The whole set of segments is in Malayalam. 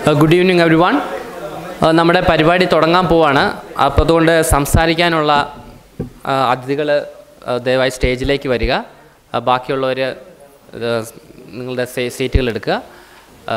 ഗുഡ് ഈവനിങ് എവറി വൺ നമ്മുടെ പരിപാടി തുടങ്ങാൻ പോവാണ് അപ്പോൾ അതുകൊണ്ട് സംസാരിക്കാനുള്ള അതിഥികൾ ദയവായി സ്റ്റേജിലേക്ക് വരിക ആ, ബാക്കിയുള്ളവർ നിങ്ങളുടെ സീ- സീറ്റുകൾ എടുക്കുക ആ,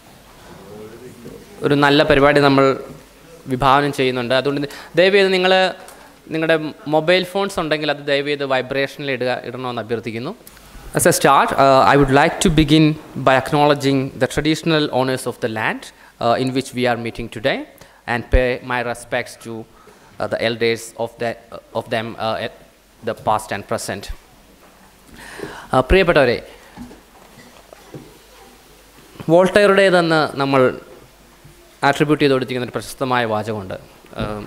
ഒരു നല്ല പരിപാടി നമ്മൾ വിഭാവനം ചെയ്യുന്നുണ്ട് അതുകൊണ്ട് ദയവ് ചെയ്ത് നിങ്ങൾ നിങ്ങളുടെ മൊബൈൽ ഫോൺസ് ഉണ്ടെങ്കിൽ അത് ദയവ് ചെയ്ത് വൈബ്രേഷനിൽ ഇടുക ഇടണമെന്ന് അഭ്യർത്ഥിക്കുന്നു As a start, uh, I would like to begin by acknowledging the traditional owners of the land uh, in which we are meeting today and pay my respects to uh, the elders of, the, of them uh, at the past and present. Uh, പ്രിയപ്പെട്ടവരെ വോൾട്ടയറുടേതെന്ന് നമ്മൾ ആട്രിബ്യൂട്ട് ചെയ്ത് കൊടുത്തിരിക്കുന്ന ഒരു പ്രശസ്തമായ വാചകമുണ്ട് ആം,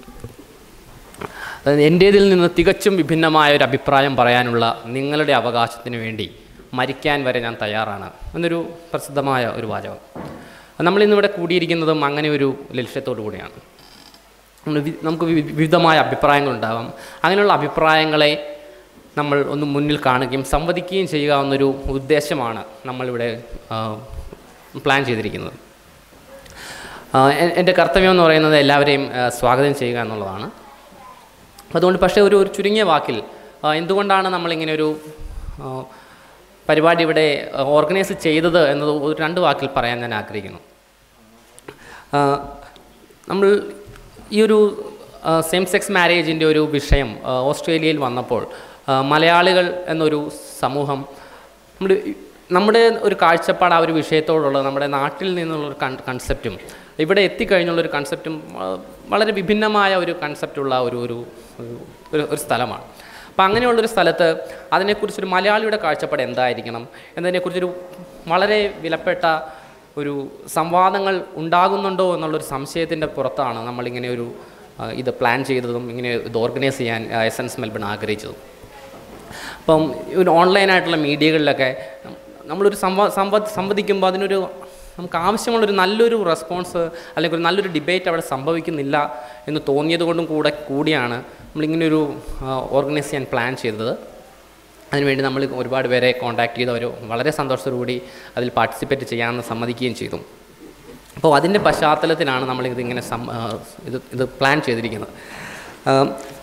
അതായത് എൻ്റേതിൽ നിന്ന് തികച്ചും വിഭിന്നമായ ഒരു അഭിപ്രായം പറയാനുള്ള നിങ്ങളുടെ അവകാശത്തിന് വേണ്ടി മരിക്കാൻ വരെ ഞാൻ തയ്യാറാണ് എന്നൊരു പ്രസിദ്ധമായ ഒരു വാചകം നമ്മളിന്നിവിടെ കൂടിയിരിക്കുന്നതും അങ്ങനെ ഒരു ലക്ഷ്യത്തോടു കൂടിയാണ് നമ്മൾ വി- നമുക്ക് വി- വിവിധമായ അഭിപ്രായങ്ങളുണ്ടാവാം അങ്ങനെയുള്ള അഭിപ്രായങ്ങളെ നമ്മൾ ഒന്ന് മുന്നിൽ കാണുകയും സംവദിക്കുകയും ചെയ്യുക എന്നൊരു ഉദ്ദേശമാണ് നമ്മളിവിടെ ആ, പ്ലാൻ ചെയ്തിരിക്കുന്നത് ആ, എ- എൻ്റെ കർത്തവ്യം എന്ന് പറയുന്നത് എല്ലാവരെയും ആ, സ്വാഗതം ചെയ്യുക എന്നുള്ളതാണ് അതുകൊണ്ട് പക്ഷേ ഒരു ഒരു ചുരുങ്ങിയ വാക്കിൽ ആ, എന്തുകൊണ്ടാണ് നമ്മളിങ്ങനെ ഒരു ആ, പരിപാടി ഇവിടെ ഓർഗനൈസ് ചെയ്തത് എന്നത് ഒരു രണ്ട് വാക്കിൽ പറയാൻ ഞാൻ ആഗ്രഹിക്കുന്നു ആ, നമ്മൾ ഈ ഒരു സെയിം സെക്സ് മാരേജിൻ്റെ ഒരു വിഷയം ആ, ഓസ്ട്രേലിയയിൽ വന്നപ്പോൾ ആ, മലയാളികൾ എന്നൊരു സമൂഹം നമ്മുടെ നമ്മുടെ ഒരു കാഴ്ചപ്പാട് ആ ഒരു വിഷയത്തോടുള്ള നമ്മുടെ നാട്ടിൽ നിന്നുള്ളൊരു കൺ കൺസെപ്റ്റും ഇവിടെ എത്തിക്കഴിഞ്ഞുള്ളൊരു കൺസെപ്റ്റും ആ, വളരെ വിഭിന്നമായ ഒരു കൺസെപ്റ്റുള്ള ഒരു ഒരു ഒരു- ഒരു ഒരു സ്ഥലമാണ് അപ്പോൾ അങ്ങനെയുള്ളൊരു സ്ഥലത്ത് അതിനെക്കുറിച്ചൊരു മലയാളിയുടെ കാഴ്ചപ്പാട് എന്തായിരിക്കണം എന്നതിനെക്കുറിച്ചൊരു വളരെ വിലപ്പെട്ട ഒരു സംവാദങ്ങൾ ഉണ്ടാകുന്നുണ്ടോ എന്നുള്ളൊരു സംശയത്തിൻ്റെ പുറത്താണ് നമ്മളിങ്ങനെ ഒരു ആ, ഇത് പ്ലാൻ ചെയ്തതും ഇങ്ങനെ ഇത് ഓർഗനൈസ് ചെയ്യാൻ എസൻസ് മെൽബൺ ആഗ്രഹിച്ചതും അപ്പം ഒരു ഓൺലൈനായിട്ടുള്ള മീഡിയകളിലൊക്കെ നമ്മളൊരു സംവാ സംവാദ സംവദിക്കുമ്പോൾ അതിനൊരു നമുക്ക് ആവശ്യമുള്ളൊരു നല്ലൊരു റെസ്പോൺസ് അല്ലെങ്കിൽ ഒരു നല്ലൊരു ഡിബേറ്റ് അവിടെ സംഭവിക്കുന്നില്ല എന്ന് തോന്നിയത് കൊണ്ടും കൂടെ കൂടിയാണ് നമ്മളിങ്ങനെയൊരു ഓർഗനൈസ് ചെയ്യാൻ പ്ലാൻ ചെയ്തത് അതിനുവേണ്ടി നമ്മൾ ഒരുപാട് പേരെ കോൺടാക്ട് ചെയ്ത് അവർ വളരെ സന്തോഷത്തോടുകൂടി അതിൽ പാർട്ടിസിപ്പേറ്റ് ചെയ്യാമെന്ന് സമ്മതിക്കുകയും ചെയ്തു അപ്പോൾ അതിൻ്റെ പശ്ചാത്തലത്തിലാണ് നമ്മളിതിങ്ങനെ സം ആ, ഇത് ഇത് പ്ലാൻ ചെയ്തിരിക്കുന്നത് ആ,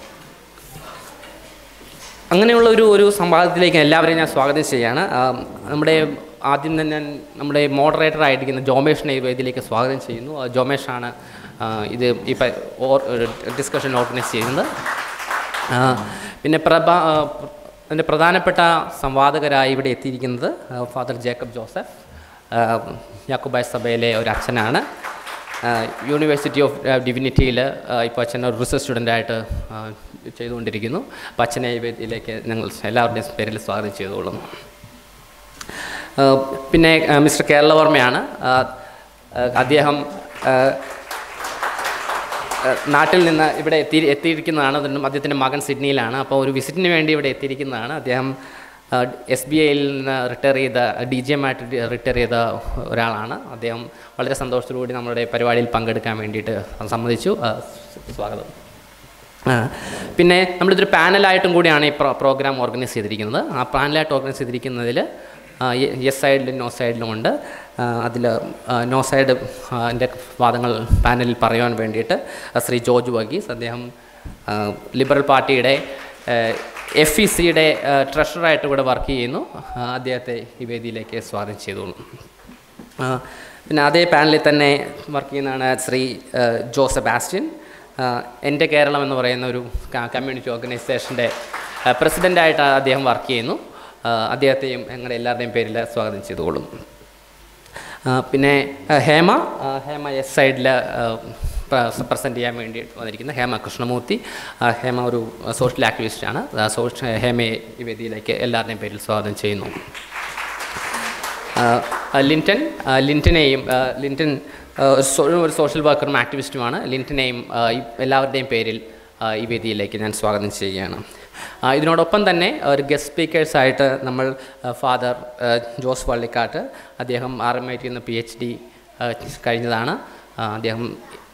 അങ്ങനെയുള്ള ഒരു ഒരു സംവാദത്തിലേക്ക് എല്ലാവരെയും ഞാൻ സ്വാഗതം ചെയ്യാണ് ആ, നമ്മുടെ ആദ്യം തന്നെ ഞാൻ നമ്മുടെ മോഡറേറ്റർ ആയിരിക്കുന്ന ജോമേഷിനെ ഈ വേദിയിലേക്ക് സ്വാഗതം ചെയ്യുന്നു ആ, ജോമേഷാണ് ആ, ഇത് ഈ ഡിസ്കഷൻ ഓർഗനൈസ് ചെയ്യുന്നത് ആ, പിന്നെ പ്രഭ ആ, അതിൻ്റെ പ്രധാനപ്പെട്ട സംവാദകരായി ഇവിടെ എത്തിയിരിക്കുന്നത് ആ, ഫാദർ ജേക്കബ് ജോസഫ് ആ, യാക്കോബായ് സഭയിലെ ഒരു അച്ഛനാണ് ആ, യൂണിവേഴ്സിറ്റി ഓഫ് ആ, ഡിവിനിറ്റിയിൽ ആ, ഇപ്പോൾ അച്ഛൻ ഒരു റിസർച്ച് സ്റ്റുഡൻ്റായിട്ട് ആ, ചെയ്തുകൊണ്ടിരിക്കുന്നു അപ്പോൾ അച്ഛനെ ഈ വേദിയിലേക്ക് ഞങ്ങൾ എല്ലാവരുടെയും പേരിൽ സ്വാഗതം ചെയ്തുകൊള്ളുന്നു ആ, പിന്നെ ആ, മിസ്റ്റർ കേരളവർമ്മയാണ് ആ, ആ, അദ്ദേഹം ആ, ആ, നാട്ടിൽ നിന്ന് ഇവിടെ എത്തി എത്തിയിരിക്കുന്നതാണ് അതുകൊണ്ടും അദ്ദേഹത്തിൻ്റെ മകൻ സിഡ്നിയിലാണ് അപ്പോൾ ഒരു വിസിറ്റിന് വേണ്ടി ഇവിടെ എത്തിയിരിക്കുന്നതാണ് അദ്ദേഹം എസ് ബി ഐയിൽ നിന്ന് റിട്ടയർ ചെയ്ത ഡി ജി എം ആയിട്ട് റിട്ടയർ ചെയ്ത ഒരാളാണ് അദ്ദേഹം വളരെ സന്തോഷത്തോടുകൂടി നമ്മുടെ പരിപാടിയിൽ പങ്കെടുക്കാൻ വേണ്ടിയിട്ട് സമ്മതിച്ചു ആ, സ്വാഗതം ആ, പിന്നെ നമ്മളിതൊരു പാനലായിട്ടും കൂടിയാണ് ഈ പ്രോ പ്രോഗ്രാം ഓർഗനൈസ് ചെയ്തിരിക്കുന്നത് ആ പാനലായിട്ട് ഓർഗനൈസ് ചെയ്തിരിക്കുന്നതിൽ യെസ് സൈഡിലും നോ സൈഡിലും ഉണ്ട് അതിൽ നോ സൈഡ് എൻ്റെ വാദങ്ങൾ പാനലിൽ പറയുവാൻ വേണ്ടിയിട്ട് ആ, ശ്രീ ജോർജ് വർഗീസ് അദ്ദേഹം ആ, ലിബറൽ പാർട്ടിയുടെ എഫ് ഇ സിയുടെ ട്രഷറായിട്ട് ഇവിടെ വർക്ക് ചെയ്യുന്നു ആ, അദ്ദേഹത്തെ ഈ വേദിയിലേക്ക് സ്വാഗതം ചെയ്തോളൂ ആ, പിന്നെ അതേ പാനലിൽ തന്നെ വർക്ക് ചെയ്യുന്നതാണ് ശ്രീ ആ, ജോ സെബാസ്റ്റ്യൻ ആ, എൻ്റെ കേരളം എന്ന് പറയുന്ന ഒരു ക- കമ്മ്യൂണിറ്റി ഓർഗനൈസേഷൻ്റെ ആ, പ്രസിഡൻ്റായിട്ട് അദ്ദേഹം വർക്ക് ചെയ്യുന്നു ആ, അദ്ദേഹത്തെയും ഞങ്ങളുടെ എല്ലാവരുടെയും പേരിൽ സ്വാഗതം ചെയ്തുകൊള്ളും ആ, പിന്നെ ആ, ഹേമ ആ, ഹേമ എസ് സൈഡിൽ പ്രസൻറ്റ് ചെയ്യാൻ വേണ്ടി വന്നിരിക്കുന്ന ഹേമ കൃഷ്ണമൂർത്തി ആ, ഹേമ ഒരു സോഷ്യൽ ആക്ടിവിസ്റ്റാണ് ആ, സോഷ്യ ഹേമയെ ഈ വേദിയിലേക്ക് എല്ലാവരുടെയും പേരിൽ സ്വാഗതം ചെയ്യുന്നു ആ, ആ, ലിൻറ്റൺ ആ, ലിൻറ്റനെയും ആ, ലിൻറ്റൺ ആ, ഒരു സോ- ഒരു സോഷ്യൽ വർക്കറും ആക്ടിവിസ്റ്റുമാണ് ലിൻറ്റനെയും ആ, ഈ എല്ലാവരുടെയും പേരിൽ ആ, ഈ വേദിയിലേക്ക് ഞാൻ സ്വാഗതം ചെയ്യുകയാണ് ആ, ഇതിനോടൊപ്പം തന്നെ ഒരു ഗസ്റ്റ് സ്പീക്കേഴ്സായിട്ട് നമ്മൾ ആ, ഫാദർ ആ, ജോസ് വള്ളിക്കാട്ട് അദ്ദേഹം ആർ എം ഐ ടിയിൽ നിന്ന് പി എച്ച് ഡി കഴിഞ്ഞതാണ് ആ, അദ്ദേഹം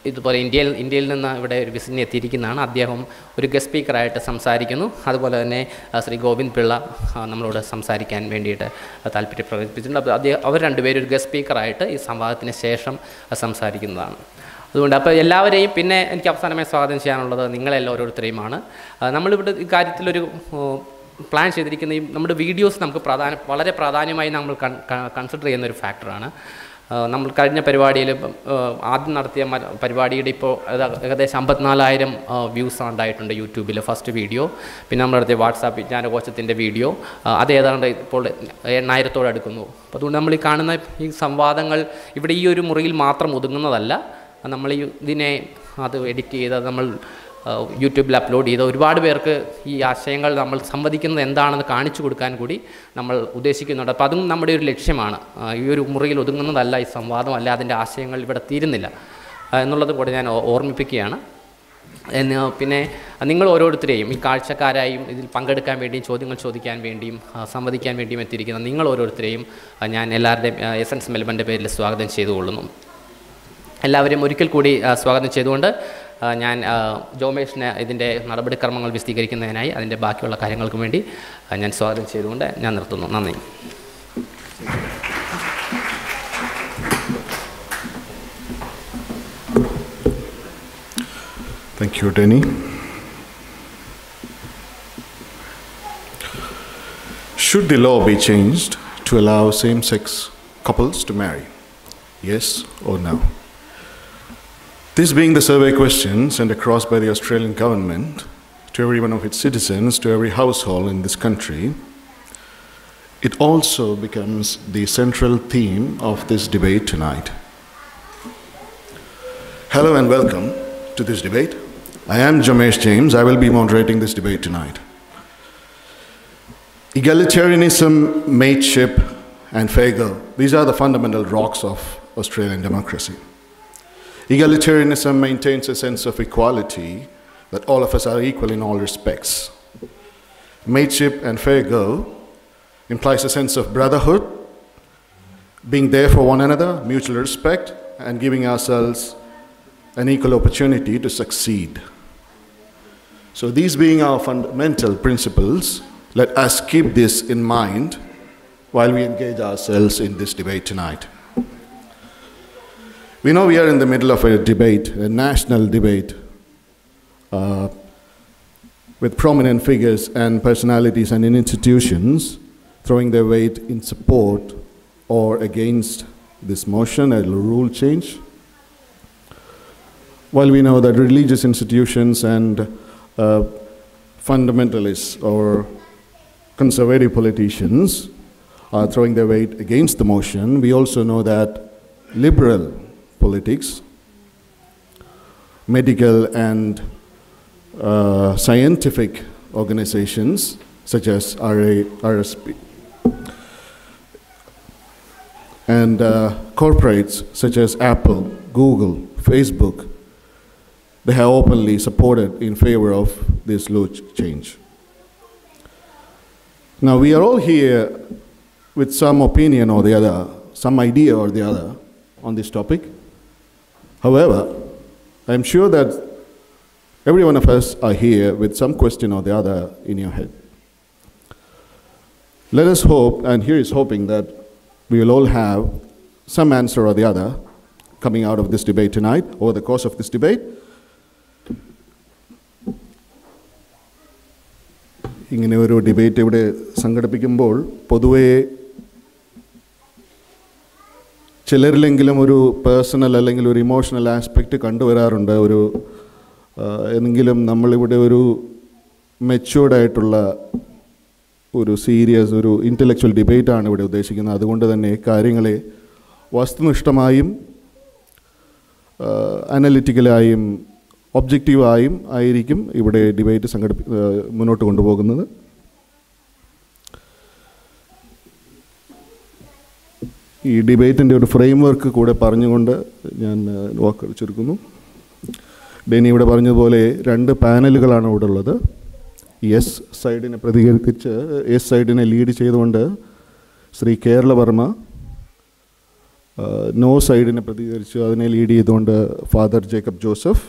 ഇതുപോലെ ഇന്ത്യയിൽ ഇന്ത്യയിൽ നിന്ന് ഇവിടെ ഒരു വിസിറ്റിന് എത്തിയിരിക്കുന്നതാണ് അദ്ദേഹം ഒരു ഗസ്റ്റ് സ്പീക്കറായിട്ട് സംസാരിക്കുന്നു അതുപോലെ തന്നെ ആ, ശ്രീ ഗോവിന്ദ് പിള്ള ആ, നമ്മളോട് സംസാരിക്കാൻ വേണ്ടിയിട്ട് താല്പര്യം പ്രകടിപ്പിച്ചിട്ടുണ്ട് അപ്പോൾ അദ്ദേഹം അവർ രണ്ടുപേരും ഒരു ഗസ്റ്റ് സ്പീക്കറായിട്ട് ഈ സംവാദത്തിന് ശേഷം ആ, സംസാരിക്കുന്നതാണ് അതുകൊണ്ട് അപ്പോൾ എല്ലാവരെയും പിന്നെ എനിക്ക് അവസാനമായി സ്വാഗതം ചെയ്യാനുള്ളത് നിങ്ങളെല്ലാം ഓരോരുത്തരെയുമാണ് ആ, നമ്മളിവിടെ ഈ കാര്യത്തിലൊരു ഓ, പ്ലാൻ ചെയ്തിരിക്കുന്ന ഈ നമ്മുടെ വീഡിയോസ് നമുക്ക് പ്രാധാന്യം വളരെ പ്രാധാന്യമായി നമ്മൾ കൺസിഡർ ചെയ്യുന്ന ഒരു ഫാക്ടറാണ് ആ, നമ്മൾ കഴിഞ്ഞ പരിപാടിയിൽ ഇപ്പം, ആ, ആദ്യം നടത്തിയ മ- പരിപാടിയുടെ ഇപ്പോൾ ഏതാ- ഏകദേശം അമ്പത്തിനാലായിരം വ്യൂസ് ഉണ്ടായിട്ടുണ്ട് യൂട്യൂബിൽ ഫസ്റ്റ് വീഡിയോ പിന്നെ നമ്മൾ നടത്തിയ വാട്സാപ്പ് വിജ്ഞാനകോശത്തിൻ്റെ വീഡിയോ ആ, അത് ഏതാണ്ട് ഇപ്പോൾ എണ്ണായിരത്തോട് അടുക്കുന്നു അപ്പോൾ അതുകൊണ്ട് നമ്മൾ ഈ കാണുന്ന ഈ സംവാദങ്ങൾ ഇവിടെ ഈ ഒരു മുറിയിൽ മാത്രം ഒതുങ്ങുന്നതല്ല നമ്മൾ ഈ ഇതിനെ അത് എഡിറ്റ് ചെയ്ത് അത് നമ്മൾ ആ, യൂട്യൂബിൽ അപ്ലോഡ് ചെയ്ത് ഒരുപാട് പേർക്ക് ഈ ആശയങ്ങൾ നമ്മൾ സംവദിക്കുന്നത് എന്താണെന്ന് കാണിച്ചു കൊടുക്കാൻ കൂടി നമ്മൾ ഉദ്ദേശിക്കുന്നുണ്ട് അപ്പോൾ അതും നമ്മുടെ ഒരു ലക്ഷ്യമാണ് ആ, ഈ ഒരു മുറിയിൽ ഒതുങ്ങുന്നതല്ല ഈ സംവാദം അല്ല അതിൻ്റെ ആശയങ്ങൾ ഇവിടെ തീരുന്നില്ല ആ, എന്നുള്ളത് കൂടെ ഞാൻ ഓ- ഓർമ്മിപ്പിക്കുകയാണ് എന്ന് പിന്നെ നിങ്ങൾ ഓരോരുത്തരെയും ഈ കാഴ്ചക്കാരായും ഇതിൽ പങ്കെടുക്കാൻ വേണ്ടിയും ചോദ്യങ്ങൾ ചോദിക്കാൻ വേണ്ടിയും ആ, സംവദിക്കാൻ വേണ്ടിയും എത്തിയിരിക്കുന്ന നിങ്ങൾ ഓരോരുത്തരെയും ആ, ഞാൻ എല്ലാവരുടെയും എസൻസ് മെൽബൻ്റെ പേരിൽ സ്വാഗതം ചെയ്തുകൊള്ളുന്നു എല്ലാവരെയും ഒരിക്കൽ കൂടി ആ, സ്വാഗതം ചെയ്തുകൊണ്ട് ആ, ഞാൻ ആ, ജോമേഷിന് ഇതിൻ്റെ നടപടിക്രമങ്ങൾ വിശദീകരിക്കുന്നതിനായി അതിൻ്റെ ബാക്കിയുള്ള കാര്യങ്ങൾക്ക് വേണ്ടി ആ, ഞാൻ സ്വാഗതം ചെയ്തുകൊണ്ട് ഞാൻ നിർത്തുന്നു നന്ദി Thank you, Denny. Should the law be changed to allow same sex couples to marry? Yes or no? This being the survey question sent across by the Australian government to every one of its citizens, to every household in this country, it also becomes the central theme of this debate tonight. Hello and welcome to this debate. I am Jamesh James. I will be moderating this debate tonight. Egalitarianism, mateship, and fago, these are the fundamental rocks of Australian democracy. Egalitarianism maintains a sense of equality, that all of us are equal in all respects. Mateship and fago implies a sense of brotherhood, being there for one another, mutual respect, and giving ourselves an equal opportunity to succeed. So, these being our fundamental principles, let us keep this in mind while we engage ourselves in this debate tonight. We know we are in the middle of a debate, a national debate, uh, with prominent figures and personalities and institutions throwing their weight in support or against this motion, a rule change. While we know that religious institutions and uh, fundamentalists or conservative politicians are throwing their weight against the motion, we also know that liberal politics, medical and uh, scientific organizations such as RA, RSP, and uh, corporates such as Apple, Google, Facebook, they have openly supported in favor of this law ch- change. Now, we are all here with some opinion or the other, some idea or the other on this topic. However, I'm sure that every one of us are here with some question or the other in your head. Let us hope, and here is hoping that we will all have some answer or the other coming out of this debate tonight, over the course of this debate. ഇങ്ങനെ ഒരു ഡിബേറ്റ് ഇവിടെ സംഘടിപ്പിക്കുമ്പോൾ പൊതുവേ ചിലരിലെങ്കിലും ഒരു പേഴ്സണൽ അല്ലെങ്കിൽ ഒരു ഇമോഷണൽ ആസ്പെക്റ്റ് കണ്ടുവരാറുണ്ട് ഒരു ആ, എന്നെങ്കിലും നമ്മളിവിടെ ഒരു മെച്യൂർഡ് ആയിട്ടുള്ള ഒരു സീരിയസ് ഒരു ഇൻ്റലക്ച്വൽ ഡിബേറ്റാണ് ഇവിടെ ഉദ്ദേശിക്കുന്നത് അതുകൊണ്ട് തന്നെ കാര്യങ്ങളെ വസ്തുനിഷ്ഠമായും അനലിറ്റിക്കലായും ഒബ്ജക്റ്റീവായും ആയിരിക്കും ഇവിടെ ഡിബേറ്റ് സംഘടിപ്പി ആ, മുന്നോട്ട് കൊണ്ടുപോകുന്നത് ഈ ഡിബേറ്റിൻ്റെ ഒരു ഫ്രെയിം വർക്ക് കൂടെ പറഞ്ഞുകൊണ്ട് ഞാൻ ആ, വാക്കുകൾ ചുരുക്കുന്നു ഡെനി ഇവിടെ പറഞ്ഞതുപോലെ രണ്ട് പാനലുകളാണ് ഇവിടെ ഉള്ളത് എസ് സൈഡിനെ പ്രതികരിച്ച് എസ് സൈഡിനെ ലീഡ് ചെയ്തുകൊണ്ട് ശ്രീ കേരളവർമ്മ നോ സൈഡിനെ പ്രതികരിച്ചു അതിനെ ലീഡ് ചെയ്തുകൊണ്ട് ഫാദർ ജേക്കബ് ജോസഫ്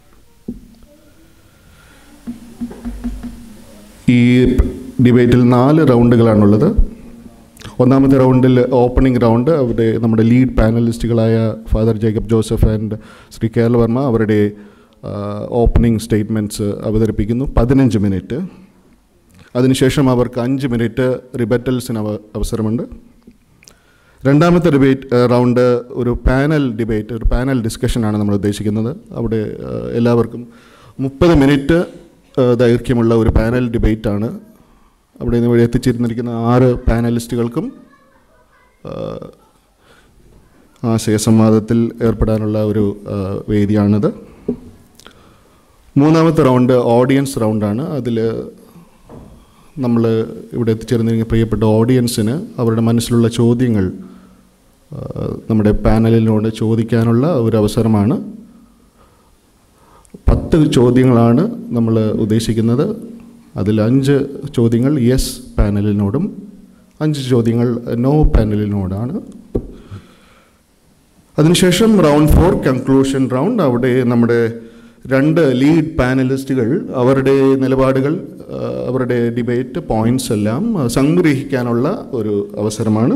ഈ ഡിബേറ്റിൽ നാല് റൗണ്ടുകളാണുള്ളത് ഒന്നാമത്തെ റൗണ്ടിൽ ഓപ്പണിംഗ് റൗണ്ട് അവിടെ നമ്മുടെ ലീഡ് പാനലിസ്റ്റുകളായ father Jacob Joseph and Shri Keralavarma അവരുടെ ഓപ്പണിംഗ് സ്റ്റേറ്റ്മെൻറ്റ്സ് അവതരിപ്പിക്കുന്നു പതിനഞ്ച് മിനിറ്റ് അതിനുശേഷം അവർക്ക് അഞ്ച് മിനിറ്റ് റിബറ്റൽസിന് അവ അവസരമുണ്ട് രണ്ടാമത്തെ ഡിബേറ്റ് റൗണ്ട് ഒരു പാനൽ ഡിബേറ്റ് ഒരു പാനൽ ഡിസ്കഷനാണ് നമ്മൾ ഉദ്ദേശിക്കുന്നത് അവിടെ ആ, എല്ലാവർക്കും മുപ്പത് മിനിറ്റ് ആ, ദൈർഘ്യമുള്ള ഒരു പാനൽ ഡിബേറ്റാണ് അവിടെ നിന്ന് ഇവിടെ എത്തിച്ചേർന്നിരിക്കുന്ന ആറ് പാനലിസ്റ്റുകൾക്കും ആ, ആശയസംവാദത്തിൽ ഏർപ്പെടാനുള്ള ഒരു ആ, വേദിയാണിത് മൂന്നാമത്തെ റൗണ്ട് ഓഡിയൻസ് റൗണ്ടാണ് അതിൽ നമ്മൾ ഇവിടെ എത്തിച്ചേർന്നിരിക്കുന്ന പ്രിയപ്പെട്ട ഓഡിയൻസിന് അവരുടെ മനസ്സിലുള്ള ചോദ്യങ്ങൾ ആ, നമ്മുടെ പാനലിനോട് ചോദിക്കാനുള്ള ഒരു അവസരമാണ് പത്ത് ചോദ്യങ്ങളാണ് നമ്മൾ ഉദ്ദേശിക്കുന്നത് അതിൽ അഞ്ച് ചോദ്യങ്ങൾ യെസ് പാനലിനോടും അഞ്ച് ചോദ്യങ്ങൾ നോ പാനലിനോടാണ് അതിനുശേഷം റൗണ്ട് ഫോർ കൺക്ലൂഷൻ റൗണ്ട് അവിടെ നമ്മുടെ രണ്ട് ലീഡ് പാനലിസ്റ്റുകൾ അവരുടെ നിലപാടുകൾ ആ, അവരുടെ ഡിബേറ്റ് പോയിന്റ്സ് എല്ലാം ആ, സംഗ്രഹിക്കാനുള്ള ഒരു അവസരമാണ്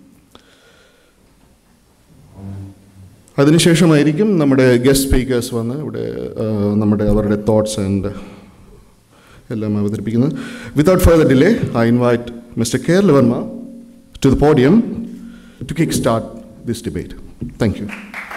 അതിനുശേഷമായിരിക്കും നമ്മുടെ ഗസ്റ്റ് സ്പീക്കേഴ്സ് വന്ന് ഇവിടെ ആ, നമ്മുടെ അവരുടെ തോട്ട്സ് ആൻഡ് എല്ലാം അവതരിപ്പിക്കുന്നത് without further delay I invite mister Kerala Varma to the podium to kick start this debate thank you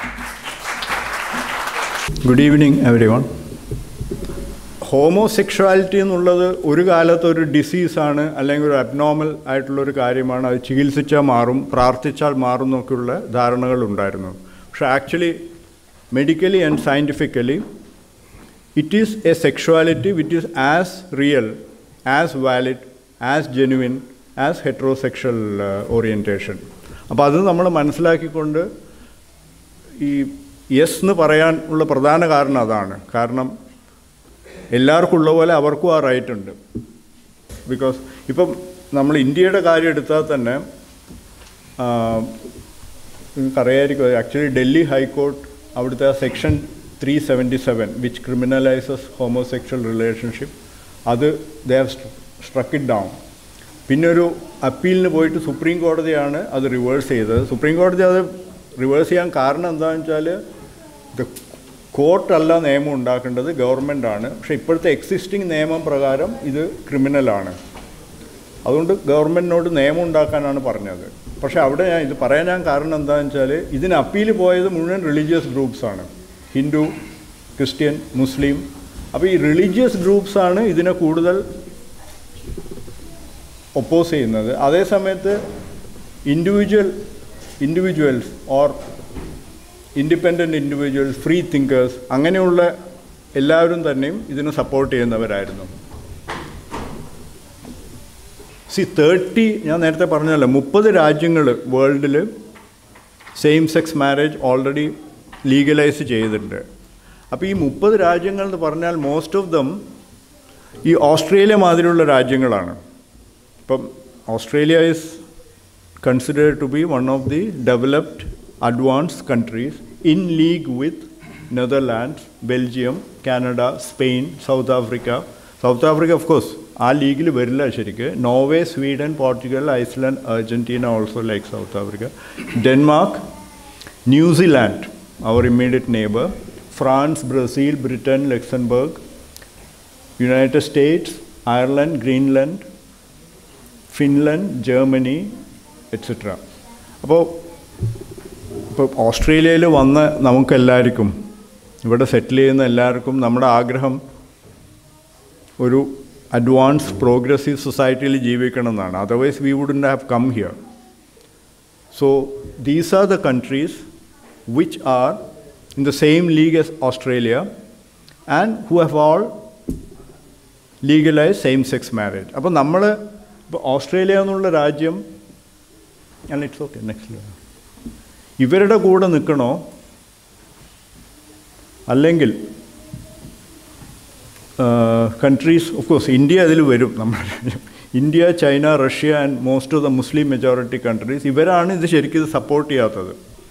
good evening everyone homosexuality എന്നുള്ളത് ഒരു കാലത്ത് ഒരു ഡിസീസാണ് അല്ലെങ്കിൽ ഒരു അബ്നോർമൽ ആയിട്ടുള്ളൊരു കാര്യമാണ് അത് ചികിത്സിച്ചാൽ മാറും പ്രാർത്ഥിച്ചാൽ മാറും എന്നൊക്കെയുള്ള ധാരണകൾ ഉണ്ടായിരുന്നു പക്ഷേ actually medically and scientifically it is a sexuality which is as real as valid as genuine as heterosexual orientation അപ്പോൾ അത് നമ്മൾ മനസ്സിലാക്കിക്കൊണ്ട് ഈ യെസ് എന്ന് പറയാൻ ഉള്ള പ്രധാന കാരണം അതാണ് കാരണം എല്ലാവർക്കും ഉള്ള പോലെ അവർക്കും ആ റൈറ്റ് ഉണ്ട് ബിക്കോസ് ഇപ്പം നമ്മൾ ഇന്ത്യയുടെ കാര്യം എടുത്താൽ തന്നെ ആ, നിങ്ങൾക്കറിയായിരിക്കും ആക്ച്വലി ഡൽഹി ഹൈക്കോർട്ട് അവിടുത്തെ section three seventy seven which criminalises homosexual relationship അത് they have struck it down പിന്നെ ഒരു അപ്പീലിന് പോയിട്ട് സുപ്രീം കോടതിയാണ് അത് റിവേഴ്സ് ചെയ്തത് സുപ്രീം കോടതി അത് റിവേഴ്സ് ചെയ്യാൻ കാരണം എന്താണെന്ന് വെച്ചാൽ ഇത് കോർട്ടല്ല നിയമം ഉണ്ടാക്കേണ്ടത് ഗവൺമെൻറ് ആണ് പക്ഷേ ഇപ്പോഴത്തെ എക്സിസ്റ്റിംഗ് നിയമം പ്രകാരം ഇത് ക്രിമിനലാണ് അതുകൊണ്ട് ഗവൺമെൻറ്റിനോട് നിയമം ഉണ്ടാക്കാനാണ് പറഞ്ഞത് പക്ഷേ അവിടെ ഞാൻ ഇത് പറയാൻ ഞാൻ കാരണം എന്താണെന്ന് വെച്ചാൽ ഇതിന് അപ്പീൽ പോയത് മുഴുവൻ റിലീജിയസ് ഗ്രൂപ്പ്സാണ് ഹിന്ദു ക്രിസ്ത്യൻ മുസ്ലിം അപ്പോൾ ഈ റിലീജിയസ് ഗ്രൂപ്പ്സാണ് ഇതിനെ കൂടുതൽ ഒപ്പോസ് ചെയ്യുന്നത് അതേ സമയത്ത് individual individuals or independent individuals free thinkers അങ്ങനെയുള്ള എല്ലാവരും തന്നെയും ഇതിനെ സപ്പോർട്ട് ചെയ്യുന്നവരായിരുന്നു സി തേർട്ടി ഞാൻ നേരത്തെ പറഞ്ഞല്ലോ മുപ്പത് രാജ്യങ്ങൾ വേൾഡിൽ same sex marriage already legalise ചെയ്തിട്ടുണ്ട് അപ്പോൾ ഈ മുപ്പത് രാജ്യങ്ങൾ എന്ന് പറഞ്ഞാൽ മോസ്റ്റ് ഓഫ് ദം ഈ ഓസ്ട്രേലിയ മാതിരിയുള്ള രാജ്യങ്ങളാണ് ഇപ്പം Australia is considered to be one of the developed advanced countries in league with Netherlands Belgium Canada Spain South Africa South Africa of course ആ ലീഗിൽ വരില്ല ശരിക്ക് Norway Sweden Portugal Iceland Argentina also like South Africa Denmark New Zealand അവർ immediate neighbour France Brazil Britain Luxembourg United States Ireland Greenland Finland Germany etcetera അപ്പോൾ ഇപ്പോൾ ഓസ്ട്രേലിയയിൽ വന്ന് നമുക്കെല്ലാവർക്കും ഇവിടെ സെറ്റിൽ ചെയ്യുന്ന എല്ലാവർക്കും നമ്മുടെ ആഗ്രഹം ഒരു അഡ്വാൻസ് പ്രോഗ്രസീവ് സൊസൈറ്റിയിൽ ജീവിക്കണം എന്നാണ് otherwise we wouldn't have come here so these are the countries which are in the same league as Australia and who have all legalise same sex marriage അപ്പോൾ നമ്മൾ ഇപ്പോൾ ഓസ്ട്രേലിയ എന്നുള്ള രാജ്യം അല്ല ഇറ്റ്സ് ഓക്കെ നെക്സ്റ്റ് ഇവരുടെ കൂടെ നിൽക്കണോ അല്ലെങ്കിൽ കൺട്രീസ് ഓഫ് കോഴ്സ് ഇന്ത്യ അതിൽ വരും നമ്മുടെ രാജ്യം India China Russia and most of the Muslim majority countries ഇവരാണ് ഇത് ശരിക്കും ഇത് സപ്പോർട്ട് ചെയ്യാത്തത്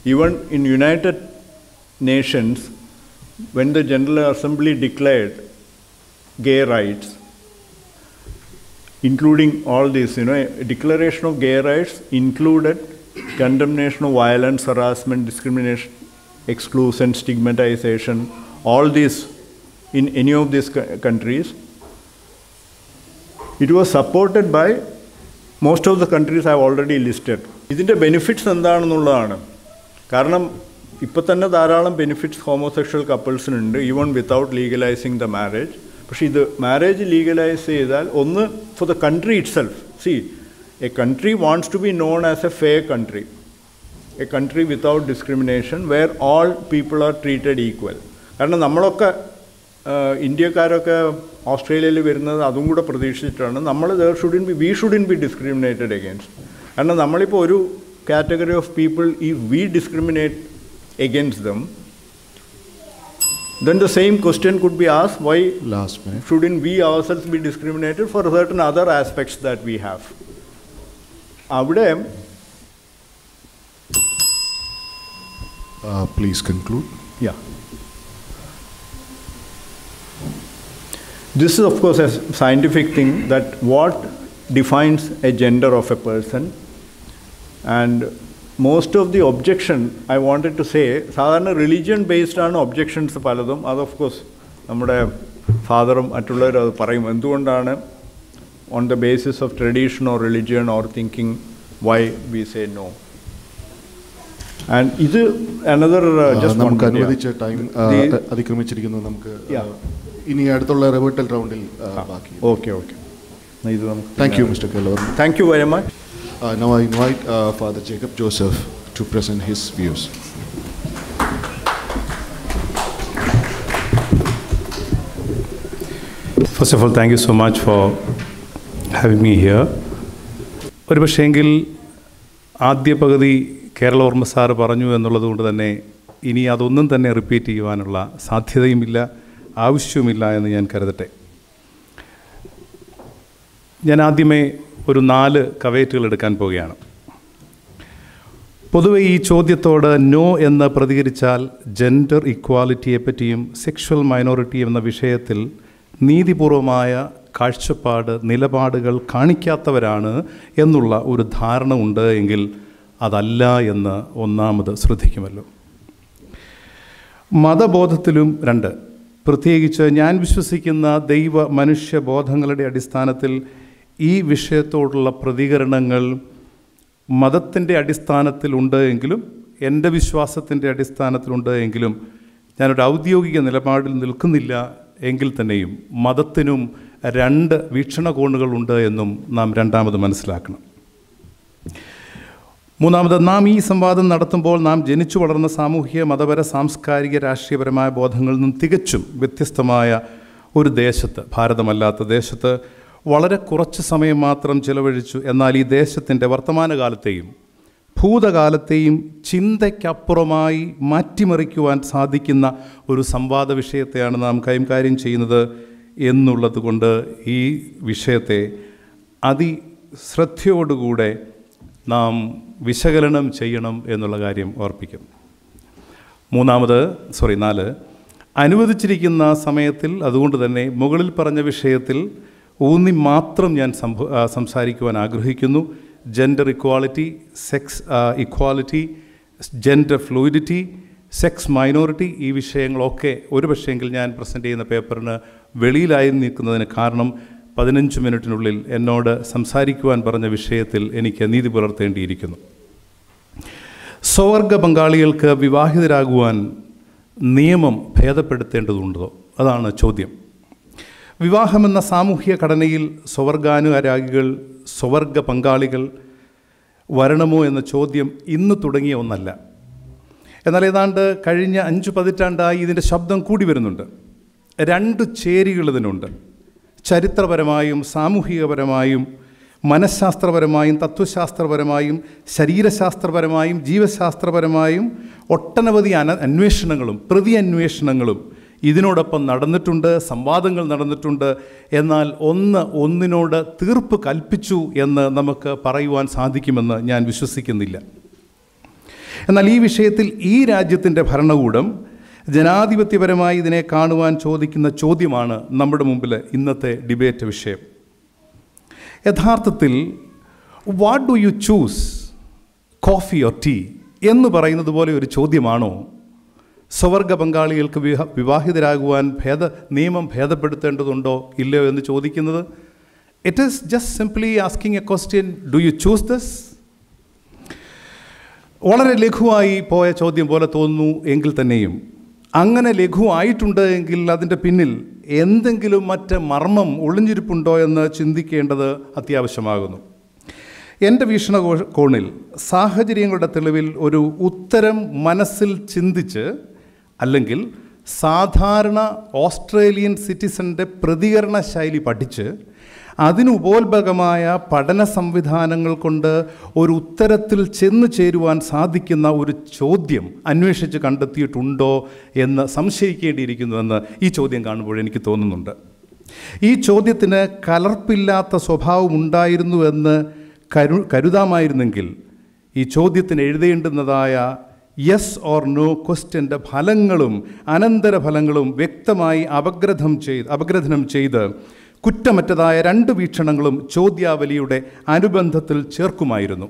Even in United Nations, when the General Assembly declared gay rights, including all this, you know, a declaration of gay rights included condemnation of violence, harassment, discrimination, exclusion, stigmatization, all these in any of these co- countries. It was supported by most of the countries I have already listed. ഇതിൻ്റെ ബെനിഫിറ്റ്സ് എന്താണെന്നുള്ളതാണ് കാരണം ഇപ്പോൾ തന്നെ ധാരാളം ബെനിഫിറ്റ്സ് ഹോമോസെക്ഷൽ കപ്പിൾസിനുണ്ട് even without legalising the marriage പക്ഷേ ഇത് മാരേജ് ലീഗലൈസ് ചെയ്താൽ ഒന്ന് for the country itself see a country wants to be known as a fair country a country without discrimination where all people are treated equal കാരണം നമ്മളൊക്കെ ആഹ്, ഇന്ത്യക്കാരൊക്കെ ഓസ്ട്രേലിയയിൽ വരുന്നത് അതും കൂടെ പ്രതീക്ഷിച്ചിട്ടാണ് നമ്മൾ there shouldn't be we shouldn't be discriminated against കാരണം നമ്മളിപ്പോൾ ഒരു കാറ്റഗറി ഓഫ് പീപ്പിൾ ഈ we discriminate against them then the same question could be asked why Last minute. shouldn't we ourselves be discriminated for certain other aspects that we have അവിടെ Uh, please conclude. Yeah. This is, of course, a scientific thing that what defines a gender of a person. And most of the objection I wanted to say, സാധാരണ റിലീജിയൻ ബേസ്ഡ് ആണ് ഒബ്ജെക്ഷൻസ് പലതും അത് ഓഫ് കോഴ്സ് നമ്മുടെ ഫാദറും മറ്റുള്ളവരും അത് പറയും എന്തുകൊണ്ടാണ് on the basis of tradition or religion or thinking why we say no and ഇത് അനദർ Uh, ജസ്റ്റ് നമുക്ക് അനുവദിച്ച ടൈം The- അതിക്രമിച്ചിരിക്കുന്നു നമുക്ക് uh, Yeah. ഇനി അടുത്തുള്ള റിവേർട്ടൽ റൗണ്ടിൽ ബാക്കി ഓക്കെ ഓക്കെ ഇത് നമുക്ക് thank you mister Keller thank you very much Uh, now I invite uh, Father Jacob Joseph to present his views. First of all, thank you so much for having me here. ഒരു പക്ഷേങ്കിൽ ആദ്യ പകുതി കേരളവർമ്മ സാറ് പറഞ്ഞു എന്നുള്ളത് കൊണ്ട് തന്നെ ഇനി അതൊന്നും തന്നെ റിപ്പീറ്റ് ചെയ്യുവാനുള്ള സാധ്യതയുമില്ല ആവശ്യവുമില്ല എന്ന് ഞാൻ കരുതട്ടെ ഞാൻ ആദ്യമേ ഒരു നാല് കവേറ്റുകൾ എടുക്കാൻ പോവുകയാണ് പൊതുവെ ഈ ചോദ്യത്തോട് നോ എന്ന് പ്രതികരിച്ചാൽ ജെൻഡർ ഇക്വാലിറ്റിയെ പറ്റിയും സെക്ഷൽ മൈനോറിറ്റി എന്ന വിഷയത്തിൽ നീതിപൂർവമായ കാഴ്ചപ്പാട് നിലപാടുകൾ കാണിക്കാത്തവരാണ് എന്നുള്ള ഒരു ധാരണ ഉണ്ട് എങ്കിൽ അതല്ല എന്ന് ഒന്നാമത് ശ്രദ്ധിക്കുമല്ലോ മതബോധത്തിലും രണ്ട് പ്രത്യേകിച്ച് ഞാൻ വിശ്വസിക്കുന്ന ദൈവ മനുഷ്യ ബോധങ്ങളുടെ അടിസ്ഥാനത്തിൽ ഈ വിഷയത്തോടുള്ള പ്രതികരണങ്ങൾ മതത്തിൻ്റെ അടിസ്ഥാനത്തിലുണ്ട് എങ്കിലും എൻ്റെ വിശ്വാസത്തിൻ്റെ അടിസ്ഥാനത്തിലുണ്ട് എങ്കിലും ഞാനൊരു ഔദ്യോഗിക നിലപാടിൽ നിൽക്കുന്നില്ല എങ്കിൽ തന്നെയും മതത്തിനും രണ്ട് വീക്ഷണകോണുകളുണ്ട് എന്നും നാം രണ്ടാമത് മനസ്സിലാക്കണം മൂന്നാമത് നാം ഈ സംവാദം നടത്തുമ്പോൾ നാം ജനിച്ചു വളർന്ന സാമൂഹിക മതപര സാംസ്കാരിക രാഷ്ട്രീയപരമായ ബോധങ്ങളിൽ നിന്നും തികച്ചും വ്യത്യസ്തമായ ഒരു ദേശത്ത് ഭാരതമല്ലാത്ത ദേശത്ത് വളരെ കുറച്ച് സമയം മാത്രം ചിലവഴിച്ചു എന്നാൽ ഈ ദേശത്തിൻ്റെ വർത്തമാനകാലത്തെയും ഭൂതകാലത്തെയും ചിന്തയ്ക്കപ്പുറമായി മാറ്റിമറിക്കുവാൻ സാധിക്കുന്ന ഒരു സംവാദ വിഷയത്തെയാണ് നാം കൈകാര്യം ചെയ്യുന്നത് എന്നുള്ളത് കൊണ്ട് ഈ വിഷയത്തെ അതിശ്രദ്ധയോടുകൂടെ നാം വിശകലനം ചെയ്യണം എന്നുള്ള കാര്യം ഓർപ്പിക്കുന്നു മൂന്നാമത് സോറി നാല് അനുവദിച്ചിരിക്കുന്ന സമയത്തിൽ അതുകൊണ്ട് തന്നെ മുകളിൽ പറഞ്ഞ വിഷയത്തിൽ ഊന്നി മാത്രം ഞാൻ സംഭ ആ, സംസാരിക്കുവാൻ ആഗ്രഹിക്കുന്നു gender equality sex equality gender fluidity sex minority ഈ വിഷയങ്ങളൊക്കെ ഒരു പക്ഷേങ്കിൽ ഞാൻ പ്രസൻറ്റ് ചെയ്യുന്ന പേപ്പറിന് വെളിയിലായി നിൽക്കുന്നതിന് കാരണം പതിനഞ്ച് മിനിറ്റിനുള്ളിൽ എന്നോട് സംസാരിക്കുവാൻ പറഞ്ഞ വിഷയത്തിൽ എനിക്ക് നീതി പുലർത്തേണ്ടിയിരിക്കുന്നു സ്വവർഗ പങ്കാളികൾക്ക് വിവാഹിതരാകുവാൻ നിയമം ഭേദപ്പെടുത്തേണ്ടതുണ്ടോ അതാണ് ചോദ്യം വിവാഹമെന്ന സാമൂഹ്യ ഘടനയിൽ സ്വവർഗാനുരാഗികൾ സ്വവർഗ പങ്കാളികൾ വരണമോ എന്ന ചോദ്യം ഇന്ന് തുടങ്ങിയ ഒന്നല്ല എന്നാൽ ഏതാണ്ട് കഴിഞ്ഞ അഞ്ച് പതിറ്റാണ്ടായി ഇതിൻ്റെ ശബ്ദം കൂടി വരുന്നുണ്ട് രണ്ട് ചേരികൾ ഇതിനുണ്ട് ചരിത്രപരമായും സാമൂഹികപരമായും മനഃശാസ്ത്രപരമായും തത്വശാസ്ത്രപരമായും ശരീരശാസ്ത്രപരമായും ജീവശാസ്ത്രപരമായും ഒട്ടനവധി അന അന്വേഷണങ്ങളും പ്രതി അന്വേഷണങ്ങളും ഇതിനോടൊപ്പം നടന്നിട്ടുണ്ട് സംവാദങ്ങൾ നടന്നിട്ടുണ്ട് എന്നാൽ ഒന്ന് ഒന്നിനോട് തീർപ്പ് കൽപ്പിച്ചു എന്ന് നമുക്ക് പറയുവാൻ സാധിക്കുമെന്ന് ഞാൻ വിശ്വസിക്കുന്നില്ല എന്നാൽ ഈ വിഷയത്തിൽ ഈ രാജ്യത്തിൻ്റെ ഭരണകൂടം ജനാധിപത്യപരമായി ഇതിനെ കാണുവാൻ ചോദിക്കുന്ന ചോദ്യമാണ് നമ്മുടെ മുമ്പിൽ ഇന്നത്തെ ഡിബേറ്റ് വിഷയം യഥാർത്ഥത്തിൽ what do you choose coffee or tea എന്ന് പറയുന്നത് പോലെ ഒരു ചോദ്യമാണോ സ്വവർഗ പങ്കാളികൾക്ക് വിവാഹ വിവാഹിതരാകുവാൻ ഭേദ നിയമം ഭേദപ്പെടുത്തേണ്ടതുണ്ടോ ഇല്ലയോ എന്ന് ചോദിക്കുന്നത് it is just simply asking a question do you choose this വളരെ ലഘുവായി പോയ ചോദ്യം പോലെ തോന്നുന്നു എങ്കിൽ തന്നെയും അങ്ങനെ ലഘുവായിട്ടുണ്ട് എങ്കിൽ അതിൻ്റെ പിന്നിൽ എന്തെങ്കിലും മറ്റ് മർമ്മം ഒളിഞ്ഞിരിപ്പുണ്ടോ എന്ന് ചിന്തിക്കേണ്ടത് അത്യാവശ്യമാകുന്നു എൻ്റെ വീക്ഷണ കോ- കോണിൽ സാഹചര്യങ്ങളുടെ തെളിവിൽ ഒരു ഉത്തരം മനസ്സിൽ ചിന്തിച്ച് അല്ലെങ്കിൽ സാധാരണ ഓസ്ട്രേലിയൻ സിറ്റിസൻ്റെ പ്രതികരണ ശൈലി പഠിച്ച് അതിന് ഉപോത്ഭകമായ പഠന സംവിധാനങ്ങൾ കൊണ്ട് ഒരു ഉത്തരത്തിൽ ചെന്നു ചേരുവാൻ സാധിക്കുന്ന ഒരു ചോദ്യം അന്വേഷിച്ച് കണ്ടെത്തിയിട്ടുണ്ടോ എന്ന് സംശയിക്കേണ്ടിയിരിക്കുന്നുവെന്ന് ഈ ചോദ്യം കാണുമ്പോൾ എനിക്ക് തോന്നുന്നുണ്ട് ഈ ചോദ്യത്തിന് കലർപ്പില്ലാത്ത സ്വഭാവം ഉണ്ടായിരുന്നുവെന്ന് കരു കരുതാമായിരുന്നെങ്കിൽ ഈ ചോദ്യത്തിന് എഴുതേണ്ടുന്നതായ യെസ് ഓർ നോ ക്വസ്റ്റ്യൻ്റെ ഫലങ്ങളും അനന്തരഫലങ്ങളും വ്യക്തമായി അപഗ്രഥം ചെയ്ത് അപഗ്രഥനം ചെയ്ത് കുറ്റമറ്റതായ രണ്ട് വീക്ഷണങ്ങളും ചോദ്യാവലിയുടെ അനുബന്ധത്തിൽ ചേർക്കുമായിരുന്നു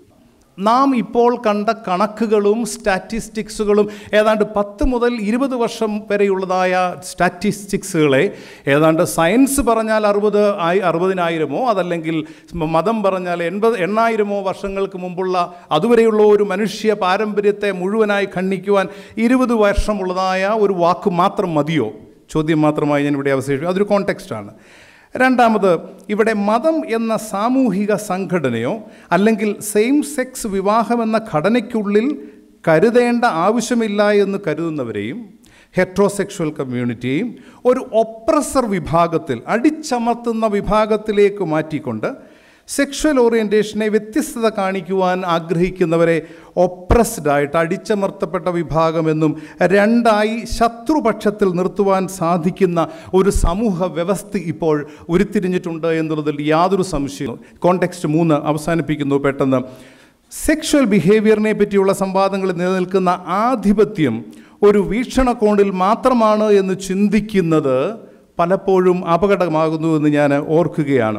നാം ഇപ്പോൾ കണ്ട കണക്കുകളും സ്റ്റാറ്റിസ്റ്റിക്സുകളും ഏതാണ്ട് പത്ത് മുതൽ ഇരുപത് വർഷം വരെയുള്ളതായ സ്റ്റാറ്റിസ്റ്റിക്സുകളെ ഏതാണ്ട് സയൻസ് പറഞ്ഞാൽ അറുപത് ആയി അറുപതിനായിരമോ അതല്ലെങ്കിൽ മതം പറഞ്ഞാൽ എൺപത് എണ്ണായിരമോ വർഷങ്ങൾക്ക് മുമ്പുള്ള അതുവരെയുള്ള ഒരു മനുഷ്യ പാരമ്പര്യത്തെ മുഴുവനായി ഖണ്ഡിക്കുവാൻ ഇരുപത് വർഷമുള്ളതായ ഒരു വാക്ക് മാത്രം മതിയോ ചോദ്യം മാത്രമായി ഞാൻ ഇവിടെ അവശേഷിക്കും അതൊരു കോണ്ടെക്സ്റ്റാണ് രണ്ടാമത് ഇവിടെ മതം എന്ന സാമൂഹിക സംഘടനയോ അല്ലെങ്കിൽ സെയിം സെക്സ് വിവാഹം എന്ന ഘടനയ്ക്കുള്ളിൽ കരുതേണ്ട ആവശ്യമില്ല എന്ന് കരുതുന്നവരെയും ഹെട്രോസെക്ഷൽ കമ്മ്യൂണിറ്റിയെയും ഒരു ഒപ്രസർ വിഭാഗത്തിൽ അടിച്ചമർത്തുന്ന വിഭാഗത്തിലേക്ക് മാറ്റിക്കൊണ്ട് സെക്ഷൽ ഓറിയൻറ്റേഷനെ വ്യത്യസ്തത കാണിക്കുവാൻ ആഗ്രഹിക്കുന്നവരെ ഒപ്രസ്ഡ് ആയിട്ട് അടിച്ചമർത്തപ്പെട്ട വിഭാഗമെന്നും രണ്ടായി ശത്രുപക്ഷത്തിൽ നിർത്തുവാൻ സാധിക്കുന്ന ഒരു സമൂഹ വ്യവസ്ഥ ഇപ്പോൾ ഉരുത്തിരിഞ്ഞിട്ടുണ്ട് എന്നുള്ളതിൽ യാതൊരു സംശയവും കോണ്ടെക്സ്റ്റ് മൂന്ന് അവസാനിപ്പിക്കുന്നു പെട്ടെന്ന് സെക്ഷൽ ബിഹേവിയറിനെ പറ്റിയുള്ള സംവാദങ്ങളിൽ നിലനിൽക്കുന്ന ആധിപത്യം ഒരു വീക്ഷണകോണിൽ മാത്രമാണ് എന്ന് ചിന്തിക്കുന്നത് പലപ്പോഴും അപകടമാകുന്നു എന്ന് ഞാൻ ഓർക്കുകയാണ്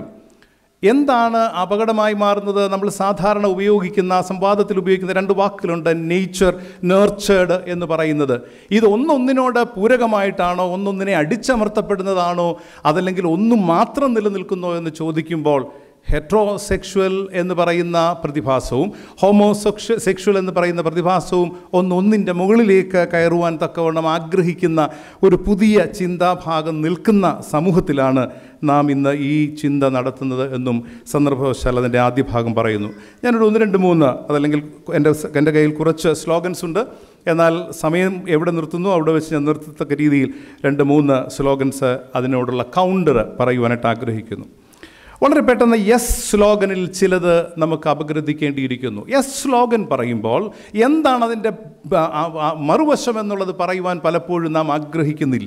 എന്താണ് അപകടമായി മാറുന്നത് നമ്മൾ സാധാരണ ഉപയോഗിക്കുന്ന സംവാദത്തിൽ ഉപയോഗിക്കുന്ന രണ്ട് വാക്കുകളുണ്ട് നേച്ചർ നേർച്ചേർഡ് എന്ന് പറയുന്നത് ഇത് ഒന്നൊന്നിനോട് പൂരകമായിട്ടാണോ ഒന്നൊന്നിനെ അടിച്ചമർത്തപ്പെടുന്നതാണോ അതല്ലെങ്കിൽ ഒന്നും മാത്രം നിലനിൽക്കുന്നോ എന്ന് ചോദിക്കുമ്പോൾ ഹെട്രോസെക്ഷുവൽ എന്ന് പറയുന്ന പ്രതിഭാസവും ഹോമോസെക്ഷ സെക്ഷുവൽ എന്ന് പറയുന്ന പ്രതിഭാസവും ഒന്നൊന്നിൻ്റെ മുകളിലേക്ക് കയറുവാൻ തക്കവണ്ണം ആഗ്രഹിക്കുന്ന ഒരു പുതിയ ചിന്താഭാഗം നിൽക്കുന്ന സമൂഹത്തിലാണ് നാം ഇന്ന് ഈ ചിന്ത നടത്തുന്നത് എന്നും സന്ദർഭവശാൽ അതിൻ്റെ ആദ്യ ഭാഗം പറയുന്നു ഞാനൊരു ഒന്ന് രണ്ട് മൂന്ന് അതല്ലെങ്കിൽ എൻ്റെ എൻ്റെ കയ്യിൽ കുറച്ച് സ്ലോഗൻസ് ഉണ്ട് എന്നാൽ സമയം എവിടെ നിർത്തുന്നു അവിടെ വെച്ച് ഞാൻ നിർത്തത്തക്ക രീതിയിൽ രണ്ട് മൂന്ന് സ്ലോഗൻസ് അതിനോടുള്ള കൗണ്ടർ പറയുവാനായിട്ട് ആഗ്രഹിക്കുന്നു വളരെ പെട്ടെന്ന് യെസ് സ്ലോഗനിൽ ചിലത് നമുക്ക് അപഗ്രഥിക്കേണ്ടിയിരിക്കുന്നു യെസ് സ്ലോഗൻ പറയുമ്പോൾ എന്താണ് അതിൻ്റെ ആ, ആ, ആ, മറുവശം എന്നുള്ളത് പറയുവാൻ പലപ്പോഴും നാം ആഗ്രഹിക്കുന്നില്ല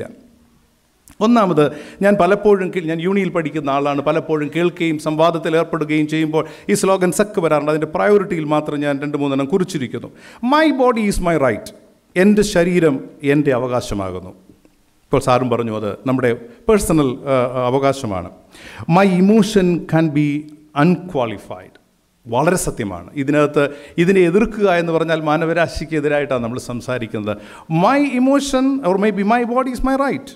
ഒന്നാമത് ഞാൻ പലപ്പോഴും കേ- ഞാൻ യൂണിയിൽ പഠിക്കുന്ന ആളാണ് പലപ്പോഴും കേൾക്കുകയും സംവാദത്തിൽ ഏർപ്പെടുകയും ചെയ്യുമ്പോൾ ഈ സ്ലോഗൻസ് ഒക്കെ വരാറുണ്ട് അതിൻ്റെ പ്രയോറിറ്റിയിൽ മാത്രം ഞാൻ രണ്ട് മൂന്നെണ്ണം കുറിച്ചിരിക്കുന്നു my body is my right എൻ്റെ ശരീരം എൻ്റെ അവകാശമാകുന്നു ഇപ്പോൾ സാറും പറഞ്ഞു അത് നമ്മുടെ പേഴ്സണൽ അവകാശമാണ് my emotion can be unqualified വളരെ സത്യമാണ് ഇതിനകത്ത് ഇതിനെ എതിർക്കുക എന്ന് പറഞ്ഞാൽ മാനവരാശിക്ക് എതിരായിട്ടാണ് നമ്മൾ സംസാരിക്കുന്നത് my emotion or my be my body is my right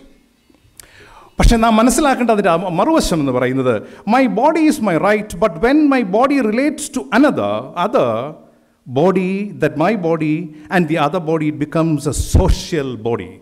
പക്ഷെ നാം മനസ്സിലാക്കേണ്ട അതിൻ്റെ ആ മറുവശം എന്ന് പറയുന്നത് my body is my right but when my body relates to another other body that my body and the other body it becomes a social body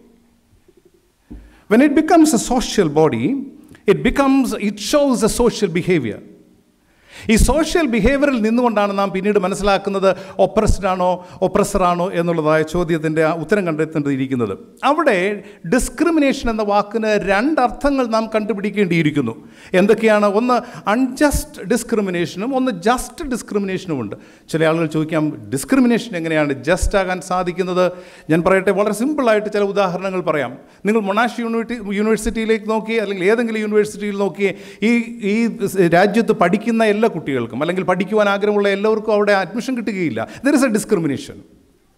when it becomes a social body it becomes it shows a social behavior ഈ സോഷ്യൽ ബിഹേവിയറിൽ നിന്നുകൊണ്ടാണ് നാം പിന്നീട് മനസ്സിലാക്കുന്നത് ഒപ്രസ്ഡ് ആണോ ഒപ്രസറാണോ എന്നുള്ളതായ ചോദ്യത്തിൻ്റെ ആ ഉത്തരം കണ്ടെത്തേണ്ടിയിരിക്കുന്നത് അവിടെ ഡിസ്ക്രിമിനേഷൻ എന്ന വാക്കിന് രണ്ടർത്ഥങ്ങൾ നാം കണ്ടുപിടിക്കേണ്ടിയിരിക്കുന്നു എന്തൊക്കെയാണ് ഒന്ന് അൺജസ്റ്റ് ഡിസ്ക്രിമിനേഷനും ഒന്ന് ജസ്റ്റ് ഡിസ്ക്രിമിനേഷനും ഉണ്ട് ചില ആളുകൾ ചോദിക്കാം ഡിസ്ക്രിമിനേഷൻ എങ്ങനെയാണ് ജസ്റ്റ് ആകാൻ സാധിക്കുന്നത് ഞാൻ പറയട്ടെ വളരെ സിമ്പിളായിട്ട് ചില ഉദാഹരണങ്ങൾ പറയാം നിങ്ങൾ മൊണാഷ് യൂണിവേഴ്സിറ്റി യൂണിവേഴ്സിറ്റിയിലേക്ക് നോക്കി അല്ലെങ്കിൽ ഏതെങ്കിലും യൂണിവേഴ്സിറ്റിയിൽ നോക്കി ഈ ഈ രാജ്യത്ത് പഠിക്കുന്ന എല്ലാ കുട്ടികൾക്കും അല്ലെങ്കിൽ പഠിക്കുവാൻ ആഗ്രഹമുള്ള എല്ലാവർക്കും അവിടെ അഡ്മിഷൻ കിട്ടുകയില്ല there is a discrimination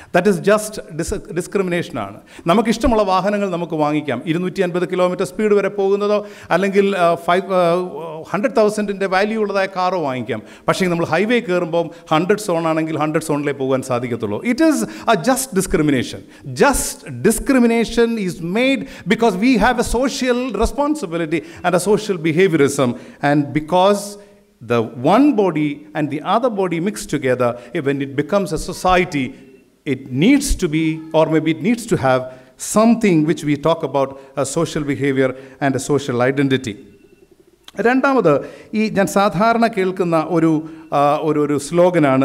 that is just dis ഡിസ്ക്രിമിനേഷനാണ് നമുക്കിഷ്ടമുള്ള വാഹനങ്ങൾ നമുക്ക് വാങ്ങിക്കാം ഇരുന്നൂറ്റി അൻപത് കിലോമീറ്റർ സ്പീഡ് വരെ പോകുന്നതോ അല്ലെങ്കിൽ ഫൈവ് ഹൺഡ്രഡ് തൗസൻഡിൻ്റെ വാല്യൂ ഉള്ളതായ കാറോ വാങ്ങിക്കാം പക്ഷേ നമ്മൾ ഹൈവേ കയറുമ്പോൾ ഹൺഡ്രഡ് സോൺ ആണെങ്കിൽ ഹൺഡ്രഡ് സോണിലേ പോകാൻ സാധിക്കത്തുള്ളൂ it is a just discrimination just discrimination is made because we have a social responsibility and a social behaviourism and because the one body and the other body mixed together, eh, when it becomes a society, it needs to be, or maybe it needs to have something which we talk about a social behavior and a social identity. രണ്ടാമത് ഈ ഞാൻ സാധാരണ കേൾക്കുന്ന ഒരു ആ, ഒരു ഒരു സ്ലോഗനാണ്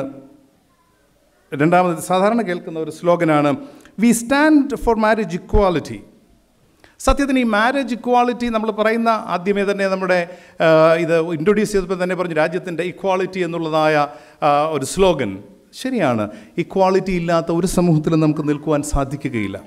രണ്ടാമത് സാധാരണ കേൾക്കുന്ന ഒരു സ്ലോഗനാണ് we stand for marriage equality സത്യത്തിന് ഈ മാരേജ് ഇക്വാളിറ്റി നമ്മൾ പറയുന്ന ആദ്യമേ തന്നെ നമ്മുടെ ആ, ഇത് ഇൻട്രൊഡ്യൂസ് ചെയ്തപ്പോൾ തന്നെ പറഞ്ഞു രാജ്യത്തിൻ്റെ ഇക്വാളിറ്റി എന്നുള്ളതായ ആ, ഒരു സ്ലോഗൻ ശരിയാണ് ഇക്വാളിറ്റി ഇല്ലാത്ത ഒരു സമൂഹത്തിലും നമുക്ക് നിൽക്കുവാൻ സാധിക്കുകയില്ല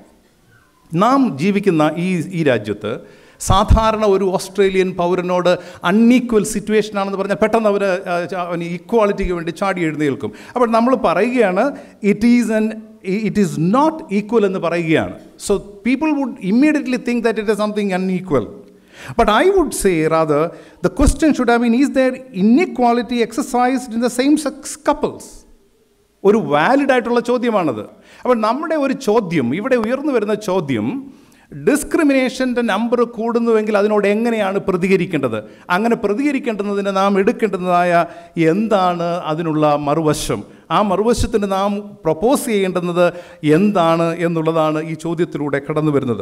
നാം ജീവിക്കുന്ന ഈ ഈ രാജ്യത്ത് സാധാരണ ഒരു ഓസ്ട്രേലിയൻ പൗരനോട് അൺഈക്വൽ സിറ്റുവേഷൻ ആണെന്ന് പറഞ്ഞാൽ പെട്ടെന്ന് അവർ അവന് ഈക്വാളിറ്റിക്ക് വേണ്ടി ചാടി എഴുന്നേൽക്കും അപ്പോൾ നമ്മൾ പറയുകയാണ് it is an it is not equal എന്ന് പറയുകയാണ് so people would immediately think that it is something unequal But I would say, rather, the question should have been is there inequality exercised in the same sex couples? ഒരു വാലിഡ് ആയിട്ടുള്ള ചോദ്യമാണത് അപ്പോൾ നമ്മുടെ ഒരു ചോദ്യം ഇവിടെ ഉയർന്നു വരുന്ന ചോദ്യം ഡിസ്ക്രിമിനേഷൻ്റെ നമ്പർ കൂടുന്നുവെങ്കിൽ അതിനോട് എങ്ങനെയാണ് പ്രതികരിക്കേണ്ടത് അങ്ങനെ പ്രതികരിക്കേണ്ടതിന് നാം എടുക്കേണ്ടതായ എന്താണ് അതിനുള്ള മറുവശം ആ മറുവശത്തിന് നാം പ്രപ്പോസ് ചെയ്യേണ്ടുന്നത് എന്താണ് എന്നുള്ളതാണ് ഈ ചോദ്യത്തിലൂടെ കടന്നു വരുന്നത്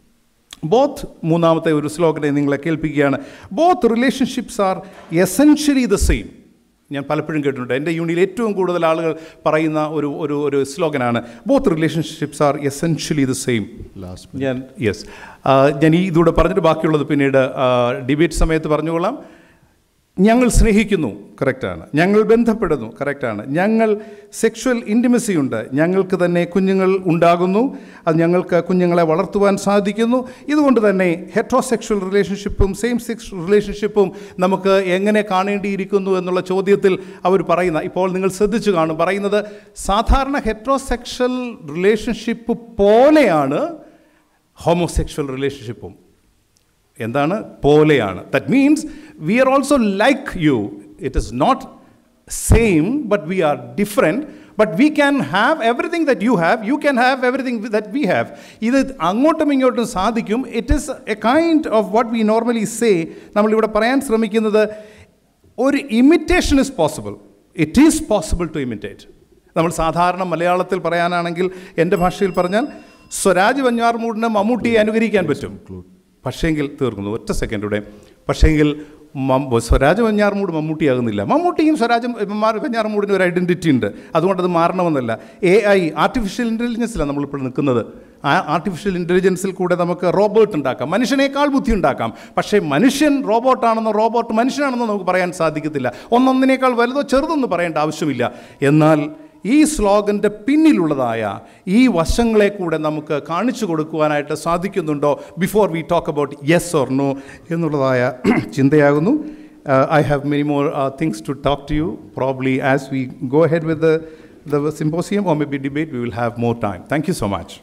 ബോത്ത് മൂന്നാമത്തെ ഒരു സ്ലോഗനെ നിങ്ങളെ കേൾപ്പിക്കുകയാണ് both relationships are essentially the same ഞാൻ പലപ്പോഴും കേട്ടിട്ടുണ്ട് എൻ്റെ യൂണിയിൽ ഏറ്റവും കൂടുതൽ ആളുകൾ പറയുന്ന ഒരു ഒരു ഒരു സ്ലോഗനാണ് both relationships are essentially the same Last ഞാൻ യെസ് ഞാൻ ഈ ഇതൂടെ പറഞ്ഞിട്ട് ബാക്കിയുള്ളത് പിന്നീട് ഡിബേറ്റ് സമയത്ത് പറഞ്ഞുകൊള്ളാം ഞങ്ങൾ സ്നേഹിക്കുന്നു കറക്റ്റാണ് ഞങ്ങൾ ബന്ധപ്പെടുന്നു കറക്റ്റാണ് ഞങ്ങൾ സെക്ഷൽ ഇൻറ്റിമസി ഉണ്ട് ഞങ്ങൾക്ക് തന്നെ കുഞ്ഞുങ്ങൾ ഉണ്ടാകുന്നു അത് ഞങ്ങൾക്ക് കുഞ്ഞുങ്ങളെ വളർത്തുവാൻ സാധിക്കുന്നു ഇതുകൊണ്ട് തന്നെ ഹെട്രോസെക്ഷൽ റിലേഷൻഷിപ്പും സെയിം സെക്സ് റിലേഷൻഷിപ്പും നമുക്ക് എങ്ങനെ കാണേണ്ടിയിരിക്കുന്നു എന്നുള്ള ചോദ്യത്തിൽ അവർ പറയുന്ന ഇപ്പോൾ നിങ്ങൾ ശ്രദ്ധിച്ചു കാണും പറയുന്നത് സാധാരണ ഹെട്രോസെക്ഷൽ റിലേഷൻഷിപ്പ് പോലെയാണ് ഹോമോസെക്ഷൽ റിലേഷൻഷിപ്പും എന്താണ് പോലെയാണ് that means we are also like you it is not same but we are different but we can have everything that you have you can have everything that we have ഇത് അങ്ങോട്ടും ഇങ്ങോട്ടും സാധിക്കും it is a kind of what we normally say നമ്മളിവിടെ പറയാൻ ശ്രമിക്കുന്നത് ഒരു imitation is possible it is possible to imitate നമ്മൾ സാധാരണ മലയാളത്തിൽ പറയാനാണെങ്കിൽ എൻ്റെ ഭാഷയിൽ പറഞ്ഞാൽ സ്വരാജ് വഞ്ഞാർമൂടിന് മമ്മൂട്ടിയെ അനുകരിക്കാൻ പറ്റും പക്ഷേങ്കിൽ തീർക്കുന്നു ഒറ്റ സെക്കൻഡൂടെ പക്ഷേങ്കിൽ മം- സ്വരാജ് വഞ്ഞാർമൂട് മമ്മൂട്ടിയാകുന്നില്ല മമ്മൂട്ടിയും സ്വരാജ് മാർ വഞ്ഞാർമൂടിന് ഒരു ഐഡൻറ്റിറ്റി ഉണ്ട് അതുകൊണ്ട് അത് മാറണമെന്നല്ല എ ഐ ആർട്ടിഫിഷ്യൽ ഇൻ്റലിജൻസിലാണ് നമ്മളിപ്പോൾ നിൽക്കുന്നത് ആ ആർട്ടിഫിഷ്യൽ ഇൻ്റലിജൻസിൽ കൂടെ നമുക്ക് റോബോട്ട് ഉണ്ടാക്കാം മനുഷ്യനേക്കാൾ ബുദ്ധി ഉണ്ടാക്കാം പക്ഷേ മനുഷ്യൻ റോബോട്ടാണെന്നോ റോബോട്ട് മനുഷ്യനാണെന്നോ നമുക്ക് പറയാൻ സാധിക്കത്തില്ല ഒന്നൊന്നിനേക്കാൾ വലുതോ ചെറുതൊന്നും പറയേണ്ട ആവശ്യമില്ല എന്നാൽ ഈ സ്ലോഗൻ്റെ പിന്നിലുള്ളതായ ഈ വശങ്ങളെ കൂടെ നമുക്ക് കാണിച്ചു കൊടുക്കുവാനായിട്ട് സാധിക്കുന്നുണ്ടോ before we talk about yes or no എന്നുള്ളതായ ചിന്തയാകുന്നു I have many more things to talk to you probably as we go ahead with the symposium or maybe debate we will have more time thank you so much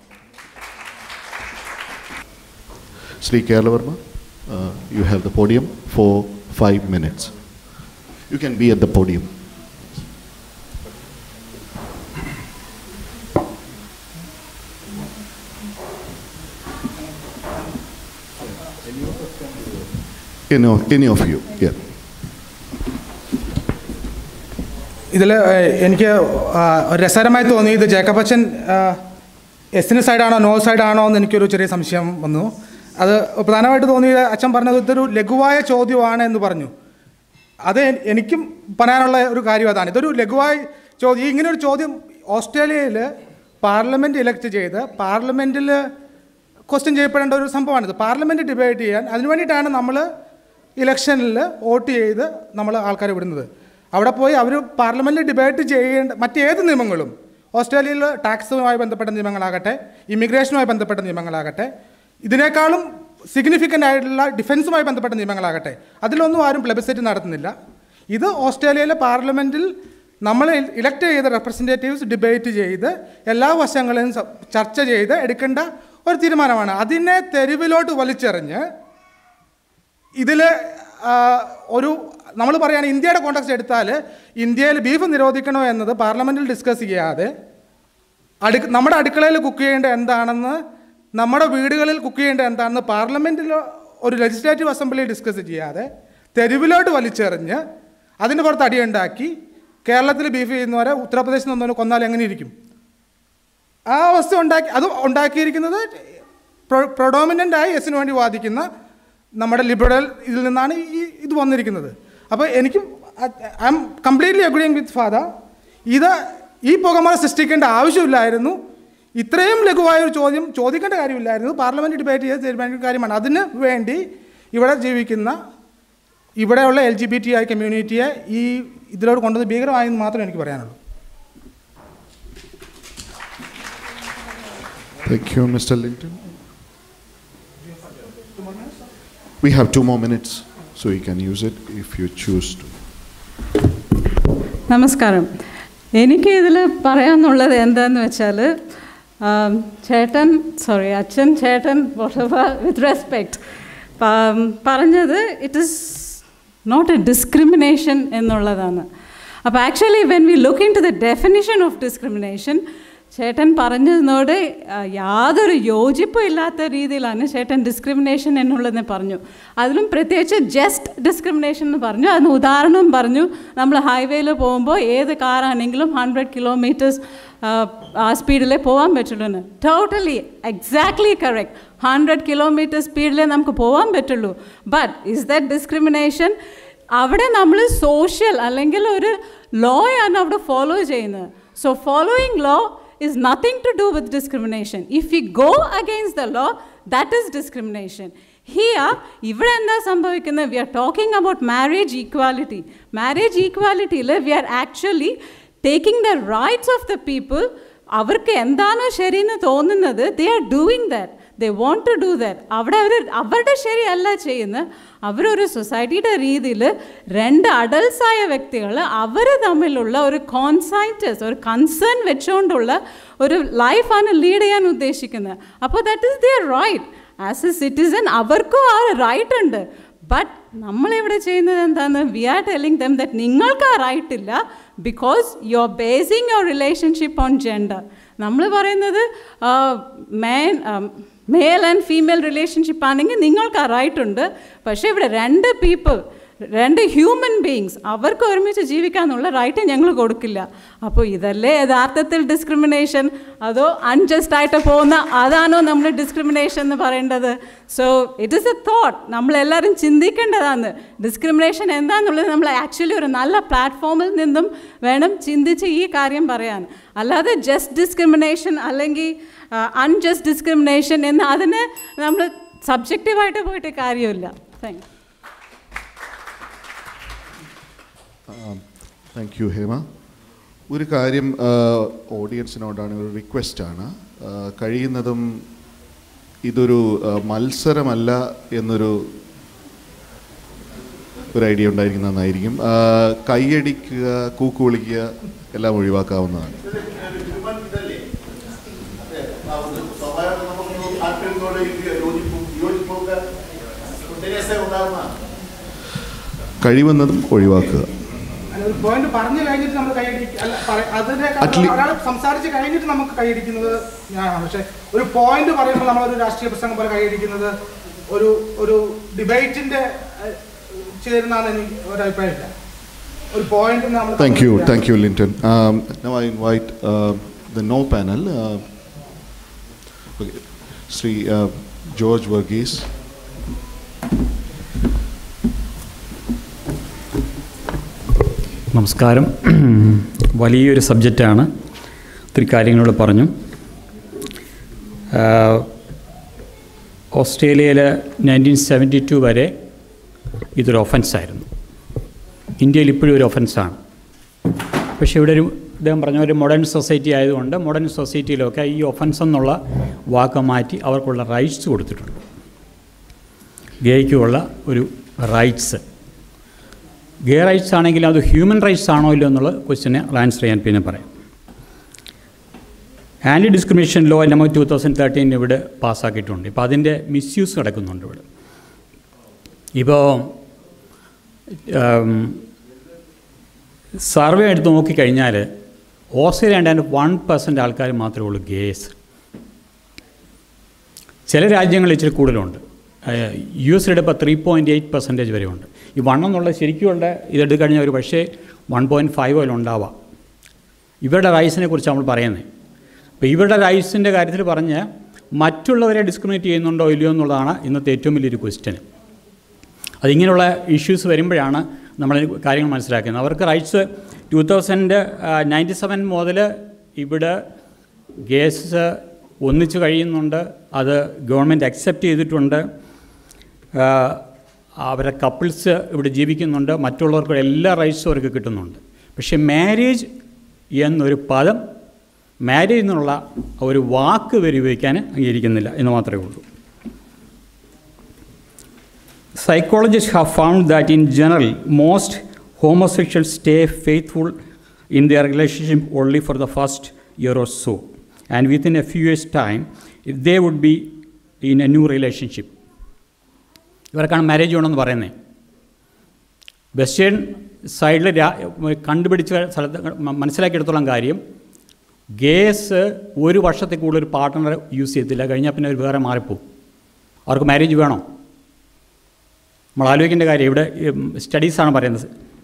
Sri Keralavarma, uh, you have the podium for five minutes. You can be at the podium. Any of, any of you, yeah. ഇതിൽ എനിക്ക് ആ, ഒരു രസകരമായി തോന്നി ഇത് ജേക്കബ് അച്ഛൻ എസിന് സൈഡാണോ നോ സൈഡാണോ എന്ന് എനിക്കൊരു ചെറിയ സംശയം വന്നു അത് പ്രധാനമായിട്ട് തോന്നിയത് അച്ഛൻ പറഞ്ഞത് ഇതൊരു ലഘുവായ ചോദ്യമാണ് എന്ന് പറഞ്ഞു അത് എ- എനിക്കും പറയാനുള്ള ഒരു കാര്യം അതാണ് ഇതൊരു ലഘുവായ ചോദ്യം ഇങ്ങനെ ഒരു ചോദ്യം ഓസ്ട്രേലിയയിൽ പാർലമെൻറ്റ് ഇലക്ട് ചെയ്ത് പാർലമെൻറ്റിൽ ക്വസ്റ്റ്യൻ ചെയ്യപ്പെടേണ്ട ഒരു സംഭവമാണിത് പാർലമെൻറ്റ് ഡിബേറ്റ് ചെയ്യാൻ അതിനു വേണ്ടിയിട്ടാണ് നമ്മൾ ഇലക്ഷനിൽ വോട്ട് ചെയ്ത് നമ്മൾ ആൾക്കാരെ വിടുന്നത് അവിടെ പോയി അവർ പാർലമെൻറ്റിൽ ഡിബേറ്റ് ചെയ്യേണ്ട മറ്റേത് നിയമങ്ങളും ഓസ്ട്രേലിയയിൽ ടാക്സുമായി ബന്ധപ്പെട്ട നിയമങ്ങളാകട്ടെ ഇമിഗ്രേഷനുമായി ബന്ധപ്പെട്ട നിയമങ്ങളാകട്ടെ ഇതിനേക്കാളും സിഗ്നിഫിക്കൻ്റ് ആയിട്ടുള്ള ഡിഫൻസുമായി ബന്ധപ്പെട്ട നിയമങ്ങളാകട്ടെ അതിലൊന്നും ആരും പ്ലെബിസൈറ്റ് നടത്തുന്നില്ല ഇത് ഓസ്ട്രേലിയയിലെ പാർലമെൻറ്റിൽ നമ്മൾ ഇലക്ട് ചെയ്ത റെപ്രസെൻറ്റേറ്റീവ്സ് ഡിബേറ്റ് ചെയ്ത് എല്ലാ വശങ്ങളെയും സ- ചർച്ച ചെയ്ത് എടുക്കേണ്ട ഒരു തീരുമാനമാണ് അതിനെ തെരുവിലോട്ട് വലിച്ചെറിഞ്ഞ് ഇതിൽ ഒരു നമ്മൾ പറയുകയാണ് ഇന്ത്യയുടെ കോണ്ടക്സ്റ്റ് എടുത്താൽ ഇന്ത്യയിൽ ബീഫ് നിരോധിക്കണോ എന്നത് പാർലമെൻറ്റിൽ ഡിസ്കസ് ചെയ്യാതെ അടു നമ്മുടെ അടുക്കളയിൽ കുക്ക് ചെയ്യേണ്ട എന്താണെന്ന് നമ്മുടെ വീടുകളിൽ കുക്ക് ചെയ്യേണ്ട എന്താണെന്ന് പാർലമെൻറ്റിൽ ഒരു ലെജിസ്ലേറ്റീവ് അസംബ്ലി ഡിസ്കസ് ചെയ്യാതെ തെരുവിലോട്ട് വലിച്ചെറിഞ്ഞ് അതിന് പുറത്ത് അടിയുണ്ടാക്കി കേരളത്തിൽ ബീഫ് ചെയ്യുന്നവരെ ഉത്തർപ്രദേശിൽ നിന്നവരെ കൊന്നാൽ എങ്ങനെ ഇരിക്കും ആ അവസ്ഥ ഉണ്ടാക്കി അത് ഉണ്ടാക്കിയിരിക്കുന്നത് പ്രൊഡോമിനൻ്റ് ആയി എസിന് വേണ്ടി വാദിക്കുന്ന നമ്മുടെ ലിബറൽ ഇതിൽ നിന്നാണ് ഈ ഇത് വന്നിരിക്കുന്നത് അപ്പോൾ എനിക്കും I'm completely agreeing with father ഇത് ഈ പുകമറ സൃഷ്ടിക്കേണ്ട ആവശ്യമില്ലായിരുന്നു ഇത്രയും ലഘുവായ ഒരു ചോദ്യം ചോദിക്കേണ്ട കാര്യമില്ലായിരുന്നു പാർലമെൻറ്റ് ഡിബേറ്റ് ചെയ്ത് തീരുമാനിക്കേണ്ട കാര്യമാണ് അതിന് വേണ്ടി ഇവിടെ ജീവിക്കുന്ന ഇവിടെയുള്ള L G B T I കമ്മ്യൂണിറ്റിയെ ഈ ഇതിലോട്ട് കൊണ്ടുവന്ന് ഭീകരമായെന്ന് മാത്രമേ എനിക്ക് പറയാനുള്ളൂ Thank you, Mr. Linton. We have two more minutes, so you can use it if you choose to. നമസ്കാരം എനിക്ക് ഇതിൽ പറയാനുള്ളത് എന്താന്ന് വെച്ചാൽ ആം, ചേട്ടൻ സോറി അച്ഛൻ ചേട്ടൻ വിത്ത് റെസ്പെക്റ്റ് പറഞ്ഞത് it is not a discrimination എന്നുള്ളതാണ് അപ്പോൾ actually when we look into the definition of discrimination ചേട്ടൻ പറഞ്ഞതിനോട് ആ, യാതൊരു യോജിപ്പും ഇല്ലാത്ത രീതിയിലാണ് ചേട്ടൻ ഡിസ്ക്രിമിനേഷൻ എന്നുള്ളതെന്ന് പറഞ്ഞു അതിലും പ്രത്യേകിച്ച് ജസ്റ്റ് ഡിസ്ക്രിമിനേഷൻ എന്ന് പറഞ്ഞു അതിന് ഉദാഹരണം പറഞ്ഞു നമ്മൾ ഹൈവേയിൽ പോകുമ്പോൾ ഏത് കാറാണെങ്കിലും ഹൺഡ്രഡ് കിലോമീറ്റേഴ്സ് ആ സ്പീഡിലേ പോകാൻ പറ്റുള്ളൂ എന്ന് totally exactly correct hundred kilometre സ്പീഡിലേ നമുക്ക് പോകാൻ പറ്റുള്ളൂ ബട്ട് ഇസ് ദാറ്റ് ഡിസ്ക്രിമിനേഷൻ അവിടെ നമ്മൾ സോഷ്യൽ അല്ലെങ്കിൽ ഒരു ലോ ആണ് അവിടെ ഫോളോ ചെയ്യുന്നത് so following law is nothing to do with discrimination. If we go against the law, that is discrimination. Here, ഇവിടെ എന്താ സംഭവിക്കുന്നത് we are talking about marriage equality marriage ഈക്വാലിറ്റിയിൽ we are actually taking the rights of the people അവർക്ക് എന്താണോ ശരിയെന്ന് തോന്നുന്നത് they are doing that they want to do that അവിടെ അവർ അവരുടെ ശരിയല്ല ചെയ്യുന്നത് അവരൊരു സൊസൈറ്റിയുടെ രീതിയിൽ രണ്ട് അഡൽട്സ് ആയ വ്യക്തികൾ അവർ തമ്മിലുള്ള ഒരു കോൺസൈറ്റസ് ഒരു കൺസേൺ വെച്ചുകൊണ്ടുള്ള ഒരു ലൈഫാണ് ലീഡ് ചെയ്യാൻ ഉദ്ദേശിക്കുന്നത് അപ്പോൾ that is their right as a citizen അവർക്കും ആ റൈറ്റ് ഉണ്ട് ബട്ട് നമ്മളിവിടെ ചെയ്യുന്നത് എന്താണെന്ന് we are telling them that നിങ്ങൾക്ക് ആ റൈറ്റ് ഇല്ല because you are basing your relationship on gender നമ്മൾ പറയുന്നത് man male and female relationship ആണെങ്കിൽ നിങ്ങൾക്ക് ആ റൈറ്റ് ഉണ്ട് പക്ഷേ ഇവിടെ രണ്ട് പീപ്പിൾ രണ്ട് ഹ്യൂമൻ ബീങ്സ് അവർക്ക് ഒരുമിച്ച് ജീവിക്കാനുള്ള റൈറ്റ് ഞങ്ങൾ കൊടുക്കില്ല അപ്പോൾ ഇതല്ലേ യഥാർത്ഥത്തിൽ ഡിസ്ക്രിമിനേഷൻ അതോ അൺജസ്റ്റ് ആയിട്ട് പോകുന്ന അതാണോ നമ്മൾ ഡിസ്ക്രിമിനേഷൻ എന്ന് പറയേണ്ടത് so it is a thought നമ്മളെല്ലാവരും ചിന്തിക്കേണ്ടതാണ് ഡിസ്ക്രിമിനേഷൻ എന്താണെന്നുള്ളത് നമ്മൾ ആക്ച്വലി ഒരു നല്ല പ്ലാറ്റ്ഫോമിൽ നിന്നും വേണം ചിന്തിച്ച് ഈ കാര്യം പറയാൻ അല്ലാതെ ജസ്റ്റ് ഡിസ്ക്രിമിനേഷൻ അല്ലെങ്കിൽ അൺജസ്റ്റ് ഡിസ്ക്രിമിനേഷൻ എന്ന് അതിന് നമ്മൾ സബ്ജക്റ്റീവായിട്ട് പോയിട്ട് കാര്യമില്ല താങ്ക് താങ്ക് യു ഹേമ ഒരു കാര്യം ഓഡിയൻസിനോടാണ് ഒരു റിക്വസ്റ്റാണ് കഴിയുന്നതും ഇതൊരു ആ, മത്സരമല്ല എന്നൊരു ഒരു ഐഡിയ ഉണ്ടായിരിക്കുന്ന നന്നായിരിക്കും ആ, കൈയടിക്കുക കൂക്ക് വിളിക്കുക എല്ലാം ഒഴിവാക്കാവുന്നതാണ് കഴിവന്നതും ഒഴിവാക്കുക അല്ല, ഒരു പോയിന്റ് പറഞ്ഞു കഴിഞ്ഞിട്ട് നമ്മൾ കൈയടിക്കുക അല്ല പറ- അതിനെ At le- ഒരാൾ സംസാരിച്ച് കഴിഞ്ഞിട്ട് നമുക്ക് കൈയടിക്കുന്നത് ഞാനാണ് പക്ഷെ ഒരു പോയിന്റ് പറയുമ്പോൾ നമ്മളൊരു രാഷ്ട്രീയ പ്രസംഗം പോലെ കൈയടിക്കുന്നത് ഒരു ഒരു ഡിബേറ്റിന്റെ ചേരുന്നതാണ് എനിക്ക് ഒരു അഭിപ്രായമില്ല ഒരു പോയിന്റ് നമ്മൾ Thank you, thank you, Linton. Um, now I invite uh, the no panel. Uh, okay, Sri uh, George Verghese. നമസ്കാരം വലിയൊരു സബ്ജക്റ്റാണ് ഒത്തിരി കാര്യങ്ങളോട് പറഞ്ഞു ആഹ്, ഓസ്ട്രേലിയയിൽ നയൻറ്റീൻ സെവൻറ്റി ടു വരെ ഇതൊരു ഒഫൻസായിരുന്നു ഇന്ത്യയിൽ ഇപ്പോഴും ഒരു ഒഫൻസാണ് പക്ഷേ ഇവിടെ ഒരു അദ്ദേഹം പറഞ്ഞ ഒരു മോഡേൺ സൊസൈറ്റി ആയതുകൊണ്ട് മോഡേൺ സൊസൈറ്റിയിലൊക്കെ ഈ ഒഫൻസ് എന്നുള്ള വാക്ക് മാറ്റി അവർക്കുള്ള റൈറ്റ്സ് കൊടുത്തിട്ടുണ്ട് ഗേയ്ക്കുള്ള ഒരു റൈറ്റ്സ് ഗേ റൈറ്റ്സ് ആണെങ്കിൽ അത് ഹ്യൂമൻ റൈറ്റ്സ് ആണോ ഇല്ലയോ എന്നുള്ള ക്വസ്റ്റിന് ആൻസർ ചെയ്യാൻ പിന്നെ പറയാം anti discrimination law number two thousand thirteen ഇവിടെ പാസ്സാക്കിയിട്ടുണ്ട് ഇപ്പോൾ അതിൻ്റെ മിസ്യൂസ് നടക്കുന്നുണ്ട് ഇവിടെ ഇപ്പോൾ സർവേ എടുത്ത് നോക്കിക്കഴിഞ്ഞാൽ ഓസ്ട്രേലിയ ഏതാണ്ട് വൺ പെർസെൻറ്റ് ആൾക്കാർ മാത്രമേ ഉള്ളൂ ഗേസ് ചില രാജ്യങ്ങളിൽ ഇച്ചിരി കൂടുതലുണ്ട് യു എസിൽ ഇപ്പോൾ ത്രീ പോയിൻറ്റ് എയ്റ്റ് പെർസെൻറ്റേജ് വരെ ഉണ്ട് ഈ വൺ എന്നുള്ള ശരിക്കുമുള്ള ഇതെടുത്ത് കഴിഞ്ഞാൽ ഒരു പക്ഷേ വൺ പോയിൻറ്റ് ഫൈവ് അതിൽ ഉണ്ടാവാം ഇവരുടെ റൈസിനെ കുറിച്ച് നമ്മൾ പറയുന്നത് അപ്പോൾ ഇവരുടെ റൈസിൻ്റെ കാര്യത്തിൽ പറഞ്ഞ് മറ്റുള്ളവരെ ഡിസ്ക്രിമിനേറ്റ് ചെയ്യുന്നുണ്ടോ ഇല്ലയോ എന്നുള്ളതാണ് ഇന്നത്തെ ഏറ്റവും വലിയൊരു ക്വസ്റ്റ്യൻ അതിങ്ങനെയുള്ള ഇഷ്യൂസ് വരുമ്പോഴാണ് നമ്മൾ കാര്യങ്ങൾ മനസ്സിലാക്കുന്നത് അവർക്ക് rights two thousand ninety seven മുതൽ ഇവിടെ ഗേസ് ഒന്നിച്ച് കഴിയുന്നുണ്ട് അത് ഗവൺമെൻറ് അക്സെപ്റ്റ് ചെയ്തിട്ടുണ്ട് ആ, അവരെ കപ്പിൾസ് ഇവിടെ ജീവിക്കുന്നുണ്ട് മറ്റുള്ളവർക്ക് എല്ലാ റൈറ്റ്സും അവർക്ക് കിട്ടുന്നുണ്ട് പക്ഷേ മാരേജ് എന്നൊരു പദം മാരേജ് എന്നുള്ള ഒരു വാക്ക് വരെ ഉപയോഗിക്കാൻ അംഗീകരിക്കുന്നില്ല എന്ന് മാത്രമേ ഉള്ളൂ Psychologists have found that in general, most homosexuals stay faithful in their relationship only for the first year or so. And within a few years' time, if they would be in a new relationship. ഇവർക്കാണ് മാരേജ് വേണമെന്ന് പറയുന്നത് വെസ്റ്റേൺ സൈഡിൽ രാ കണ്ടുപിടിച്ച സ്ഥലത്ത് മ- മനസ്സിലാക്കിയെടുത്തോളം കാര്യം ഗേസ് ഒരു വർഷത്തിൽ കൂടുതൽ ഒരു പാർട്ട്ണറെ യൂസ് ചെയ്യത്തില്ല കഴിഞ്ഞാൽ പിന്നെ അവർ വേറെ മാറിപ്പോവും അവർക്ക് മാരേജ് വേണോ നമ്മൾ ആലോചിക്കേണ്ട കാര്യം ഇവിടെ സ്റ്റഡീസാണ് പറയുന്നത്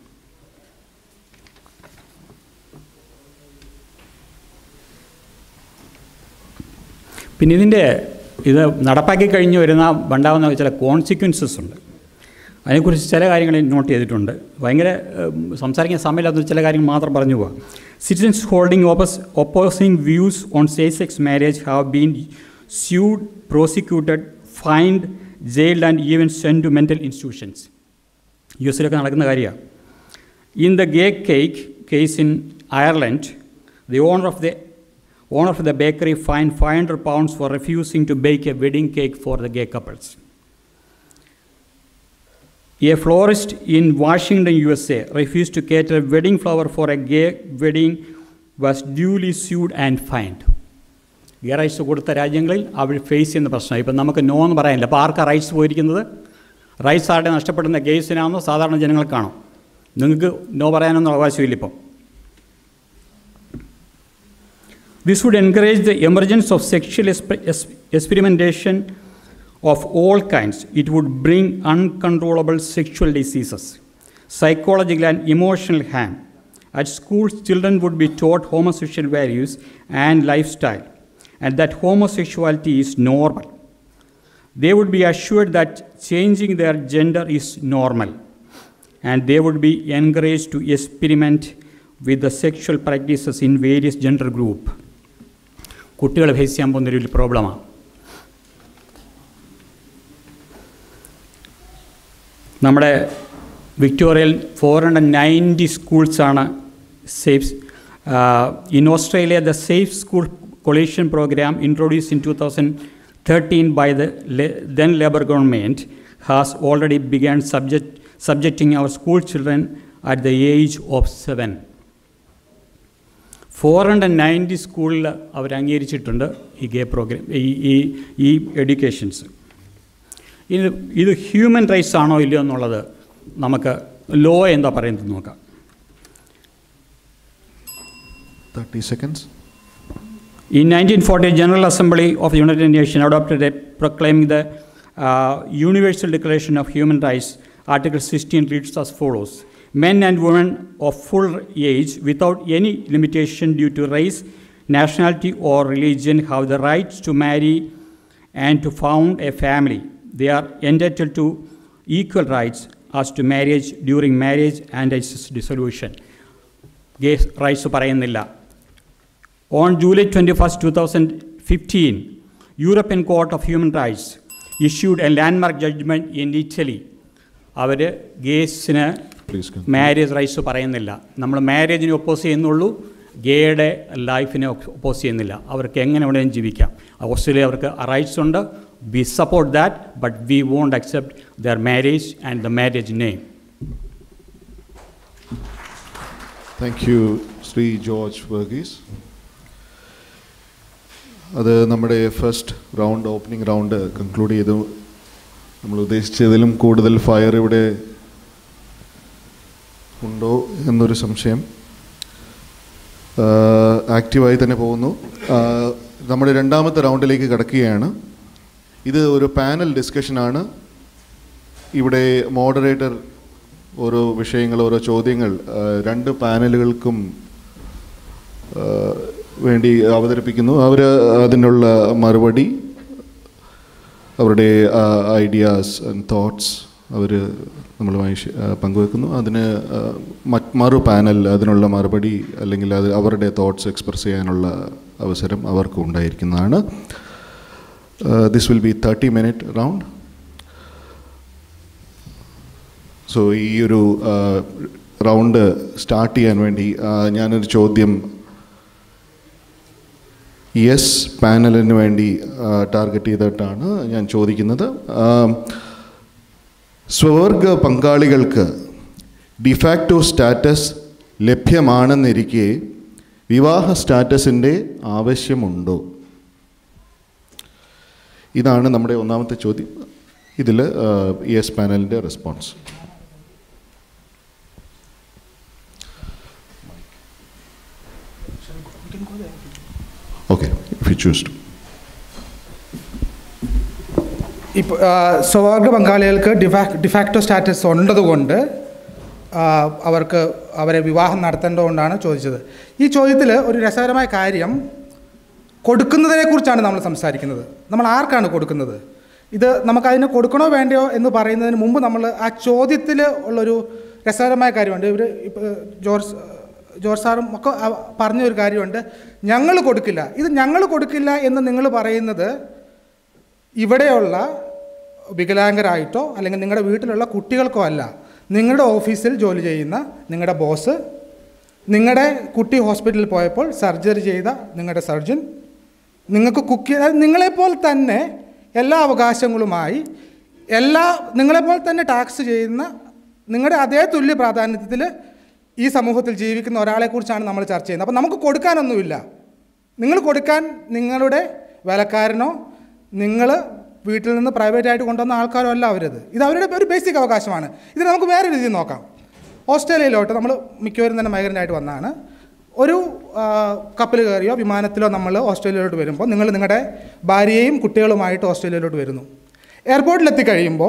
പിന്നെ ഇതിൻ്റെ ഇത് നടപ്പാക്കി കഴിഞ്ഞ് വരുന്ന ഉണ്ടാകുന്ന ചില കോൺസിക്വൻസസ് ഉണ്ട് അതിനെക്കുറിച്ച് ചില കാര്യങ്ങൾ നോട്ട് ചെയ്തിട്ടുണ്ട് ഭയങ്കര ഉം, സംസാരിക്കാൻ സമയമില്ലാത്ത ചില കാര്യങ്ങൾ മാത്രം പറഞ്ഞു പോവാം citizens holding oppose opposing views on say sex marriage have been sued prosecuted fined jailed and even sent to mental institutions യു എസിലൊക്കെ നടക്കുന്ന കാര്യമാണ് in the gay cake case in Ireland the owner of the owner of the bakery fine five hundred pounds for refusing to bake a wedding cake for the gay couples A florist in Washington, USA, refused to cater a wedding flower for a gay wedding, was duly sued and fined. Gay rights കൊടുത്ത രാജ്യങ്ങളിൽ അവർ ഫേസ് ചെയ്യുന്ന പ്രശ്നം ഇപ്പം നമുക്ക് നോ എന്ന് പറയാനില്ല അപ്പോൾ ആർക്കാണ് റൈറ്റ്സ് പോയിരിക്കുന്നത് റൈറ്റ്സ് ആരുടെ നഷ്ടപ്പെടുന്ന ഗേസിനാണോ സാധാരണ ജനങ്ങൾക്കാണോ നിങ്ങൾക്ക് നോ പറയാനൊന്നും അവകാശമില്ല ഇപ്പം This would encourage the emergence of sexual exper- es- experimentation of all kinds. It would bring uncontrollable sexual diseases, psychological and emotional harm. At schools, children would be taught homosexual values and lifestyle, and that homosexuality is normal. They would be assured that changing their gender is normal, and they would be encouraged to experiment with the sexual practices in various gender groups. കുട്ടികൾ ഫേസ് ചെയ്യാൻ പോകുന്നൊരു വലിയ പ്രോബ്ലമാണ് നമ്മുടെ വിക്ടോറിയയിൽ ഫോർ ഹൺഡ്രഡ് നയൻറ്റി സ്കൂൾസാണ് safe in Australia the safe school coalition programme introduce in two thousand thirteen by the then Labor government has already began subject subjecting our school children at the age of seven four hundred ninety സ്കൂളിൽ അവർ അംഗീകരിച്ചിട്ടുണ്ട് ഈ ഗേ പ്രോഗ്രാം ഈ ഈ ഈ എഡ്യൂക്കേഷൻസ് ഇത് ഇത് ഹ്യൂമൻ റൈറ്റ്സ് ആണോ ഇല്ലയോ എന്നുള്ളത് നമുക്ക് ലോ എന്താ പറയുന്നത് നോക്കാം 30 seconds. In 1940, General Assembly of the United Nations adopted a proclaiming the uh, Universal Declaration of Human Rights. Article 16 reads as follows: Men and women of full age, without any limitation due to race, nationality, or religion, have the rights to marry and to found a family. They are entitled to equal rights as to marriage, during marriage, and its dissolution. Gay rights പറയുന്നില്ല on July twenty first two thousand fifteen European Court of Human Rights issued a landmark judgement in Italy അവർ ഗേസിന് Please continue. മാരേജ് റൈറ്റ്സ് പറയുന്നില്ല നമ്മൾ മാരേജിനെ ഒപ്പോസ് ചെയ്യുന്നുള്ളൂ ഗേയുടെ ലൈഫിനെ ഒപ്പോസ് ചെയ്യുന്നില്ല അവർക്ക് എങ്ങനെ വേണമെങ്കിലും ജീവിക്കാം ഓസ്ട്രേലിയ അവർക്ക് റൈറ്റ്സ് ഉണ്ട് we support that but we won't accept their marriage and the marriage name thank you Shri George Varghese അത് നമ്മുടെ first round opening round conclude ചെയ്തു നമ്മൾ ഉദ്ദേശിച്ചതിലും കൂടുതൽ ഫയർ ഇവിടെ ഉണ്ടോ എന്നൊരു സംശയം ആക്റ്റീവായി തന്നെ പോകുന്നു ആ, നമ്മുടെ രണ്ടാമത്തെ റൗണ്ടിലേക്ക് കടക്കുകയാണ് ഇത് ഒരു പാനൽ ഡിസ്കഷനാണ് ഇവിടെ മോഡറേറ്റർ ഓരോ വിഷയങ്ങൾ ഓരോ ചോദ്യങ്ങൾ ആ, രണ്ട് പാനലുകൾക്കും ആ, വേണ്ടി അവതരിപ്പിക്കുന്നു അവർ അതിനുള്ള മറുപടി അവരുടെ ഐഡിയാസ് ആൻഡ് തോട്ട്സ് അവർ നമ്മളുമായി ഷെ- ആ, പങ്കുവെക്കുന്നു അതിന് ആ, മറ്റ് മറു പാനൽ അതിനുള്ള മറുപടി അല്ലെങ്കിൽ അത് അവരുടെ തോട്ട്സ് എക്സ്പ്രസ് ചെയ്യാനുള്ള അവസരം അവർക്ക് ഉണ്ടായിരിക്കുന്നതാണ് this will be thirty minute round so ഈ ഒരു റൗണ്ട് സ്റ്റാർട്ട് ചെയ്യാൻ വേണ്ടി ആ, ഞാനൊരു ചോദ്യം യെസ് പാനലിന് വേണ്ടി ടാർഗറ്റ് ചെയ്തിട്ടാണ് ഞാൻ ചോദിക്കുന്നത് ആ, സ്വവർഗ പങ്കാളികൾക്ക് ഡിഫാക്റ്റോ സ്റ്റാറ്റസ് ലഭ്യമാണെന്നിരിക്കെ വിവാഹ സ്റ്റാറ്റസിൻ്റെ ആവശ്യമുണ്ടോ ഇതാണ് നമ്മുടെ ഒന്നാമത്തെ ചോദ്യം ഇതിൽ യെസ് പാനലിൻ്റെ response okay if you choose to ഇപ്പോൾ സ്വവർഗ പങ്കാളികൾക്ക് ഡിഫാ ഡിഫാക്റ്റോ സ്റ്റാറ്റസ് ഉള്ളതുകൊണ്ട് ആ, അവർക്ക് അവരെ വിവാഹം നടത്തേണ്ടതുകൊണ്ടാണ് ചോദിച്ചത് ഈ ചോദ്യത്തിൽ ഒരു രസകരമായ കാര്യം കൊടുക്കുന്നതിനെക്കുറിച്ചാണ് നമ്മൾ സംസാരിക്കുന്നത് നമ്മൾ ആർക്കാണ് കൊടുക്കുന്നത് ഇത് നമുക്കതിന് കൊടുക്കണോ വേണ്ടയോ എന്ന് പറയുന്നതിന് മുമ്പ് നമ്മൾ ആ ചോദ്യത്തിൽ ഉള്ളൊരു രസകരമായ കാര്യമുണ്ട് ഇവർ ഇപ്പോൾ ജോർജ് ജോർജ് സാറും ഒക്കെ ആ- പറഞ്ഞ ഒരു കാര്യമുണ്ട് ഞങ്ങൾ കൊടുക്കില്ല ഇത് ഞങ്ങൾ കൊടുക്കില്ല എന്ന് നിങ്ങൾ പറയുന്നത് ഇവിടെയുള്ള വികലാംഗരായിട്ടോ അല്ലെങ്കിൽ നിങ്ങളുടെ വീട്ടിലുള്ള കുട്ടികൾക്കോ അല്ല നിങ്ങളുടെ ഓഫീസിൽ ജോലി ചെയ്യുന്ന നിങ്ങളുടെ ബോസ് നിങ്ങളുടെ കുട്ടി ഹോസ്പിറ്റലിൽ പോയപ്പോൾ സർജറി ചെയ്ത നിങ്ങളുടെ സർജൻ നിങ്ങൾക്ക് കുക്ക് അതായത് നിങ്ങളെപ്പോലെ തന്നെ എല്ലാ അവകാശങ്ങളുമായി എല്ലാ നിങ്ങളെപ്പോലെ തന്നെ ടാക്സ് ചെയ്യുന്ന നിങ്ങളുടെ അതേ തുല്യ പ്രാധാന്യത്തിൽ ഈ സമൂഹത്തിൽ ജീവിക്കുന്ന ഒരാളെക്കുറിച്ചാണ് നമ്മൾ ചർച്ച ചെയ്യുന്നത് അപ്പോൾ നമുക്ക് കൊടുക്കാനൊന്നുമില്ല നിങ്ങൾ കൊടുക്കാൻ നിങ്ങളുടെ വേലക്കാരനോ നിങ്ങൾ വീട്ടിൽ നിന്ന് പ്രൈവറ്റ് ആയിട്ട് കൊണ്ടുവന്ന ആൾക്കാരോ അല്ല അവരത് ഇത് അവരുടെ ഒരു ബേസിക് അവകാശമാണ് ഇത് നമുക്ക് വേറെ രീതിയിൽ നോക്കാം ഓസ്ട്രേലിയയിലോട്ട് നമ്മൾ മിക്കവരും തന്നെ മൈഗ്രൻ്റ് ആയിട്ട് വന്നതാണ് ഒരു കപ്പൽ കയറിയോ വിമാനത്തിലോ നമ്മൾ ഓസ്ട്രേലിയയിലോട്ട് വരുമ്പോൾ നിങ്ങൾ നിങ്ങളുടെ ഭാര്യയെയും കുട്ടികളുമായിട്ട് ഓസ്ട്രേലിയയിലോട്ട് വരുന്നു എയർപോർട്ടിൽ എത്തിക്കഴിയുമ്പോൾ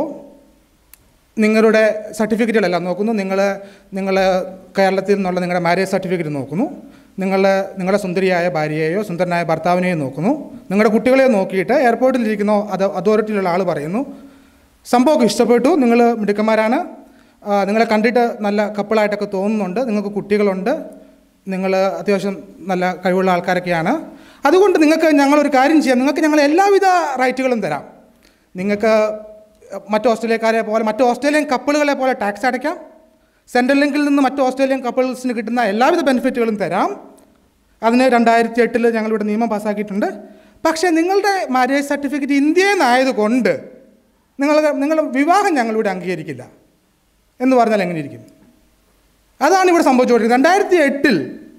നിങ്ങളുടെ സർട്ടിഫിക്കറ്റുകളെല്ലാം നോക്കുന്നു നിങ്ങൾ നിങ്ങൾ കേരളത്തിൽ നിന്നുള്ള നിങ്ങളുടെ മാരേജ് സർട്ടിഫിക്കറ്റ് നോക്കുന്നു നിങ്ങൾ നിങ്ങളുടെ സുന്ദരിയായ ഭാര്യയെയോ സുന്ദരനായ ഭർത്താവിനെയോ നോക്കുന്നു നിങ്ങളുടെ കുട്ടികളെ നോക്കിയിട്ട് എയർപോർട്ടിൽ ഇരിക്കുന്ന അത് അതോറിറ്റിയിലുള്ള ആൾ പറയുന്നു സംഭവമൊക്കെ ഇഷ്ടപ്പെട്ടു നിങ്ങൾ മിടുക്കന്മാരാണ് ആ, നിങ്ങളെ കണ്ടിട്ട് നല്ല കപ്പിളായിട്ടൊക്കെ തോന്നുന്നുണ്ട് നിങ്ങൾക്ക് കുട്ടികളുണ്ട് നിങ്ങൾ അത്യാവശ്യം നല്ല കഴിവുള്ള ആൾക്കാരൊക്കെയാണ് അതുകൊണ്ട് നിങ്ങൾക്ക് ഞങ്ങളൊരു കാര്യം ചെയ്യാം നിങ്ങൾക്ക് ഞങ്ങൾ എല്ലാവിധ റൈറ്റുകളും തരാം നിങ്ങൾക്ക് മറ്റ് ഓസ്ട്രേലിയക്കാരെ പോലെ മറ്റ് ഓസ്ട്രേലിയൻ കപ്പിളുകളെ പോലെ ടാക്സ് അടയ്ക്കാം സെൻട്രൽ ലിങ്കിൽ നിന്ന് മറ്റ് ഓസ്ട്രേലിയൻ കപ്പിൾസിന് കിട്ടുന്ന എല്ലാവിധ ബെനിഫിറ്റുകളും തരാം അതിന് രണ്ടായിരത്തി എട്ടിൽ ഞങ്ങളിവിടെ നിയമം പാസ്സാക്കിയിട്ടുണ്ട് പക്ഷേ നിങ്ങളുടെ മാരേജ് സർട്ടിഫിക്കറ്റ് ഇന്ത്യയിൽ നിന്നായതുകൊണ്ട് നിങ്ങൾ നിങ്ങളുടെ വിവാഹം ഞങ്ങളിവിടെ അംഗീകരിക്കില്ല എന്ന് പറഞ്ഞാൽ എങ്ങനെ ഇരിക്കും അതാണ് ഇവിടെ സംഭവിച്ചുകൊണ്ടിരിക്കുന്നത് രണ്ടായിരത്തി എട്ടിൽ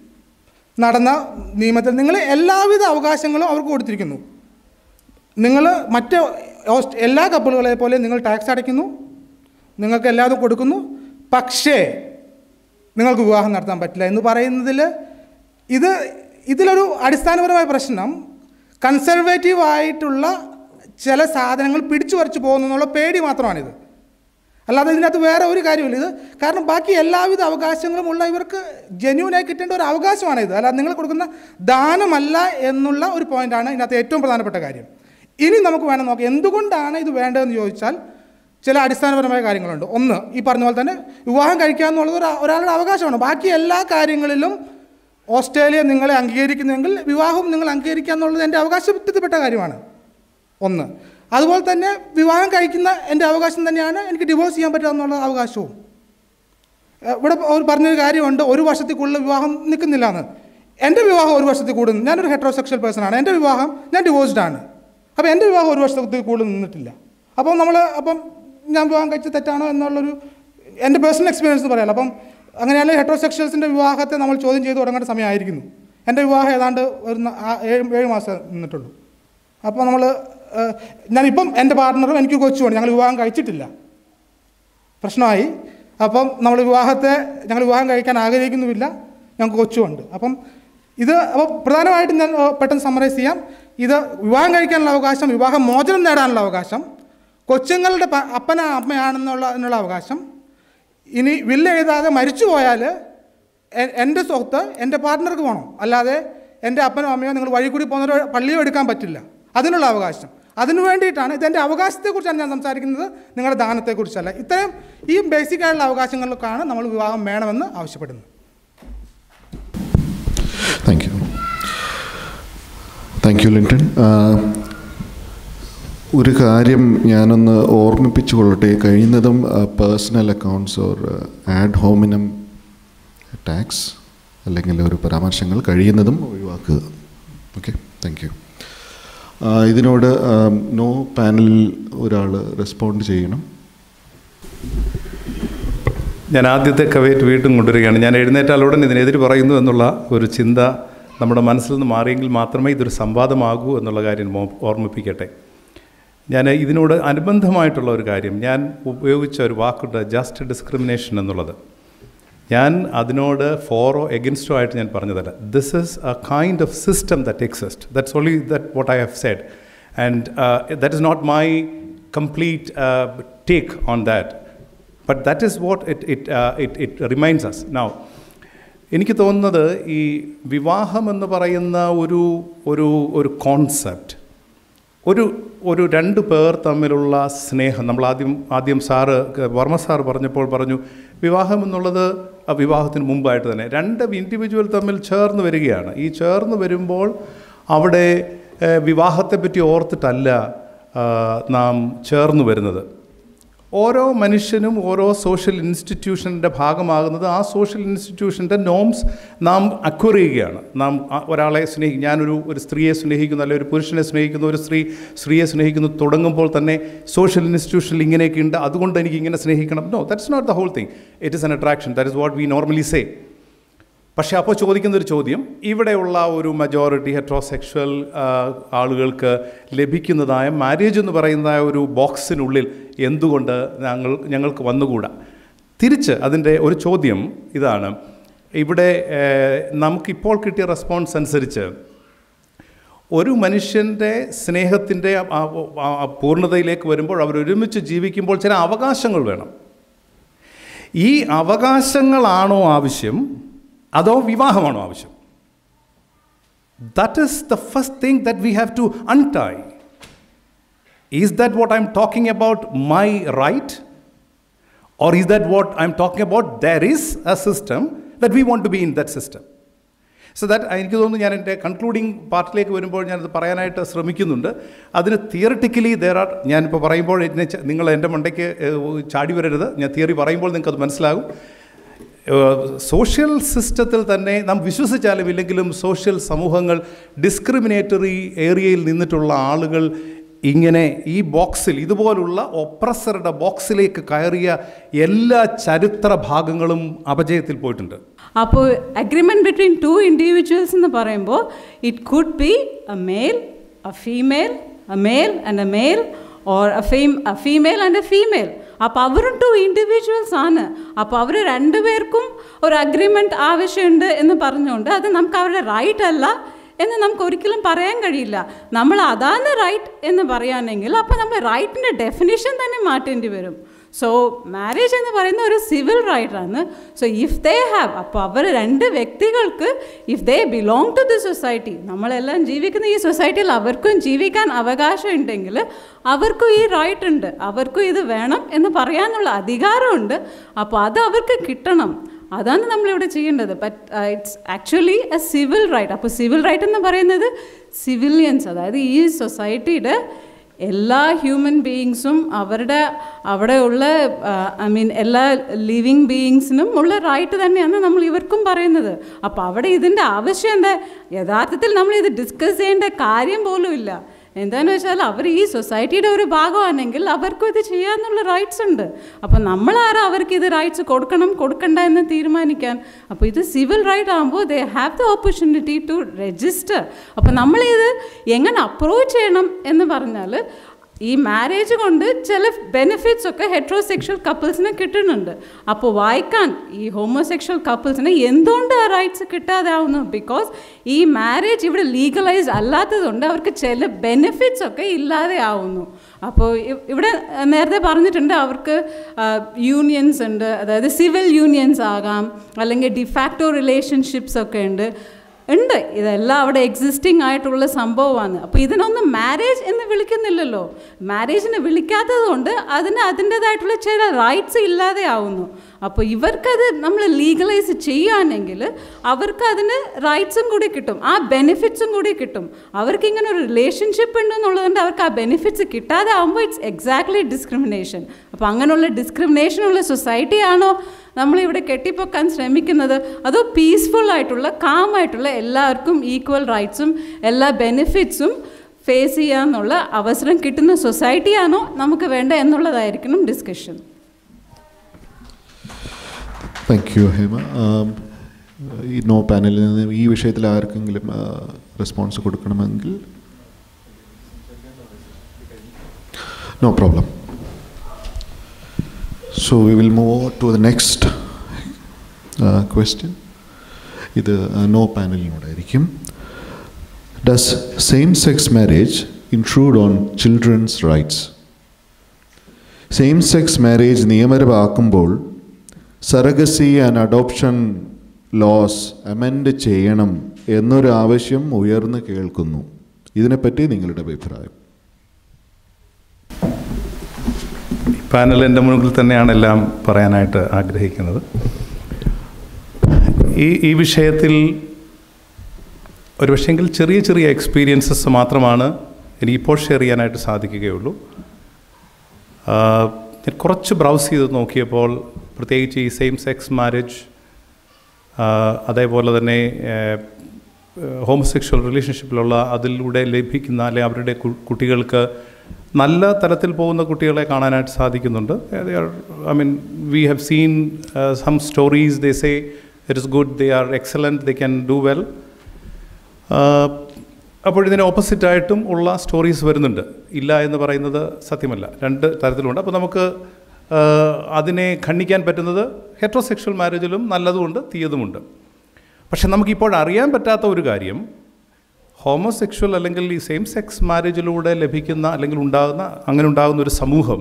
നടന്ന നിയമത്തിൽ നിങ്ങൾ എല്ലാവിധ അവകാശങ്ങളും അവർക്ക് കൊടുത്തിരിക്കുന്നു നിങ്ങൾ മറ്റ് ഓസ്റ്റ് എല്ലാ കപ്പലുകളെ പോലെ നിങ്ങൾ ടാക്സ് അടയ്ക്കുന്നു നിങ്ങൾക്ക് എല്ലാതും കൊടുക്കുന്നു പക്ഷേ നിങ്ങൾക്ക് വിവാഹം നടത്താൻ പറ്റില്ല എന്ന് പറയുന്നതിൽ ഇത് ഇതിലൊരു അടിസ്ഥാനപരമായ പ്രശ്നം കൺസർവേറ്റീവ് ആയിട്ടുള്ള ചില സാധനങ്ങൾ പിടിച്ചു വരച്ച് പോകുന്നു എന്നുള്ള പേടി മാത്രമാണിത് അല്ലാതെ ഇതിനകത്ത് വേറെ ഒരു കാര്യമില്ല ഇത് കാരണം ബാക്കി എല്ലാവിധ അവകാശങ്ങളും ഉള്ള ഇവർക്ക് ജെന്യൂനായി കിട്ടേണ്ട ഒരു അവകാശമാണ് ഇത് അല്ലാതെ നിങ്ങൾ കൊടുക്കുന്ന ദാനമല്ല എന്നുള്ള ഒരു പോയിന്റാണ് ഇതിനകത്ത് ഏറ്റവും പ്രധാനപ്പെട്ട കാര്യം ഇനി നമുക്ക് വേണം നോക്കാം എന്തുകൊണ്ടാണ് ഇത് വേണ്ടതെന്ന് ചോദിച്ചാൽ ചില അടിസ്ഥാനപരമായ കാര്യങ്ങളുണ്ട് ഒന്ന് ഈ പറഞ്ഞ പോലെ തന്നെ വിവാഹം കഴിക്കുക എന്നുള്ളത് ഒരു ഒരാളുടെ അവകാശമാണ് ബാക്കി എല്ലാ കാര്യങ്ങളിലും ഓസ്ട്രേലിയ നിങ്ങളെ അംഗീകരിക്കുന്നെങ്കിൽ വിവാഹം നിങ്ങൾ അംഗീകരിക്കുക എന്നുള്ളത് എൻ്റെ അവകാശത്തിൽപ്പെട്ട കാര്യമാണ് ഒന്ന് അതുപോലെ തന്നെ വിവാഹം കഴിക്കുന്ന എൻ്റെ അവകാശം തന്നെയാണ് എനിക്ക് ഡിവോഴ്സ് ചെയ്യാൻ പറ്റുക എന്നുള്ള അവകാശവും ഏഹ് ഇവിടെ അവർ പറഞ്ഞൊരു കാര്യമുണ്ട് ഒരു വർഷത്തിൽ കൂടുതൽ വിവാഹം നിൽക്കുന്നില്ല എന്ന് എൻ്റെ വിവാഹം ഒരു വർഷത്തിൽ കൂടുതൽ ഞാനൊരു ഹെട്രോസെക്ഷൽ പേഴ്സൺ ആണ് എൻ്റെ വിവാഹം ഞാൻ ഡിവോഴ്സ്ഡ് ആണ് അപ്പോൾ എൻ്റെ വിവാഹം ഒരു വർഷത്തിൽ കൂടുതൽ നിന്നിട്ടില്ല അപ്പം നമ്മൾ അപ്പം ഞാൻ വിവാഹം കഴിച്ച് തെറ്റാണോ എന്നുള്ളൊരു എൻ്റെ പേഴ്സണൽ എക്സ്പീരിയൻസ് പറയാമല്ലോ അപ്പം അങ്ങനെയാണെങ്കിൽ ഹെട്രോസെക്ഷൽസിൻ്റെ വിവാഹത്തെ നമ്മൾ ചോദ്യം ചെയ്ത് തുടങ്ങേണ്ട സമയമായിരിക്കുന്നു എൻ്റെ വിവാഹം ഏതാണ്ട് ഒരു ന- ആ- ഏഴ് ഏഴ് മാസം നിന്നിട്ടുള്ളൂ അപ്പോൾ നമ്മൾ ഞാനിപ്പം എൻ്റെ പാർട്ട്ണറും എനിക്ക് കൊച്ചുമാണ് ഞങ്ങൾ വിവാഹം കഴിച്ചിട്ടില്ല പ്രശ്നമായി അപ്പം നമ്മൾ വിവാഹത്തെ ഞങ്ങൾ വിവാഹം കഴിക്കാൻ ആഗ്രഹിക്കുന്നുമില്ല ഞങ്ങൾക്ക് കൊച്ചുമുണ്ട് അപ്പം ഇത് അപ്പോൾ പ്രധാനമായിട്ടും ഞാൻ ഏഹ്, പെട്ടെന്ന് സമ്മറൈസ് ചെയ്യാം ഇത് വിവാഹം കഴിക്കാനുള്ള അവകാശം വിവാഹ മോചനം നേടാനുള്ള അവകാശം കൊച്ചുങ്ങളുടെ പ- അപ്പന അമ്മയാണെന്നുള്ള എന്നുള്ള അവകാശം ഇനി വില്ല് എഴുതാതെ മരിച്ചു പോയാൽ എ- എൻ്റെ സ്വത്ത് എൻ്റെ പാർട്ട്ണർക്ക് പോകണം അല്ലാതെ എൻ്റെ അപ്പനോ അമ്മയോ നിങ്ങൾ വഴി കൂടി പോകുന്നവരോ പള്ളിയോ എടുക്കാൻ പറ്റില്ല അതിനുള്ള അവകാശം അതിനു വേണ്ടിയിട്ടാണ് ഇതെൻ്റെ അവകാശത്തെക്കുറിച്ചാണ് ഞാൻ സംസാരിക്കുന്നത് നിങ്ങളുടെ ദാനത്തെക്കുറിച്ചല്ല ഇത്രയും ഈ ബേസിക് ആയിട്ടുള്ള അവകാശങ്ങൾക്കാണ് നമ്മൾ വിവാഹം വേണമെന്ന് ആവശ്യപ്പെടുന്നത് Thank you. Thank you, Linton. Uh, ഒരു കാര്യം ഞാനൊന്ന് ഓർമ്മിപ്പിച്ചു കൊള്ളട്ടെ കഴിയുന്നതും personal accounts or ad hominem attacks അല്ലെങ്കിൽ ഒരു പരാമർശങ്ങൾ കഴിയുന്നതും ഒഴിവാക്കുക ഓക്കെ താങ്ക് യു ഇതിനോട് നോ പാനലിൽ ഒരാൾ റെസ്പോണ്ട് ചെയ്യണം ഞാൻ ആദ്യത്തെ കവേറ്റ് വീണ്ടും കൊണ്ടുവരികയാണ് ഞാൻ എഴുന്നേറ്റാൽ ഉടൻ ഇതിനെതിര് പറയുന്നു എന്നുള്ള ഒരു ചിന്ത നമ്മുടെ മനസ്സിൽ നിന്ന് മാറിയെങ്കിൽ മാത്രമേ ഇതൊരു സംവാദമാകൂ എന്നുള്ള കാര്യം മോ- ഓർമ്മിപ്പിക്കട്ടെ ഞാൻ ഇതിനോട് അനുബന്ധമായിട്ടുള്ള ഒരു കാര്യം ഞാൻ ഉപയോഗിച്ച ഒരു വാക്കുണ്ട് ജസ്റ്റ് ഡിസ്ക്രിമിനേഷൻ എന്നുള്ളത് ഞാൻ അതിനോട് ഫോറോ എഗൻസ്റ്റോ ആയിട്ട് ഞാൻ പറഞ്ഞതല്ല this is a kind of system that exist that's only that what I have said and that is not my complete take on that but that is what it it it it reminds us now എനിക്ക് തോന്നുന്നത് ഈ വിവാഹം എന്ന് പറയുന്ന ഒരു ഒരു ഒരു കോൺസെപ്റ്റ് ഒരു ഒരു രണ്ട് പേർ തമ്മിലുള്ള സ്നേഹം നമ്മൾ ആദ്യം ആദ്യം സാറ് വർമ്മ സാർ പറഞ്ഞപ്പോൾ പറഞ്ഞു വിവാഹം എന്നുള്ളത് ആ വിവാഹത്തിന് മുമ്പായിട്ട് തന്നെ രണ്ട് ഇൻഡിവിജ്വൽ തമ്മിൽ ചേർന്ന് വരികയാണ് ഈ ചേർന്ന് വരുമ്പോൾ അവിടെ ഏഹ്, വിവാഹത്തെപ്പറ്റി ഓർത്തിട്ടല്ല ആ, നാം ചേർന്ന് വരുന്നത് ഓരോ മനുഷ്യനും ഓരോ സോഷ്യൽ ഇൻസ്റ്റിറ്റ്യൂഷൻ്റെ ഭാഗമാകുന്നത് ആ സോഷ്യൽ ഇൻസ്റ്റിറ്റ്യൂഷൻ്റെ നോംസ് നാം അക്വർ ചെയ്യുകയാണ് നാം ആ ഒരാളെ സ്നേഹി ഞാനൊരു ഒരു സ്ത്രീയെ സ്നേഹിക്കുന്നു അല്ലെങ്കിൽ ഒരു പുരുഷനെ സ്നേഹിക്കുന്നു ഒരു സ്ത്രീ സ്ത്രീയെ സ്നേഹിക്കുന്നു തുടങ്ങുമ്പോൾ തന്നെ സോഷ്യൽ ഇൻസ്റ്റിറ്റ്യൂഷനിൽ ഇങ്ങനെയൊക്കെ ഉണ്ട് അതുകൊണ്ട് എനിക്ക് ഇങ്ങനെ സ്നേഹിക്കണം no that's not the whole thing it is an attraction that is what we normally say പക്ഷേ അപ്പോൾ ചോദിക്കുന്ന ഒരു ചോദ്യം ഇവിടെയുള്ള ഒരു മജോറിറ്റി ഹെട്രോസെക്ഷൽ ആളുകൾക്ക് ലഭിക്കുന്നതായ മാരേജ് എന്ന് പറയുന്ന ഒരു ബോക്സിനുള്ളിൽ എന്തുകൊണ്ട് ഞങ്ങൾ ഞങ്ങൾക്ക് വന്നുകൂടാ തിരിച്ച് അതിൻ്റെ ഒരു ചോദ്യം ഇതാണ് ഇവിടെ ഏഹ്, നമുക്കിപ്പോൾ കിട്ടിയ റെസ്പോൺസ് അനുസരിച്ച് ഒരു മനുഷ്യൻ്റെ സ്നേഹത്തിൻ്റെ ആ- ആ- ആ പൂർണ്ണതയിലേക്ക് വരുമ്പോൾ അവർ ഒരുമിച്ച് ജീവിക്കുമ്പോൾ ചില അവകാശങ്ങൾ വേണം ഈ അവകാശങ്ങളാണോ ആവശ്യം അതോ വിവാഹമാണോ ആവശ്യം that is the first thing that we have to untie is that what I'm talking about my right or is that what I'm talking about? There is a system that we want to be in that system. So that എനിക്ക് തോന്നുന്നു ഞാൻ എൻ്റെ കൺക്ലൂഡിങ് പാർട്ടിലേക്ക് വരുമ്പോൾ ഞാനത് പറയാനായിട്ട് ശ്രമിക്കുന്നുണ്ട് അതിന് തിയറിറ്റിക്കലി ദർ ആർ ഞാനിപ്പോൾ പറയുമ്പോൾ എന്നെ ച- നിങ്ങൾ എൻ്റെ മണ്ടയ്ക്ക് ഏഹ്, ചാടി വരരുത് ഞാൻ തിയറി പറയുമ്പോൾ നിങ്ങൾക്കത് മനസ്സിലാകും സോഷ്യൽ സിസ്റ്റത്തിൽ തന്നെ നാം വിശ്വസിച്ചാലും ഇല്ലെങ്കിലും സോഷ്യൽ സമൂഹങ്ങൾ ഡിസ്ക്രിമിനേറ്ററി ഏരിയയിൽ നിന്നിട്ടുള്ള ആളുകൾ ഇങ്ങനെ ഈ ബോക്സിൽ ഇതുപോലുള്ള ഒപ്രസറുടെ ബോക്സിലേക്ക് കയറിയ എല്ലാ ചരിത്ര ഭാഗങ്ങളും അപജയത്തിൽ പോയിട്ടുണ്ട് അപ്പോൾ അഗ്രിമെൻറ്റ് ബിറ്റ്വീൻ ടു ഇൻഡിവിജ്വൽസ് എന്ന് പറയുമ്പോൾ it could be a male a female a male and a male or a fem a female and a female അപ്പോൾ അവരും ടു ഇൻഡിവിജ്വൽസ് ആണ് അപ്പോൾ അവർ രണ്ടുപേർക്കും ഒരു അഗ്രിമെൻറ്റ് ആവശ്യമുണ്ട് എന്ന് പറഞ്ഞുകൊണ്ട് അത് നമുക്ക് അവരുടെ റൈറ്റ് അല്ല എന്ന് നമുക്ക് ഒരിക്കലും പറയാൻ കഴിയില്ല നമ്മൾ അതാണ് റൈറ്റ് എന്ന് പറയാനെങ്കിൽ അപ്പോൾ നമ്മൾ റൈറ്റിൻ്റെ ഡെഫിനിഷൻ തന്നെ മാറ്റേണ്ടി വരും സോ മാരേജ് എന്ന് പറയുന്ന ഒരു സിവിൽ റൈറ്റാണ് സോ ഇഫ് ദേ ഹാവ് അപ്പോൾ അവർ രണ്ട് വ്യക്തികൾക്ക് if they belong to the society നമ്മളെല്ലാം ജീവിക്കുന്ന ഈ സൊസൈറ്റിയിൽ അവർക്കും ജീവിക്കാൻ അവകാശം ഉണ്ടെങ്കിൽ അവർക്കും ഈ റൈറ്റ് ഉണ്ട് അവർക്കും ഇത് വേണം എന്ന് പറയാനുള്ള അധികാരമുണ്ട് അപ്പോൾ അത് അവർക്ക് കിട്ടണം അതാണ് നമ്മളിവിടെ ചെയ്യേണ്ടത് but it's actually a civil right അപ്പോൾ സിവിൽ റൈറ്റ് എന്ന് പറയുന്നത് സിവിലിയൻസ് അതായത് ഈ സൊസൈറ്റിയുടെ എല്ലാ ഹ്യൂമൻ ബീയിങ്സും അവരുടെ അവിടെയുള്ള ഐ മീൻ എല്ലാ ലിവിങ് ബീയിങ്സിനും ഉള്ള റൈറ്റ് തന്നെയാണ് നമ്മൾ ഇവർക്കും പറയുന്നത് അപ്പോൾ അവിടെ ഇതിൻ്റെ ആവശ്യം എന്താ യഥാർത്ഥത്തിൽ നമ്മൾ ഇത് ഡിസ്കസ് ചെയ്യേണ്ട കാര്യം പോലും ഇല്ല എന്താണെന്ന് വെച്ചാൽ അവർ ഈ സൊസൈറ്റിയുടെ ഒരു ഭാഗമാണെങ്കിൽ അവർക്കും ഇത് ചെയ്യാനുള്ള റൈറ്റ്സ് ഉണ്ട് അപ്പോൾ നമ്മളാരാ അവർക്ക് ഇത് റൈറ്റ്സ് കൊടുക്കണം കൊടുക്കണ്ട എന്ന് തീരുമാനിക്കാൻ അപ്പോൾ ഇത് സിവിൽ റൈറ്റ് ആകുമ്പോൾ they have the opportunity to register അപ്പോൾ നമ്മളിത് എങ്ങനെ അപ്രോച്ച് ചെയ്യണം എന്ന് പറഞ്ഞാൽ ഈ മാരേജ് കൊണ്ട് ചില ബെനിഫിറ്റ്സ് ഒക്കെ ഹെട്രോസെക്ഷൽ കപ്പിൾസിന് കിട്ടുന്നുണ്ട് അപ്പോൾ വായിക്കാൻ ഈ ഹോമോസെക്ഷൽ കപ്പിൾസിന് എന്തുകൊണ്ട് ആ റൈറ്റ്സ് കിട്ടാതെ ആവുന്നു ബിക്കോസ് ഈ മാരേജ് ഇവിടെ ലീഗലൈസ് അല്ലാത്തതുകൊണ്ട് അവർക്ക് ചില ബെനിഫിറ്റ്സ് ഒക്കെ ഇല്ലാതെ ആവുന്നു അപ്പോൾ ഇ- ഇവിടെ നേരത്തെ പറഞ്ഞിട്ടുണ്ട് അവർക്ക് യൂണിയൻസ് ഉണ്ട് അതായത് സിവിൽ യൂണിയൻസ് ആകാം അല്ലെങ്കിൽ ഡിഫാക്ടോ റിലേഷൻഷിപ്സ് ഒക്കെ ഉണ്ട് ഉണ്ട് ഇതെല്ലാം അവിടെ എക്സിസ്റ്റിംഗ് ആയിട്ടുള്ള സംഭവമാണ് അപ്പോൾ ഇതിനൊന്നും മാരേജ് എന്ന് വിളിക്കുന്നില്ലല്ലോ മാരേജിനെ വിളിക്കാത്തത് കൊണ്ട് അതിന് അതിൻ്റേതായിട്ടുള്ള ചില റൈറ്റ്സ് ഇല്ലാതെ ആവുന്നു അപ്പോൾ ഇവർക്കത് നമ്മൾ ലീഗലൈസ് ചെയ്യുകയാണെങ്കിൽ അവർക്ക് അതിന് റൈറ്റ്സും കൂടി കിട്ടും ആ ബെനിഫിറ്റ്സും കൂടി കിട്ടും അവർക്ക് ഇങ്ങനെ ഒരു റിലേഷൻഷിപ്പ് ഉണ്ടെന്നുള്ളതുകൊണ്ട് അവർക്ക് ആ ബെനിഫിറ്റ്സ് കിട്ടാതെ ആകുമ്പോൾ ഇറ്റ്സ് എക്സാക്ട്ലി ഡിസ്ക്രിമിനേഷൻ അപ്പോൾ അങ്ങനെയുള്ള ഡിസ്ക്രിമിനേഷനുള്ള സൊസൈറ്റിയാണോ നമ്മളിവിടെ കെട്ടിപ്പൊക്കാൻ ശ്രമിക്കുന്നത് അതോ പീസ്ഫുൾ ആയിട്ടുള്ള കാം ആയിട്ടുള്ള എല്ലാവർക്കും ഈക്വൽ റൈറ്റ്സും എല്ലാ ബെനിഫിറ്റ്സും ഫേസ് ചെയ്യാന്നുള്ള അവസരം കിട്ടുന്ന സൊസൈറ്റിയാണോ നമുക്ക് വേണ്ട എന്നുള്ളതായിരിക്കണം discussion thank you Hema um, ഈ നോ പാനലിൽ നിന്ന് ഈ വിഷയത്തിൽ ആർക്കെങ്കിലും റെസ്പോൺസ് കൊടുക്കണമെങ്കിൽ no problem so we will move to the next question ഇത് നോ പാനലിനോടായിരിക്കും does same sex marriage intrude on children's rights same sex marriage നിയമപരമാക്കുമ്പോൾ surrogacy and adoption laws amend ചെയ്യണം എന്നൊരു ആവശ്യം ഉയർന്നു കേൾക്കുന്നു ഇതിനെപ്പറ്റി നിങ്ങളുടെ അഭിപ്രായം പാനൽ എൻ്റെ മുന്നിൽ തന്നെയാണ് എല്ലാം പറയാനായിട്ട് ആഗ്രഹിക്കുന്നത് ഈ ഈ വിഷയത്തിൽ ഒരു പക്ഷേങ്കിൽ ചെറിയ ചെറിയ എക്സ്പീരിയൻസസ് മാത്രമാണ് എനിക്കിപ്പോൾ ഷെയർ ചെയ്യാനായിട്ട് സാധിക്കുകയുള്ളൂ ആ, ഞാൻ കുറച്ച് ബ്രൗസ് ചെയ്ത് നോക്കിയപ്പോൾ പ്രത്യേകിച്ച് ഈ സെയിം സെക്സ് മാരേജ് അതേപോലെ തന്നെ ഹോമോസെക്ഷൽ റിലേഷൻഷിപ്പിലുള്ള അതിലൂടെ ലഭിക്കുന്ന അല്ലെ അവരുടെ കു- കുട്ടികൾക്ക് നല്ല തലത്തിൽ പോകുന്ന കുട്ടികളെ കാണാനായിട്ട് സാധിക്കുന്നുണ്ട് I mean we have seen some stories they say it is good they are excellent they can do well അപ്പോൾ ഇതിന് ഓപ്പോസിറ്റായിട്ടും ഉള്ള സ്റ്റോറീസ് വരുന്നുണ്ട് ഇല്ല എന്ന് പറയുന്നത് സത്യമല്ല രണ്ട് തരത്തിലുണ്ട് അപ്പോൾ നമുക്ക് ആ, അതിനെ ഖണ്ഡിക്കാൻ പറ്റുന്നത് ഹെട്രോസെക്ഷൽ മാരേജിലും നല്ലതുമുണ്ട് തീയതുമുണ്ട് പക്ഷെ നമുക്കിപ്പോൾ അറിയാൻ പറ്റാത്ത ഒരു കാര്യം ഹോമോസെക്ഷൽ അല്ലെങ്കിൽ ഈ സെയിം സെക്സ് മാരേജിലൂടെ ലഭിക്കുന്ന അല്ലെങ്കിൽ ഉണ്ടാകുന്ന അങ്ങനെ ഉണ്ടാകുന്ന ഒരു സമൂഹം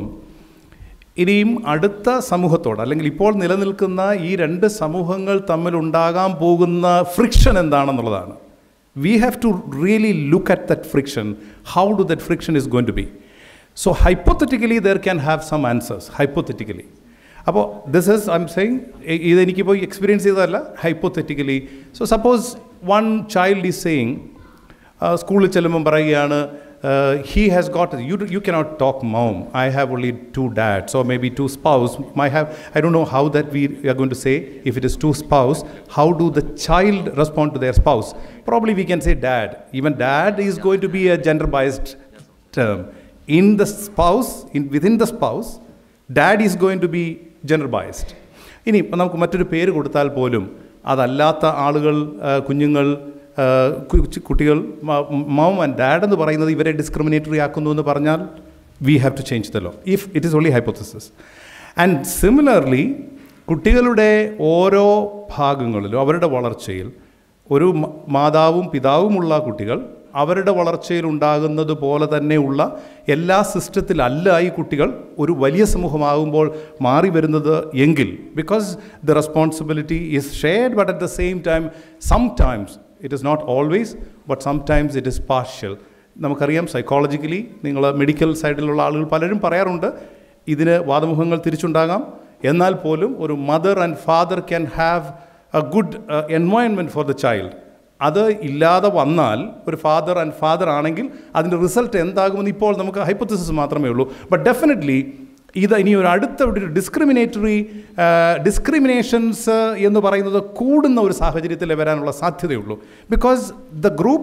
ഇനിയും അടുത്ത സമൂഹത്തോട് അല്ലെങ്കിൽ ഇപ്പോൾ നിലനിൽക്കുന്ന ഈ രണ്ട് സമൂഹങ്ങൾ തമ്മിലുണ്ടാകാൻ പോകുന്ന ഫ്രിക്ഷൻ എന്താണെന്നുള്ളതാണ് we have to really look at that friction how do that friction is going to be so hypothetically there can have some answers hypothetically അപ്പോൾ this is I am saying ഇതെനിക്കിപ്പോൾ എക്സ്പീരിയൻസ് ചെയ്തതല്ല hypothetically so suppose one child is saying സ്കൂളിൽ ചെല്ലുമ്പം പറയുകയാണ് he has got you you cannot talk mom I have only two dads or maybe two spouse my have I Dr know how that we are going to say if it is two spouse how do the child respond to their spouse probably we can say dad even dad is going to be a gender biased term. In the spouse, in, within the spouse, dad is going to be gender biased. ഇനി ഇപ്പം നമുക്ക് മറ്റൊരു പേര് കൊടുത്താൽ പോലും അതല്ലാത്ത ആളുകൾ ആ, കുഞ്ഞുങ്ങൾ ആ, കു- ചി- കുട്ടികൾ മം ആൻഡ് ഡാഡ് എന്ന് പറയുന്നത് ഇവരെ ഡിസ്ക്രിമിനേറ്ററി ആക്കുന്നു എന്ന് പറഞ്ഞാൽ we have to change the law if it is only hypothesis and similarly കുട്ടികളുടെ ഓരോ ഭാഗങ്ങളിലും അവരുടെ വളർച്ചയിൽ ഒരു മ- മാതാവും പിതാവുമുള്ള കുട്ടികൾ അവരുടെ വളർച്ചയിൽ ഉണ്ടാകുന്നത് പോലെ തന്നെയുള്ള എല്ലാ സിസ്റ്റത്തിലല്ല ഈ കുട്ടികൾ ഒരു വലിയ സമൂഹമാകുമ്പോൾ മാറി വരുന്നത് എങ്കിൽ because the responsibility is shared but at the same time sometimes it is not always but sometimes it is partial നമുക്കറിയാം സൈക്കോളജിക്കലി നിങ്ങൾ മെഡിക്കൽ സൈഡിലുള്ള ആളുകൾ പലരും പറയാറുണ്ട് ഇതിന് വാദമുഖങ്ങൾ തിരിച്ചുണ്ടാകാം എന്നാൽ പോലും ഒരു mother and father can have a good environment for the child അത് ഇല്ലാതെ വന്നാൽ ഒരു ഫാദർ ആൻഡ് ഫാദർ ആണെങ്കിൽ അതിൻ്റെ റിസൾട്ട് എന്താകുമെന്ന് ഇപ്പോൾ നമുക്ക് ഹൈപ്പോത്തസിസ് മാത്രമേ ഉള്ളൂ ബട്ട് ഡെഫിനറ്റ്ലി ഇത് ഇനി ഒരു അടുത്ത ഒരു ഡിസ്ക്രിമിനേറ്ററി ഡിസ്ക്രിമിനേഷൻസ് എന്ന് പറയുന്നത് കൂടുന്ന ഒരു സാഹചര്യത്തിൽ വരാനുള്ള സാധ്യതയുള്ളൂ because the group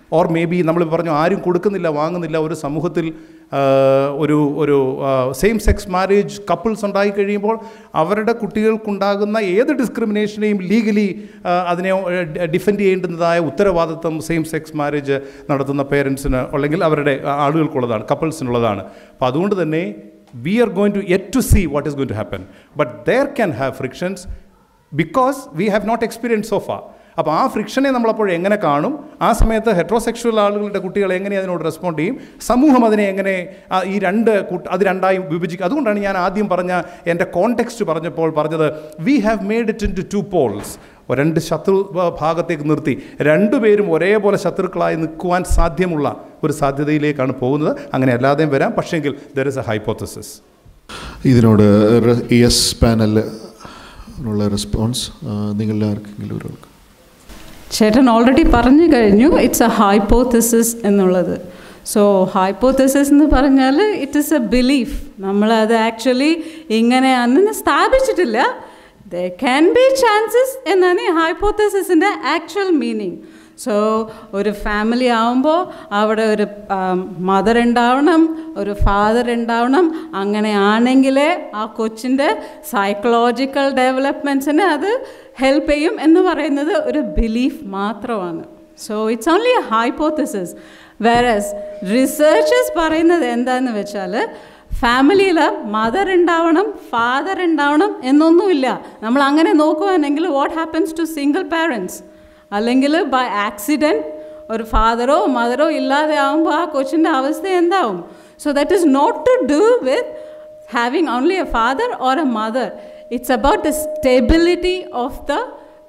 or maybe നമ്മൾ പറഞ്ഞു ആരും കൊടുക്കുന്നില്ല വാങ്ങുന്നില്ല ഒരു സമൂഹത്തിൽ ആ, ഒരു ഒരു സെയിം സെക്സ് മാരേജ് കപ്പിൾസ് ഉണ്ടായി കഴിയുമ്പോൾ അവരുടെ കുട്ടികൾക്കുണ്ടാകുന്ന ഏത് ഡിസ്ക്രിമിനേഷനെയും ലീഗലി അതിനെ ഡിഫെൻഡ് ചെയ്യേണ്ടുന്നതായ ഉത്തരവാദിത്വം സെയിം സെക്സ് മാരേജ് നടത്തുന്ന പേരൻസിന് അല്ലെങ്കിൽ അവരുടെ ആ, ആളുകൾക്കുള്ളതാണ് കപ്പിൾസിനുള്ളതാണ് അപ്പോൾ അതുകൊണ്ട് തന്നെ we are going to yet to see what is going to happen but there can have frictions because we have not experience so far അപ്പോൾ ആ ഫ്രിക്ഷനെ നമ്മളപ്പോൾ എങ്ങനെ കാണും ആ സമയത്ത് ഹെട്രോസെക്ഷൽ ആളുകളുടെ കുട്ടികൾ എങ്ങനെ അതിനോട് റെസ്പോണ്ട് ചെയ്യും സമൂഹം അതിനെ എങ്ങനെ ആ, ഈ രണ്ട് കൂട്ട അത് രണ്ടായി വിഭജിക്കും അതുകൊണ്ടാണ് ഞാൻ ആദ്യം പറഞ്ഞ എൻ്റെ കോണ്ടെക്സ്റ്റ് പറഞ്ഞപ്പോൾ പറഞ്ഞത് we have made it into two poles രണ്ട് ശത്രു ഭ- ഭാഗത്തേക്ക് നിർത്തി രണ്ടുപേരും ഒരേപോലെ ശത്രുക്കളായി നിൽക്കുവാൻ സാധ്യമുള്ള ഒരു സാധ്യതയിലേക്കാണ് പോകുന്നത് അങ്ങനെ അല്ലാതെയും വരാം പക്ഷേങ്കിൽ ദർ ഇസ് എ ഹൈപ്പോത്തസിസ് ഇതിനോട് യെസ് പാനലിനുള്ള റെസ്പോൺസ് നിങ്ങളിൽ ആർക്കെങ്കിലും ഒരാൾക്ക് ചേട്ടൻ ഓൾറെഡി പറഞ്ഞു കഴിഞ്ഞു ഇറ്റ്സ് എ ഹൈപ്പോത്തസിസ് എന്നുള്ളത് സോ ഹൈപ്പോത്തസിസ് എന്ന് പറഞ്ഞാൽ ഇറ്റ് ഇസ് എ ബിലീഫ് നമ്മളത് ആക്ച്വലി ഇങ്ങനെയാണെന്ന് സ്ഥാപിച്ചിട്ടില്ല ദ ക്യാൻ ബി ചാൻസസ് എന്നാണ് ഈ ഹൈപ്പോത്തസിസിൻ്റെ ആക്ച്വൽ മീനിങ് സോ ഒരു ഫാമിലി ആവുമ്പോൾ അവിടെ ഒരു മദർ ഉണ്ടാവണം ഒരു ഫാദർ ഉണ്ടാവണം അങ്ങനെയാണെങ്കിലേ ആ കൊച്ചിൻ്റെ സൈക്കോളജിക്കൽ ഡെവലപ്മെൻറ്റ്സിന് അത് ഹെൽപ്പ് ചെയ്യും എന്ന് പറയുന്നത് ഒരു ബിലീഫ് മാത്രമാണ് so it's only a hypothesis various researchers പറയുന്നത് എന്താണെന്ന് വെച്ചാൽ ഫാമിലിയിൽ മദർ ഉണ്ടാവണം ഫാദർ ഉണ്ടാവണം എന്നൊന്നുമില്ല നമ്മൾ അങ്ങനെ നോക്കുവാണെങ്കിൽ what happens to single parents അല്ലെങ്കിൽ ബൈ ആക്സിഡൻറ്റ് ഒരു ഫാദറോ മദറോ ഇല്ലാതെ ആകുമ്പോൾ ആ കൊച്ചിൻ്റെ അവസ്ഥ എന്താവും so that is not to do with having only a father or a mother it's about the stability of the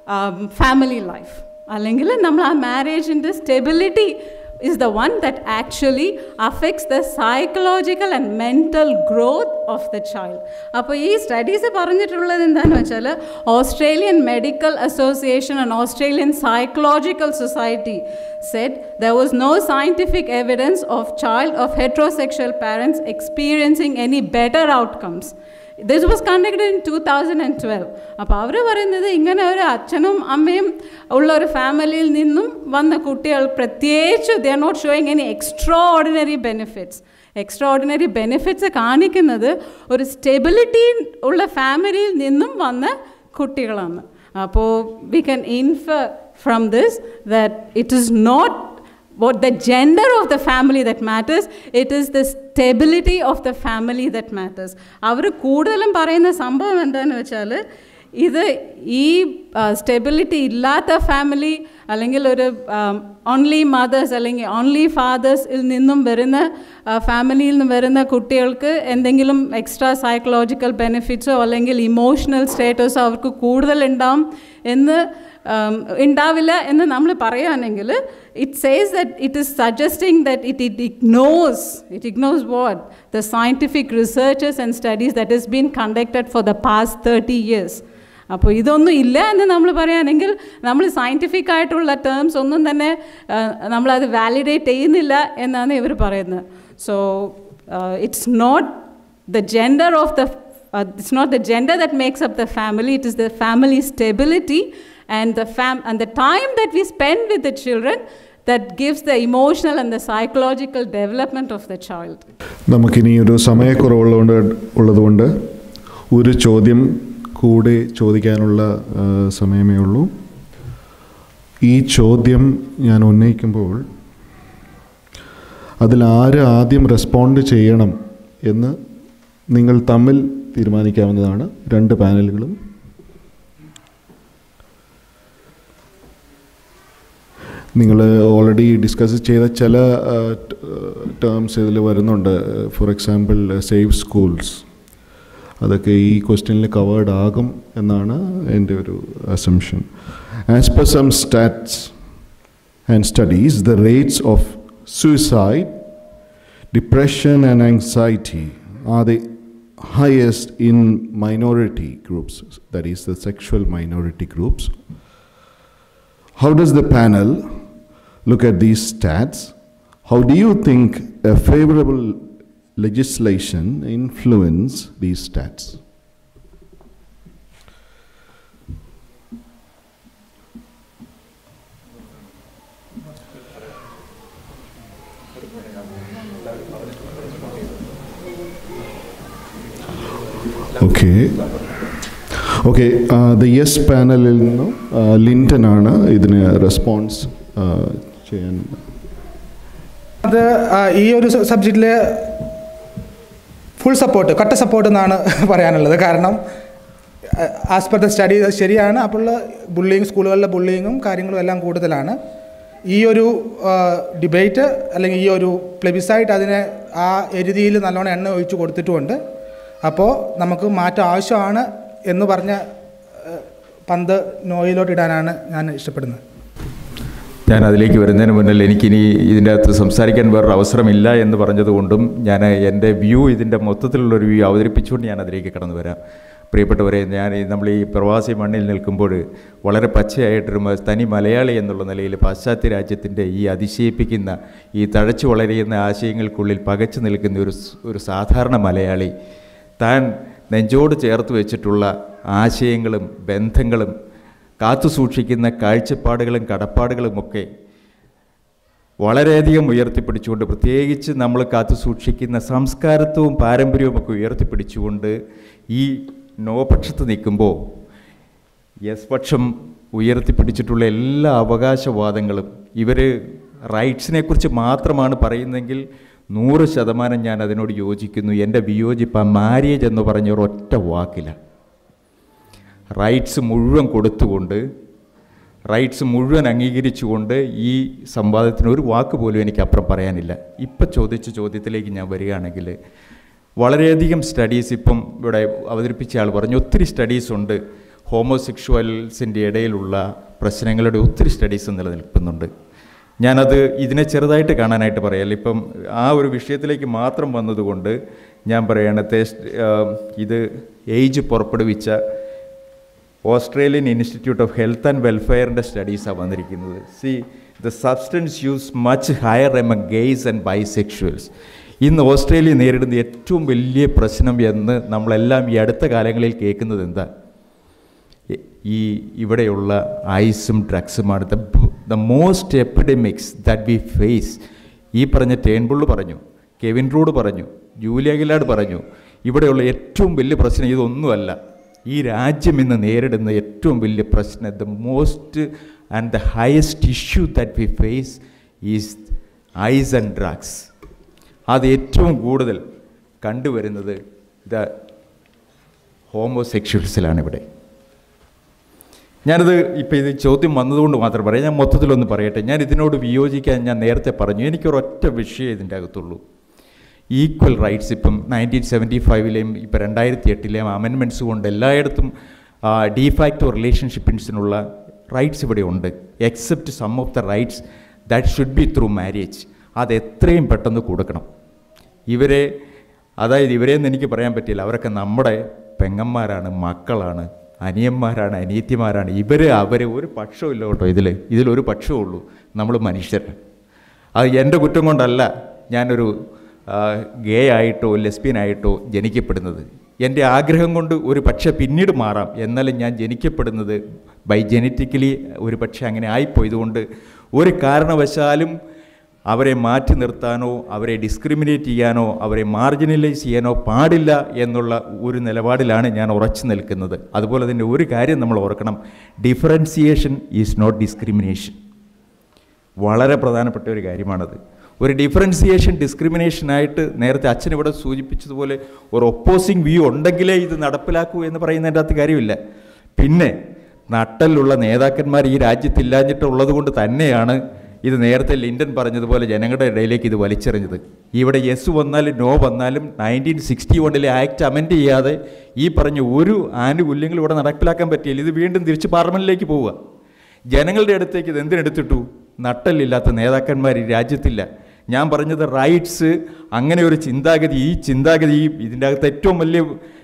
family life അല്ലെങ്കിൽ നമ്മൾ ആ മാരേജിൻ്റെ stability is the one that actually affects the psychological and mental growth of the child. അപ്പോൾ ഈ സ്റ്റഡീസ് പറഞ്ഞിട്ടുള്ളത് എന്താണെന്ന് വെച്ചാൽ Australian Medical Association and Australian Psychological Society said there was no scientific evidence of child of heterosexual parents experiencing any better outcomes this was conducted in two thousand and twelve അപ്പോൾ അവർ പറയുന്നത് ഇങ്ങനെ ഒരു അച്ഛനും അമ്മയും ഉള്ള ഒരു ഫാമിലിയിൽ നിന്നും വന്ന കുട്ടികൾ പ്രത്യേകിച്ച് they are not showing any extraordinary benefits extraordinary benefits കാണിക്കുന്നത് ഒരു സ്റ്റെബിലിറ്റി ഉള്ള ഫാമിലിയിൽ നിന്നും വന്ന കുട്ടികളാണ് അപ്പോൾ we can infer from this that it is not what the gender of the family that matters it is the stability of the family that matters അവർ കൂടുതലും പറയുന്ന സംഭവം എന്താണെന്ന് വെച്ചാൽ ഇത് ഈ സ്റ്റെബിലിറ്റി ഇല്ലാത്ത ഫാമിലി അല്ലെങ്കിൽ ഒരു ഓൺലി മദേഴ്സ് അല്ലെങ്കിൽ ഓൺലി ഫാദേഴ്സിൽ നിന്നും വരുന്ന ഫാമിലിയിൽ നിന്ന് വരുന്ന കുട്ടികൾക്ക് എന്തെങ്കിലും എക്സ്ട്രാ സൈക്കോളജിക്കൽ ബെനിഫിറ്റ്സോ അല്ലെങ്കിൽ ഇമോഷണൽ സ്റ്റേറ്റസോ അവർക്ക് കൂടുതൽ ഉണ്ടാവും എന്ന് ഉണ്ടാവില്ല എന്ന് നമ്മൾ പറയുകയാണെങ്കിൽ it says that it is suggesting that it it ignores it ignores what the scientific researchers and studies that is been conducted for the past thirty years അപ്പോൾ ഇതൊന്നും ഇല്ല എന്ന് നമ്മൾ പറയുകയാണെങ്കിൽ നമ്മൾ സയൻറ്റിഫിക് ആയിട്ടുള്ള ടേംസ് ഒന്നും തന്നെ നമ്മളത് വാലിഡേറ്റ് ചെയ്യുന്നില്ല എന്നാണ് ഇവർ പറയുന്നത് so it's not the gender of the it's not the gender that makes up the family it is the family stability and the fam and the time that we spend with the children that gives the emotional and the psychological development of the child. നമുക്കിനി ഒരു സമയക്കുറവുള്ളതുകൊണ്ട് ഉള്ളതുകൊണ്ട് ഒരു ചോദ്യം കൂടി ചോദിക്കാനുള്ള ആ, സമയമേ ഉള്ളൂ ഈ ചോദ്യം ഞാൻ ഉന്നയിക്കുമ്പോൾ അതിൽ ആര് ആദ്യം റെസ്പോണ്ട് ചെയ്യണം എന്ന് നിങ്ങൾ തമ്മിൽ തീരുമാനിക്കാവുന്നതാണ് രണ്ട് പാനലുകളും നിങ്ങൾ ഓൾറെഡി ഡിസ്കസ് ചെയ്ത ചില ടേംസ് ഇതിൽ വരുന്നുണ്ട് ഫോർ എക്സാമ്പിൾ സേവ് സ്കൂൾസ് അതൊക്കെ ഈ ക്വസ്റ്റ്യനിൽ കവേർഡ് ആകും എന്നാണ് എൻ്റെ ഒരു assumption as per some stats and studies the rates of suicide depression and anxiety are the highest in minority groups, that is, the sexual minority groups. How does the panel look at these stats? How do you think a favorable legislation influence these stats? Okay okay the yes പാനലിൽ നിന്നും ലിൻറ്റൺ ആണ് ഇതിന് റെസ്പോൺസ് ചെയ്യാൻ അത് ആ, ഈ ഒരു സബ്ജക്റ്റിൽ ഫുൾ സപ്പോർട്ട് കട്ട സപ്പോർട്ട് എന്നാണ് പറയാനുള്ളത് കാരണം ആസ് പെർ ദ സ്റ്റഡി ശരിയാണ് അപ്പോൾ ബുള്ളിങ് സ്കൂളുകളിലെ ബുള്ളിങ്ങും കാര്യങ്ങളും എല്ലാം കൂടുതലാണ് ഈ ഒരു ഡിബേറ്റ് അല്ലെങ്കിൽ ഈ ഒരു പ്ലെബിസൈറ്റ് അതിനെ ആ എരുതിയിൽ നല്ലോണം എണ്ണ ഒഴിച്ച് കൊടുത്തിട്ടുമുണ്ട് അപ്പോൾ നമുക്ക് മാറ്റം ആവശ്യമാണ് എന്ന് പറഞ്ഞ ആ, പന്ത് നോയിലോട്ട് ഇടാനാണ് ഞാൻ ഇഷ്ടപ്പെടുന്നത് ഞാൻ അതിലേക്ക് വരുന്നതിന് മുന്നിൽ എനിക്കിനി ഇതിൻ്റെ അകത്ത് സംസാരിക്കാൻ വേറൊരു അവസരമില്ല എന്ന് പറഞ്ഞതുകൊണ്ടും ഞാൻ എൻ്റെ വ്യൂ ഇതിൻ്റെ മൊത്തത്തിലുള്ളൊരു വ്യൂ അവതരിപ്പിച്ചുകൊണ്ട് ഞാൻ അതിലേക്ക് കടന്നു വരാം പ്രിയപ്പെട്ടവരെ ഞാൻ ഈ- നമ്മൾ ഈ പ്രവാസി മണ്ണിൽ നിൽക്കുമ്പോൾ വളരെ പച്ചയായിട്ടൊരു മ- തനി മലയാളി എന്നുള്ള നിലയിൽ പാശ്ചാത്യ രാജ്യത്തിൻ്റെ ഈ അതിശയിപ്പിക്കുന്ന ഈ തഴച്ചു വളരുന്ന ആശയങ്ങൾക്കുള്ളിൽ പകച്ചു നിൽക്കുന്ന ഒരു സ്- ഒരു സാധാരണ മലയാളി താൻ നെഞ്ചോട് ചേർത്ത് വെച്ചിട്ടുള്ള ആശയങ്ങളും ബന്ധങ്ങളും കാത്തു സൂക്ഷിക്കുന്ന കാഴ്ചപ്പാടുകളും കടപ്പാടുകളുമൊക്കെ വളരെയധികം ഉയർത്തിപ്പിടിച്ചുകൊണ്ട് പ്രത്യേകിച്ച് നമ്മൾ കാത്തു സൂക്ഷിക്കുന്ന സംസ്കാരത്വവും പാരമ്പര്യവുമൊക്കെ ഉയർത്തിപ്പിടിച്ചുകൊണ്ട് ഈ നോ പക്ഷത്ത് നിൽക്കുമ്പോൾ യെസ് പക്ഷം ഉയർത്തിപ്പിടിച്ചിട്ടുള്ള എല്ലാ അവകാശവാദങ്ങളും ഇവർ റൈറ്റ്സിനെക്കുറിച്ച് മാത്രമാണ് പറയുന്നതെങ്കിൽ നൂറ് ശതമാനം ഞാൻ അതിനോട് യോജിക്കുന്നു എൻ്റെ വിയോജിപ്പ് മാരേജ് എന്ന് പറഞ്ഞ ഒരൊറ്റ വാക്കില്ല റൈറ്റ്സ് മുഴുവൻ കൊടുത്തുകൊണ്ട് റൈറ്റ്സ് മുഴുവൻ അംഗീകരിച്ചുകൊണ്ട് ഈ സംവാദത്തിന് ഒരു വാക്ക് പോലും എനിക്ക് അപ്പുറം പറയാനില്ല ഇപ്പം ചോദിച്ച ചോദ്യത്തിലേക്ക് ഞാൻ വരികയാണെങ്കിൽ വളരെയധികം സ്റ്റഡീസ് ഇപ്പം ഇവിടെ അവതരിപ്പിച്ച ആൾ പറഞ്ഞു ഒത്തിരി സ്റ്റഡീസ് ഉണ്ട് ഹോമോസെക്ഷുവൽസിൻ്റെ ഇടയിലുള്ള പ്രശ്നങ്ങളുടെ ഒത്തിരി സ്റ്റഡീസ് നിലനിൽക്കുന്നുണ്ട് ഞാനത് ഇതിനെ ചെറുതായിട്ട് കാണാനായിട്ട് പറയാം ഇപ്പം ആ ഒരു വിഷയത്തിലേക്ക് മാത്രം വന്നതുകൊണ്ട് ഞാൻ പറയുകയാണ് തേസ്- ആ, ഇത് ഏജ് പുറപ്പെടുവിച്ച Australian Institute of Health and വെൽഫെയറിൻ്റെ സ്റ്റഡീസാണ് വന്നിരിക്കുന്നത് see the substance use much higher among gays and bisexuals ഇന്ന് ഓസ്ട്രേലിയ നേരിടുന്ന ഏറ്റവും വലിയ പ്രശ്നം എന്ന് നമ്മളെല്ലാം ഈ അടുത്ത കാലങ്ങളിൽ കേൾക്കുന്നത് എന്താ ഇ- ഈ ഇവിടെയുള്ള ഐസും ഡ്രഗ്സുമാണ് the the most epidemics that we face ഈ പറഞ്ഞ ടേൺബുള്ള് പറഞ്ഞു കെവിൻ റോഡ് പറഞ്ഞു ജൂലിയ ഗിലാഡ് പറഞ്ഞു ഇവിടെയുള്ള ഏറ്റവും വലിയ പ്രശ്നം ഇതൊന്നുമല്ല ഈ രാജ്യം ഇന്ന് നേരിടുന്ന ഏറ്റവും വലിയ പ്രശ്നം the most and the highest issue that we face is ice and drugs അത് ഏറ്റവും കൂടുതൽ കണ്ടുവരുന്നത് ദ ഹോമോസെക്ഷൽസിലാണ് ഇവിടെ ഞാനത് ഇപ്പോൾ ഇത് ചോദ്യം വന്നതുകൊണ്ട് മാത്രം പറയാം ഞാൻ മൊത്തത്തിലൊന്ന് പറയട്ടെ ഞാൻ ഇതിനോട് വിയോജിക്കാൻ ഞാൻ നേരത്തെ പറഞ്ഞു എനിക്കൊരൊറ്റ വിഷയം ഇതിൻ്റെ അകത്തുള്ളൂ ഈക്വൽ റൈറ്റ്സ് ഇപ്പം നയൻറ്റീൻ സെവൻറ്റി ഫൈവിലെയും ഇപ്പം രണ്ടായിരത്തി എട്ടിലെയും അമെൻമെൻറ്റ്സ് കൊണ്ട് എല്ലായിടത്തും ഡിഫാക്റ്റോ റിലേഷൻഷിപ്പിൻസിനുള്ള റൈറ്റ്സ് ഇവിടെ ഉണ്ട് except some of the rights that should be through marriage അത് എത്രയും പെട്ടെന്ന് കൊടുക്കണം ഇവരെ അതായത് ഇവരെന്ന് എനിക്ക് പറയാൻ പറ്റില്ല അവരൊക്കെ നമ്മുടെ പെങ്ങന്മാരാണ് മക്കളാണ് അനിയന്മാരാണ് അനിയത്തിമാരാണ് ഇവർ അവർ ഒരു പക്ഷമില്ല കേട്ടോ ഇതിൽ ഇതിലൊരു പക്ഷമേ ഉള്ളൂ നമ്മൾ മനുഷ്യർ അത് എൻ്റെ കുറ്റം കൊണ്ടല്ല ഞാനൊരു ഗേ ആയിട്ടോ ലെസ്ബിയൻ ആയിട്ടോ ജനിക്കപ്പെടുന്നത് എൻ്റെ ആഗ്രഹം കൊണ്ട് ഒരു പക്ഷേ പിന്നീട് മാറാം എന്നാലും ഞാൻ ജനിക്കപ്പെടുന്നത് ബൈ ജനറ്റിക്കലി ഒരു പക്ഷേ അങ്ങനെ ആയിപ്പോയതുകൊണ്ട് ഒരു കാരണവശാലും അവരെ മാറ്റി നിർത്താനോ അവരെ ഡിസ്ക്രിമിനേറ്റ് ചെയ്യാനോ അവരെ മാർജിനലൈസ് ചെയ്യാനോ പാടില്ല എന്നുള്ള ഒരു നിലപാടിലാണ് ഞാൻ ഉറച്ചു നിൽക്കുന്നത് അതുപോലെ തന്നെ ഒരു കാര്യം നമ്മൾ ഓർക്കണം ഡിഫറൻസിയേഷൻ ഈസ് നോട്ട് ഡിസ്ക്രിമിനേഷൻ വളരെ പ്രധാനപ്പെട്ട ഒരു കാര്യമാണത് ഒരു ഡിഫറൻസിയേഷൻ ഡിസ്ക്രിമിനേഷനായിട്ട് നേരത്തെ അച്ഛൻ ഇവിടെ സൂചിപ്പിച്ചതുപോലെ ഒരു ഒപ്പോസിങ് വ്യൂ ഉണ്ടെങ്കിലേ ഇത് നടപ്പിലാക്കൂ എന്ന് പറയുന്നതിൻ്റെ അകത്ത് കാര്യമില്ല പിന്നെ നട്ടലുള്ള നേതാക്കന്മാർ ഈ രാജ്യത്തില്ലാഞ്ഞിട്ടുള്ളത് കൊണ്ട് തന്നെയാണ് ഇത് നേരത്തെ ലിൻഡൻ പറഞ്ഞതുപോലെ ജനങ്ങളുടെ ഇടയിലേക്ക് ഇത് വലിച്ചെറിഞ്ഞത് ഇവിടെ യെസ് വന്നാലും നോ വന്നാലും നയൻറ്റീൻ സിക്സ്റ്റി വണ്ണിലെ ആക്ട് അമെൻഡ് ചെയ്യാതെ ഈ പറഞ്ഞ ഒരു ആനുകൂല്യങ്ങളും ഇവിടെ നടപ്പിലാക്കാൻ പറ്റിയില്ല ഇത് വീണ്ടും തിരിച്ച് പാർലമെൻറ്റിലേക്ക് പോവുക ജനങ്ങളുടെ അടുത്തേക്ക് ഇത് എന്തിനെടുത്തിട്ടു നട്ടലില്ലാത്ത നേതാക്കന്മാർ ഈ രാജ്യത്തില്ല ഞാൻ പറഞ്ഞത് റൈറ്റ്സ് അങ്ങനെ ഒരു ചിന്താഗതി ഈ ചിന്താഗതി ഈ ഇതിൻ്റെ അകത്ത് ഏറ്റവും വലിയ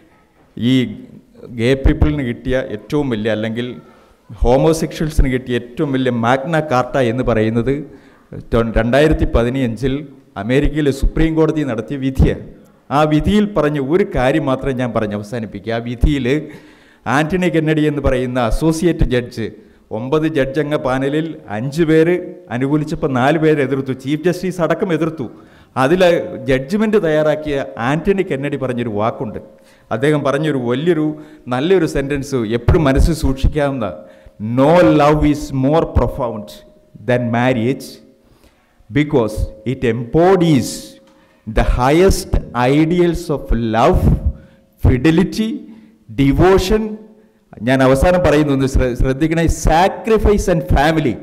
ഈ ഗേ പീപ്പിളിന് കിട്ടിയ ഏറ്റവും വലിയ അല്ലെങ്കിൽ ഹോമോസെക്ഷൽസിന് കിട്ടിയ ഏറ്റവും വലിയ മാഗ്ന കാർട്ട എന്ന് പറയുന്നത് ടൊ- രണ്ടായിരത്തി പതിനഞ്ചിൽ അമേരിക്കയിലെ സുപ്രീം കോടതി നടത്തിയ വിധിയാണ് ആ വിധിയിൽ പറഞ്ഞ ഒരു കാര്യം മാത്രം ഞാൻ പറഞ്ഞ് അവസാനിപ്പിക്കുക ആ വിധിയിൽ ആന്റണി കെന്നഡി എന്ന് പറയുന്ന അസോസിയേറ്റ് ജഡ്ജ് ഒമ്പത് ജഡ്ജംഗ പാനലിൽ അഞ്ച് പേര് അനുകൂലിച്ചപ്പോൾ നാല് പേര് എതിർത്തു ചീഫ് ജസ്റ്റിസ് അടക്കം എതിർത്തു അതിൽ ജഡ്ജ്മെൻറ്റ് തയ്യാറാക്കിയ ആൻ്റണി കെന്നഡി പറഞ്ഞൊരു വാക്കുണ്ട് അദ്ദേഹം പറഞ്ഞൊരു വലിയൊരു നല്ലൊരു സെൻറ്റൻസ് എപ്പോഴും മനസ്സിൽ സൂക്ഷിക്കാവുന്ന no love is more profound than marriage because it embodies the highest ideals of love fidelity devotion ഞാൻ അവസാനം പറയുന്നു ശ്ര- ശ്രദ്ധിക്കണേ സാക്രിഫൈസ് ആൻഡ് ഫാമിലി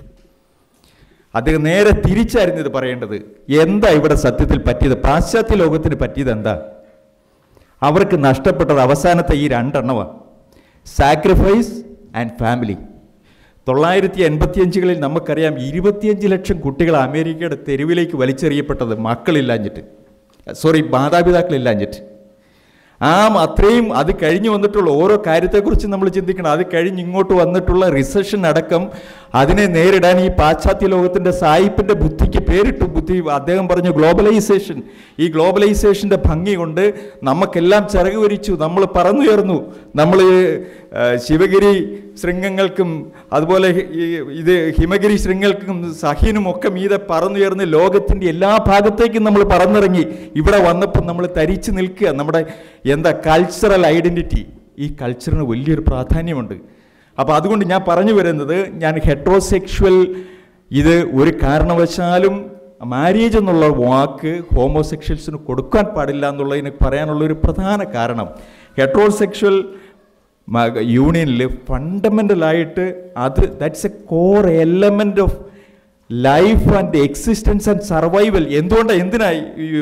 അദ്ദേഹം നേരെ തിരിച്ചായിരുന്നു ഇത് പറയേണ്ടത് എന്താ ഇവിടെ സത്യത്തിൽ പറ്റിയത് പാശ്ചാത്യ ലോകത്തിന് പറ്റിയത് എന്താ അവർക്ക് നഷ്ടപ്പെട്ടത് അവസാനത്തെ ഈ രണ്ടെണ്ണമാണ് സാക്രിഫൈസ് ആൻഡ് ഫാമിലി തൊള്ളായിരത്തി എൺപത്തിയഞ്ചുകളിൽ നമുക്കറിയാം ഇരുപത്തിയഞ്ച് ലക്ഷം കുട്ടികൾ അമേരിക്കയുടെ തെരുവിലേക്ക് വലിച്ചെറിയപ്പെട്ടത് മക്കളില്ലാഞ്ഞിട്ട് സോറി മാതാപിതാക്കളില്ലാഞ്ഞിട്ട് ആ അത്രയും അത് കഴിഞ്ഞ് വന്നിട്ടുള്ള ഓരോ കാര്യത്തെക്കുറിച്ച് നമ്മൾ ചിന്തിക്കണം അത് കഴിഞ്ഞ് ഇങ്ങോട്ട് വന്നിട്ടുള്ള റിസഷൻ അടക്കം അതിനെ നേരിടാൻ ഈ പാശ്ചാത്യ ലോകത്തിൻ്റെ സായിപ്പിൻ്റെ ബുദ്ധിക്ക് പേരിട്ടു ബുദ്ധി അദ്ദേഹം പറഞ്ഞു ഗ്ലോബലൈസേഷൻ ഈ ഗ്ലോബലൈസേഷൻ്റെ ഭംഗി കൊണ്ട് നമുക്കെല്ലാം ചിറക് വരിച്ചു നമ്മൾ പറന്നുയർന്നു നമ്മൾ ശിവഗിരി ശൃംഗങ്ങൾക്കും അതുപോലെ ഈ ഇത് ഹിമഗിരി ശൃംഗങ്ങൾക്കും സഹീനും ഒക്കെ മീതെ പറന്നുയർന്ന് ലോകത്തിൻ്റെ എല്ലാ ഭാഗത്തേക്കും നമ്മൾ പറന്നിറങ്ങി ഇവിടെ വന്നപ്പോൾ നമ്മൾ തരിച്ചു നിൽക്കുക നമ്മുടെ എന്താ കൾച്ചറൽ ഐഡൻറ്റിറ്റി ഈ കൾച്ചറിന് വലിയൊരു പ്രാധാന്യമുണ്ട് അപ്പോൾ അതുകൊണ്ട് ഞാൻ പറഞ്ഞു വരുന്നത് ഞാൻ ഹെട്രോസെക്ഷുവൽ ഇത് ഒരു കാരണവശാലും മാരേജ് എന്നുള്ള വാക്ക് ഹോമോസെക്ഷൽസിന് കൊടുക്കാൻ പാടില്ല എന്നുള്ളതിന് പറയാനുള്ള ഒരു പ്രധാന കാരണം ഹെട്രോസെക്ഷൽ യൂണിയനിൽ ഫണ്ടമെൻ്റലായിട്ട് അത് that's a core element of life and existence and survival എന്തുകൊണ്ടാണ് എന്തിനായി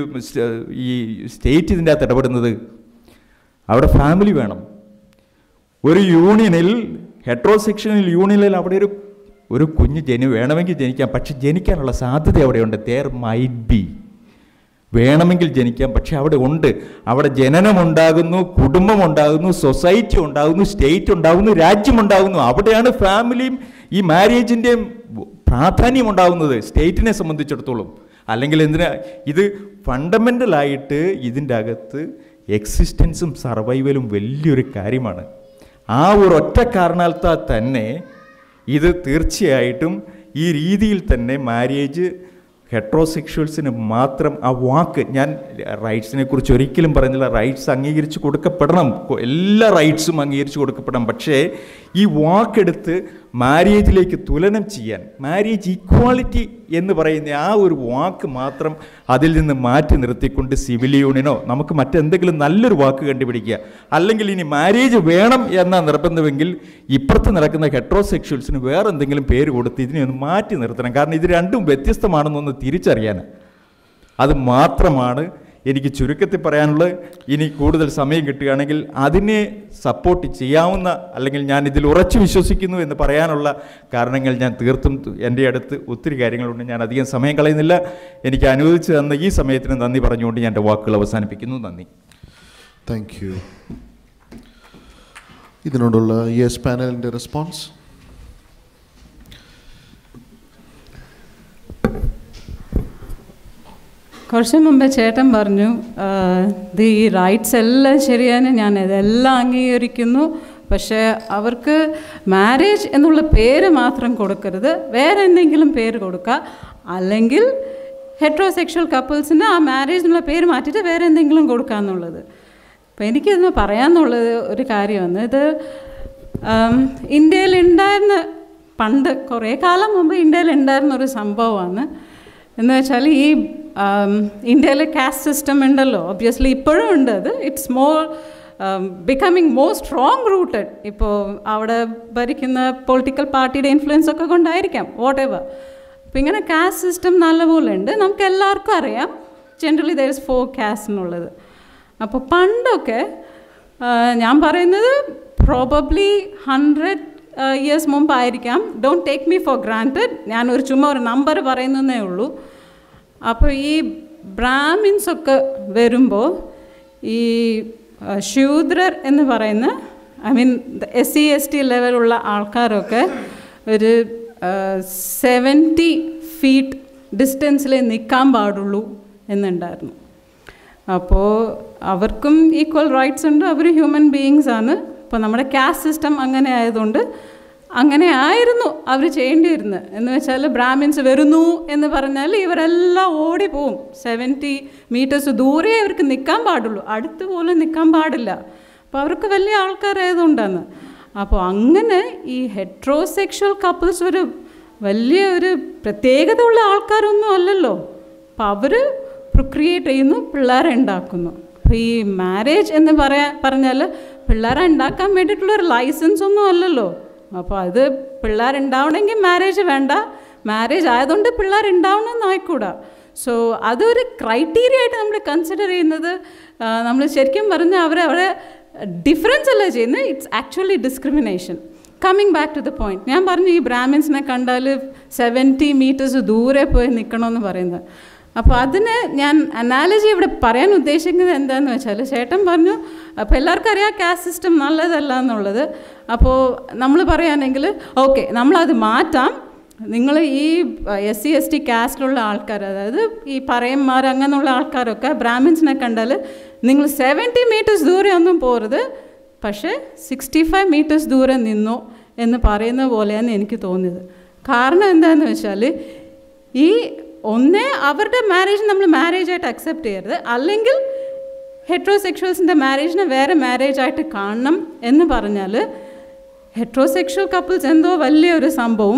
ഈ സ്റ്റേറ്റ് ഇതിൻ്റെ അകത്ത് ഇടപെടുന്നത് അവിടെ ഫാമിലി വേണം ഒരു യൂണിയനിൽ ഹെട്രോസെക്ഷനിൽ യൂണിയനിൽ അവിടെ ഒരു ഒരു കുഞ്ഞ് ജനി വേണമെങ്കിൽ ജനിക്കാം പക്ഷെ ജനിക്കാനുള്ള സാധ്യത അവിടെയുണ്ട് ദർ മൈറ്റ് ബി വേണമെങ്കിൽ ജനിക്കാം പക്ഷെ അവിടെ ഉണ്ട് അവിടെ ജനനമുണ്ടാകുന്നു കുടുംബമുണ്ടാകുന്നു സൊസൈറ്റി ഉണ്ടാകുന്നു സ്റ്റേറ്റ് ഉണ്ടാകുന്നു രാജ്യമുണ്ടാകുന്നു അവിടെയാണ് ഫാമിലിയും ഈ മാരേജിൻ്റെയും പ്രാധാന്യം ഉണ്ടാകുന്നത് സ്റ്റേറ്റിനെ സംബന്ധിച്ചിടത്തോളം അല്ലെങ്കിൽ എന്തിനാ ഇത് ഫണ്ടമെൻ്റലായിട്ട് ഇതിൻ്റെ അകത്ത് എക്സിസ്റ്റൻസും സർവൈവലും വലിയൊരു കാര്യമാണ് ആ ഒരു ഒറ്റ കാരണത്താൽ തന്നെ ഇത് തീർച്ചയായിട്ടും ഈ രീതിയിൽ തന്നെ മാരേജ് ഹെട്രോസെക്ഷൽസിന് മാത്രം ആ വാക്ക് ഞാൻ റൈറ്റ്സിനെ കുറിച്ച് ഒരിക്കലും പറയുന്നില്ല റൈറ്റ്സ് അംഗീകരിച്ച് കൊടുക്കപ്പെടണം കൊ- എല്ലാ റൈറ്റ്സും അംഗീകരിച്ച് കൊടുക്കപ്പെടണം പക്ഷേ ഈ വാക്കെടുത്ത് മാരേജിലേക്ക് തുലനം ചെയ്യാൻ മാരേജ് ഈക്വാളിറ്റി എന്ന് പറയുന്ന ആ ഒരു വാക്ക് മാത്രം അതിൽ നിന്ന് മാറ്റി നിർത്തിക്കൊണ്ട് സിവിൽ യൂണിയനോ നമുക്ക് മറ്റെന്തെങ്കിലും നല്ലൊരു വാക്ക് കണ്ടുപിടിക്കുക അല്ലെങ്കിൽ ഇനി മാരേജ് വേണം എന്ന നിർബന്ധമെങ്കിൽ ഇപ്പുറത്ത് നടക്കുന്ന ഹെട്രോസെക്ഷൽസിന് വേറെ എന്തെങ്കിലും പേര് കൊടുത്ത് ഇതിനെ ഒന്ന് മാറ്റി നിർത്തണം കാരണം ഇത് രണ്ടും വ്യത്യസ്തമാണെന്നൊന്ന് തിരിച്ചറിയാൻ അത് മാത്രമാണ് എനിക്ക് ചുരുക്കത്തിൽ പറയാനുള്ളത് ഇനി കൂടുതൽ സമയം കിട്ടുകയാണെങ്കിൽ അതിനെ സപ്പോർട്ട് ചെയ്യാവുന്ന അല്ലെങ്കിൽ ഞാൻ ഇതിൽ ഉറച്ചു വിശ്വസിക്കുന്നു എന്ന് പറയാനുള്ള കാരണങ്ങൾ ഞാൻ തീർത്തും തു- എൻ്റെ അടുത്ത് ഒത്തിരി കാര്യങ്ങളുണ്ട് ഞാൻ അധികം സമയം കളയുന്നില്ല എനിക്ക് അനുവദിച്ചു തന്ന ഈ സമയത്തിന് നന്ദി പറഞ്ഞുകൊണ്ട് ഞാൻ എൻ്റെ വാക്കുകൾ അവസാനിപ്പിക്കുന്നു നന്ദി താങ്ക് യു ഇതിനോടുള്ള യെസ് പാനലിൻ്റെ റെസ്പോൺസ് കുറച്ച് മുമ്പേ ചേട്ടൻ പറഞ്ഞു ആ, ഇത് ഈ റൈറ്റ്സ് എല്ലാം ശരിയാണ് ഞാൻ ഇതെല്ലാം അംഗീകരിക്കുന്നു പക്ഷേ അവർക്ക് മാരേജ് എന്നുള്ള പേര് മാത്രം കൊടുക്കരുത് വേറെ എന്തെങ്കിലും പേര് കൊടുക്കുക അല്ലെങ്കിൽ ഹെട്രോസെക്ഷൽ കപ്പിൾസിന് ആ മാരേജ് എന്നുള്ള പേര് മാറ്റിയിട്ട് വേറെ എന്തെങ്കിലും കൊടുക്കുക എന്നുള്ളത് അപ്പോൾ എനിക്കിതിന് പറയാമെന്നുള്ളത് ഒരു കാര്യമാണ് ഇത് ആം, ഇന്ത്യയിൽ ഉണ്ടായിരുന്ന പണ്ട് കുറേ കാലം മുമ്പ് ഇന്ത്യയിൽ ഉണ്ടായിരുന്ന ഒരു സംഭവമാണ് എന്ന് വെച്ചാൽ ഈ ഇന്ത്യയിലെ കാസ്റ്റ് സിസ്റ്റം ഉണ്ടല്ലോ ഒബ്വിയസ്ലി ഇപ്പോഴും ഉണ്ട് അത് it's more becoming more strong rooted ഇപ്പോൾ അവിടെ ഭരിക്കുന്ന പൊളിറ്റിക്കൽ പാർട്ടിയുടെ ഇൻഫ്ലുവൻസ് ഒക്കെ കൊണ്ടായിരിക്കാം വാട്ട് എവർ അപ്പോൾ ഇങ്ങനെ കാസ്റ്റ് സിസ്റ്റം നല്ലപോലെ ഉണ്ട് നമുക്ക് എല്ലാവർക്കും അറിയാം generally there is four caste എന്നുള്ളത് അപ്പോൾ പണ്ടൊക്കെ ആ, ഞാൻ പറയുന്നത് പ്രോബബ്ലി ഹൺഡ്രഡ് ഇയേഴ്സ് മുമ്പായിരിക്കാം don't take me for granted ഞാൻ ഒരു ചുമ്മാ ഒരു നമ്പർ പറയുന്നതേ ഉള്ളൂ അപ്പോൾ ഈ ബ്രാഹ്മിൻസ് ഒക്കെ വരുമ്പോൾ ഈ ആ, ശൂദ്രർ എന്ന് പറയുന്ന I mean S C S T ലെവലുള്ള ആൾക്കാരൊക്കെ ഒരു സെവൻറ്റി ഫീറ്റ് ഡിസ്റ്റൻസിലേ നിൽക്കാൻ പാടുള്ളൂ എന്നുണ്ടായിരുന്നു അപ്പോൾ അവർക്കും ഈക്വൽ റൈറ്റ്സ് ഉണ്ട് അവർ ഹ്യൂമൻ ബീയിങ്സ് ആണ് അപ്പോൾ നമ്മുടെ കാസ്റ്റ് സിസ്റ്റം അങ്ങനെ ആയതുകൊണ്ട് അങ്ങനെ ആയിരുന്നു അവർ ചെയ്യേണ്ടിയിരുന്നത് എന്ന് വെച്ചാൽ ബ്രാഹ്മിൻസ് വരുന്നു എന്ന് പറഞ്ഞാൽ ഇവരെല്ലാം ഓടിപ്പോവും സെവൻറ്റി മീറ്റേഴ്സ് ദൂരെ അവർക്ക് നിൽക്കാൻ പാടുള്ളൂ അടുത്ത് പോലും നിൽക്കാൻ പാടില്ല അപ്പോൾ അവർക്ക് വലിയ ആൾക്കാരായതുകൊണ്ടാണ് അപ്പോൾ അങ്ങനെ ഈ ഹെട്രോസെക്ഷൽ കപ്പിൾസ് ഒരു വലിയ ഒരു പ്രത്യേകത ഉള്ള ആൾക്കാരൊന്നും അല്ലല്ലോ അപ്പോൾ അവർ പ്രൊക്രിയേറ്റ് ചെയ്യുന്നു പിള്ളേരെ ഉണ്ടാക്കുന്നു അപ്പോൾ ഈ മാരേജ് എന്ന് പറയാ പറഞ്ഞാൽ പിള്ളേരെ ഉണ്ടാക്കാൻ വേണ്ടിയിട്ടുള്ള ഒരു ലൈസൻസ് ഒന്നും അല്ലല്ലോ അപ്പോൾ അത് പിള്ളേരുണ്ടാവണമെങ്കിൽ മാരേജ് വേണ്ട മാരേജ് ആയതുകൊണ്ട് പിള്ളേരുണ്ടാവണമെന്ന് ആയിക്കൂടാ സോ അതൊരു ക്രൈറ്റീരിയ ആയിട്ട് നമ്മൾ കൺസിഡർ ചെയ്യുന്നത് നമ്മൾ ശരിക്കും പറഞ്ഞാൽ അവരെ അവിടെ ഡിഫറൻസ് അല്ല ചെയ്യുന്നത് it's actually discrimination coming back to the point ഞാൻ പറഞ്ഞു ഈ ബ്രാഹ്മിൻസിനെ കണ്ടാൽ സെവൻറ്റി മീറ്റേഴ്സ് ദൂരെ പോയി നിൽക്കണമെന്ന് പറയുന്നത് അപ്പോൾ അതിന് ഞാൻ അനാലജി ഇവിടെ പറയാൻ ഉദ്ദേശിക്കുന്നത് എന്താണെന്ന് വെച്ചാൽ ചേട്ടൻ പറഞ്ഞു അപ്പോൾ എല്ലാവർക്കും അറിയാം കാസ്റ്റ് സിസ്റ്റം നല്ലതല്ല എന്നുള്ളത് അപ്പോൾ നമ്മൾ പറയുകയാണെങ്കിൽ ഓക്കെ നമ്മളത് മാറ്റാം നിങ്ങൾ ഈ എസ് സി എസ് ടി കാസ്റ്റിലുള്ള ആൾക്കാർ അതായത് ഈ പറയന്മാർ അങ്ങനെയുള്ള ആൾക്കാരൊക്കെ ബ്രാഹ്മിൻസിനെ കണ്ടാൽ നിങ്ങൾ സെവൻറ്റി മീറ്റേഴ്സ് ദൂരെ ഒന്നും പോരുത് പക്ഷേ സിക്സ്റ്റി ഫൈവ് മീറ്റേഴ്സ് ദൂരെ നിന്നു എന്ന് പറയുന്ന പോലെയാണ് എനിക്ക് തോന്നിയത് കാരണം എന്താണെന്ന് വെച്ചാൽ ഈ ഒന്നേ അവരുടെ മാരേജ് നമ്മൾ മാരേജായിട്ട് അക്സെപ്റ്റ് ചെയ്യരുത് അല്ലെങ്കിൽ ഹെട്രോസെക്ഷൽസിൻ്റെ മാരേജിനെ വേറെ മാരേജായിട്ട് കാണണം എന്ന് പറഞ്ഞാൽ ഹെട്രോസെക്ഷൽ കപ്പിൾസ് എന്തോ വലിയൊരു സംഭവം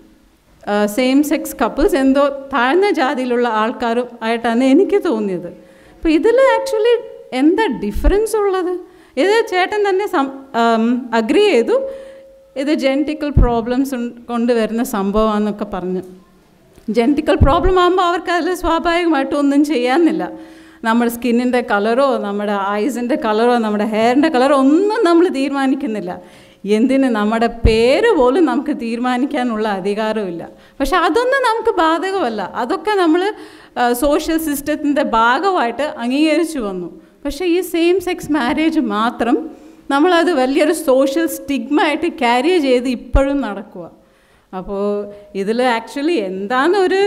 സെയിം സെക്സ് കപ്പിൾസ് എന്തോ താഴ്ന്ന ജാതിയിലുള്ള ആൾക്കാരും ആയിട്ടാണ് എനിക്ക് തോന്നിയത് അപ്പോൾ ഇതിൽ ആക്ച്വലി എന്താ ഡിഫറൻസ് ഉള്ളത് ഇത് ചേട്ടൻ തന്നെ അഗ്രി ചെയ്തു ഇത് ജെനറ്റിക്കൽ പ്രോബ്ലംസ് കൊണ്ടുവരുന്ന സംഭവമാണെന്നൊക്കെ പറഞ്ഞു ജെനറ്റിക്കൽ പ്രോബ്ലം ആകുമ്പോൾ അവർക്ക് അതിൽ സ്വാഭാവികമായിട്ടും ഒന്നും ചെയ്യാനില്ല നമ്മുടെ സ്കിന്നിൻ്റെ കളറോ നമ്മുടെ ഐസിൻ്റെ കളറോ നമ്മുടെ ഹെയറിൻ്റെ കളറോ ഒന്നും നമ്മൾ തീരുമാനിക്കുന്നില്ല എന്തിന് നമ്മുടെ പേര് പോലും നമുക്ക് തീരുമാനിക്കാനുള്ള അധികാരമില്ല പക്ഷെ അതൊന്നും നമുക്ക് ബാധകമല്ല അതൊക്കെ നമ്മൾ സോഷ്യൽ സിസ്റ്റത്തിൻ്റെ ഭാഗമായിട്ട് അംഗീകരിച്ചു വന്നു പക്ഷേ ഈ സെയിം സെക്സ് മാരേജ് മാത്രം നമ്മളത് വലിയൊരു സോഷ്യൽ സ്റ്റിഗ്മ ആയിട്ട് ക്യാരി ചെയ്ത് ഇപ്പോഴും നടക്കുക അപ്പോൾ ഇതിൽ ആക്ച്വലി എന്താണ് ഒരു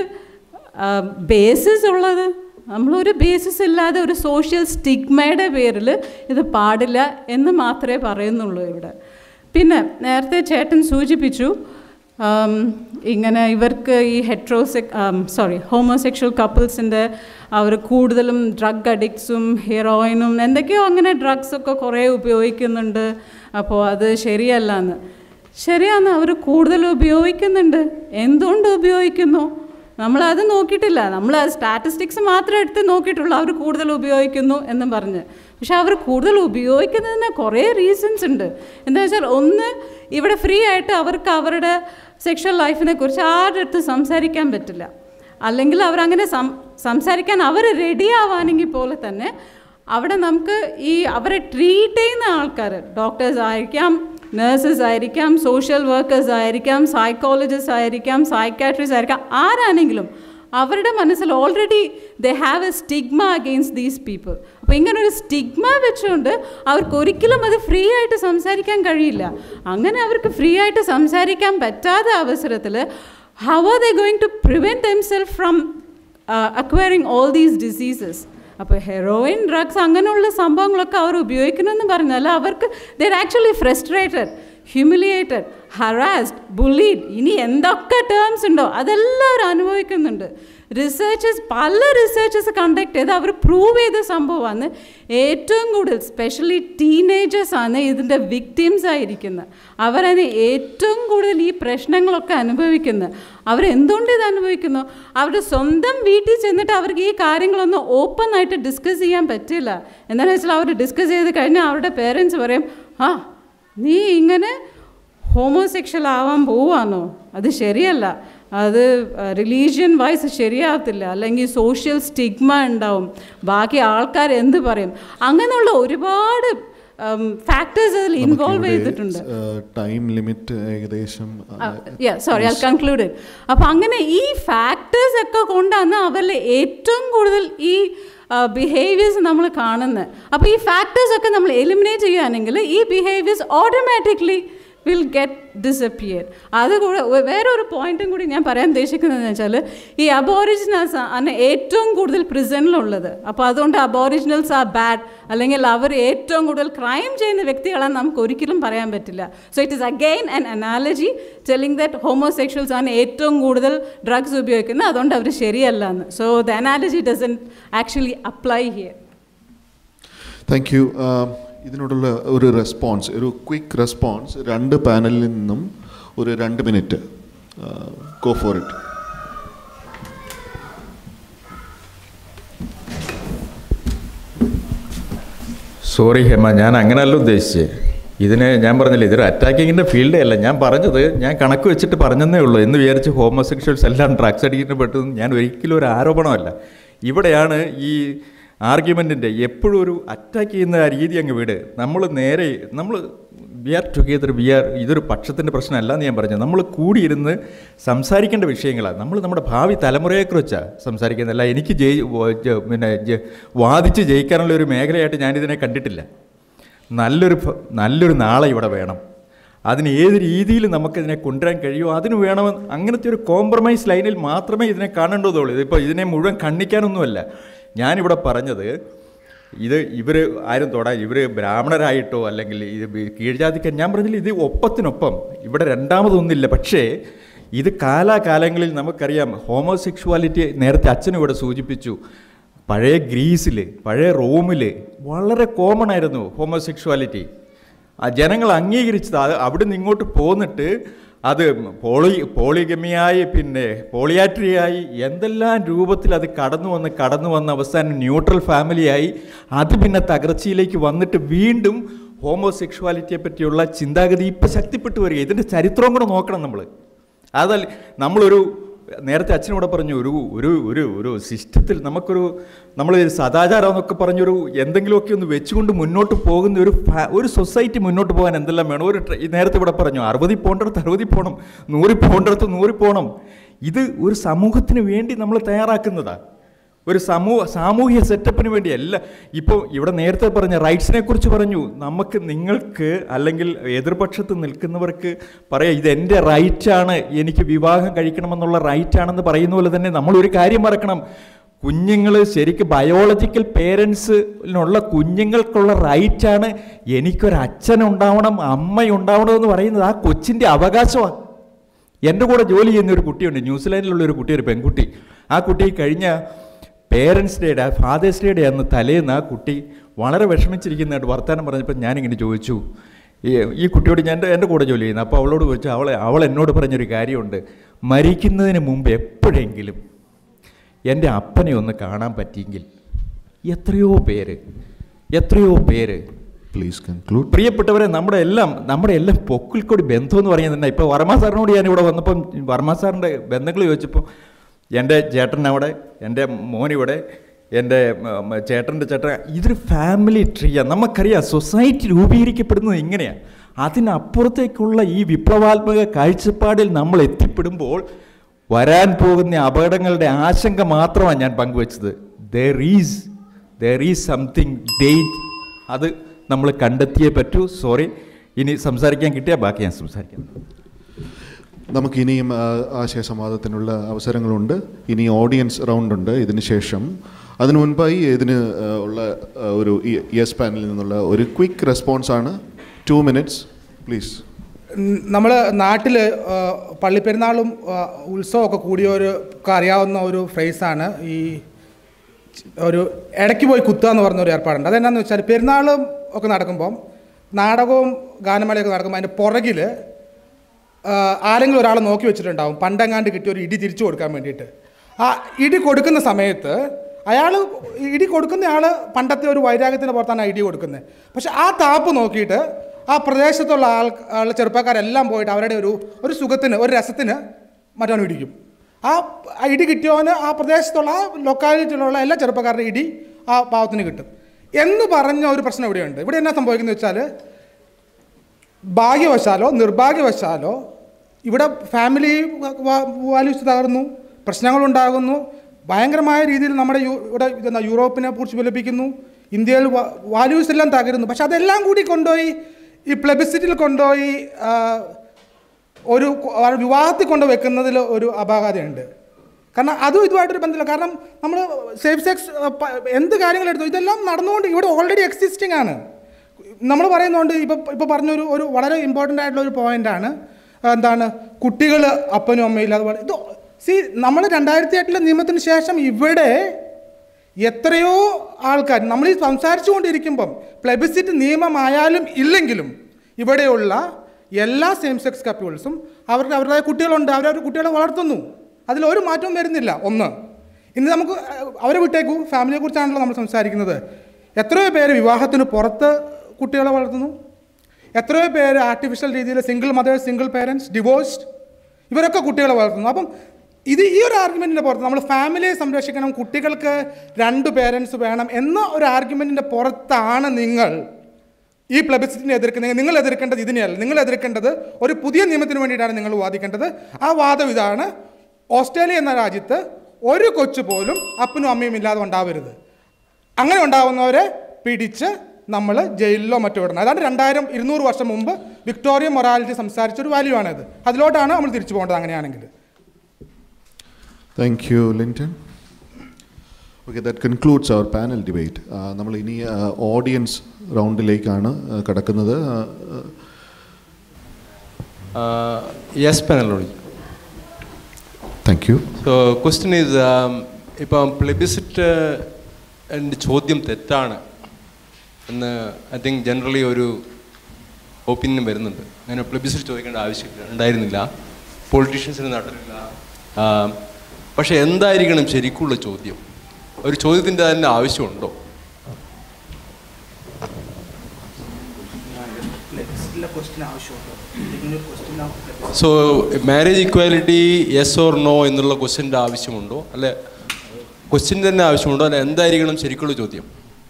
ബേസിസ് ഉള്ളത് നമ്മളൊരു ബേസിസ് ഇല്ലാതെ ഒരു സോഷ്യൽ സ്റ്റിഗ്മയുടെ പേരിൽ ഇത് പാടില്ല എന്ന് മാത്രമേ പറയുന്നുള്ളൂ ഇവിടെ പിന്നെ നേരത്തെ ചേട്ടൻ സൂചിപ്പിച്ചു ഇങ്ങനെ ഇവർക്ക് ഈ ഹെട്രോസെക് സോറി ഹോമോസെക്ഷൽ കപ്പിൾസിൻ്റെ അവർ കൂടുതലും ഡ്രഗ് അഡിക്ട്സും ഹീറോയിനും എന്തൊക്കെയോ അങ്ങനെ ഡ്രഗ്സൊക്കെ കുറേ ഉപയോഗിക്കുന്നുണ്ട് അപ്പോൾ അത് ശരിയല്ല എന്ന് ശരിയാണ് അവർ കൂടുതൽ ഉപയോഗിക്കുന്നുണ്ട് എന്തുകൊണ്ട് ഉപയോഗിക്കുന്നു നമ്മളത് നോക്കിയിട്ടില്ല നമ്മൾ അത് സ്റ്റാറ്റിസ്റ്റിക്സ് മാത്രം എടുത്ത് നോക്കിയിട്ടുള്ളൂ അവർ കൂടുതൽ ഉപയോഗിക്കുന്നു എന്നും പറഞ്ഞ് പക്ഷെ അവർ കൂടുതൽ ഉപയോഗിക്കുന്നതിന് കുറേ റീസൺസ് ഉണ്ട് എന്താ വെച്ചാൽ ഒന്ന് ഇവിടെ ഫ്രീ ആയിട്ട് അവർക്ക് അവരുടെ സെക്ഷൽ ലൈഫിനെ കുറിച്ച് ആരുടെ അടുത്ത് സംസാരിക്കാൻ പറ്റില്ല അല്ലെങ്കിൽ അവരങ്ങനെ സം സംസാരിക്കാൻ അവർ റെഡി ആവാനെങ്കിൽ പോലെ തന്നെ അവിടെ നമുക്ക് ഈ അവരെ ട്രീറ്റ് ചെയ്യുന്ന ആൾക്കാർ ഡോക്ടേഴ്സ് ആയിരിക്കാം നേഴ്സസ് ആയിരിക്കാം സോഷ്യൽ വർക്കേഴ്സ് ആയിരിക്കാം സൈക്കോളജിസ്റ്റ് ആയിരിക്കാം സൈക്കാട്രിസ്റ്റ് ആയിരിക്കാം ആരാണെങ്കിലും അവരുടെ മനസ്സിൽ already they have a stigma against these people അപ്പോൾ ഇങ്ങനെ ഒരു സ്റ്റിഗ്മ വെച്ചുകൊണ്ട് അവർക്ക് ഒരിക്കലും അത് ഫ്രീ ആയിട്ട് സംസാരിക്കാൻ കഴിയില്ല അങ്ങനെ അവർക്ക് ഫ്രീ ആയിട്ട് സംസാരിക്കാൻ പറ്റാത്ത അവസരത്തിൽ how are they going to prevent themselves from acquiring all these diseases അപ്പോൾ ഹെറോയിൻ ഡ്രഗ്സ് അങ്ങനെയുള്ള സംഭവങ്ങളൊക്കെ അവർ ഉപയോഗിക്കണമെന്ന് പറഞ്ഞാൽ അവർക്ക് they're actually frustrated humiliated harassed bullied ഇനി എന്തൊക്കെ ടേംസ് ഉണ്ടോ അതെല്ലാം അവർ അനുഭവിക്കുന്നുണ്ട് റിസർച്ചസ് പല റിസർച്ചസ് കണ്ടക്ട് ചെയ്ത് അവർ പ്രൂവ് ചെയ്ത സംഭവമാണ് ഏറ്റവും കൂടുതൽ സ്പെഷ്യലി ടീനേജേഴ്സാണ് ഇതിൻ്റെ വിക്ടിംസ് ആയിരിക്കുന്നത് അവരാണ് ഏറ്റവും കൂടുതൽ ഈ പ്രശ്നങ്ങളൊക്കെ അനുഭവിക്കുന്നത് അവരെന്തുകൊണ്ട് ഇത് അനുഭവിക്കുന്നു അവരുടെ സ്വന്തം വീട്ടിൽ ചെന്നിട്ട് അവർക്ക് ഈ കാര്യങ്ങളൊന്നും ഓപ്പൺ ആയിട്ട് ഡിസ്കസ് ചെയ്യാൻ പറ്റില്ല എന്താണെന്ന് വെച്ചാൽ അവർ ഡിസ്കസ് ചെയ്ത് കഴിഞ്ഞാൽ അവരുടെ പേരൻസ് പറയും ആ നീ ഇങ്ങനെ ഹോമോസെക്ഷൽ ആവാൻ പോവാന്നോ അത് ശരിയല്ല അത് റിലീജിയൻ വൈസ് ശരിയാകത്തില്ല അല്ലെങ്കിൽ സോഷ്യൽ സ്റ്റിഗ്മ ഉണ്ടാവും ബാക്കി ആൾക്കാർ എന്ത് പറയും അങ്ങനെയുള്ള ഒരുപാട് ഫാക്ടേഴ്സ് അതിൽ ഇൻവോൾവ് ചെയ്തിട്ടുണ്ട് ടൈം ലിമിറ്റ് ഏകദേശം സോറി ഐ കൺക്ലൂഡഡ് അപ്പോൾ അങ്ങനെ ഈ ഫാക്ടേഴ്സ് ഒക്കെ കൊണ്ടാണ് അവരിൽ ഏറ്റവും കൂടുതൽ ഈ ബിഹേവിയേഴ്സ് നമ്മൾ കാണുന്നത് അപ്പോൾ ഈ ഫാക്ടേഴ്സ് ഒക്കെ നമ്മൾ എലിമിനേറ്റ് ചെയ്യുകയാണെങ്കിൽ ഈ behaviours automatically will get disappear അത് കൂടെ വേ- വേറൊരു പോയിന്റും കൂടി ഞാൻ പറയാൻ ഉദ്ദേശിക്കുന്നതെന്ന് വെച്ചാൽ ഈ അബോറിജിനൽസ് ആണ് ഏറ്റവും കൂടുതൽ പ്രിസണിലുള്ളത് അപ്പോൾ അതുകൊണ്ട് അബോറിജിനൽസ് ആ ബാഡ് അല്ലെങ്കിൽ അവർ ഏറ്റവും കൂടുതൽ ക്രൈം ചെയ്യുന്ന വ്യക്തികളാണ് നമുക്ക് ഒരിക്കലും പറയാൻ പറ്റില്ല so it is again an analogy telling that homosexuals ആണ് ഏറ്റവും കൂടുതൽ ഡ്രഗ്സ് ഉപയോഗിക്കുന്നത് അതുകൊണ്ട് അവർ ശരിയല്ല എന്ന് so the analogy doesn't actually apply here thank you ഇതിനോടുള്ള ഒരു റെസ്പോൺസ് ഒരു ക്വിക്ക് റെസ്പോൺസ് രണ്ട് പാനലിൽ നിന്നും ഒരു രണ്ട് minute go for it sorry Hema ഞാൻ അങ്ങനെയല്ല ഉദ്ദേശിച്ചത് ഇതിന് ഞാൻ പറഞ്ഞില്ല ഇതൊരു അറ്റാക്കിങ്ങിൻ്റെ ഫീൽഡേ അല്ല ഞാൻ പറഞ്ഞത് ഞാൻ കണക്ക് വെച്ചിട്ട് പറഞ്ഞതേ ഉള്ളൂ എന്ന് വിചാരിച്ച് ഹോമോസെക്ഷൽസ് എല്ലാം ഡ്രഗ്സ് അഡിക്റ്റിന് പെട്ടതെന്ന് ഞാൻ ഒരിക്കലും ഒരു ആരോപണമല്ല ഇവിടെയാണ് ഈ ആർഗ്യുമെൻറ്റിൻ്റെ എപ്പോഴും ഒരു അറ്റാക്ക് ചെയ്യുന്ന ആ രീതി അങ്ങ് വിട് നമ്മൾ നേരെ നമ്മൾ we are together we are ഇതൊരു പക്ഷത്തിൻ്റെ പ്രശ്നമല്ല എന്ന് ഞാൻ പറഞ്ഞു നമ്മൾ കൂടിയിരുന്ന് സംസാരിക്കേണ്ട വിഷയങ്ങളാണ് നമ്മൾ നമ്മുടെ ഭാവി തലമുറയെക്കുറിച്ചാണ് സംസാരിക്കുന്നതല്ല എനിക്ക് ജയി വ- ജ- പിന്നെ ജ- വാദിച്ച് ജയിക്കാനുള്ള ഒരു മേഖലയായിട്ട് ഞാനിതിനെ കണ്ടിട്ടില്ല നല്ലൊരു ഫ- നല്ലൊരു നാളെ ഇവിടെ വേണം അതിന് ഏത് രീതിയിൽ നമുക്കിതിനെ കൊണ്ടുവരാൻ കഴിയുമോ അതിന് വേണമെന്ന് അങ്ങനത്തെ ഒരു കോംപ്രമൈസ് ലൈനിൽ മാത്രമേ ഇതിനെ കാണേണ്ടതുള്ളൂ ഇതിപ്പോൾ ഇതിനെ മുഴുവൻ കണ്ണിക്കാനൊന്നുമല്ല ഞാനിവിടെ പറഞ്ഞത് ഇത് ഇവർ ആരും തൊടാ ഇവർ ബ്രാഹ്മണരായിട്ടോ അല്ലെങ്കിൽ ഇത് ബി- കീഴ്ജാതിക്കാൻ ഞാൻ പറഞ്ഞില്ല ഇത് ഒപ്പത്തിനൊപ്പം ഇവിടെ രണ്ടാമതൊന്നില്ല പക്ഷേ ഇത് കാലാകാലങ്ങളിൽ നമുക്കറിയാം ഹോമോസെക്ഷുവാലിറ്റി നേരത്തെ അച്ഛനും ഇവിടെ സൂചിപ്പിച്ചു പഴയ ഗ്രീസിൽ പഴയ റോമിൽ വളരെ കോമൺ ആയിരുന്നു ഹോമോസെക്ഷുവാലിറ്റി ആ ജനങ്ങൾ അംഗീകരിച്ചത് അത് അവിടെ നിന്ന് ഇങ്ങോട്ട് പോന്നിട്ട് അത് പോളി പോളിഗമിയായി പിന്നെ പോളിയാട്രിയായി എന്തെല്ലാം രൂപത്തിൽ അത് കടന്നു വന്ന് കടന്നു വന്ന അവസാനം ന്യൂട്രൽ ഫാമിലിയായി അത് പിന്നെ തകർച്ചയിലേക്ക് വന്നിട്ട് വീണ്ടും ഹോമോസെക്ഷുവാലിറ്റിയെ പറ്റിയുള്ള ചിന്താഗതി ഇപ്പം ശക്തിപ്പെട്ടു വരിക ഇതിൻ്റെ ചരിത്രം കൂടെ നോക്കണം നമ്മൾ അതല്ല നമ്മളൊരു നേരത്തെ അച്ഛനോട് പറഞ്ഞു ഒരു ഒരു ഒരു ഒരു സിസ്റ്റത്തിൽ നമുക്കൊരു നമ്മൾ സദാചാരം എന്നൊക്കെ പറഞ്ഞൊരു എന്തെങ്കിലുമൊക്കെ ഒന്ന് വെച്ചുകൊണ്ട് മുന്നോട്ട് പോകുന്ന ഒരു ഫാ- ഒരു സൊസൈറ്റി മുന്നോട്ട് പോകാൻ എന്തെല്ലാം വേണം ഒരു ട്ര- ഈ നേരത്തെ ഇവിടെ പറഞ്ഞു അറുപതിൽ പോകേണ്ടടുത്ത് അറുപതിൽ പോകണം നൂറിൽ പോകേണ്ടടുത്ത് നൂറിൽ പോകണം ഇത് ഒരു സമൂഹത്തിന് വേണ്ടി നമ്മൾ തയ്യാറാക്കുന്നതാണ് ഒരു സമൂഹ സാമൂഹ്യ സെറ്റപ്പിന് വേണ്ടി അല്ല ഇപ്പോൾ ഇവിടെ നേരത്തെ പറഞ്ഞ റൈറ്റ്സിനെ കുറിച്ച് പറഞ്ഞു നമുക്ക് നിങ്ങൾക്ക് അല്ലെങ്കിൽ എതിർപക്ഷത്ത് നിൽക്കുന്നവർക്ക് പറയാം ഇത് എൻ്റെ റൈറ്റാണ് എനിക്ക് വിവാഹം കഴിക്കണമെന്നുള്ള റൈറ്റാണെന്ന് പറയുന്ന പോലെ തന്നെ നമ്മളൊരു കാര്യം മറക്കണം കുഞ്ഞുങ്ങൾ ശരിക്കും ബയോളജിക്കൽ പേരൻസിനുള്ള കുഞ്ഞുങ്ങൾക്കുള്ള റൈറ്റാണ് എനിക്കൊരു അച്ഛനുണ്ടാവണം അമ്മയുണ്ടാവണം എന്ന് പറയുന്നത് ആ കൊച്ചിൻ്റെ അവകാശമാണ് എൻ്റെ കൂടെ ജോലി ചെയ്യുന്ന ഒരു കുട്ടിയുണ്ട് ന്യൂസിലാൻഡിലുള്ള ഒരു കുട്ടി ഒരു പെൺകുട്ടി ആ കുട്ടി കഴിഞ്ഞ പേരൻസ് ഡേയുടെ ഫാദേഴ്സ് ഡേയുടെ അന്ന് തലേന്ന് ആ കുട്ടി വളരെ വിഷമിച്ചിരിക്കുന്നതായിട്ട് വർത്തമാനം പറഞ്ഞപ്പോൾ ഞാനിങ്ങനെ ചോദിച്ചു ഈ ഈ കുട്ടിയോട് ഞാൻ എൻ്റെ എൻ്റെ കൂടെ ജോലി ചെയ്യുന്നു അപ്പോൾ അവളോട് ചോദിച്ചു അവളെ അവൾ എന്നോട് പറഞ്ഞൊരു കാര്യമുണ്ട് മരിക്കുന്നതിന് മുമ്പ് എപ്പോഴെങ്കിലും എൻ്റെ അപ്പനെ ഒന്ന് കാണാൻ പറ്റിയെങ്കിൽ എത്രയോ പേര് എത്രയോ പേര് പ്ലീസ് കൺക്ലൂഡ് പ്രിയപ്പെട്ടവരെ നമ്മുടെ എല്ലാം നമ്മുടെ എല്ലാം പൊക്കിൾക്കൊടി ബന്ധം എന്ന് പറയുന്നത് തന്നെ ഇപ്പോൾ വർമ്മ സാറിനോട് ഞാൻ ഇവിടെ വന്നപ്പം വർമ്മ സാറിൻ്റെ ബന്ധങ്ങൾ ചോദിച്ചപ്പോൾ എൻ്റെ ചേട്ടൻ അവിടെ എൻ്റെ മോനിവിടെ എൻ്റെ ഉം, ചേട്ടൻ്റെ ചേട്ടൻ ഇതൊരു ഫാമിലി ട്രീയാണ് നമുക്കറിയാം സൊസൈറ്റി രൂപീകരിക്കപ്പെടുന്നത് ഇങ്ങനെയാണ് അതിനപ്പുറത്തേക്കുള്ള ഈ വിപ്ലവാത്മക കാഴ്ചപ്പാടിൽ നമ്മൾ എത്തിപ്പെടുമ്പോൾ വരാൻ പോകുന്ന അപകടങ്ങളുടെ ആശങ്ക മാത്രമാണ് ഞാൻ പങ്കുവച്ചത് there is there is something danger അത് നമ്മൾ കണ്ടെത്തിയേ പറ്റൂ സോറി ഇനി സംസാരിക്കാൻ കിട്ടിയാൽ ബാക്കി ഞാൻ സംസാരിക്കാം നമുക്ക് ഇനിയും ആ, ആശയസംവാദത്തിനുള്ള അവസരങ്ങളുണ്ട് ഇനി ഓഡിയൻസ് റൗണ്ട് ഉണ്ട് ഇതിന് ശേഷം അതിനു മുൻപായി ഇതിന് ആ, ഉള്ള ആ, ഒരു യെസ് പാനലിൽ നിന്നുള്ള ഒരു ക്വിക്ക് റെസ്പോൺസ് ആണ് ടു മിനിറ്റ്സ് പ്ലീസ് നമ്മൾ നാട്ടിൽ പള്ളിപ്പെരുന്നാളും ആ, ഉത്സവമൊക്കെ കൂടിയവർക്ക് അറിയാവുന്ന ഒരു ഫ്രേസാണ് ഈ ച്- ഒരു ഇടയ്ക്ക് പോയി കുത്തുക എന്ന് പറഞ്ഞ ഒരു ഏർപ്പാടുണ്ട് അതെന്നാന്ന് വെച്ചാൽ പെരുന്നാളും ഒക്കെ നടക്കുമ്പം നാടകവും ഗാനമേളയൊക്കെ നടക്കുമ്പോൾ അതിൻ്റെ പുറകിൽ ആരെങ്കിലും ഒരാളെ നോക്കി വെച്ചിട്ടുണ്ടാവും പണ്ടെങ്ങാണ്ട് കിട്ടിയ ഒരു ഇടി തിരിച്ചു കൊടുക്കാൻ വേണ്ടിയിട്ട് ആ ഇടി കൊടുക്കുന്ന സമയത്ത് അയാൾ ഇടി കൊടുക്കുന്ന ആൾ പണ്ടത്തെ ഒരു വൈരാഗ്യത്തിൻ്റെ പുറത്താണ് ആ ഇടി കൊടുക്കുന്നത് പക്ഷെ ആ താപ്പ് നോക്കിയിട്ട് ആ പ്രദേശത്തുള്ള ആൾ ആൾ ചെറുപ്പക്കാരെല്ലാം പോയിട്ട് അവരുടെ ഒരു ഒരു സുഖത്തിന് ഒരു രസത്തിന് മറ്റവൻ ഇടിക്കും ആ ആ ഇടി കിട്ടിയവന് ആ പ്രദേശത്തുള്ള ആ ലൊക്കാലിറ്റിയിലുള്ള എല്ലാ ചെറുപ്പക്കാരുടെ ഇടി ആ പാവത്തിന് കിട്ടും എന്ന് പറഞ്ഞ ഒരു പ്രശ്നം ഇവിടെയുണ്ട് ഇവിടെ എന്നാ സംഭവിക്കുന്നത് വെച്ചാൽ ഭാഗ്യവശാലോ നിർഭാഗ്യവശാലോ ഇവിടെ ഫാമിലി വാല്യൂസ് തകർന്നു പ്രശ്നങ്ങളുണ്ടാകുന്നു ഭയങ്കരമായ രീതിയിൽ നമ്മുടെ യു ഇവിടെ ഇതെന്താ യൂറോപ്പിനെ കുറിച്ച് വിലപിക്കുന്നു ഇന്ത്യയിൽ വാല്യൂസ് എല്ലാം തകരുന്നു പക്ഷെ അതെല്ലാം കൂടി കൊണ്ടുപോയി ഈ പ്ലെബിസിറ്റിൽ കൊണ്ടുപോയി ആ, ഒരു കൊ- ആ വിവാഹത്തിൽ കൊണ്ട് വെക്കുന്നതിൽ ഒരു അപാകതയുണ്ട് കാരണം അതും ഇതുമായിട്ടൊരു ബന്ധമില്ല കാരണം നമ്മൾ സേഫ് സെക്സ് എന്ത് കാര്യങ്ങളെടുത്തു ഇതെല്ലാം നടന്നുകൊണ്ട് ഇവിടെ ഓൾറെഡി എക്സിസ്റ്റിംഗ് ആണ് നമ്മൾ പറയുന്നുണ്ട് ഇപ്പോൾ ഇപ്പോൾ പറഞ്ഞൊരു ഒരു വളരെ ഇമ്പോർട്ടൻ്റ് ആയിട്ടുള്ള ഒരു പോയിൻ്റാണ് എന്താണ് കുട്ടികൾ അപ്പനും അമ്മയും ഇല്ലാതെ വള- ഇത് സി നമ്മൾ രണ്ടായിരത്തി എട്ടിലെ നിയമത്തിന് ശേഷം ഇവിടെ എത്രയോ ആൾക്കാർ നമ്മൾ ഈ സംസാരിച്ചുകൊണ്ടിരിക്കുമ്പം പ്ലെബിസിറ്റ് നിയമമായാലും ഇല്ലെങ്കിലും ഇവിടെയുള്ള എല്ലാ സെയിം സെക്സ് കപ്പിൾസും അവർക്ക് അവരുടേതായ കുട്ടികളുണ്ട് അവരവരുടെ കുട്ടികളെ വളർത്തുന്നു അതിലൊരു മാറ്റവും വരുന്നില്ല ഒന്ന് ഇനി നമുക്ക് അഹ്, അവരെ വിട്ടേക്കൂ ഫാമിലിയെ കുറിച്ചാണല്ലോ നമ്മൾ സംസാരിക്കുന്നത് എത്രയോ പേര് വിവാഹത്തിന് പുറത്ത് കുട്ടികളെ വളർത്തുന്നു എത്രയോ പേര് ആർട്ടിഫിഷ്യൽ രീതിയിൽ single mothers single parents divorced ഇവരൊക്കെ കുട്ടികളെ വളർത്തുന്നു അപ്പം ഇത് ഈ ഒരു ആർഗ്യുമെൻറ്റിൻ്റെ പുറത്ത് നമ്മൾ ഫാമിലിയെ സംരക്ഷിക്കണം കുട്ടികൾക്ക് രണ്ട് പേരൻസ് വേണം എന്ന ഒരു ആർഗ്യുമെൻറ്റിൻ്റെ പുറത്താണ് നിങ്ങൾ ഈ പ്ലബിസിറ്റിനെ എതിർക്കുന്നത് നിങ്ങൾ എതിർക്കേണ്ടത് ഇതിനെയല്ല നിങ്ങൾ എതിർക്കേണ്ടത് ഒരു പുതിയ നിയമത്തിന് വേണ്ടിയിട്ടാണ് നിങ്ങൾ വാദിക്കേണ്ടത് ആ വാദം ഇതാണ് ഓസ്ട്രേലിയ എന്ന രാജ്യത്ത് ഒരു കൊച്ചു പോലും അപ്പനും അമ്മയും ഇല്ലാതെ ഉണ്ടാവരുത് അങ്ങനെ ഉണ്ടാവുന്നവരെ പിടിച്ച് നമ്മൾ ജയിലിലോ മറ്റോ ഇടണം അതാണ് രണ്ടായിരം ഇരുന്നൂറ് വർഷം മുമ്പ് വിക്ടോറിയ മൊറാലിറ്റി സംസാരിച്ച ഒരു വാല്യൂ ആണിത് അതിലോട്ടാണ് നമ്മൾ തിരിച്ചു പോകേണ്ടത് അങ്ങനെയാണെങ്കിൽ Thank you, Linton. Okay, that concludes our panel debate. Uh, നമ്മൾ ഇനി ഓഡിയൻസ് റൗണ്ടിലേക്കാണ് കടക്കുന്നത് യെസ് പാനലോളി thank you so question is ഇപ്പം പ്ലെബിസിറ്റ് എൻ്റെ ചോദ്യം തെറ്റാണ് എന്ന് ഐ തിങ്ക് ജനറലി ഒരു ഒപ്പീനിയൻ വരുന്നുണ്ട് അങ്ങനെ പ്ലെബിസിറ്റ് ചോദിക്കേണ്ട ആവശ്യമില്ല ഉണ്ടായിരുന്നില്ല പൊളിറ്റീഷ്യൻസിന് നടന്നില്ല പക്ഷേ എന്തായിരിക്കണം ശരിക്കുള്ള ചോദ്യം ഒരു ചോദ്യത്തിൻ്റെ തന്നെ ആവശ്യമുണ്ടോ so marriage equality yes or no എന്നുള്ള ക്വസ്റ്റ്യൻ്റെ ആവശ്യമുണ്ടോ അല്ലെ ക്വസ്റ്റ്യൻ തന്നെ ആവശ്യമുണ്ടോ അല്ലെ എന്തായിരിക്കണം ശരിക്കുള്ള ചോദ്യം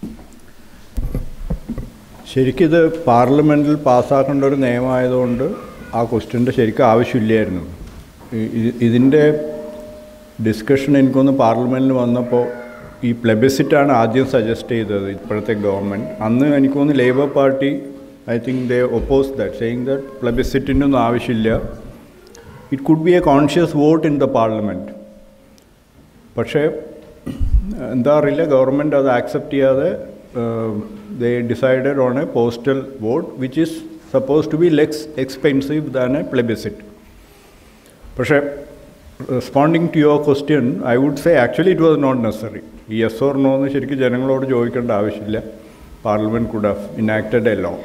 ശരിക്കും ഇത് പാർലമെൻറ്റിൽ പാസ്സാക്കേണ്ട ഒരു നിയമമായതുകൊണ്ട് ആ ക്വസ്റ്റ്യൻ്റെ ശരിക്കും ആവശ്യമില്ലായിരുന്നു ഈ- ഇ- ഇതിൻ്റെ ഡിസ്കഷൻ എനിക്കൊന്ന് പാർലമെൻറ്റിൽ വന്നപ്പോൾ ഈ പ്ലെബിസിറ്റാണ് ആദ്യം സജസ്റ്റ് ചെയ്തത് ഇപ്പോഴത്തെ ഗവൺമെൻറ് അന്ന് എനിക്കൊന്ന് Labor party I think they oppose that saying that പ്ലെബിസിറ്റിൻ്റെ ഒന്നും ആവശ്യമില്ല it could be a conscious vote in the parliament പക്ഷേ എന്താ അറിയില്ല ഗവൺമെൻറ് അത് ആക്സെപ്റ്റ് ചെയ്യാതെ they decided on a postal vote which is suppose to be less expensive than a plebiscite പക്ഷേ responding to your question I would say actually it was not necessary ഈ യെസ് ഓർ നോ എന്ന് ശരിക്കും ജനങ്ങളോട് ചോദിക്കേണ്ട ആവശ്യമില്ല parliament could have enacted a law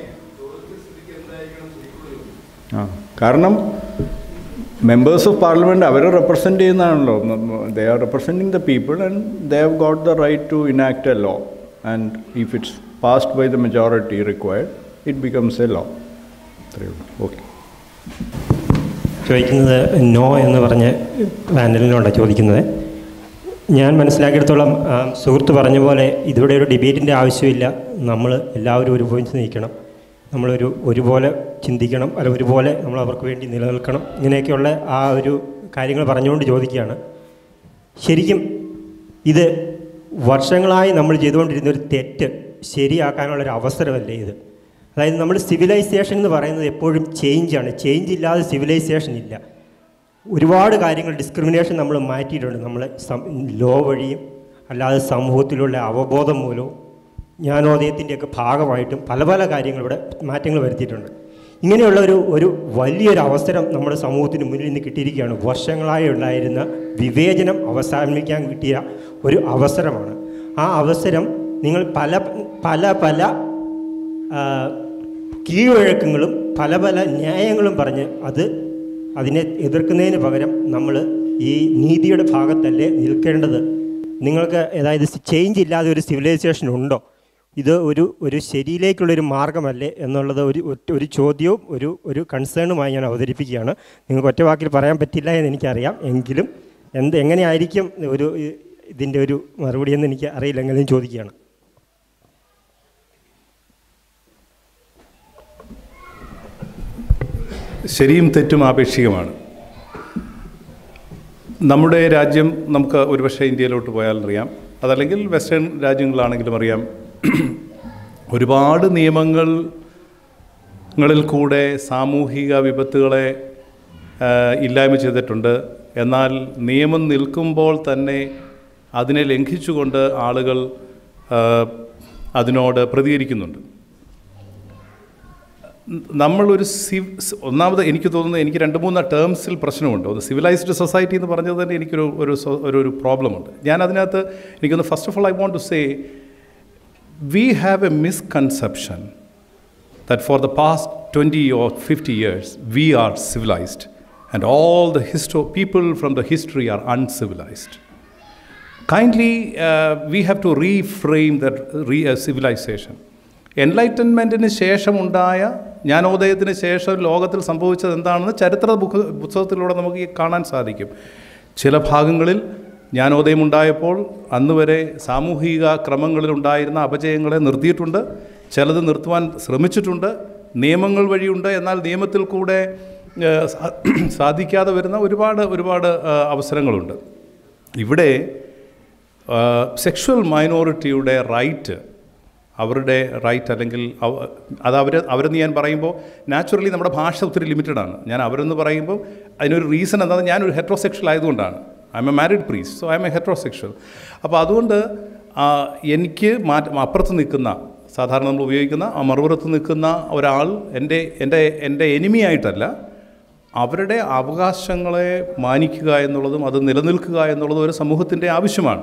ആ കാരണം മെമ്പേഴ്സ് ഓഫ് പാർലമെൻറ്റ് അവരെ റെപ്രസെൻറ്റ് ചെയ്യുന്നതാണല്ലോ they are representing the people and they have got the right to enact a law and if it's passed by the majority required it becomes a law അത്രയേ ഉള്ളൂ ഓക്കെ ചോദിക്കുന്നത് നോ എന്ന് പറഞ്ഞ് പാനലിനോടാണ് ചോദിക്കുന്നത് ഞാൻ മനസ്സിലാക്കിയെടുത്തോളം ആ, സുഹൃത്ത് പറഞ്ഞ പോലെ ഇതിവിടെ ഒരു ഡിബേറ്റിൻ്റെ ആവശ്യമില്ല നമ്മൾ എല്ലാവരും ഒരുപോലെ നിൽക്കണം നമ്മളൊരു ഒരുപോലെ ചിന്തിക്കണം അല്ല ഒരുപോലെ നമ്മൾ അവർക്ക് വേണ്ടി നിലനിൽക്കണം ഇങ്ങനെയൊക്കെയുള്ള ആ ഒരു കാര്യങ്ങൾ പറഞ്ഞുകൊണ്ട് ചോദിക്കുകയാണ് ശരിക്കും ഇത് വർഷങ്ങളായി നമ്മൾ ചെയ്തുകൊണ്ടിരുന്ന ഒരു തെറ്റ് ശരിയാക്കാനുള്ളൊരു അവസരമല്ലേ ഇത് അതായത് നമ്മൾ സിവിലൈസേഷൻ എന്ന് പറയുന്നത് എപ്പോഴും ചേഞ്ചാണ് ചേഞ്ച് ഇല്ലാതെ സിവിലൈസേഷൻ ഇല്ല ഒരുപാട് കാര്യങ്ങൾ ഡിസ്ക്രിമിനേഷൻ നമ്മൾ മാറ്റിയിട്ടുണ്ട് നമ്മൾ ലോ വഴിയും അല്ലാതെ സമൂഹത്തിലുള്ള അവബോധം മൂലവും ജ്ഞാനോദയത്തിൻ്റെയൊക്കെ ഭാഗമായിട്ടും പല പല കാര്യങ്ങൾ ഇവിടെ മാറ്റങ്ങൾ വരുത്തിയിട്ടുണ്ട് ഇങ്ങനെയുള്ള ഒരു ഒരു വലിയൊരു അവസരം നമ്മുടെ സമൂഹത്തിന് മുന്നിൽ നിന്ന് കിട്ടിയിരിക്കുകയാണ് വർഷങ്ങളായി ഉണ്ടായിരുന്ന വിവേചനം അവസാനിപ്പിക്കാൻ കിട്ടിയ ഒരു അവസരമാണ് ആ അവസരം നിങ്ങൾ പല പല പല ആ, കീഴ്വഴക്കങ്ങളും പല പല ന്യായങ്ങളും പറഞ്ഞ് അത് അതിനെ എതിർക്കുന്നതിന് പകരം നമ്മൾ ഈ നീതിയുടെ ഭാഗത്തല്ലേ നിൽക്കേണ്ടത് നിങ്ങൾക്ക് അതായത് ചേഞ്ച് ഇല്ലാതെ ഒരു സിവിലൈസേഷൻ ഉണ്ടോ ഇത് ഒരു ഒരു ശരിയിലേക്കുള്ളൊരു മാർഗമല്ലേ എന്നുള്ളത് ഒരു ഒറ്റ- ഒരു ചോദ്യവും ഒരു ഒരു കൺസേണുമായി ഞാൻ അവതരിപ്പിക്കുകയാണ് നിങ്ങൾക്ക് ഒറ്റ വാക്കിൽ പറയാൻ പറ്റില്ല എന്ന് എനിക്കറിയാം എങ്കിലും എന്ത് എങ്ങനെയായിരിക്കും ഒരു ഇ- ഇതിൻ്റെ ഒരു മറുപടി എന്ന് എനിക്ക് അറിയില്ല എങ്കിലും ചോദിക്കുകയാണ് ശരിയും തെറ്റും ആപേക്ഷികമാണ് നമ്മുടെ രാജ്യം നമുക്ക് ഒരുപക്ഷെ ഇന്ത്യയിലോട്ട് പോയാൽ അറിയാം അതല്ലെങ്കിൽ വെസ്റ്റേൺ രാജ്യങ്ങളാണെങ്കിലും അറിയാം ഒരുപാട് നിയമങ്ങൾ ങ്ങളിൽ കൂടെ സാമൂഹിക വിപത്തുകളെ ആ, ഇല്ലായ്മ ചെയ്തിട്ടുണ്ട് എന്നാൽ നിയമം നിൽക്കുമ്പോൾ തന്നെ അതിനെ ലംഘിച്ചുകൊണ്ട് ആളുകൾ ആ, അതിനോട് പ്രതികരിക്കുന്നുണ്ട് നമ്മളൊരു സിവ് ഒന്നാമത് എനിക്ക് തോന്നുന്നത് എനിക്ക് രണ്ട് മൂന്ന് ടേംസിൽ പ്രശ്നമുണ്ട് ഒന്ന് സിവിലൈസ്ഡ് സൊസൈറ്റി എന്ന് പറഞ്ഞത് തന്നെ എനിക്കൊരു ഒരു സൊ- ഒരു ഒരു പ്രോബ്ലമുണ്ട് ഞാൻ അതിനകത്ത് എനിക്കൊന്ന് first of all I want to say we have a misconception that for the past 20 or 50 years we are civilized and all the histo- people from the history are uncivilized. Kindly, uh, we have to reframe that re- uh, civilization. എൻലൈറ്റൻമെൻറ്റിന് ശേഷമുണ്ടായ ജ്ഞാനോദയത്തിന് ശേഷം ലോകത്തിൽ സംഭവിച്ചത് എന്താണെന്ന് ചരിത്ര ബുക്ക് പുസ്തകത്തിലൂടെ നമുക്ക് ഈ കാണാൻ സാധിക്കും ചില ഭാഗങ്ങളിൽ ജ്ഞാനോദയം ഉണ്ടായപ്പോൾ അന്ന് വരെ സാമൂഹിക ക്രമങ്ങളിലുണ്ടായിരുന്ന അപജയങ്ങളെ നിർത്തിയിട്ടുണ്ട് ചിലത് നിർത്തുവാൻ ശ്രമിച്ചിട്ടുണ്ട് നിയമങ്ങൾ വഴിയുണ്ട് എന്നാൽ നിയമത്തിൽ കൂടെ ഏഹ്, സാ- സാധിക്കാതെ വരുന്ന ഒരുപാട് ഒരുപാട് ഏഹ്, അവസരങ്ങളുണ്ട് ഇവിടെ സെക്ഷുവൽ മൈനോറിറ്റിയുടെ റൈറ്റ് അവരുടെ റൈറ്റ് അല്ലെങ്കിൽ അവ- അത് അവർ അവരെന്ന് ഞാൻ പറയുമ്പോൾ നാച്ചുറലി നമ്മുടെ ഭാഷ ഒത്തിരി ലിമിറ്റഡ് ആണ് ഞാൻ അവരെന്ന് പറയുമ്പോൾ അതിനൊരു റീസൺ എന്താണെന്ന് ഞാനൊരു ഹെട്രോസെക്ഷൽ ആയതുകൊണ്ടാണ് I'm a married priest so I'm a heterosexual അപ്പോൾ അതുകൊണ്ട് ആ, എനിക്ക് മാറ്റ അപ്പുറത്ത് നിൽക്കുന്ന സാധാരണ നമ്മൾ ഉപയോഗിക്കുന്ന ആ മറുപുറത്ത് നിൽക്കുന്ന ഒരാൾ എൻ്റെ എൻ്റെ എൻ്റെ എനിമി ആയിട്ടല്ല അവരുടെ അവകാശങ്ങളെ മാനിക്കുക എന്നുള്ളതും അത് നിലനിൽക്കുക എന്നുള്ളതും ഒരു സമൂഹത്തിൻ്റെ ആവശ്യമാണ്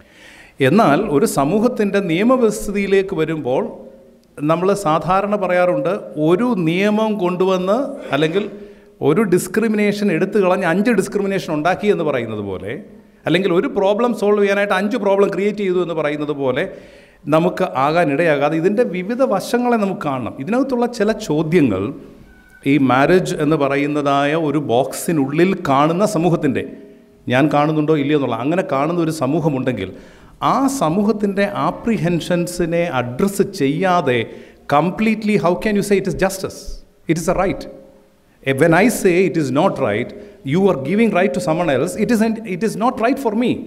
എന്നാൽ ഒരു സമൂഹത്തിൻ്റെ നിയമവ്യവസ്ഥയിലേക്ക് വരുമ്പോൾ നമ്മൾ സാധാരണ പറയാറുണ്ട് ഒരു നിയമം കൊണ്ടുവന്ന് അല്ലെങ്കിൽ ഒരു ഡിസ്ക്രിമിനേഷൻ എടുത്തു കളഞ്ഞ് അഞ്ച് ഡിസ്ക്രിമിനേഷൻ ഉണ്ടാക്കി എന്ന് പറയുന്നത് പോലെ അല്ലെങ്കിൽ ഒരു പ്രോബ്ലം സോൾവ് ചെയ്യാനായിട്ട് അഞ്ച് പ്രോബ്ലം ക്രിയേറ്റ് ചെയ്തു എന്ന് പറയുന്നത് പോലെ നമുക്ക് ആകാൻ ഇടയാകാതെ ഇതിൻ്റെ വിവിധ വശങ്ങളെ നമുക്ക് കാണണം ഇതിനകത്തുള്ള ചില ചോദ്യങ്ങൾ ഈ മാരേജ് എന്ന് പറയുന്നതായ ഒരു ബോക്സിനുള്ളിൽ കാണുന്ന സമൂഹത്തിൻ്റെ ഞാൻ കാണുന്നുണ്ടോ ഇല്ലയോ എന്നുള്ള അങ്ങനെ കാണുന്ന ഒരു സമൂഹമുണ്ടെങ്കിൽ ആ സമൂഹത്തിൻ്റെ ആപ്രിഹെൻഷൻസിനെ അഡ്രസ്സ് ചെയ്യാതെ completely how can you say it is justice it is a right when I say it is not right you are giving right to someone else it is it is not right for me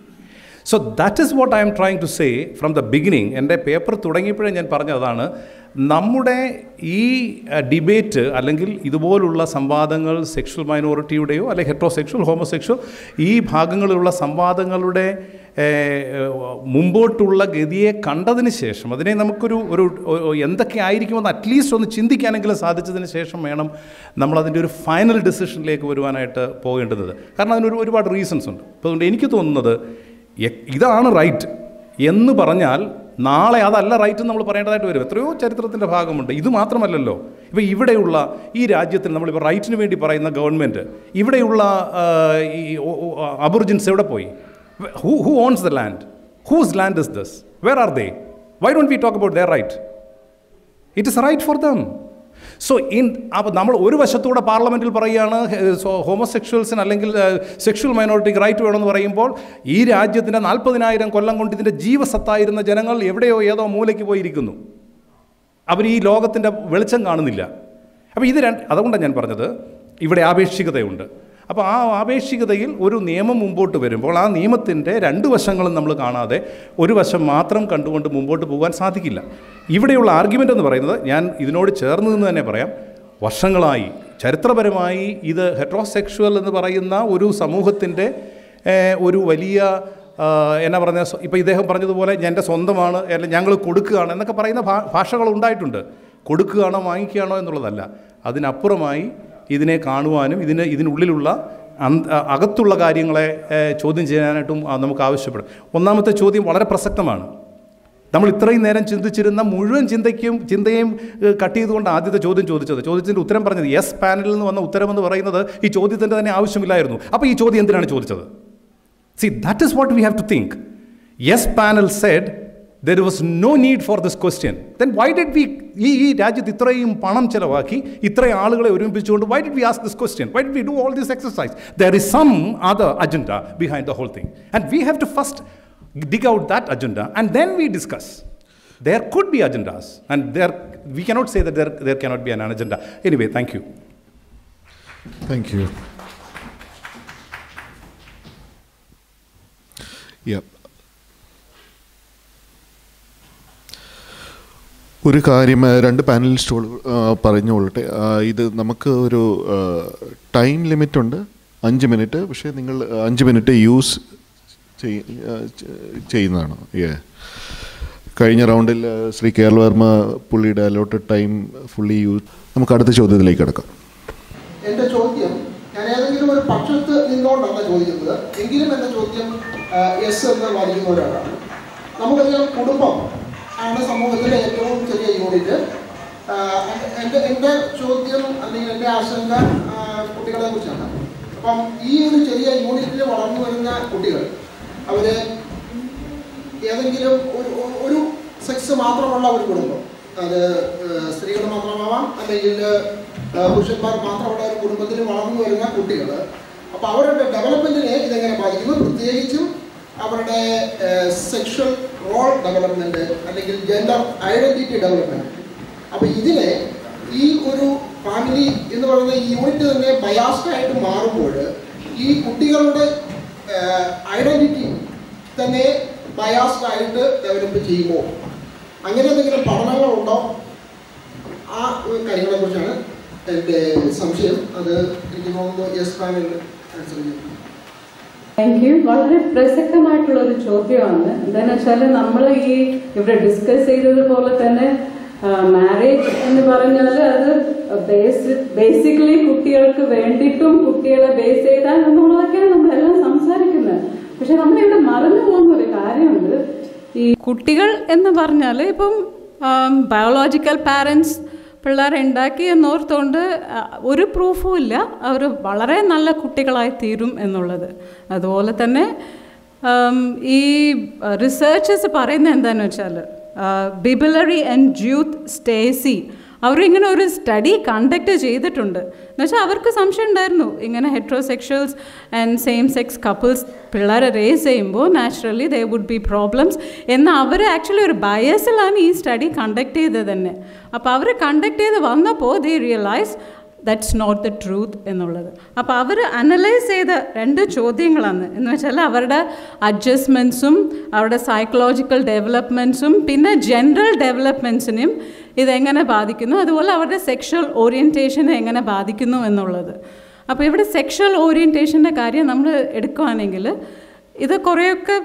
so that is what I'm trying to say from the beginning എൻ്റെ പേപ്പർ തുടങ്ങിയപ്പോഴേ ഞാൻ പറഞ്ഞതാണ് നമ്മുടെ ഈ ഡിബേറ്റ് അല്ലെങ്കിൽ ഇതുപോലുള്ള സംവാദങ്ങൾ സെക്ഷൽ മൈനോറിറ്റിയുടെയോ അല്ലെങ്കിൽ ഹെട്രോസെക്ഷൽ ഹോമോസെക്ഷൽ ഈ ഭാഗങ്ങളിലുള്ള സംവാദങ്ങളുടെ ഏഹ്, മുമ്പോട്ടുള്ള ഗതിയെ കണ്ടതിന് ശേഷം അതിനെ നമുക്കൊരു ഒരു ഒരു എന്തൊക്കെ ആയിരിക്കുമെന്ന് അറ്റ്ലീസ്റ്റ് ഒന്ന് ചിന്തിക്കാനെങ്കിലും സാധിച്ചതിന് ശേഷം വേണം നമ്മളതിൻ്റെ ഒരു ഫൈനൽ ഡിസിഷനിലേക്ക് വരുവാനായിട്ട് പോകേണ്ടത് കാരണം അതിനൊരു ഒരുപാട് റീസൺസ് ഉണ്ട് അപ്പോൾ അതുകൊണ്ട് എനിക്ക് തോന്നുന്നത് എ- ഇതാണ് റൈറ്റ് എന്ന് പറഞ്ഞാൽ നാളെ അതല്ല റൈറ്റ് എന്ന് നമ്മൾ പറയേണ്ടതായിട്ട് വരും എത്രയോ ചരിത്രത്തിൻ്റെ ഭാഗമുണ്ട് ഇത് മാത്രമല്ലല്ലോ ഇപ്പോൾ ഇവിടെയുള്ള ഈ രാജ്യത്തിന് നമ്മളിപ്പോൾ റൈറ്റിന് വേണ്ടി പറയുന്ന ഗവൺമെൻറ് ഇവിടെയുള്ള ആ, ഈ അബുർജിൻസ് എവിടെ പോയി who who owns the land whose land is this where are they why don't we talk about their right it is right for them so in അപ്പോൾ നമ്മൾ ഒരു വശത്തൂടെ പാർലമെൻറ്റിൽ പറയുകയാണ് ഹോമോസെക്ഷൽസിന് അല്ലെങ്കിൽ സെക്ഷൽ മൈനോറിറ്റിക്ക് റൈറ്റ് വേണമെന്ന് പറയുമ്പോൾ ഈ രാജ്യത്തിൻ്റെ നാൽപ്പതിനായിരം കൊല്ലം കൊണ്ട് ഇതിൻ്റെ ജീവസത്തായിരുന്ന ജനങ്ങൾ എവിടെയോ ഏതോ മൂലയ്ക്ക് പോയിരിക്കുന്നു അവർ ഈ ലോകത്തിൻ്റെ വെളിച്ചം കാണുന്നില്ല അപ്പോൾ ഇത് രണ്ട് അതുകൊണ്ടാണ് ഞാൻ പറഞ്ഞത് ഇവിടെ ആപേക്ഷികതയുണ്ട് അപ്പോൾ ആ ആപേക്ഷികതയിൽ ഒരു നിയമം മുമ്പോട്ട് വരുമ്പോൾ ആ നിയമത്തിൻ്റെ രണ്ട് വശങ്ങളും നമ്മൾ കാണാതെ ഒരു വശം മാത്രം കണ്ടുകൊണ്ട് മുമ്പോട്ട് പോകാൻ സാധിക്കില്ല ഇവിടെയുള്ള ആർഗ്യുമെൻ്റ് എന്ന് പറയുന്നത് ഞാൻ ഇതിനോട് ചേർന്ന് നിന്ന് തന്നെ പറയാം വർഷങ്ങളായി ചരിത്രപരമായി ഇത് ഹെട്രോസെക്ഷുവൽ എന്ന് പറയുന്ന ഒരു സമൂഹത്തിൻ്റെ ഏഹ്, ഒരു വലിയ ആ, എന്നാ പറഞ്ഞ ഇപ്പോൾ ഇദ്ദേഹം പറഞ്ഞതുപോലെ എൻ്റെ സ്വന്തമാണ് അല്ലെങ്കിൽ ഞങ്ങൾ കൊടുക്കുകയാണ് എന്നൊക്കെ പറയുന്ന ഭാ ഭാഷകൾ ഉണ്ടായിട്ടുണ്ട് കൊടുക്കുകയാണോ വാങ്ങിക്കുകയാണോ എന്നുള്ളതല്ല അതിനപ്പുറമായി ഇതിനെ കാണുവാനും ഇതിന് ഇതിനുള്ളിലുള്ള അന്ത അകത്തുള്ള കാര്യങ്ങളെ ഏഹ്, ചോദ്യം ചെയ്യാനായിട്ടും ആ, നമുക്ക് ആവശ്യപ്പെടും ഒന്നാമത്തെ ചോദ്യം വളരെ പ്രസക്തമാണ് നമ്മൾ ഇത്രയും നേരം ചിന്തിച്ചിരുന്ന മുഴുവൻ ചിന്തയ്ക്കും ചിന്തയും ഏഹ്, കട്ട് ചെയ്തുകൊണ്ട് ആദ്യത്തെ ചോദ്യം ചോദിച്ചത് ചോദ്യത്തിൻ്റെ ഉത്തരം പറഞ്ഞത് യെസ് പാനലിൽ നിന്ന് വന്ന ഉത്തരമെന്ന് പറയുന്നത് ഈ ചോദ്യത്തിൻ്റെ തന്നെ ആവശ്യമില്ലായിരുന്നു അപ്പോൾ ഈ ചോദ്യം എന്തിനാണ് ചോദിച്ചത് See, that is what we have to think. Yes, panel said there was no need for this question. Then why did we, ഈ ഈ രാജ്യത്ത് ഇത്രയും പണം ചെലവാക്കി ഇത്രയും ആളുകളെ ഒരുമിപ്പിച്ചുകൊണ്ട് why did we ask this question? Why did we do all this exercise? There is some other agenda behind the whole thing. And we have to first dig out that agenda and then we discuss. There could be agendas and there, we cannot say that there, there cannot be an agenda. Anyway, thank you. Thank you. Yep. ഒരു കാര്യം ആ, രണ്ട് പാനലിസ്റ്റുകൾ പറഞ്ഞുകൊള്ളട്ടെ ആ, ഇത് നമുക്ക് ഒരു ടൈം ലിമിറ്റ് ഉണ്ട് അഞ്ച് മിനിറ്റ് പക്ഷേ നിങ്ങൾ അഞ്ച് മിനിറ്റ് യൂസ് ചെയ്- ആ, ചെ- ചെയ്യുന്നതാണ് ഏ കഴിഞ്ഞ റൗണ്ടിൽ ആ, ശ്രീ കേരളവർമ്മ പുള്ളിയുടെ അലോട്ടഡ് ടൈം ഫുള്ളി യൂസ് നമുക്ക് അടുത്ത ചോദ്യത്തിലേക്ക് കിടക്കാം എന്റെ ചോദ്യം ഞാൻ ഏതെങ്കിലും ഒരു പക്ഷത്ത് നിന്നുകൊണ്ടല്ല ചോദിക്കുന്നത് എങ്കിലും എന്റെ ചോദ്യം എസ് എന്ന് വാദിക്കുന്ന ഒരാളാണ് നമുക്കറിയാം കുടുംബം ആണ് സമൂഹത്തിലെ ഏറ്റവും ചെറിയ യൂണിറ്റ് എൻ്റെ എൻ്റെ ചോദ്യം അല്ലെങ്കിൽ എൻ്റെ ആശങ്ക ആ, കുട്ടികളെ കുറിച്ചാണ് അപ്പം ഈ ഒരു ചെറിയ യൂണിറ്റിൽ വളർന്നു വരുന്ന കുട്ടികൾ അവര് ഏതെങ്കിലും ഒരു ഒരു സെക്സ് മാത്രമുള്ള ഒരു കുടുംബം അത് ഏഹ്, സ്ത്രീകൾ മാത്രമാവാം അല്ലെങ്കിൽ ഏഹ്, പുരുഷന്മാർ മാത്രമുള്ള ഒരു കുടുംബത്തിൽ വളർന്നു വരുന്ന കുട്ടികൾ അപ്പോൾ അവരുടെ ഡെവലപ്മെൻറ്റിനെ ഇതെങ്ങനെ ബാധിക്കുന്നു പ്രത്യേകിച്ചും അവരുടെ സെക്ഷൽ റോൾ ഡെവലപ്മെൻറ്റ് അല്ലെങ്കിൽ ജെൻഡർ ഐഡൻറ്റിറ്റി ഡെവലപ്മെൻറ്റ് അപ്പോൾ ഇതിനെ ഈ ഒരു ഫാമിലി എന്ന് പറയുന്ന ഈ യൂണിറ്റ് തന്നെ ബയാസ്ഡ് ആയിട്ട് മാറുമ്പോൾ ഈ കുട്ടികളുടെ ഐഡൻറ്റിറ്റി തന്നെ ബയാസ്ഡ് ആയിട്ട് ഡെവലപ്പ് ചെയ്യുമോ അങ്ങനെ എന്തെങ്കിലും പഠനങ്ങളുണ്ടോ ആ കാര്യങ്ങളെ കുറിച്ചാണ് എൻ്റെ സംശയം അത് എനിക്ക് തോന്നുന്നു യെസ് പാനൽ ആൻസർ ചെയ്യും താങ്ക് യു വളരെ പ്രസക്തമായിട്ടുള്ള ഒരു ചോദ്യമാണ് എന്താണെന്ന് വെച്ചാൽ നമ്മൾ ഈ ഇവിടെ ഡിസ്കസ് ചെയ്തതുപോലെ തന്നെ മാരേജ് എന്ന് പറഞ്ഞാൽ അത് ബേസ് ബേസിക്കലി കുട്ടികൾക്ക് വേണ്ടിയിട്ടും കുട്ടികളെ ബേസ് ചെയ്താൽ എന്നുള്ളതൊക്കെയാണ് നമ്മളെല്ലാം സംസാരിക്കുന്നത് പക്ഷെ നമ്മളിവിടെ മറന്നു പോകുന്ന ഒരു കാര്യമുണ്ട് ഈ കുട്ടികൾ എന്ന് പറഞ്ഞാൽ ഇപ്പം ബയോളജിക്കൽ പാരൻസ് പിള്ളേരെ ഉണ്ടാക്കി എന്നോർത്തുകൊണ്ട് ആ, ഒരു പ്രൂഫും ഇല്ല അവർ വളരെ നല്ല കുട്ടികളായി തീരും എന്നുള്ളത് അതുപോലെ തന്നെ ആം, ഈ റിസർച്ചേഴ്സ് പറയുന്നത് എന്താണെന്ന് വെച്ചാൽ ബിബിലറി ആൻഡ് ജൂത്ത് സ്റ്റേസി അവരിങ്ങനെ ഒരു സ്റ്റഡി കണ്ടക്ട് ചെയ്തിട്ടുണ്ട് എന്നുവെച്ചാൽ അവർക്ക് സംശയം ഉണ്ടായിരുന്നു ഇങ്ങനെ heterosexuals and same sex couples പിള്ളേരെ റേസ് ചെയ്യുമ്പോൾ naturally they would be problems എന്ന് അവർ ആക്ച്വലി ഒരു ബയസിലാണ് ഈ സ്റ്റഡി കണ്ടക്ട് ചെയ്തത് തന്നെ അപ്പോൾ അവർ കണ്ടക്ട് ചെയ്ത് വന്നപ്പോൾ they realise that's not the truth എന്നുള്ളത് അപ്പോൾ അവർ അനലൈസ് ചെയ്ത രണ്ട് ചോദ്യങ്ങളാണ് എന്ന് വെച്ചാൽ അവരുടെ അഡ്ജസ്റ്റ്മെൻറ്റ്സും അവരുടെ സൈക്കോളജിക്കൽ ഡെവലപ്മെൻറ്റ്സും പിന്നെ ജനറൽ ഡെവലപ്മെൻറ്റ്സിനെയും ഇതെങ്ങനെ ബാധിക്കുന്നു അതുപോലെ അവരുടെ സെക്ഷൽ ഓറിയൻറ്റേഷനെ എങ്ങനെ ബാധിക്കുന്നു എന്നുള്ളത് അപ്പോൾ ഇവിടെ സെക്ഷൽ ഓറിയൻറ്റേഷൻ്റെ കാര്യം നമ്മൾ എടുക്കുകയാണെങ്കിൽ ഇത് കുറേയൊക്കെ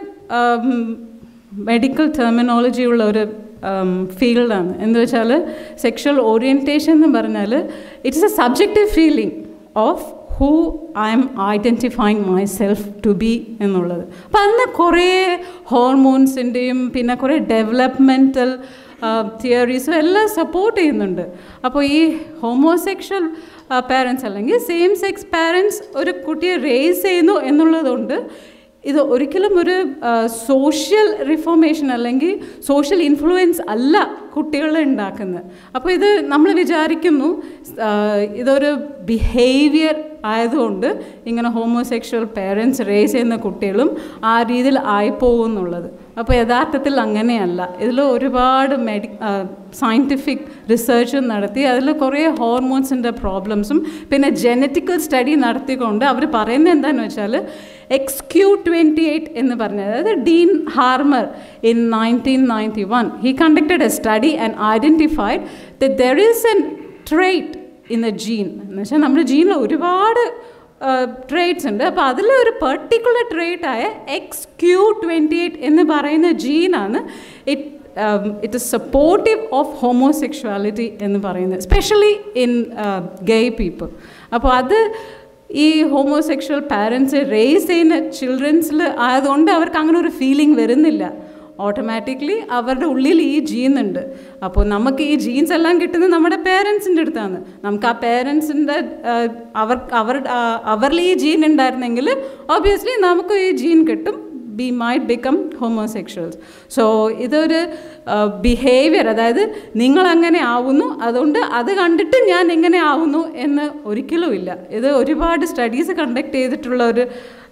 മെഡിക്കൽ ടെർമിനോളജി ഉള്ള ഒരു ഫീൽഡാണ് എന്ന് വെച്ചാൽ സെക്ഷൽ ഓറിയൻറ്റേഷൻ എന്ന് പറഞ്ഞാൽ it's a subjective feeling of who I'm identifying myself to be എന്നുള്ളത് അപ്പം അന്ന് കുറേ ഹോർമോൺസിൻ്റെയും പിന്നെ കുറേ ഡെവലപ്മെൻറ്റൽ തിയറീസും എല്ലാം സപ്പോർട്ട് ചെയ്യുന്നുണ്ട് അപ്പോൾ ഈ ഹോമോസെക്ഷൽ പാരൻസ് അല്ലെങ്കിൽ സെയിം സെക്സ് പാരൻസ് ഒരു കുട്ടിയെ റേസ് ചെയ്യുന്നു എന്നുള്ളതുകൊണ്ട് ഇത് ഒരിക്കലും ഒരു സോഷ്യൽ റിഫോർമേഷൻ അല്ലെങ്കിൽ സോഷ്യൽ ഇൻഫ്ലുവൻസ് അല്ല കുട്ടികളെ ഉണ്ടാക്കുന്നത് അപ്പോൾ ഇത് നമ്മൾ വിചാരിക്കുന്നു ആ, ഇതൊരു ബിഹേവിയർ ആയതുകൊണ്ട് ഇങ്ങനെ ഹോമോസെക്ഷൽ പേരൻസ് റേസ് ചെയ്യുന്ന കുട്ടികളും ആ രീതിയിൽ ആയിപ്പോകും എന്നുള്ളത് അപ്പോൾ യഥാർത്ഥത്തിൽ അങ്ങനെയല്ല ഇതിൽ ഒരുപാട് മെഡി സയൻറ്റിഫിക് റിസർച്ചും നടത്തി അതിൽ കുറേ ഹോർമോൺസിൻ്റെ പ്രോബ്ലംസും പിന്നെ ജനറ്റിക്കൽ സ്റ്റഡി നടത്തിക്കൊണ്ട് അവർ പറയുന്നത് എന്താണെന്ന് വെച്ചാൽ എക്സ്ക്യൂ ട്വൻറ്റി എയ്റ്റ് എന്ന് പറഞ്ഞത് അതായത് Dean Hamer in nineteen ninety one he conducted a study and identified the there is an trait in a gene എന്ന് വെച്ചാൽ നമ്മുടെ ജീനിൽ ഒരുപാട് ട്രേറ്റ്സ് ഉണ്ട് അപ്പോൾ അതിൽ ഒരു പെർട്ടിക്കുലർ ട്രേറ്റ് ആയ എക്സ് ക്യൂ ട്വൻറ്റി എയ്റ്റ് എന്ന് പറയുന്ന ജീനാണ് it it is supportive of homosexuality എന്ന് പറയുന്നത് സ്പെഷ്യലി ഇൻ ഗേ പീപ്പിൾ അപ്പോൾ അത് ഈ ഹോമോസെക്ഷൽ പാരൻസ് റേസ് ചെയ്യുന്ന ചിൽഡ്രൻസിൽ ആയതുകൊണ്ട് അവർക്ക് അങ്ങനെ ഒരു ഫീലിംഗ് വരുന്നില്ല ഓട്ടോമാറ്റിക്കലി അവരുടെ ഉള്ളിൽ ഈ ജീൻ ഉണ്ട് അപ്പോൾ നമുക്ക് ഈ ജീൻസ് എല്ലാം കിട്ടുന്നത് നമ്മുടെ പേരൻസിൻ്റെ അടുത്താണ് നമുക്ക് ആ പേരൻസിൻ്റെ അവർ അവർ അവരിൽ ഈ ജീൻ ഉണ്ടായിരുന്നെങ്കിൽ ഓബിയസ്ലി നമുക്ക് ഈ ജീൻ കിട്ടും be might become homosexuals so ഇതൊരു ബിഹേവിയർ അതായത് നിങ്ങൾ അങ്ങനെ ആവുന്നു അതുകൊണ്ട് അത് കണ്ടിട്ട് ഞാൻ എങ്ങനെ ആവുന്നു എന്ന് ഒരിക്കലും ഇല്ല ഇത് ഒരുപാട് സ്റ്റഡീസ് കണ്ടക്ട് ചെയ്തിട്ടുള്ള ഒരു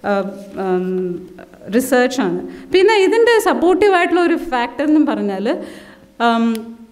റിസർച്ചാണ് പിന്നെ ഇതിൻ്റെ സപ്പോർട്ടീവായിട്ടുള്ള ഒരു ഫാക്ടർ എന്നും പറഞ്ഞാൽ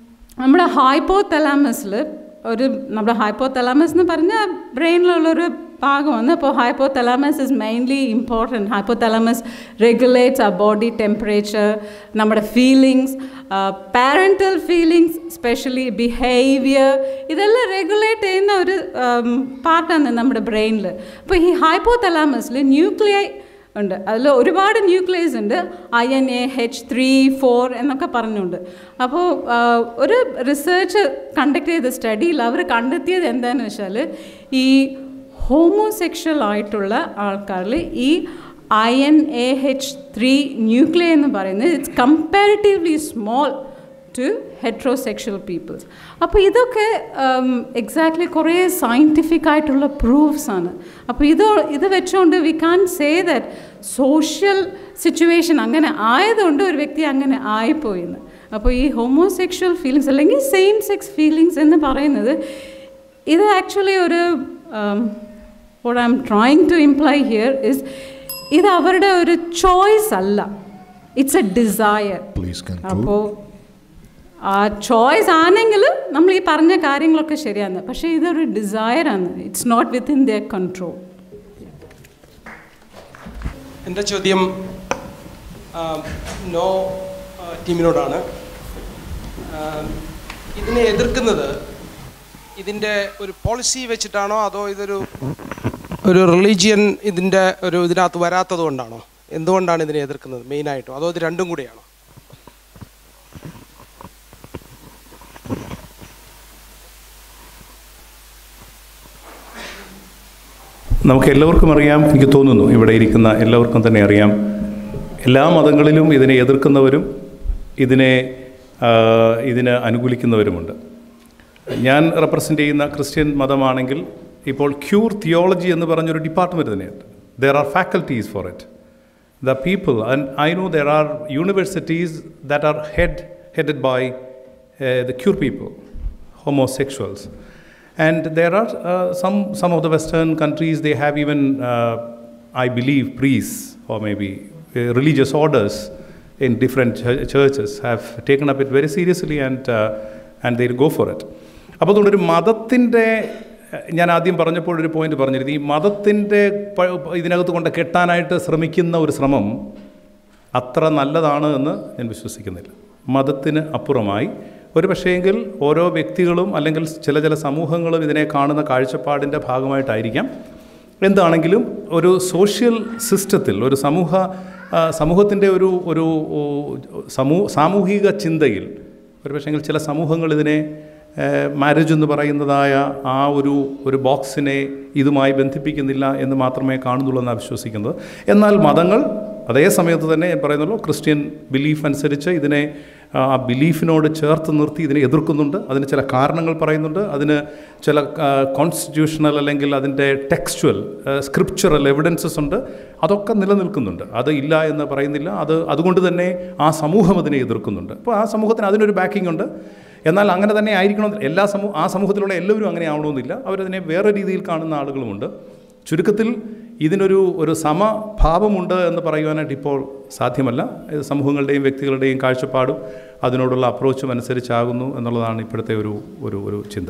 നമ്മുടെ ഹൈപ്പോ തലാമസിൽ ഒരു നമ്മുടെ ഹൈപ്പോ തലാമസ് എന്ന് പറഞ്ഞാൽ ബ്രെയിനിലുള്ളൊരു ഭാഗമാണ് അപ്പോൾ hypothalamus is mainly important hypothalamus regulates ആ ബോഡി ടെമ്പറേച്ചർ നമ്മുടെ feelings parental feelings specially behaviour ഇതെല്ലാം റെഗുലേറ്റ് ചെയ്യുന്ന ഒരു പാർട്ടാണ് നമ്മുടെ ബ്രെയിനിൽ അപ്പോൾ ഈ ഹൈപ്പോതലാമസിൽ ന്യൂക്ലിയൈ ഉണ്ട് അതിൽ ഒരുപാട് ന്യൂക്ലിയസ് ഉണ്ട് I N A H three four എന്നൊക്കെ പറഞ്ഞുണ്ട് അപ്പോൾ ഒരു റിസർച്ച് കണ്ടക്ട് ചെയ്ത സ്റ്റഡിയിൽ അവർ കണ്ടെത്തിയത് എന്താണെന്ന് വെച്ചാൽ ഈ ഹോമോസെക്ഷൽ ആയിട്ടുള്ള ആൾക്കാരിൽ ഈ I N A H three nuclei എന്ന് പറയുന്നത് it's comparatively small to heterosexual peoples അപ്പോൾ ഇതൊക്കെ എക്സാക്ട്ലി കുറേ സയൻറ്റിഫിക് ആയിട്ടുള്ള പ്രൂഫ്സ് ആണ് അപ്പോൾ ഇത് ഇത് വെച്ചുകൊണ്ട് we can say that social situation അങ്ങനെ ആയതുകൊണ്ട് ഒരു വ്യക്തി അങ്ങനെ ആയിപ്പോയിന്ന് അപ്പോൾ ഈ ഹോമോസെക്ഷൽ ഫീലിങ്സ് അല്ലെങ്കിൽ സെയിം സെക്സ് ഫീലിങ്സ് എന്ന് പറയുന്നത് ഇത് ആക്ച്വലി ഒരു what I'm trying to imply here is ഇത് അവരുടെ ഒരു ചോയ്സ് അല്ല it's a desire Please conclude. അപ്പോൾ ആ ചോയ്സ് ആണെങ്കിൽ നമ്മൾ ഈ പറഞ്ഞ കാര്യങ്ങളൊക്കെ ശരിയാണ് പക്ഷേ ഇതൊരു ഡിസയറാണ് it's not within their control എൻ്റെ ചോദ്യം ആ, നോ ആ, ടീമിനോടാണ് ആ, ഇതിനെ എതിർക്കുന്നത് ഇതിൻ്റെ ഒരു പോളിസി വെച്ചിട്ടാണോ അതോ ഇതൊരു ഒരു റിലീജിയൻ ഇതിൻ്റെ ഒരു ഇതിനകത്ത് വരാത്തത് കൊണ്ടാണോ എന്തുകൊണ്ടാണ് ഇതിനെ എതിർക്കുന്നത് മെയിനായിട്ടും അതോ ഇത് രണ്ടും കൂടിയാണോ നമുക്ക് എല്ലാവർക്കും അറിയാം എനിക്ക് തോന്നുന്നു ഇവിടെ ഇരിക്കുന്ന എല്ലാവർക്കും തന്നെ അറിയാം എല്ലാ മതങ്ങളിലും ഇതിനെ എതിർക്കുന്നവരും ഇതിനെ ആ, ഇതിന് അനുകൂലിക്കുന്നവരുമുണ്ട് ഞാൻ റെപ്രസെൻ്റ് ചെയ്യുന്ന ക്രിസ്ത്യൻ മതമാണെങ്കിൽ ഇപ്പോൾ ക്യൂർ തിയോളജി എന്ന് പറഞ്ഞൊരു ഡിപ്പാർട്ട്മെൻറ്റ് തന്നെയുണ്ട് there are faculties for it the people, and I know there are universities that are head, headed by uh, the cure people, homosexuals. And there are uh, some, some of the Western countries, they have even, uh, I believe, priests or maybe uh, religious orders in different ch- churches have taken up it very seriously and, uh, and they'll go for it. അപ്പോൾ അതുകൊണ്ടൊരു മതത്തിൻ്റെ ഞാൻ ആദ്യം പറഞ്ഞപ്പോൾ ഒരു പോയിന്റ് പറഞ്ഞിരുന്നു ഈ മതത്തിൻ്റെ പ- ഇതിനകത്ത് കൊണ്ട് കെട്ടാനായിട്ട് ശ്രമിക്കുന്ന ഒരു ശ്രമം അത്ര നല്ലതാണ് എന്ന് ഞാൻ വിശ്വസിക്കുന്നില്ല മതത്തിന് അപ്പുറമായി ഒരു പക്ഷേങ്കിൽ ഓരോ വ്യക്തികളും അല്ലെങ്കിൽ ചില ചില സമൂഹങ്ങളും ഇതിനെ കാണുന്ന കാഴ്ചപ്പാടിൻ്റെ ഭാഗമായിട്ടായിരിക്കാം എന്താണെങ്കിലും ഒരു സോഷ്യൽ സിസ്റ്റത്തിൽ ഒരു സമൂഹ ആ, സമൂഹത്തിൻ്റെ ഒരു ഒരു ഓ, സമൂ സാമൂഹിക ചിന്തയിൽ ഒരു പക്ഷേങ്കിൽ ചില സമൂഹങ്ങൾ ഇതിനെ മാരേജ് എന്ന് പറയുന്നതായ ആ ഒരു ഒരു ബോക്സിനെ ഇതുമായി ബന്ധിപ്പിക്കുന്നില്ല എന്ന് മാത്രമേ കാണുന്നുള്ളൂ എന്നാണ് വിശ്വസിക്കുന്നത് എന്നാൽ മതങ്ങൾ അതേ സമയത്ത് തന്നെ ഞാൻ പറയുന്നുള്ളൂ ക്രിസ്ത്യൻ ബിലീഫ് അനുസരിച്ച് ഇതിനെ ആ ബിലീഫിനോട് ചേർത്ത് നിർത്തി ഇതിനെ എതിർക്കുന്നുണ്ട് അതിന് ചില കാരണങ്ങൾ പറയുന്നുണ്ട് അതിന് ചില കോൺസ്റ്റിറ്റ്യൂഷണൽ അല്ലെങ്കിൽ അതിൻ്റെ ടെക്സ്ച്വൽ സ്ക്രിപ്ചറൽ എവിഡൻസസ് ഉണ്ട് അതൊക്കെ നിലനിൽക്കുന്നുണ്ട് അത് ഇല്ല എന്ന് പറയുന്നില്ല അത് അതുകൊണ്ട് തന്നെ ആ സമൂഹം അതിനെ എതിർക്കുന്നുണ്ട് അപ്പോൾ ആ സമൂഹത്തിന് അതിനൊരു ബാക്കിംഗ് ഉണ്ട് എന്നാൽ അങ്ങനെ തന്നെ ആയിരിക്കണം എല്ലാ സമൂഹ ആ സമൂഹത്തിലുള്ള എല്ലാവരും അങ്ങനെ ആവണമെന്നില്ല അവരതിനെ വേറെ രീതിയിൽ കാണുന്ന ആളുകളുമുണ്ട് ചുരുക്കത്തിൽ ഇതിനൊരു ഒരു സമഭാവമുണ്ട് എന്ന് പറയുവാനായിട്ട് ഇപ്പോൾ സാധ്യമല്ല ഇത് സമൂഹങ്ങളുടെയും വ്യക്തികളുടെയും കാഴ്ചപ്പാടും അതിനോടുള്ള അപ്രോച്ചും അനുസരിച്ചാകുന്നു എന്നുള്ളതാണ് ഇപ്പോഴത്തെ ഒരു ഒരു ഒരു ചിന്ത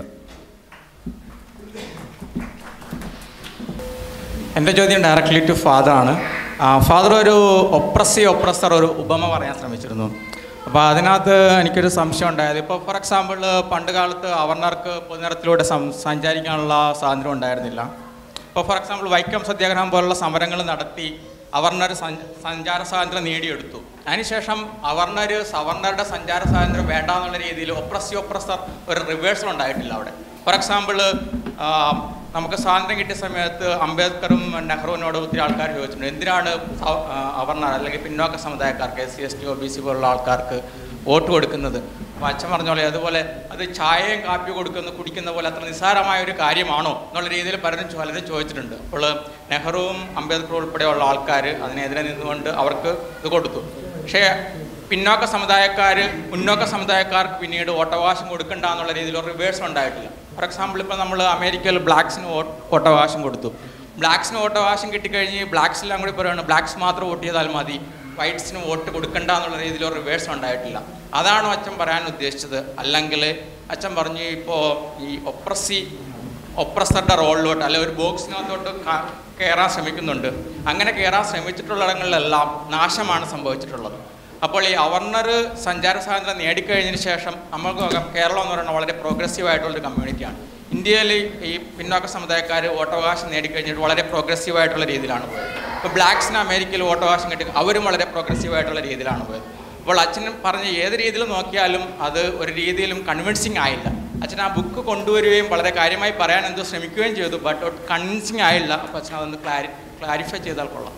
എൻ്റെ ചോദ്യം ഡയറക്റ്റ്ലി ടു ഫാദറാണ് ഫാദർ ഒരു ഒപ്രസീവ് ഒപ്രസർ ഒരു ഉപമ പറയാൻ ശ്രമിച്ചിരുന്നു അപ്പോൾ അതിനകത്ത് എനിക്കൊരു സംശയം ഉണ്ടായത് ഇപ്പോൾ ഫോർ എക്സാമ്പിൾ പണ്ട് കാലത്ത് അവർണർക്ക് പൊതുനിരത്തിലൂടെ സം സഞ്ചരിക്കാനുള്ള സ്വാതന്ത്ര്യം ഉണ്ടായിരുന്നില്ല ഇപ്പോൾ ഫോർ എക്സാമ്പിൾ വൈക്കം സത്യാഗ്രഹം പോലുള്ള സമരങ്ങൾ നടത്തി അവർണർ സഞ്ചാര സ്വാതന്ത്ര്യം നേടിയെടുത്തു അതിനുശേഷം അവർണർ സവർണറുടെ സഞ്ചാര സ്വാതന്ത്ര്യം വേണ്ട എന്നുള്ള രീതിയിൽ ഒപ്രസീവ് ഒപ്രസർ ഒരു റിവേഴ്സൽ ഉണ്ടായിട്ടില്ല അവിടെ ഫോർ എക്സാമ്പിൾ നമുക്ക് സ്വാതന്ത്ര്യം കിട്ടിയ സമയത്ത് അംബേദ്കറും നെഹ്റുവിനോട് ഒത്തിരി ആൾക്കാർ ചോദിച്ചിട്ടുണ്ട് എന്തിനാണ് സ- ആ, അവർണർ അല്ലെങ്കിൽ പിന്നോക്ക സമുദായക്കാർക്ക് S C S T O B C പോലുള്ള ആൾക്കാർക്ക് വോട്ട് കൊടുക്കുന്നത് അപ്പോൾ അച്ഛൻ പറഞ്ഞ പോലെ അതുപോലെ അത് ചായയും കാപ്പി കൊടുക്കുന്ന കുടിക്കുന്ന പോലെ അത്ര നിസ്സാരമായ ഒരു കാര്യമാണോ എന്നുള്ള രീതിയിൽ പലരും ചോ- പലരും ചോദിച്ചിട്ടുണ്ട് അപ്പോൾ നെഹ്റുവും അംബേദ്കറും ഉൾപ്പെടെയുള്ള ആൾക്കാർ അതിനെതിരെ നിന്നുകൊണ്ട് അവർക്ക് ഇത് കൊടുത്തു പക്ഷേ പിന്നോക്ക സമുദായക്കാർ മുന്നോക്ക സമുദായക്കാർക്ക് പിന്നീട് വോട്ടവകാശം കൊടുക്കണ്ട എന്നുള്ള രീതിയിൽ ഒരു റിവേഴ്സ് ഉണ്ടായിട്ടില്ല ഫോർ എക്സാമ്പിൾ ഇപ്പോൾ നമ്മൾ അമേരിക്കയിൽ ബ്ലാക്സിന് വോട്ട് വോട്ടവകാശം കൊടുത്തു ബ്ലാക്സിന് വോട്ടവകാശം കിട്ടിക്കഴിഞ്ഞ് ബ്ലാക്സിലെല്ലാം കൂടി പറയുകയാണ് ബ്ലാക്സ് മാത്രം വോട്ട് ചെയ്താൽ മതി വൈറ്റ്സിന് വോട്ട് കൊടുക്കണ്ട എന്നുള്ള രീതിയിൽ ഒരു റിവേഴ്സ് ഉണ്ടായിട്ടില്ല അതാണോ അച്ഛൻ പറയാൻ ഉദ്ദേശിച്ചത് അല്ലെങ്കിൽ അച്ഛൻ പറഞ്ഞു ഇപ്പോൾ ഈ ഒപ്രസി ഒപ്രസറുടെ റോളിലോട്ട് അല്ലെ ഒരു ബോക്സിനകത്തോട്ട് ക- കയറാൻ ശ്രമിക്കുന്നുണ്ട് അങ്ങനെ കയറാൻ ശ്രമിച്ചിട്ടുള്ളിടങ്ങളിലെല്ലാം നാശമാണ് സംഭവിച്ചിട്ടുള്ളത് അപ്പോൾ ഈ അവർണർ സഞ്ചാര സ്വാതന്ത്ര്യം നേടിക്കഴിഞ്ഞതിന് ശേഷം നമുക്ക് നോക്കാം കേരളം എന്ന് പറയുന്നത് വളരെ പ്രോഗ്രസീവ് ആയിട്ടുള്ളൊരു കമ്മ്യൂണിറ്റിയാണ് ഇന്ത്യയിൽ ഈ പിന്നോക്ക സമുദായക്കാർ വോട്ടവകാശം നേടിക്കഴിഞ്ഞിട്ട് വളരെ പ്രോഗ്രസീവ് ആയിട്ടുള്ള രീതിയിലാണ് പോയത് ഇപ്പോൾ ബ്ലാക്സിന് അമേരിക്കയിൽ വോട്ടവകാശം കിട്ടി അവരും വളരെ പ്രോഗ്രസീവ് ആയിട്ടുള്ള രീതിയിലാണ് പോയത് അപ്പോൾ അച്ഛൻ പറഞ്ഞ ഏത് രീതിയിൽ നോക്കിയാലും അത് ഒരു രീതിയിലും കൺവിൻസിങ് ആയില്ല അച്ഛൻ ആ ബുക്ക് കൊണ്ടുവരികയും വളരെ കാര്യമായി പറയാൻ എന്തോ ശ്രമിക്കുകയും ചെയ്തു ബട്ട് കൺവിൻസിങ് ആയില്ല അപ്പോൾ അച്ഛൻ അതൊന്ന് ക്ലാരി ക്ലാരിഫൈ ചെയ്താൽ കൊള്ളാം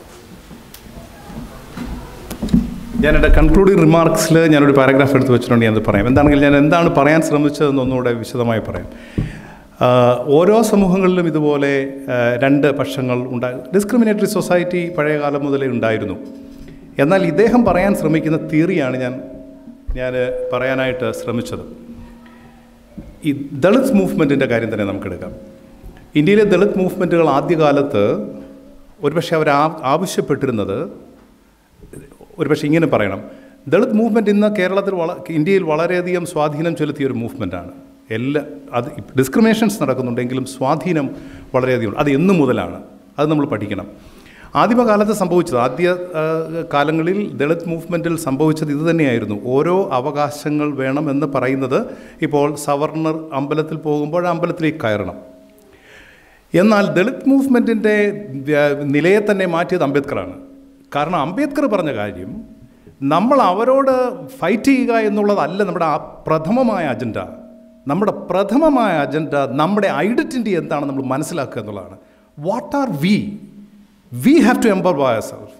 ഞാൻ എൻ്റെ കൺക്ലൂഡിംഗ് റിമാർക്സിൽ ഞാനൊരു പാരഗ്രാഫ് എടുത്ത് വെച്ചിട്ടുണ്ട് ഞാനത് പറയാം എന്താണെങ്കിൽ ഞാൻ എന്താണ് പറയാൻ ശ്രമിച്ചതെന്ന് ഒന്നുകൂടെ വിശദമായി പറയാം ആഹ് ഓരോ സമൂഹങ്ങളിലും ഇതുപോലെ ആഹ് രണ്ട് പക്ഷങ്ങൾ ഉണ്ടായി ഡിസ്ക്രിമിനേറ്ററി സൊസൈറ്റി പഴയ കാലം മുതലേ ഉണ്ടായിരുന്നു എന്നാൽ ഇദ്ദേഹം പറയാൻ ശ്രമിക്കുന്ന തിയറിയാണ് ഞാൻ ഞാൻ പറയാനായിട്ട് ശ്രമിച്ചത് ഈ ദളിത് മൂവ്മെൻറ്റിൻ്റെ കാര്യം തന്നെ നമുക്കെടുക്കാം ഇന്ത്യയിലെ ദളിത് മൂവ്മെൻറ്റുകൾ ആദ്യകാലത്ത് ഒരുപക്ഷെ അവർ ആ- ആവശ്യപ്പെട്ടിരുന്നത് ഒരുപക്ഷെ ഇങ്ങനെ പറയണം ദളിത് മൂവ്മെൻറ്റ് ഇന്ന് കേരളത്തിൽ വള ഇന്ത്യയിൽ വളരെയധികം സ്വാധീനം ചെലുത്തിയ ഒരു മൂവ്മെൻറ്റാണ് എല്ലാ അത് ഡിസ്ക്രിമിനേഷൻസ് നടക്കുന്നുണ്ടെങ്കിലും സ്വാധീനം വളരെയധികം ഉണ്ട്. അത് എന്നു മുതലാണ് അത് നമ്മൾ പഠിക്കണം ആദിമകാലത്ത് സംഭവിച്ചത് ആദ്യ ആ, കാലങ്ങളിൽ ദളിത് മൂവ്മെൻറ്റിൽ സംഭവിച്ചത് ഇത് തന്നെയായിരുന്നു ഓരോ അവകാശങ്ങൾ വേണം എന്ന് പറയുന്നത് ഇപ്പോൾ സവർണർ അമ്പലത്തിൽ പോകുമ്പോൾ ആ അമ്പലത്തിലേക്ക് കയറണം എന്നാൽ ദളിത് മൂവ്മെൻറ്റിൻ്റെ നിലയെ തന്നെ മാറ്റിയത് അംബേദ്കറാണ് കാരണം അംബേദ്കർ പറഞ്ഞ കാര്യം നമ്മൾ അവരോട് ഫൈറ്റ് ചെയ്യുക എന്നുള്ളതല്ല നമ്മുടെ ആ പ്രഥമമായ അജണ്ട നമ്മുടെ പ്രഥമമായ അജണ്ട നമ്മുടെ ഐഡൻറ്റിറ്റി എന്താണ് നമ്മൾ മനസ്സിലാക്കുക എന്നുള്ളതാണ് what are we we have to empower by self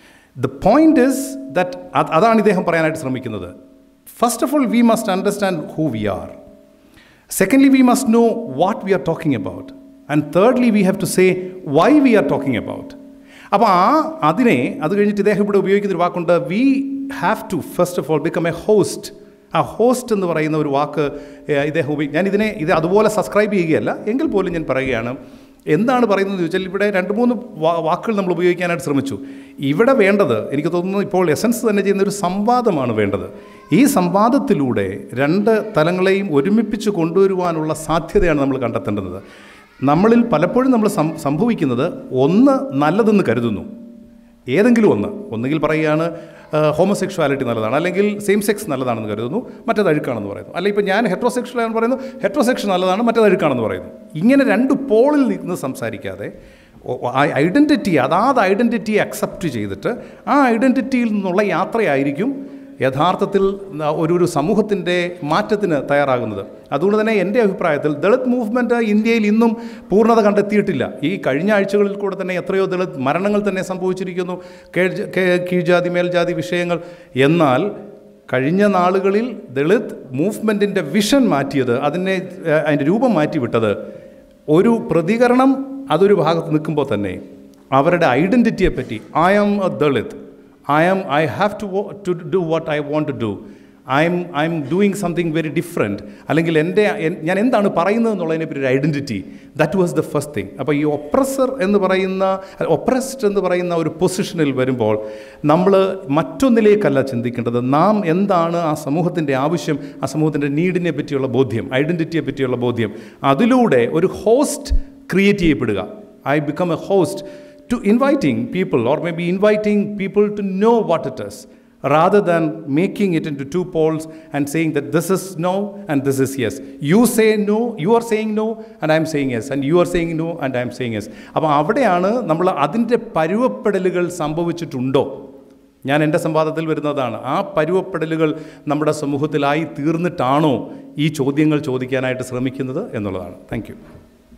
the point is that അതാണ് ഇദ്ദേഹം പറയാനായിട്ട് ശ്രമിക്കുന്നത് first of all we must understand who we are Secondly, we must know what we are talking about. And thirdly, we have to say why we are talking about. അപ്പോൾ ആ അതിനെ അത് കഴിഞ്ഞിട്ട് ഇദ്ദേഹം ഇവിടെ ഉപയോഗിക്കുന്ന ഒരു വാക്കുണ്ട് we have to first of all become a host ആ ഹോസ്റ്റ് എന്ന് പറയുന്ന ഒരു വാക്ക് ഏഹ്, ഇദ്ദേഹം ഉപയോഗി ഞാൻ ഇതിനെ ഇത് അതുപോലെ സബ്സ്ക്രൈബ് ചെയ്യുകയല്ല എങ്കിൽ പോലും ഞാൻ പറയുകയാണ് എന്താണ് പറയുന്നത് ചോദിച്ചാൽ ഇവിടെ രണ്ട് മൂന്ന് വാ- വാക്കുകൾ നമ്മൾ ഉപയോഗിക്കാനായിട്ട് ശ്രമിച്ചു ഇവിടെ വേണ്ടത് എനിക്ക് തോന്നുന്നു ഇപ്പോൾ എസൻസ് തന്നെ ചെയ്യുന്ന ഒരു സംവാദമാണ് വേണ്ടത് ഈ സംവാദത്തിലൂടെ രണ്ട് തലങ്ങളെയും ഒരുമിപ്പിച്ച് കൊണ്ടുവരുവാനുള്ള സാധ്യതയാണ് നമ്മൾ കണ്ടെത്തേണ്ടത് നമ്മളിൽ പലപ്പോഴും നമ്മൾ സം സംഭവിക്കുന്നത് ഒന്ന് നല്ലതെന്ന് കരുതുന്നു ഏതെങ്കിലും ഒന്ന് ഒന്നുകിൽ പറയുകയാണ് ഹോമോസെക്ഷുവാലിറ്റി നല്ലതാണ് അല്ലെങ്കിൽ സെയിം സെക്സ് നല്ലതാണെന്ന് കരുതുന്നു മറ്റേത് അഴുക്കാണെന്ന് പറയുന്നു അല്ലെങ്കിൽ ഇപ്പോൾ ഞാൻ ഹെട്രോസെക്ഷൽ ആണെന്ന് പറയുന്നു ഹെട്രോസെക്ഷൻ നല്ലതാണ് മറ്റേത് അഴുക്കാണെന്ന് പറയുന്നു ഇങ്ങനെ രണ്ട് പോളിൽ നിന്ന് സംസാരിക്കാതെ ഐഡൻറ്റിറ്റി അതാത് ഐഡൻറ്റിറ്റിയെ അക്സെപ്റ്റ് ചെയ്തിട്ട് ആ ഐഡൻറ്റിറ്റിയിൽ നിന്നുള്ള യാത്രയായിരിക്കും യഥാർത്ഥത്തിൽ ന- ഒരു ഒരു സമൂഹത്തിൻ്റെ മാറ്റത്തിന് തയ്യാറാകുന്നത് അതുകൊണ്ട് തന്നെ എൻ്റെ അഭിപ്രായത്തിൽ ദളിത് മൂവ്മെൻറ്റ് ഇന്ത്യയിൽ ഇന്നും പൂർണ്ണത കണ്ടെത്തിയിട്ടില്ല ഈ കഴിഞ്ഞ ആഴ്ചകളിൽ കൂടെ തന്നെ എത്രയോ ദളിത് മരണങ്ങൾ തന്നെ സംഭവിച്ചിരിക്കുന്നു കീഴ്- കേ- കീഴ്ജാതി മേൽജാതി വിഷയങ്ങൾ എന്നാൽ കഴിഞ്ഞ നാളുകളിൽ ദളിത് മൂവ്മെൻറ്റിൻ്റെ വിഷൻ മാറ്റിയത് അതിനെ ഏഹ്, അതിൻ്റെ രൂപം മാറ്റിവിട്ടത് ഒരു പ്രതികരണം അതൊരു ഭാഗത്ത് നിൽക്കുമ്പോൾ തന്നെ അവരുടെ ഐഡൻറ്റിറ്റിയെ പറ്റി I am a Dalit I am I have to to do what I want to do I'm I'm doing something very different അല്ലെങ്കിൽ എൻ്റെ എൻ- ഞാൻ എന്താണ് പറയുന്നത് എന്നുള്ളതിനെ പറ്റി ഒരു identity that was the first thing അപ്പോൾ ഈ ഒപ്രസർ എന്ന് പറയുന്ന ഒപ്രസ്ഡ് എന്ന് പറയുന്ന ഒരു പൊസിഷനിൽ വരുമ്പോൾ നമ്മൾ മറ്റൊന്നിലേക്കല്ല ചിന്തിക്കേണ്ടത് നാം എന്താണ് ആ സമൂഹത്തിൻ്റെ ആവശ്യം ആ സമൂഹത്തിൻ്റെ നീഡിനെ പറ്റിയുള്ള ബോധ്യം ഐഡൻറ്റിറ്റിയെ പറ്റിയുള്ള ബോധ്യം അതിലൂടെ ഒരു ഹോസ്റ്റ് ക്രിയേറ്റ് ചെയ്യപ്പെടുക I become a host to inviting people or maybe inviting people to know what it is rather than making it into two poles and saying that this is no and this is yes. You say no, you are saying no and I am saying yes and you are saying no and I am saying yes. അപ്പോൾ അവിടെയാണ് നമ്മൾ അതിൻ്റെ പരുവപ്പെടലുകൾ സംഭവിച്ചിട്ടുണ്ടോ ഞാൻ എൻ്റെ സംവാദത്തിൽ വരുന്നതാണ് ആ പരുവപ്പെടലുകൾ നമ്മുടെ സമൂഹത്തിലായി തീർന്നിട്ടാണോ ഈ ചോദ്യങ്ങൾ ചോദിക്കാനായിട്ട് ശ്രമിക്കുന്നത് എന്നുള്ളതാണ് താങ്ക് യു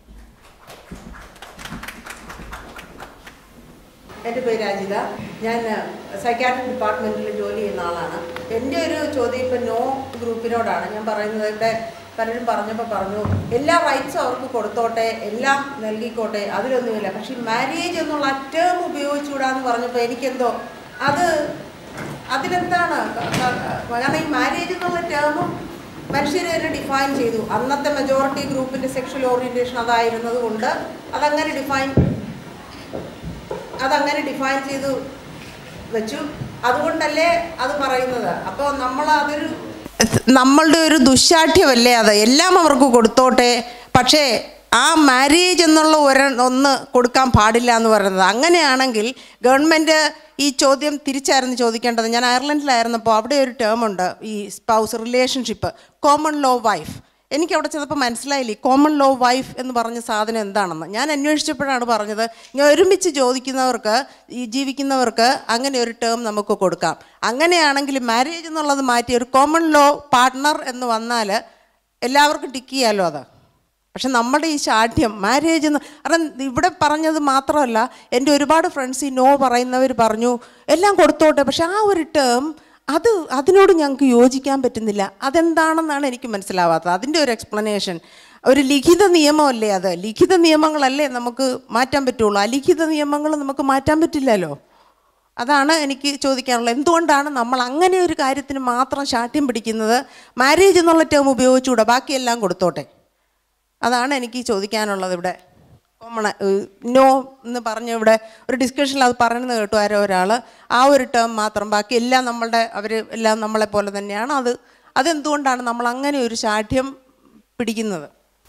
എൻ്റെ പേര് രാജിത ഞാൻ സൈക്കാട്രി ഡിപ്പാർട്ട്മെൻറ്റിൽ ജോലി ചെയ്യുന്ന ആളാണ് എൻ്റെ ഒരു ചോദ്യം ഇപ്പം നോ ഗ്രൂപ്പിനോടാണ് ഞാൻ പറയുന്നത് ഇവിടെ പലരും പറഞ്ഞപ്പോൾ പറഞ്ഞു എല്ലാ റൈറ്റ്സും അവർക്ക് കൊടുത്തോട്ടെ എല്ലാം നൽകിക്കോട്ടെ അതിലൊന്നുമില്ല പക്ഷേ മാരേജ് എന്നുള്ള ടേം ഉപയോഗിച്ചുകൂടാന്ന് പറഞ്ഞപ്പോൾ എനിക്കെന്തോ അത് അതിലെന്താണ് ക- ക- കാരണം ഈ മാരേജ് എന്നുള്ള ടേമും മനുഷ്യർ തന്നെ ഡിഫൈൻ ചെയ്തു അന്നത്തെ മെജോറിറ്റി ഗ്രൂപ്പിൻ്റെ സെക്ഷൽ ഓറിയൻറ്റേഷൻ അതായിരുന്നത് കൊണ്ട് അതങ്ങനെ ഡിഫൈൻ അതങ്ങനെ ഡിഫൈൻ ചെയ്തു വെച്ചു അതുകൊണ്ടല്ലേ അത് പറയുന്നത് അപ്പോൾ നമ്മൾ അതൊരു നമ്മളുടെ ഒരു ദുശാഠ്യമല്ലേ അത് എല്ലാം അവർക്ക് കൊടുത്തോട്ടെ പക്ഷേ ആ മാരേജ് എന്നുള്ള ഒരു ഒന്ന് കൊടുക്കാൻ പാടില്ല എന്ന് പറയുന്നത് അങ്ങനെയാണെങ്കിൽ ഗവൺമെൻറ് ഈ ചോദ്യം തിരിച്ചായിരുന്നു ചോദിക്കേണ്ടത് ഞാൻ അയർലൻഡിലായിരുന്നപ്പോൾ അവിടെ ഒരു ടേം ഉണ്ട് ഈ spouse relationship common law wife എനിക്ക് അവിടെ ചെന്നപ്പോൾ മനസ്സിലായില്ലേ കോമൺ ലോ വൈഫ് എന്ന് പറഞ്ഞ സാധനം എന്താണെന്ന് ഞാൻ അന്വേഷിച്ചപ്പോഴാണ് പറഞ്ഞത് ഇങ്ങനെ ഒരുമിച്ച് ചോദിക്കുന്നവർക്ക് ഈ ജീവിക്കുന്നവർക്ക് അങ്ങനെ ഒരു ടേം നമുക്ക് കൊടുക്കാം അങ്ങനെയാണെങ്കിൽ മാരേജ് എന്നുള്ളത് മാറ്റി ഒരു കോമൺ ലോ പാർട്ട്ണർ എന്ന് വന്നാൽ എല്ലാവർക്കും ടിക്ക് ചെയ്യാമല്ലോ അത് പക്ഷെ നമ്മുടെ ഈ ശാഠ്യം മാരേജ് എന്ന് കാരണം ഇവിടെ പറഞ്ഞത് മാത്രമല്ല എൻ്റെ ഒരുപാട് ഫ്രണ്ട്സ് ഈ നോ പറയുന്നവർ പറഞ്ഞു എല്ലാം കൊടുത്തോട്ടെ പക്ഷെ ആ ഒരു ടേം അത് അതിനോട് ഞങ്ങൾക്ക് യോജിക്കാൻ പറ്റുന്നില്ല അതെന്താണെന്നാണ് എനിക്ക് മനസ്സിലാവാത്തത് അതിൻ്റെ ഒരു എക്സ്പ്ലനേഷൻ ഒരു ലിഖിത നിയമമല്ലേ അത് ലിഖിത നിയമങ്ങളല്ലേ നമുക്ക് മാറ്റാൻ പറ്റുള്ളൂ അലിഖിത നിയമങ്ങൾ നമുക്ക് മാറ്റാൻ പറ്റില്ലല്ലോ അതാണ് എനിക്ക് ചോദിക്കാനുള്ളത് എന്തുകൊണ്ടാണ് നമ്മൾ അങ്ങനെ ഒരു കാര്യത്തിന് മാത്രം ശാഠ്യം പിടിക്കുന്നത് മാരേജ് എന്നുള്ള ടേം ഉപയോഗിച്ചുകൂടെ ബാക്കിയെല്ലാം കൊടുത്തോട്ടെ അതാണ് എനിക്ക് ചോദിക്കാനുള്ളത് ഇവിടെ കോമൺ നോ എന്ന് പറഞ്ഞ് ഇവിടെ ഒരു ഡിസ്കഷനിൽ അത് പറയുന്നത് കേട്ടു ആരോ ഒരാൾ ആ ഒരു ടേം മാത്രം ബാക്കി എല്ലാം നമ്മളുടെ അവർ എല്ലാം നമ്മളെ പോലെ തന്നെയാണ് അത് അതെന്തുകൊണ്ടാണ് നമ്മൾ അങ്ങനെ ഒരു ശാഠ്യം പിടിക്കുന്നത്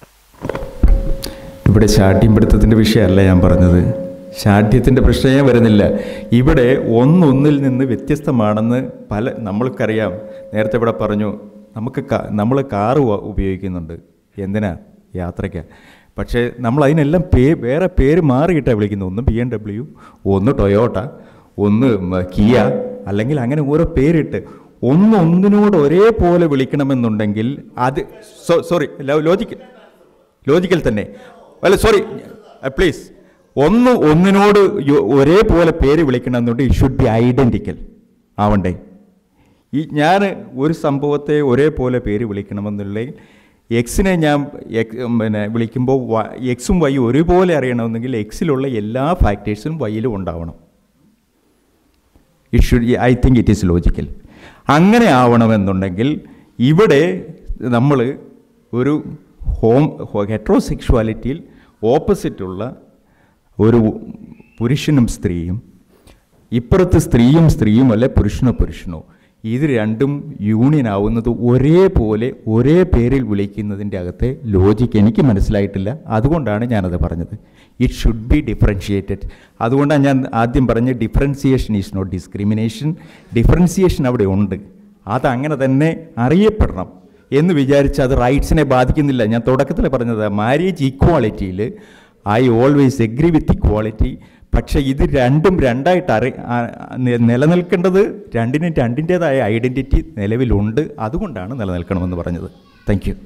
ഇവിടെ ശാഠ്യം പിടുത്തത്തിൻ്റെ വിഷയമല്ല ഞാൻ പറഞ്ഞത് ശാഠ്യത്തിൻ്റെ പ്രശ്നമേ വരുന്നില്ല ഇവിടെ ഒന്നൊന്നിൽ നിന്ന് വ്യത്യസ്തമാണെന്ന് പല നമ്മൾക്കറിയാം നേരത്തെ ഇവിടെ പറഞ്ഞു നമുക്ക് നമ്മൾ കാറ് ഉപയോഗിക്കുന്നുണ്ട് എന്തിനാ യാത്രയ്ക്ക് പക്ഷേ നമ്മൾ അതിനെല്ലാം പേ വേറെ പേര് മാറിയിട്ടാണ് വിളിക്കുന്നത് ഒന്ന് ബി എം ഡബ്ല്യു ഒന്ന് ടൊയോട്ട ഒന്ന് മ- കിയ അല്ലെങ്കിൽ അങ്ങനെ ഓരോ പേരിട്ട് ഒന്ന് ഒന്നിനോട് ഒരേപോലെ വിളിക്കണമെന്നുണ്ടെങ്കിൽ അത് സോറി ലോജിക്കൽ ലോജിക്കൽ തന്നെ അല്ല സോറി പ്ലീസ് ഒന്ന് ഒന്നിനോട് യോ- ഒരേപോലെ പേര് വിളിക്കണമെന്നുണ്ടെങ്കിൽ ഇറ്റ് ഷുഡ് ബി ഐഡൻറ്റിക്കൽ ആവണ്ടേ ഈ ഞാൻ ഒരു സംഭവത്തെ ഒരേപോലെ പേര് വിളിക്കണമെന്നുണ്ടെങ്കിൽ എക്സിനെ ഞാൻ എക്സ് പിന്നെ വിളിക്കുമ്പോൾ എക്സും വൈ ഒരുപോലെ അറിയണമെന്നെങ്കിൽ എക്സിലുള്ള എല്ലാ ഫാക്ടേഴ്സും വൈയിലും ഉണ്ടാവണം it should I think it is logical അങ്ങനെ ആവണമെന്നുണ്ടെങ്കിൽ ഇവിടെ നമ്മൾ ഒരു ഹോം ഹെട്രോസെക്ഷുവാലിറ്റിയിൽ ഓപ്പോസിറ്റുള്ള ഒരു പുരുഷനും സ്ത്രീയും ഇപ്പുറത്ത് സ്ത്രീയും സ്ത്രീയും അല്ലെ പുരുഷനോ പുരുഷനോ ഇത് രണ്ടും യൂണിയൻ ആവുന്നത് ഒരേപോലെ ഒരേ പേരിൽ വിളിക്കുന്നതിൻ്റെ അകത്തെ ലോജിക്ക് എനിക്ക് മനസ്സിലായിട്ടില്ല അതുകൊണ്ടാണ് ഞാനത് പറഞ്ഞത് ഇറ്റ് ഷുഡ് ബി ഡിഫറൻഷിയേറ്റഡ് അതുകൊണ്ടാണ് ഞാൻ ആദ്യം പറഞ്ഞ differentiation is not discrimination differentiation അവിടെ ഉണ്ട് അതങ്ങനെ തന്നെ അറിയപ്പെടണം എന്ന് വിചാരിച്ച് അത് റൈറ്റ്സിനെ ബാധിക്കുന്നില്ല ഞാൻ തുടക്കത്തിൽ പറഞ്ഞത് മാരേജ് ഈക്വാളിറ്റിയിൽ I always agree with equality പക്ഷേ ഇത് രണ്ടും രണ്ടായിട്ട് അറി ആ- നി- നിലനിൽക്കേണ്ടത് രണ്ടിനും രണ്ടിൻ്റേതായ ഐഡൻറ്റിറ്റി നിലവിലുണ്ട് അതുകൊണ്ടാണ് നിലനിൽക്കണമെന്ന് പറഞ്ഞത് താങ്ക് യു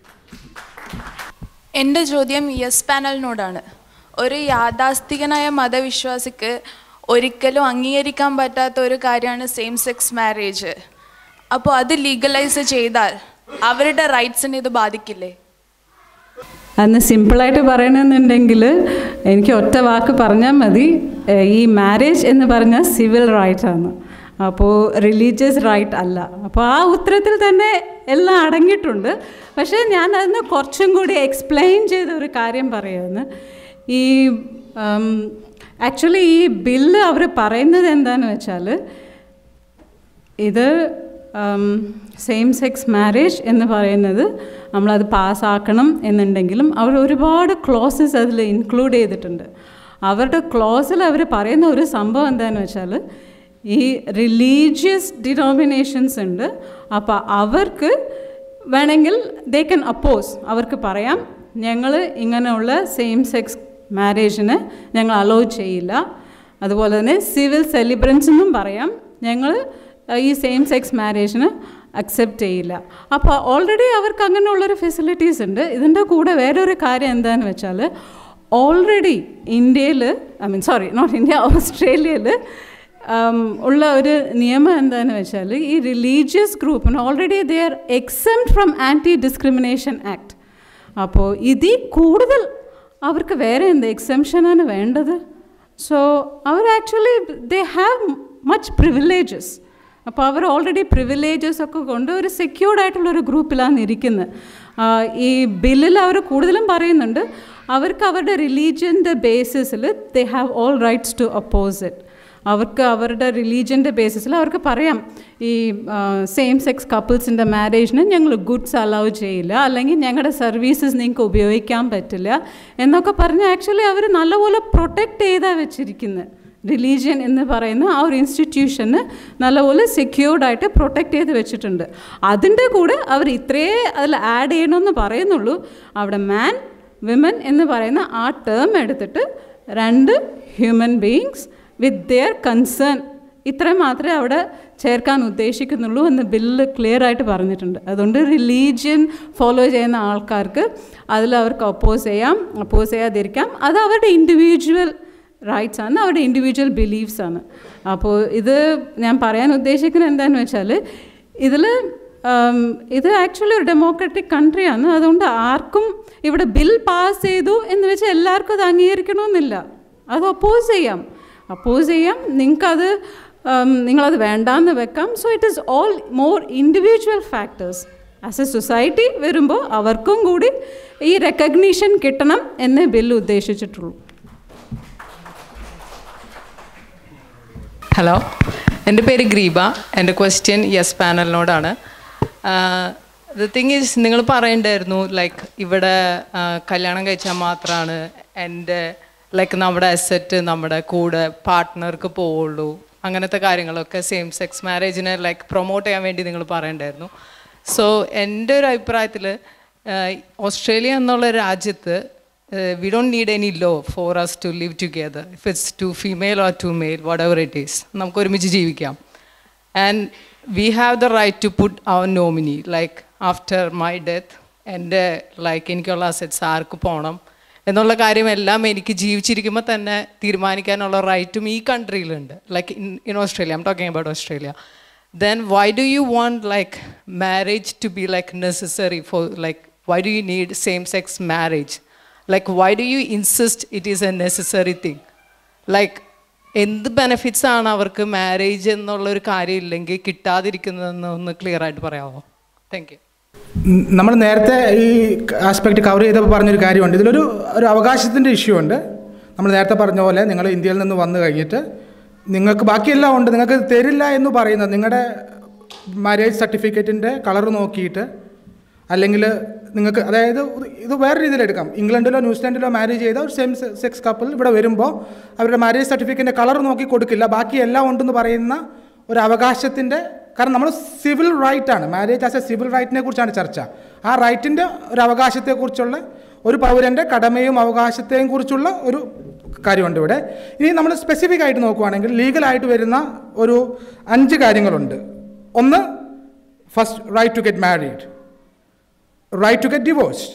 എൻ്റെ ചോദ്യം യെസ് പാനലിനോടാണ് ഒരു യാഥാസ്ഥികനായ മതവിശ്വാസിക്ക് ഒരിക്കലും അംഗീകരിക്കാൻ പറ്റാത്ത ഒരു കാര്യമാണ് സെയിം സെക്സ് മാരേജ് അപ്പോൾ അത് ലീഗലൈസ് ചെയ്താൽ അവരുടെ റൈറ്റ്സിനെ ഇത് ബാധിക്കില്ലേ അന്ന് സിമ്പിളായിട്ട് പറയണമെന്നുണ്ടെങ്കിൽ എനിക്ക് ഒറ്റ വാക്ക് പറഞ്ഞാൽ മതി ഏഹ് ഈ മാരേജ് എന്ന് പറഞ്ഞാൽ സിവിൽ റൈറ്റ് ആണ് അപ്പോൾ റിലീജിയസ് റൈറ്റ് അല്ല അപ്പോൾ ആ ഉത്തരത്തിൽ തന്നെ എല്ലാം അടങ്ങിയിട്ടുണ്ട് പക്ഷേ ഞാൻ അതിന് കുറച്ചും കൂടി എക്സ്പ്ലെയിൻ ചെയ്ത ഒരു കാര്യം പറയുമെന്ന് ഈ ആക്ച്വലി ഈ ബില്ല് അവർ പറയുന്നത് എന്താണെന്ന് വെച്ചാൽ ഇത് സെയിം സെക്സ് മാരേജ് എന്ന് പറയുന്നത് നമ്മളത് പാസ്സാക്കണം എന്നുണ്ടെങ്കിലും അവർ ഒരുപാട് ക്ലോസസ് അതിൽ ഇൻക്ലൂഡ് ചെയ്തിട്ടുണ്ട് അവരുടെ ക്ലോസിൽ അവർ പറയുന്ന ഒരു സംഭവം എന്താണെന്ന് വെച്ചാൽ ഈ റിലീജിയസ് ഡിനോമിനേഷൻസ് ഉണ്ട് അപ്പോൾ അവർക്ക് വേണമെങ്കിൽ ദേ കൻ അപ്പോസ് അവർക്ക് പറയാം ഞങ്ങൾ ഇങ്ങനെയുള്ള സെയിം സെക്സ് മാരേജിന് ഞങ്ങൾ അലോ ചെയ്യില്ല അതുപോലെ തന്നെ സിവിൽ സെലിബ്രൻസ് എന്നും പറയാം ഞങ്ങൾ ഈ സെയിം സെക്സ് മാരേജിന് അക്സെപ്റ്റ് ചെയ്യില്ല അപ്പോൾ ഓൾറെഡി അവർക്ക് അങ്ങനെയുള്ളൊരു ഫെസിലിറ്റീസ് ഉണ്ട് ഇതിൻ്റെ കൂടെ വേറൊരു കാര്യം എന്താണെന്ന് വെച്ചാൽ ഓൾറെഡി ഇന്ത്യയിൽ I mean sorry not India ഓസ്ട്രേലിയയിൽ ഉള്ള ഒരു നിയമം എന്താണെന്ന് വെച്ചാൽ ഈ റിലീജിയസ് ഗ്രൂപ്പിന് already they are exempt from anti discrimination act അപ്പോൾ ഇതിൽ കൂടുതൽ അവർക്ക് വേറെ എന്ത് എക്സംഷനാണ് വേണ്ടത് സോ അവർ actually they have much privileges അപ്പോൾ അവർ ഓൾറെഡി പ്രിവിലേജസ് ഒക്കെ കൊണ്ട് ഒരു സെക്യൂർഡ് ആയിട്ടുള്ള ഒരു ഗ്രൂപ്പിലാണ് ഇരിക്കുന്നത് ആ, ഈ ബില്ലിൽ അവർ കൂടുതലും പറയുന്നുണ്ട് അവർക്ക് അവരുടെ റിലീജിയൻ്റെ ബേസിസിൽ they have all rights to oppose it അവർക്ക് അവരുടെ റിലീജിയൻ്റെ ബേസിസിൽ അവർക്ക് പറയാം ഈ സെയിം സെക്സ് കപ്പിൾസിൻ്റെ മാരേജിന് ഞങ്ങൾ ഗുഡ്സ് അലൗ ചെയ്യില്ല അല്ലെങ്കിൽ ഞങ്ങളുടെ സർവീസസ് നിങ്ങൾക്ക് ഉപയോഗിക്കാൻ പറ്റില്ല എന്നൊക്കെ പറഞ്ഞ് ആക്ച്വലി അവർ നല്ലപോലെ പ്രൊട്ടക്റ്റ് ചെയ്താൽ വെച്ചിരിക്കുന്നത് റിലീജിയൻ എന്ന് പറയുന്ന ആ ഒരു ഇൻസ്റ്റിറ്റ്യൂഷന് നല്ലപോലെ സെക്യൂർഡായിട്ട് പ്രൊട്ടക്റ്റ് ചെയ്ത് വെച്ചിട്ടുണ്ട് അതിൻ്റെ കൂടെ അവർ ഇത്രയേ അതിൽ ആഡ് ചെയ്യണമെന്ന് പറയുന്നുള്ളൂ അവിടെ മാൻ വിമൻ എന്ന് പറയുന്ന ആ ടേം എടുത്തിട്ട് രണ്ട് human beings with their concern ഇത്രയും മാത്രമേ അവിടെ ചേർക്കാൻ ഉദ്ദേശിക്കുന്നുള്ളൂ എന്ന് ബില്ല് ക്ലിയർ ആയിട്ട് പറഞ്ഞിട്ടുണ്ട് അതുകൊണ്ട് റിലീജിയൻ ഫോളോ ചെയ്യുന്ന ആൾക്കാർക്ക് അതിൽ അവർക്ക് ഒപ്പോസ് ചെയ്യാം ഒപ്പോസ് ചെയ്യാതിരിക്കാം അത് അവരുടെ ഇൻഡിവിജ്വൽ റൈറ്റ്സ് ആണ് അവരുടെ ഇൻഡിവിജ്വൽ ബിലീഫ്സ് ആണ് അപ്പോൾ ഇത് ഞാൻ പറയാൻ ഉദ്ദേശിക്കുന്നത് എന്താണെന്ന് വെച്ചാൽ ഇതിൽ ഇത് ആക്ച്വലി ഒരു ഡെമോക്രാറ്റിക് കൺട്രിയാണ് അതുകൊണ്ട് ആർക്കും ഇവിടെ ബിൽ പാസ് ചെയ്തു എന്ന് വെച്ചാൽ എല്ലാവർക്കും അത് അംഗീകരിക്കണമെന്നില്ല അത് ഒപ്പോസ് ചെയ്യാം അപ്പോസ് ചെയ്യാം നിങ്ങൾക്കത് നിങ്ങളത് വേണ്ടാന്ന് വെക്കാം so it is all more individual factors as a society വരുമ്പോൾ അവർക്കും കൂടി ഈ റെക്കഗ്നീഷൻ കിട്ടണം എന്നേ ബില്ല് ഉദ്ദേശിച്ചിട്ടുള്ളൂ ഹലോ എൻ്റെ പേര് ഗ്രീബ എൻ്റെ ക്വസ്റ്റ്യൻ യെസ് പാനലിനോടാണ് ദ തിങ് ഈസ് നിങ്ങൾ പറയണ്ടായിരുന്നു ലൈക്ക് ഇവിടെ ആ, കല്യാണം കഴിച്ചാൽ മാത്രമാണ് എൻ്റെ ലൈക്ക് നമ്മുടെ അസറ്റ് നമ്മുടെ കൂടെ പാർട്ട്ണർക്ക് പോവുള്ളൂ അങ്ങനത്തെ കാര്യങ്ങളൊക്കെ സെയിം സെക്സ് മാരേജിനെ ലൈക്ക് പ്രൊമോട്ട് ചെയ്യാൻ വേണ്ടി നിങ്ങൾ പറയണ്ടായിരുന്നു സോ എൻ്റെ ഒരു അഭിപ്രായത്തിൽ ഓസ്ട്രേലിയ എന്നുള്ള രാജ്യത്ത് we don't need any law for us to live together if it's two female or two male whatever it is നമുക്ക് ഒരുമിച്ച് ജീവിക്കാം and we have the right to put our nominee like after my death എൻ്റെ ലൈക്ക് എനിക്കുള്ള അസറ്റ്സ് ആർക്ക് പോകണം എന്നുള്ള കാര്യമെല്ലാം എനിക്ക് ജീവിച്ചിരിക്കുമ്പോൾ തന്നെ തീരുമാനിക്കാനുള്ള റൈറ്റും ഈ കൺട്രിയിലുണ്ട് like in in Australia I'm talking about Australia then why do you want like marriage to be like necessary for like why do you need same sex marriage like why do you insist it is a necessary thing like എന്ത് ബെനിഫിറ്റ്സ് ആണ് അവർക്ക് മാരേജ് എന്നുള്ള ഒരു കാര്യം ഇല്ലെങ്കിൽ കിട്ടാതിരിക്കുന്നതെന്ന് ഒന്ന് ക്ലിയർ ആയിട്ട് പറയാമോ താങ്ക് യു നമ്മൾ നേരത്തെ ഈ ആസ്പെക്റ്റ് കവർ ചെയ്തപ്പോൾ പറഞ്ഞൊരു കാര്യമുണ്ട് ഇതിലൊരു ഒരു അവകാശത്തിൻ്റെ ഇഷ്യൂ ഉണ്ട് നമ്മൾ നേരത്തെ പറഞ്ഞ പോലെ നിങ്ങൾ ഇന്ത്യയിൽ നിന്ന് വന്നു കഴിഞ്ഞിട്ട് നിങ്ങൾക്ക് ബാക്കിയെല്ലാം ഉണ്ട് നിങ്ങൾക്ക് തരില്ല എന്ന് പറയുന്നത് നിങ്ങളുടെ മാരേജ് സർട്ടിഫിക്കറ്റിൻ്റെ കളർ നോക്കിയിട്ട് അല്ലെങ്കിൽ നിങ്ങൾക്ക് അതായത് ഇത് വേറെ രീതിയിലെടുക്കാം ഇംഗ്ലണ്ടിലോ ന്യൂസിലാൻഡിലോ മാരേജ് ചെയ്ത ഒരു സെയിം സെക്സ് കപ്പിൾ ഇവിടെ വരുമ്പോൾ അവരുടെ മാരേജ് സർട്ടിഫിക്കറ്റിൻ്റെ കളർ നോക്കി കൊടുക്കില്ല ബാക്കി എല്ലാം ഉണ്ടെന്ന് പറയുന്ന ഒരു അവകാശത്തിൻ്റെ കാരണം നമ്മൾ സിവിൽ റൈറ്റ് ആണ് മാരേജ് ആസ് എ സിവിൽ റൈറ്റിനെ കുറിച്ചാണ് ചർച്ച ആ റൈറ്റിൻ്റെ ഒരു അവകാശത്തെക്കുറിച്ചുള്ള ഒരു പൗരൻ്റെ കടമയും അവകാശത്തെയും കുറിച്ചുള്ള ഒരു കാര്യമുണ്ട് ഇവിടെ ഇനി നമ്മൾ സ്പെസിഫിക് ആയിട്ട് നോക്കുവാണെങ്കിൽ ലീഗലായിട്ട് വരുന്ന ഒരു അഞ്ച് കാര്യങ്ങളുണ്ട് ഒന്ന് first right to get married right to get divorced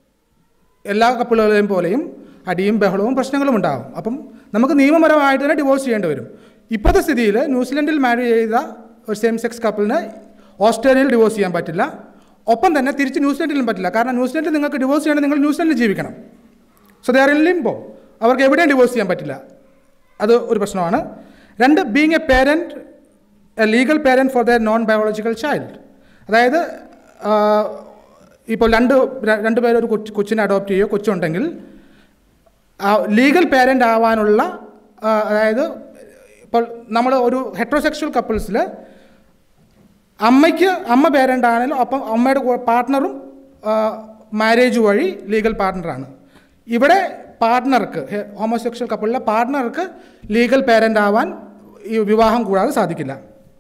എല്ലാ കപ്പിളുകളെയും പോലെയും അടിയും ബഹളവും പ്രശ്നങ്ങളും ഉണ്ടാകും അപ്പം നമുക്ക് നിയമപരമായിട്ട് തന്നെ ഡിവോഴ്സ് ചെയ്യേണ്ടി വരും ഇപ്പോഴത്തെ സ്ഥിതിയിൽ ന്യൂസിലൻഡിൽ മാരി ചെയ്ത ഒരു സെയിം സെക്സ് കപ്പിളിന് ഓസ്ട്രേലിയയിൽ ഡിവോഴ്സ് ചെയ്യാൻ പറ്റില്ല ഒപ്പം തന്നെ തിരിച്ച് ന്യൂസിലൻഡിലും പറ്റില്ല കാരണം ന്യൂസിലൻഡിൽ നിങ്ങൾക്ക് ഡിവോഴ്സ് ചെയ്യണമെങ്കിൽ നിങ്ങൾ ന്യൂസിലൻഡിൽ ജീവിക്കണം so they are in limbo അവർക്ക് എവിടെയും ഡിവോഴ്സ് ചെയ്യാൻ പറ്റില്ല അത് ഒരു പ്രശ്നമാണ് രണ്ട് being a parent a legal parent for the non biological child അതായത് ആ, ഇപ്പോൾ രണ്ട് ര- രണ്ട് പേര് ഒരു കൊച്ചു കൊച്ചിനെ അഡോപ്റ്റ് ചെയ്യുകയോ കൊച്ചുണ്ടെങ്കിൽ ലീഗൽ പേരൻ്റ് ആവാനുള്ള ആ, അതായത് ഇപ്പോൾ നമ്മൾ ഒരു ഹെട്രോസെക്ഷൽ കപ്പിൾസിൽ അമ്മയ്ക്ക് അമ്മ പേരൻ്റ് ആണെങ്കിലും അപ്പം അമ്മയുടെ പാർട്ട്ണറും മാരേജ് വഴി ലീഗൽ പാർട്ട്ണറാണ് ഇവിടെ പാർട്ട്ണർക്ക് ഹോമോസെക്ഷൽ കപ്പിളിലെ പാർട്ട്ണർക്ക് ലീഗൽ പേരൻ്റ് ആവാൻ ഈ വിവാഹം കൂടാതെ സാധിക്കില്ല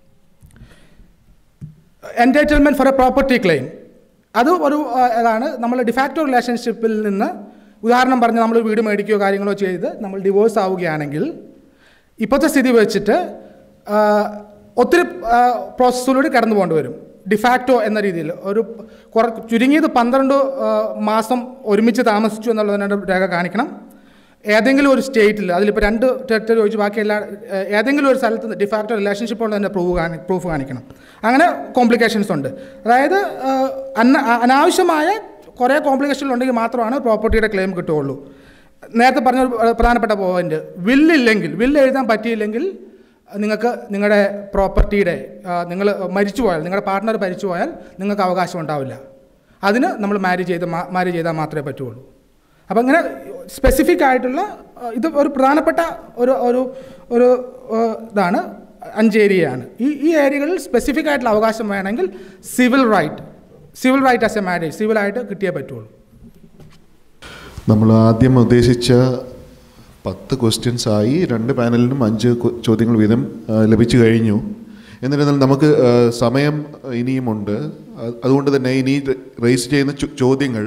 entitlement for a property claim അത് ഒരു ആ, ഇതാണ് നമ്മൾ ഡിഫാക്റ്റോ റിലേഷൻഷിപ്പിൽ നിന്ന് ഉദാഹരണം പറഞ്ഞ് നമ്മൾ വീട് മേടിക്കുകയോ കാര്യങ്ങളോ ചെയ്ത് നമ്മൾ ഡിവോഴ്സ് ആവുകയാണെങ്കിൽ ഇപ്പോഴത്തെ സ്ഥിതി വെച്ചിട്ട് ആ, ഒത്തിരി പ്രോസസ്സിലൂടെ കടന്നു പോകേണ്ടി വരും ഡിഫാക്റ്റോ എന്ന രീതിയിൽ ഒരു കുറ ചുരുങ്ങിയത് പന്ത്രണ്ട് ആ, മാസം ഒരുമിച്ച് താമസിച്ചു എന്നുള്ളതിൻ്റെ രേഖ കാണിക്കണം ഏതെങ്കിലും ഒരു സ്റ്റേറ്റിൽ അതിലിപ്പോൾ രണ്ട് ടെറിട്ടറി ഒഴിച്ച് ബാക്കി എല്ലാ ഏഹ്, ഏതെങ്കിലും ഒരു സ്ഥലത്ത് ഡിഫാക്റ്റോ റിലേഷൻഷിപ്പ് ഉള്ളതിൻ്റെ പ്രൂഫ് കാണി പ്രൂഫ് കാണിക്കണം അങ്ങനെ കോംപ്ലിക്കേഷൻസ് ഉണ്ട് അതായത് ഏഹ്, അന്ന അനാവശ്യമായ കുറേ കോംപ്ലിക്കേഷൻ ഉണ്ടെങ്കിൽ മാത്രമാണ് പ്രോപ്പർട്ടിയുടെ ക്ലെയിം കിട്ടുകയുള്ളൂ നേരത്തെ പറഞ്ഞ ഒരു ഏഹ്, പ്രധാനപ്പെട്ട പോയിന്റ് വില്ലില്ലെങ്കിൽ വില്ല് എഴുതാൻ പറ്റിയില്ലെങ്കിൽ നിങ്ങൾക്ക് നിങ്ങളുടെ പ്രോപ്പർട്ടിയുടെ നിങ്ങൾ മരിച്ചു പോയാൽ നിങ്ങളുടെ പാർട്ട്ണർ മരിച്ചു പോയാൽ നിങ്ങൾക്ക് അവകാശം ഉണ്ടാവില്ല അതിന് നമ്മൾ മാരേജ് ചെയ്ത് മാരേജ് ചെയ്താൽ മാത്രമേ പറ്റുള്ളൂ അപ്പോൾ ഇങ്ങനെ സ്പെസിഫിക് ആയിട്ടുള്ള ആ, ഇത് ഒരു പ്രധാനപ്പെട്ട ഒരു ഒരു ഒരു ആ, ഇതാണ് അഞ്ച് ഏരിയയാണ് ഈ ഈ ഏരിയകളിൽ സ്പെസിഫിക് ആയിട്ടുള്ള അവകാശം വേണമെങ്കിൽ civil right civil right as a marriage സിവിലായിട്ട് കിട്ടിയേ പറ്റുള്ളൂ നമ്മൾ ആദ്യം ഉദ്ദേശിച്ച പത്ത് ക്വസ്റ്റ്യൻസ് ആയി രണ്ട് പാനലിനും അഞ്ച് കു- ചോദ്യങ്ങൾ വീതം ആ, ലഭിച്ചു കഴിഞ്ഞു എന്നിരുന്നാൽ നമുക്ക് ആ, സമയം ഇനിയുമുണ്ട് അ- അതുകൊണ്ട് തന്നെ ഇനി റേസ് ചെയ്യുന്ന ചോ- ചോദ്യങ്ങൾ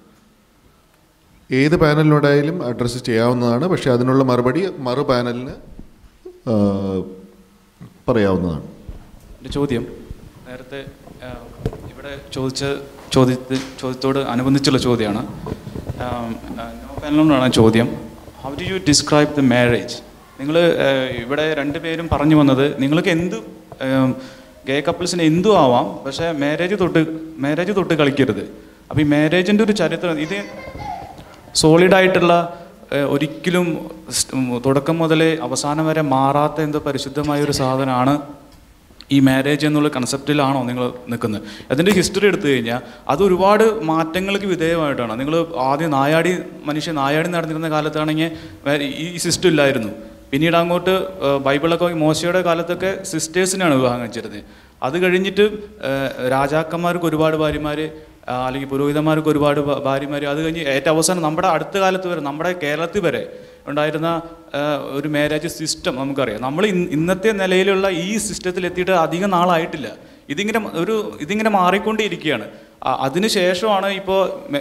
ഏത് പാനലിനോടായാലും അഡ്രസ്സ് ചെയ്യാവുന്നതാണ് പക്ഷേ അതിനുള്ള മറുപടി മറു പാനലിന് ആ, പറയാവുന്നതാണ് എൻ്റെ ചോദ്യം നേരത്തെ ആ, ഇവിടെ ചോദിച്ച ചോദ്യത്തിൽ ചോദ്യത്തോട് അനുബന്ധിച്ചുള്ള ചോദ്യമാണ് നോ പാനലിനോടാണ് ചോദ്യം how do you describe the marriage നിങ്ങൾ ഇവിടെ രണ്ടുപേരും പറഞ്ഞു വന്നത് നിങ്ങൾക്ക് എന്ത് ഗേ കപ്പിൾസിന് എന്തും ആവാം പക്ഷേ മാരേജ് തൊട്ട് മാരേജ് തൊട്ട് കളിക്കരുത് അപ്പോൾ ഈ മാരേജിൻ്റെ ഒരു ചരിത്രം ഇത് സോളിഡായിട്ടുള്ള ഏഹ്, ഒരിക്കലും സ്- ഉം, തുടക്കം മുതലേ അവസാനം വരെ മാറാത്ത എന്തോ പരിശുദ്ധമായ ഒരു സാധനമാണ് ഈ മാരേജ് എന്നുള്ള കൺസെപ്റ്റിലാണോ നിങ്ങൾ നിൽക്കുന്നത് അതിൻ്റെ ഹിസ്റ്ററി എടുത്തു കഴിഞ്ഞാൽ അത് ഒരുപാട് മാറ്റങ്ങൾക്ക് വിധേയമായിട്ടാണ് നിങ്ങൾ ആദ്യം നായാടി മനുഷ്യൻ നായാടി നടന്നിരുന്ന കാലത്താണെങ്കിൽ വേ- ഈ സിസ്റ്റം ഇല്ലായിരുന്നു പിന്നീട് അങ്ങോട്ട് ഏഹ്, ബൈബിളൊക്കെ മോശയുടെ കാലത്തൊക്കെ സിസ്റ്റേഴ്സിനാണ് വിവാഹം കഴിച്ചിരുന്നത് അത് കഴിഞ്ഞിട്ട് ഏഹ്, രാജാക്കന്മാർക്ക് ഒരുപാട് ഭാര്യമാർ അല്ലെങ്കിൽ പുരോഹിതന്മാർക്ക് ഒരുപാട് ഭ- ഭാര്യമാർ അത് കഴിഞ്ഞ് ഏറ്റവും അവസാനം നമ്മുടെ അടുത്ത കാലത്ത് വരെ നമ്മുടെ കേരളത്തിൽ വരെ ഉണ്ടായിരുന്ന ആ, ഒരു മാരേജ് സിസ്റ്റം നമുക്കറിയാം നമ്മൾ ഇന്ന് ഇന്നത്തെ നിലയിലുള്ള ഈ സിസ്റ്റത്തിൽ എത്തിയിട്ട് അധികം നാളായിട്ടില്ല ഇതിങ്ങനെ മ- ഒരു ഇതിങ്ങനെ മാറിക്കൊണ്ടിരിക്കുകയാണ് ആ- അതിന് ശേഷമാണ് ഇപ്പോൾ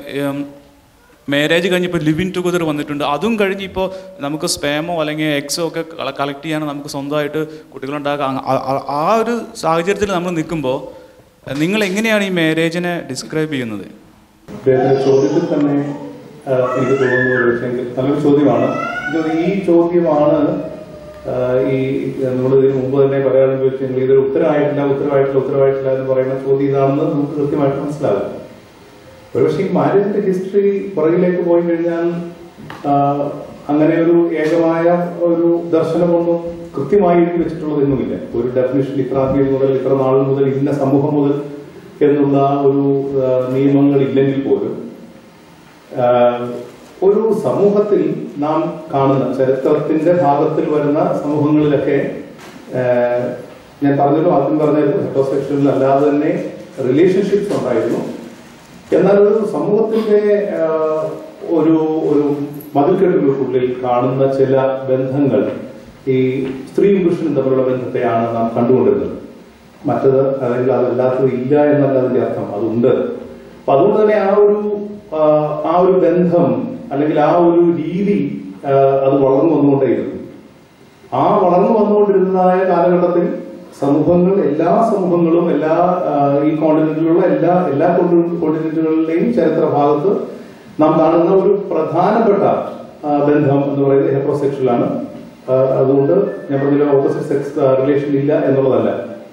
മാരേജ് കഴിഞ്ഞ് ഇപ്പോൾ ലിവിങ് ടുഗദർ വന്നിട്ടുണ്ട് അതും കഴിഞ്ഞ് ഇപ്പോൾ നമുക്ക് സ്പേമോ അല്ലെങ്കിൽ എക്സോ ഒക്കെ കളക്ട് ചെയ്യാൻ നമുക്ക് സ്വന്തമായിട്ട് കുട്ടികളുണ്ടാക്കാം ആ- ആ- ആ ഒരു സാഹചര്യത്തിൽ നമ്മൾ നിൽക്കുമ്പോൾ നിങ്ങൾ എങ്ങനെയാണ് ഈ മാരേജിനെ ഡിസ്ക്രൈബ് ചെയ്യുന്നത് അദ്ദേഹത്തിന്റെ ചോദ്യത്തിൽ തന്നെ ആ, എനിക്ക് തോന്നുന്നു ഒരു പക്ഷേ നല്ലൊരു ചോദ്യമാണ് എനിക്ക് തോന്നുന്നു ഈ ചോദ്യമാണ് ആ, ഈ നമ്മൾ ഇതിന് മുമ്പ് തന്നെ പറയാമെന്ന് ചോദിച്ചെങ്കിൽ ഇതൊരു ഉത്തരമായിട്ടില്ല ഉത്തരവായിട്ടില്ല ഉത്തരവായിട്ടില്ല എന്ന് പറയുന്ന ചോദ്യം ഇതാണെന്ന് നമുക്ക് കൃത്യമായിട്ട് മനസ്സിലാകും ഒരുപക്ഷെ ഈ മാരേജിന്റെ ഹിസ്റ്ററി പുറകിലേക്ക് പോയി കഴിഞ്ഞാൽ ആ, അങ്ങനെ ഒരു ഏകമായ ഒരു ദർശനമൊന്നും കൃത്യമായി എഴുതി വെച്ചിട്ടുള്ളതൊന്നുമില്ല ഒരു ഡെഫിനിഷൻ ഇത്ര തീയതി മുതൽ ഇത്ര നാൾ മുതൽ ഇന്ന സമൂഹം മുതൽ എന്നുള്ള ഒരു ആ, നിയമങ്ങൾ ഇല്ലെങ്കിൽ പോലും ആ, ഒരു സമൂഹത്തിൽ നാം കാണുന്ന ചരിത്രത്തിന്റെ ഭാഗത്തിൽ വരുന്ന സമൂഹങ്ങളിലൊക്കെ ആ, ഞാൻ പറഞ്ഞല്ലോ ആദ്യം പറഞ്ഞത് ഹെറ്റോസെക്ഷനിൽ അല്ലാതെ തന്നെ റിലേഷൻഷിപ്സ് ഉണ്ടായിരുന്നു എന്നാൽ ഒരു സമൂഹത്തിന്റെ ആ, ഒരു ഒരു മതിൽക്കെട്ടുകൾക്കുള്ളിൽ കാണുന്ന ചില ബന്ധങ്ങൾ ഈ സ്ത്രീയും പുരുഷനും തമ്മിലുള്ള ബന്ധത്തെയാണ് നാം കണ്ടുകൊണ്ടിരുന്നത് മറ്റത് അല്ലെങ്കിൽ അതല്ലാത്തത് ഇല്ല എന്നല്ല അതിന്റെ അർത്ഥം അതുണ്ട് അപ്പൊ അതുകൊണ്ട് തന്നെ ആ ഒരു ആ, ആ ഒരു ബന്ധം അല്ലെങ്കിൽ ആ ഒരു രീതി ആ, അത് വളർന്നു വന്നുകൊണ്ടേയിരുന്നു ആ വളർന്നു വന്നുകൊണ്ടിരുന്നതായ കാലഘട്ടത്തിൽ സമൂഹങ്ങൾ എല്ലാ സമൂഹങ്ങളും എല്ലാ ആ, ഈ കോണ്ടിനെന്റിലുള്ള എല്ലാ എല്ലാ കോണ്ടിനെന്റുകളിലെയും ചരിത്ര ഭാഗത്ത് നാം കാണുന്ന ഒരു പ്രധാനപ്പെട്ട ആ, ബന്ധം എന്ന് പറയുന്നത് ഹെട്രോസെക്ഷൽ ആണ് ആ, അതുകൊണ്ട് ഞാൻ പറഞ്ഞില്ല ഓപ്പോസിറ്റ് സെക്സ് റിലേഷൻ ഇല്ല എന്നുള്ളതല്ല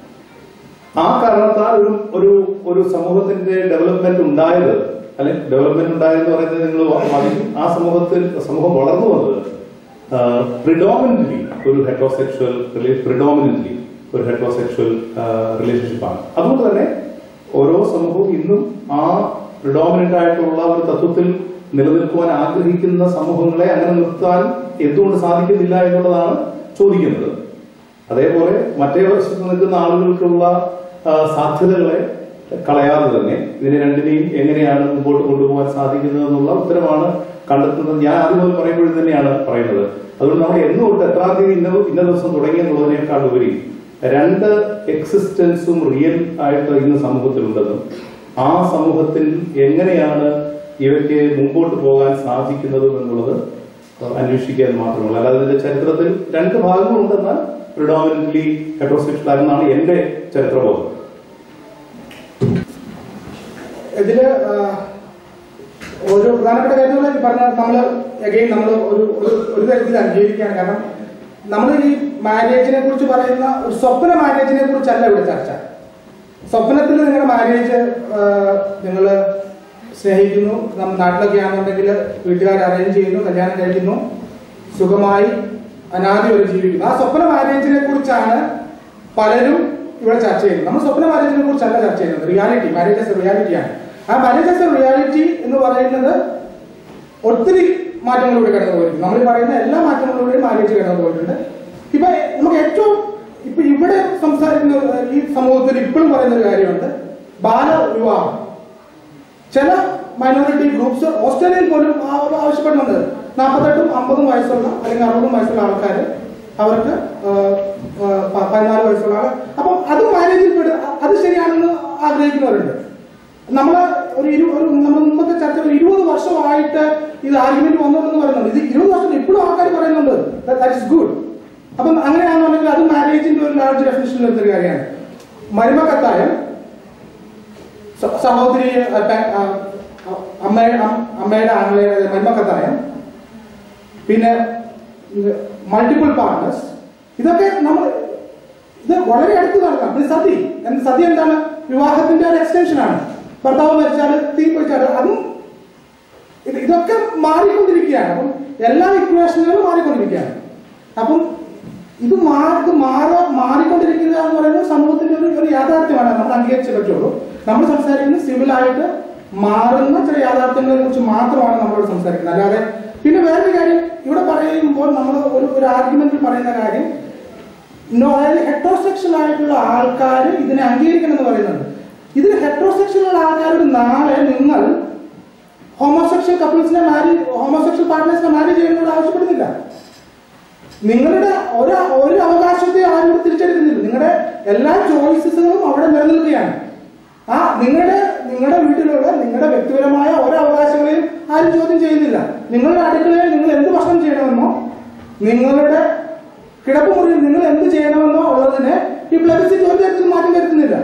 ആ കാരണത്താൽ ഒരു ഒരു ഒരു സമൂഹത്തിന്റെ ഡെവലപ്മെന്റ് ഉണ്ടായത് അല്ലെങ്കിൽ ഡെവലപ്മെന്റ് ഉണ്ടായെന്ന് പറയുന്നത് നിങ്ങൾ വാദിക്കും ആ സമൂഹത്തിൽ സമൂഹം വളർന്നു വന്നത് പ്രിഡോമിനന്റ്ലി ഒരു ഹെട്രോസെക്ഷൽ പ്രിഡോമിനന്റ്ലി ഒരു ഹെട്രോസെക്ഷൽ റിലേഷൻഷിപ്പാണ് അതുകൊണ്ട് തന്നെ ഓരോ സമൂഹവും ഇന്നും ആ പ്രിഡോമിനന്റ് ആയിട്ടുള്ള ഒരു തത്വത്തിൽ നിലനിൽക്കുവാൻ ആഗ്രഹിക്കുന്ന സമൂഹങ്ങളെ അങ്ങനെ നിർത്താൻ എന്തുകൊണ്ട് സാധിക്കുന്നില്ല എന്നുള്ളതാണ് ചോദിക്കുന്നത് അതേപോലെ മറ്റേ വശത്ത് നിൽക്കുന്ന ആളുകൾക്കുള്ള ആ, സാധ്യതകളെ കളയാതെ തന്നെ ഇതിനെ രണ്ടിനെയും എങ്ങനെയാണ് മുമ്പോട്ട് കൊണ്ടുപോകാൻ സാധിക്കുന്നത് എന്നുള്ള ഉത്തരമാണ് കണ്ടെത്തുന്നത് ഞാൻ ആദ്യം മുതൽ പറയുമ്പോഴും തന്നെയാണ് പറയുന്നത് അതുകൊണ്ട് നമ്മൾ എന്ന് തൊട്ട് എത്രാം തീയതി ഇന്ന ഇന്ന ദിവസം തുടങ്ങി എന്നുള്ളതിനേക്കാൾ ഉപരി രണ്ട് എക്സിസ്റ്റൻസും റിയൽ ആയിട്ട് ഇന്ന് സമൂഹത്തിലുണ്ടെന്നും ആ സമൂഹത്തിൽ എങ്ങനെയാണ് ഇവയ്ക്ക് മുമ്പോട്ട് പോകാൻ സാധിക്കുന്നതും എന്നുള്ളത് അന്വേഷിക്കാൻ മാത്രമല്ല അല്ലാതെ ഇതിന്റെ ചരിത്രത്തിൽ രണ്ട് ഭാഗങ്ങളുണ്ടെന്നാൽ പ്രിഡോമിനന്റ്ലി ഹെട്രോസെക്ഷൽ ആണെന്നാണ് എന്റെ ചരിത്രബോധം ഇതില് ആ, ഒരു പ്രധാനപ്പെട്ട കാര്യങ്ങൾ ഈ പറഞ്ഞ നമ്മൾ അഗെയിൻ നമ്മൾ ഒരു ഒരു- ഒരു തരത്തിൽ അംഗീകരിക്കുകയാണ് കാരണം നമ്മൾ ഈ മാരേജിനെ കുറിച്ച് പറയുന്ന ഒരു സ്വപ്ന മാരേജിനെ കുറിച്ചല്ല ഇവിടെ ചർച്ച സ്വപ്നത്തിൽ നിങ്ങളുടെ മാരേജ് നിങ്ങൾ സ്നേഹിക്കുന്നു നമ്മുടെ നാട്ടിലൊക്കെ ആണെന്നുണ്ടെങ്കിൽ വീട്ടുകാർ അറേഞ്ച് ചെയ്യുന്നു കല്യാണം കഴിക്കുന്നു സുഖമായി അനാദി വരെ ജീവിക്കുന്നു ആ സ്വപ്ന മാരേജിനെ കുറിച്ചാണ് പലരും ഇവിടെ ചർച്ച ചെയ്യുന്നത് നമ്മൾ സ്വപ്ന മാരേജിനെ കുറിച്ചല്ല ചർച്ച ചെയ്യുന്നത് റിയാലിറ്റി മാരേജ് എസ് റിയാലിറ്റിയാണ് ആ മാരേജ് എസ് റിയാലിറ്റി എന്ന് പറയുന്നത് ഒത്തിരി മാറ്റങ്ങളിലൂടെ കടന്നു പോയിട്ടുണ്ട് നമ്മൾ ഈ പറയുന്ന എല്ലാ മാറ്റങ്ങളിലൂടെയും മാരേജ് കടന്നു പോയിട്ടുണ്ട് ഇപ്പൊ നമുക്ക് ഏറ്റവും ഇപ്പൊ ഇവിടെ സംസാരിക്കുന്ന ഒരു- ഈ സമൂഹത്തിൽ ഇപ്പോഴും പറയുന്ന ഒരു കാര്യമുണ്ട് ബാലവിവാഹം ചില മൈനോറിറ്റി ഗ്രൂപ്പ്സ് ഓസ്ട്രേലിയയിൽ പോലും ആ- ആവശ്യപ്പെടുന്നുണ്ട് നാൽപ്പത്തെട്ടും അമ്പതും വയസ്സുള്ള അല്ലെങ്കിൽ അറുപതും വയസ്സുള്ള ആൾക്കാർ അവർക്ക് ആ, ആ, പ- പതിനാല് വയസ്സുള്ള ആൾ അപ്പം അത് മാരേജിൽ പെടും അത് ശരിയാണെന്ന് ആഗ്രഹിക്കുന്നവരുണ്ട് നമ്മൾ ഒരു ഇരു ഒരു നമ്മൾ മുമ്പത്തെ ചർച്ച ഒരു ഇരുപത് വർഷമായിട്ട് ഇത് ആർഗ്യുമെന്റ് വന്നതെന്ന് പറയുന്നുണ്ട് ഇത് ഇരുപത് വർഷം ഇപ്പോഴും ആൾക്കാർ പറയുന്നുണ്ട് ദാറ്റ് ഇസ് ഗുഡ് അപ്പം അങ്ങനെയാണെന്നുണ്ടെങ്കിൽ അത് മാരേജിന്റെ ഒരു ലാർജ് ഡെഫിനിഷൻ വരുന്നൊരു കാര്യമാണ് മരുമക്കത്തായം സ- സഹോദരി ആ, പെ- ആ, അമ്മയുടെ അം- അമ്മയുടെ ആംഗ്ലയുടെ മരുമക്കത്തായം പിന്നെ മൾട്ടിപ്പിൾ പാർട്ട്നേഴ്സ് ഇതൊക്കെ നമ്മൾ ഇത് വളരെ അടുത്ത് നടക്കാം പിന്നെ സതി എന്ത് സതി എന്താണ് വിവാഹത്തിന്റെ ഒരു എക്സ്റ്റൻഷൻ ആണ് ഭർത്താവ് മരിച്ചാൽ തീ പൊഴിച്ചാൽ അതും ഇത് ഇതൊക്കെ മാറിക്കൊണ്ടിരിക്കുകയാണ് അപ്പം എല്ലാ ഇക്വേഷനുകളും മാറിക്കൊണ്ടിരിക്കുകയാണ് അപ്പം ഇത് മാ ഇത് മാറാ മാറിക്കൊണ്ടിരിക്കുക എന്ന് പറയുന്നത് സമൂഹത്തിന്റെ ഒരു ഒരു യാഥാർത്ഥ്യമാണ് നമ്മൾ അംഗീകരിച്ചേ പറ്റുള്ളൂ നമ്മൾ സംസാരിക്കുന്നത് സിവിലായിട്ട് മാറുന്ന ചില യാഥാർത്ഥ്യങ്ങളെ കുറിച്ച് മാത്രമാണ് നമ്മളോട് സംസാരിക്കുന്നത് അല്ലാതെ പിന്നെ വേറൊരു കാര്യം ഇവിടെ പറയുമ്പോൾ നമ്മൾ ഒരു ഒരു ആർഗ്യുമെന്റിൽ പറയുന്ന കാര്യം നോ അതായത് ഹെട്രോസെക്ഷൽ ആയിട്ടുള്ള ആൾക്കാർ ഇതിനെ അംഗീകരിക്കണം എന്ന് പറയുന്നുണ്ട് ഇതിന് ഹെട്രോസെക്ഷൽ ആൾക്കാരോട് നാളെ നിങ്ങൾ ഹോമോസെക്ഷൽ കപ്പിൾസിനെ മാരി ഹോമോസെക്ഷൽ പാർട്ട്നേഴ്സിനെ മാരി ചെയ്യുന്നതിനോട് ആവശ്യപ്പെടുന്നില്ല നിങ്ങളുടെ ഒരു ഒരു അവകാശത്തെ ആരും ഇവിടെ തിരിച്ചെടുക്കുന്നില്ല നിങ്ങളുടെ എല്ലാ ചോയ്സസുകളും അവിടെ നിലനിൽക്കുകയാണ് ആ നിങ്ങളുടെ നിങ്ങളുടെ വീട്ടിലുള്ള നിങ്ങളുടെ വ്യക്തിപരമായ ഓരോ അവകാശങ്ങളെയും ആരും ചോദ്യം ചെയ്യുന്നില്ല നിങ്ങളുടെ അടുക്കളയിൽ നിങ്ങൾ എന്ത് ഭക്ഷണം ചെയ്യണമെന്നോ നിങ്ങളുടെ കിടപ്പുമുറിയിൽ നിങ്ങൾ എന്ത് ചെയ്യണമെന്നോ ഉള്ളതിന് ഈ പ്ലബിസിറ്റി ഒരു തരത്തിലും മാറ്റം വരുത്തുന്നില്ല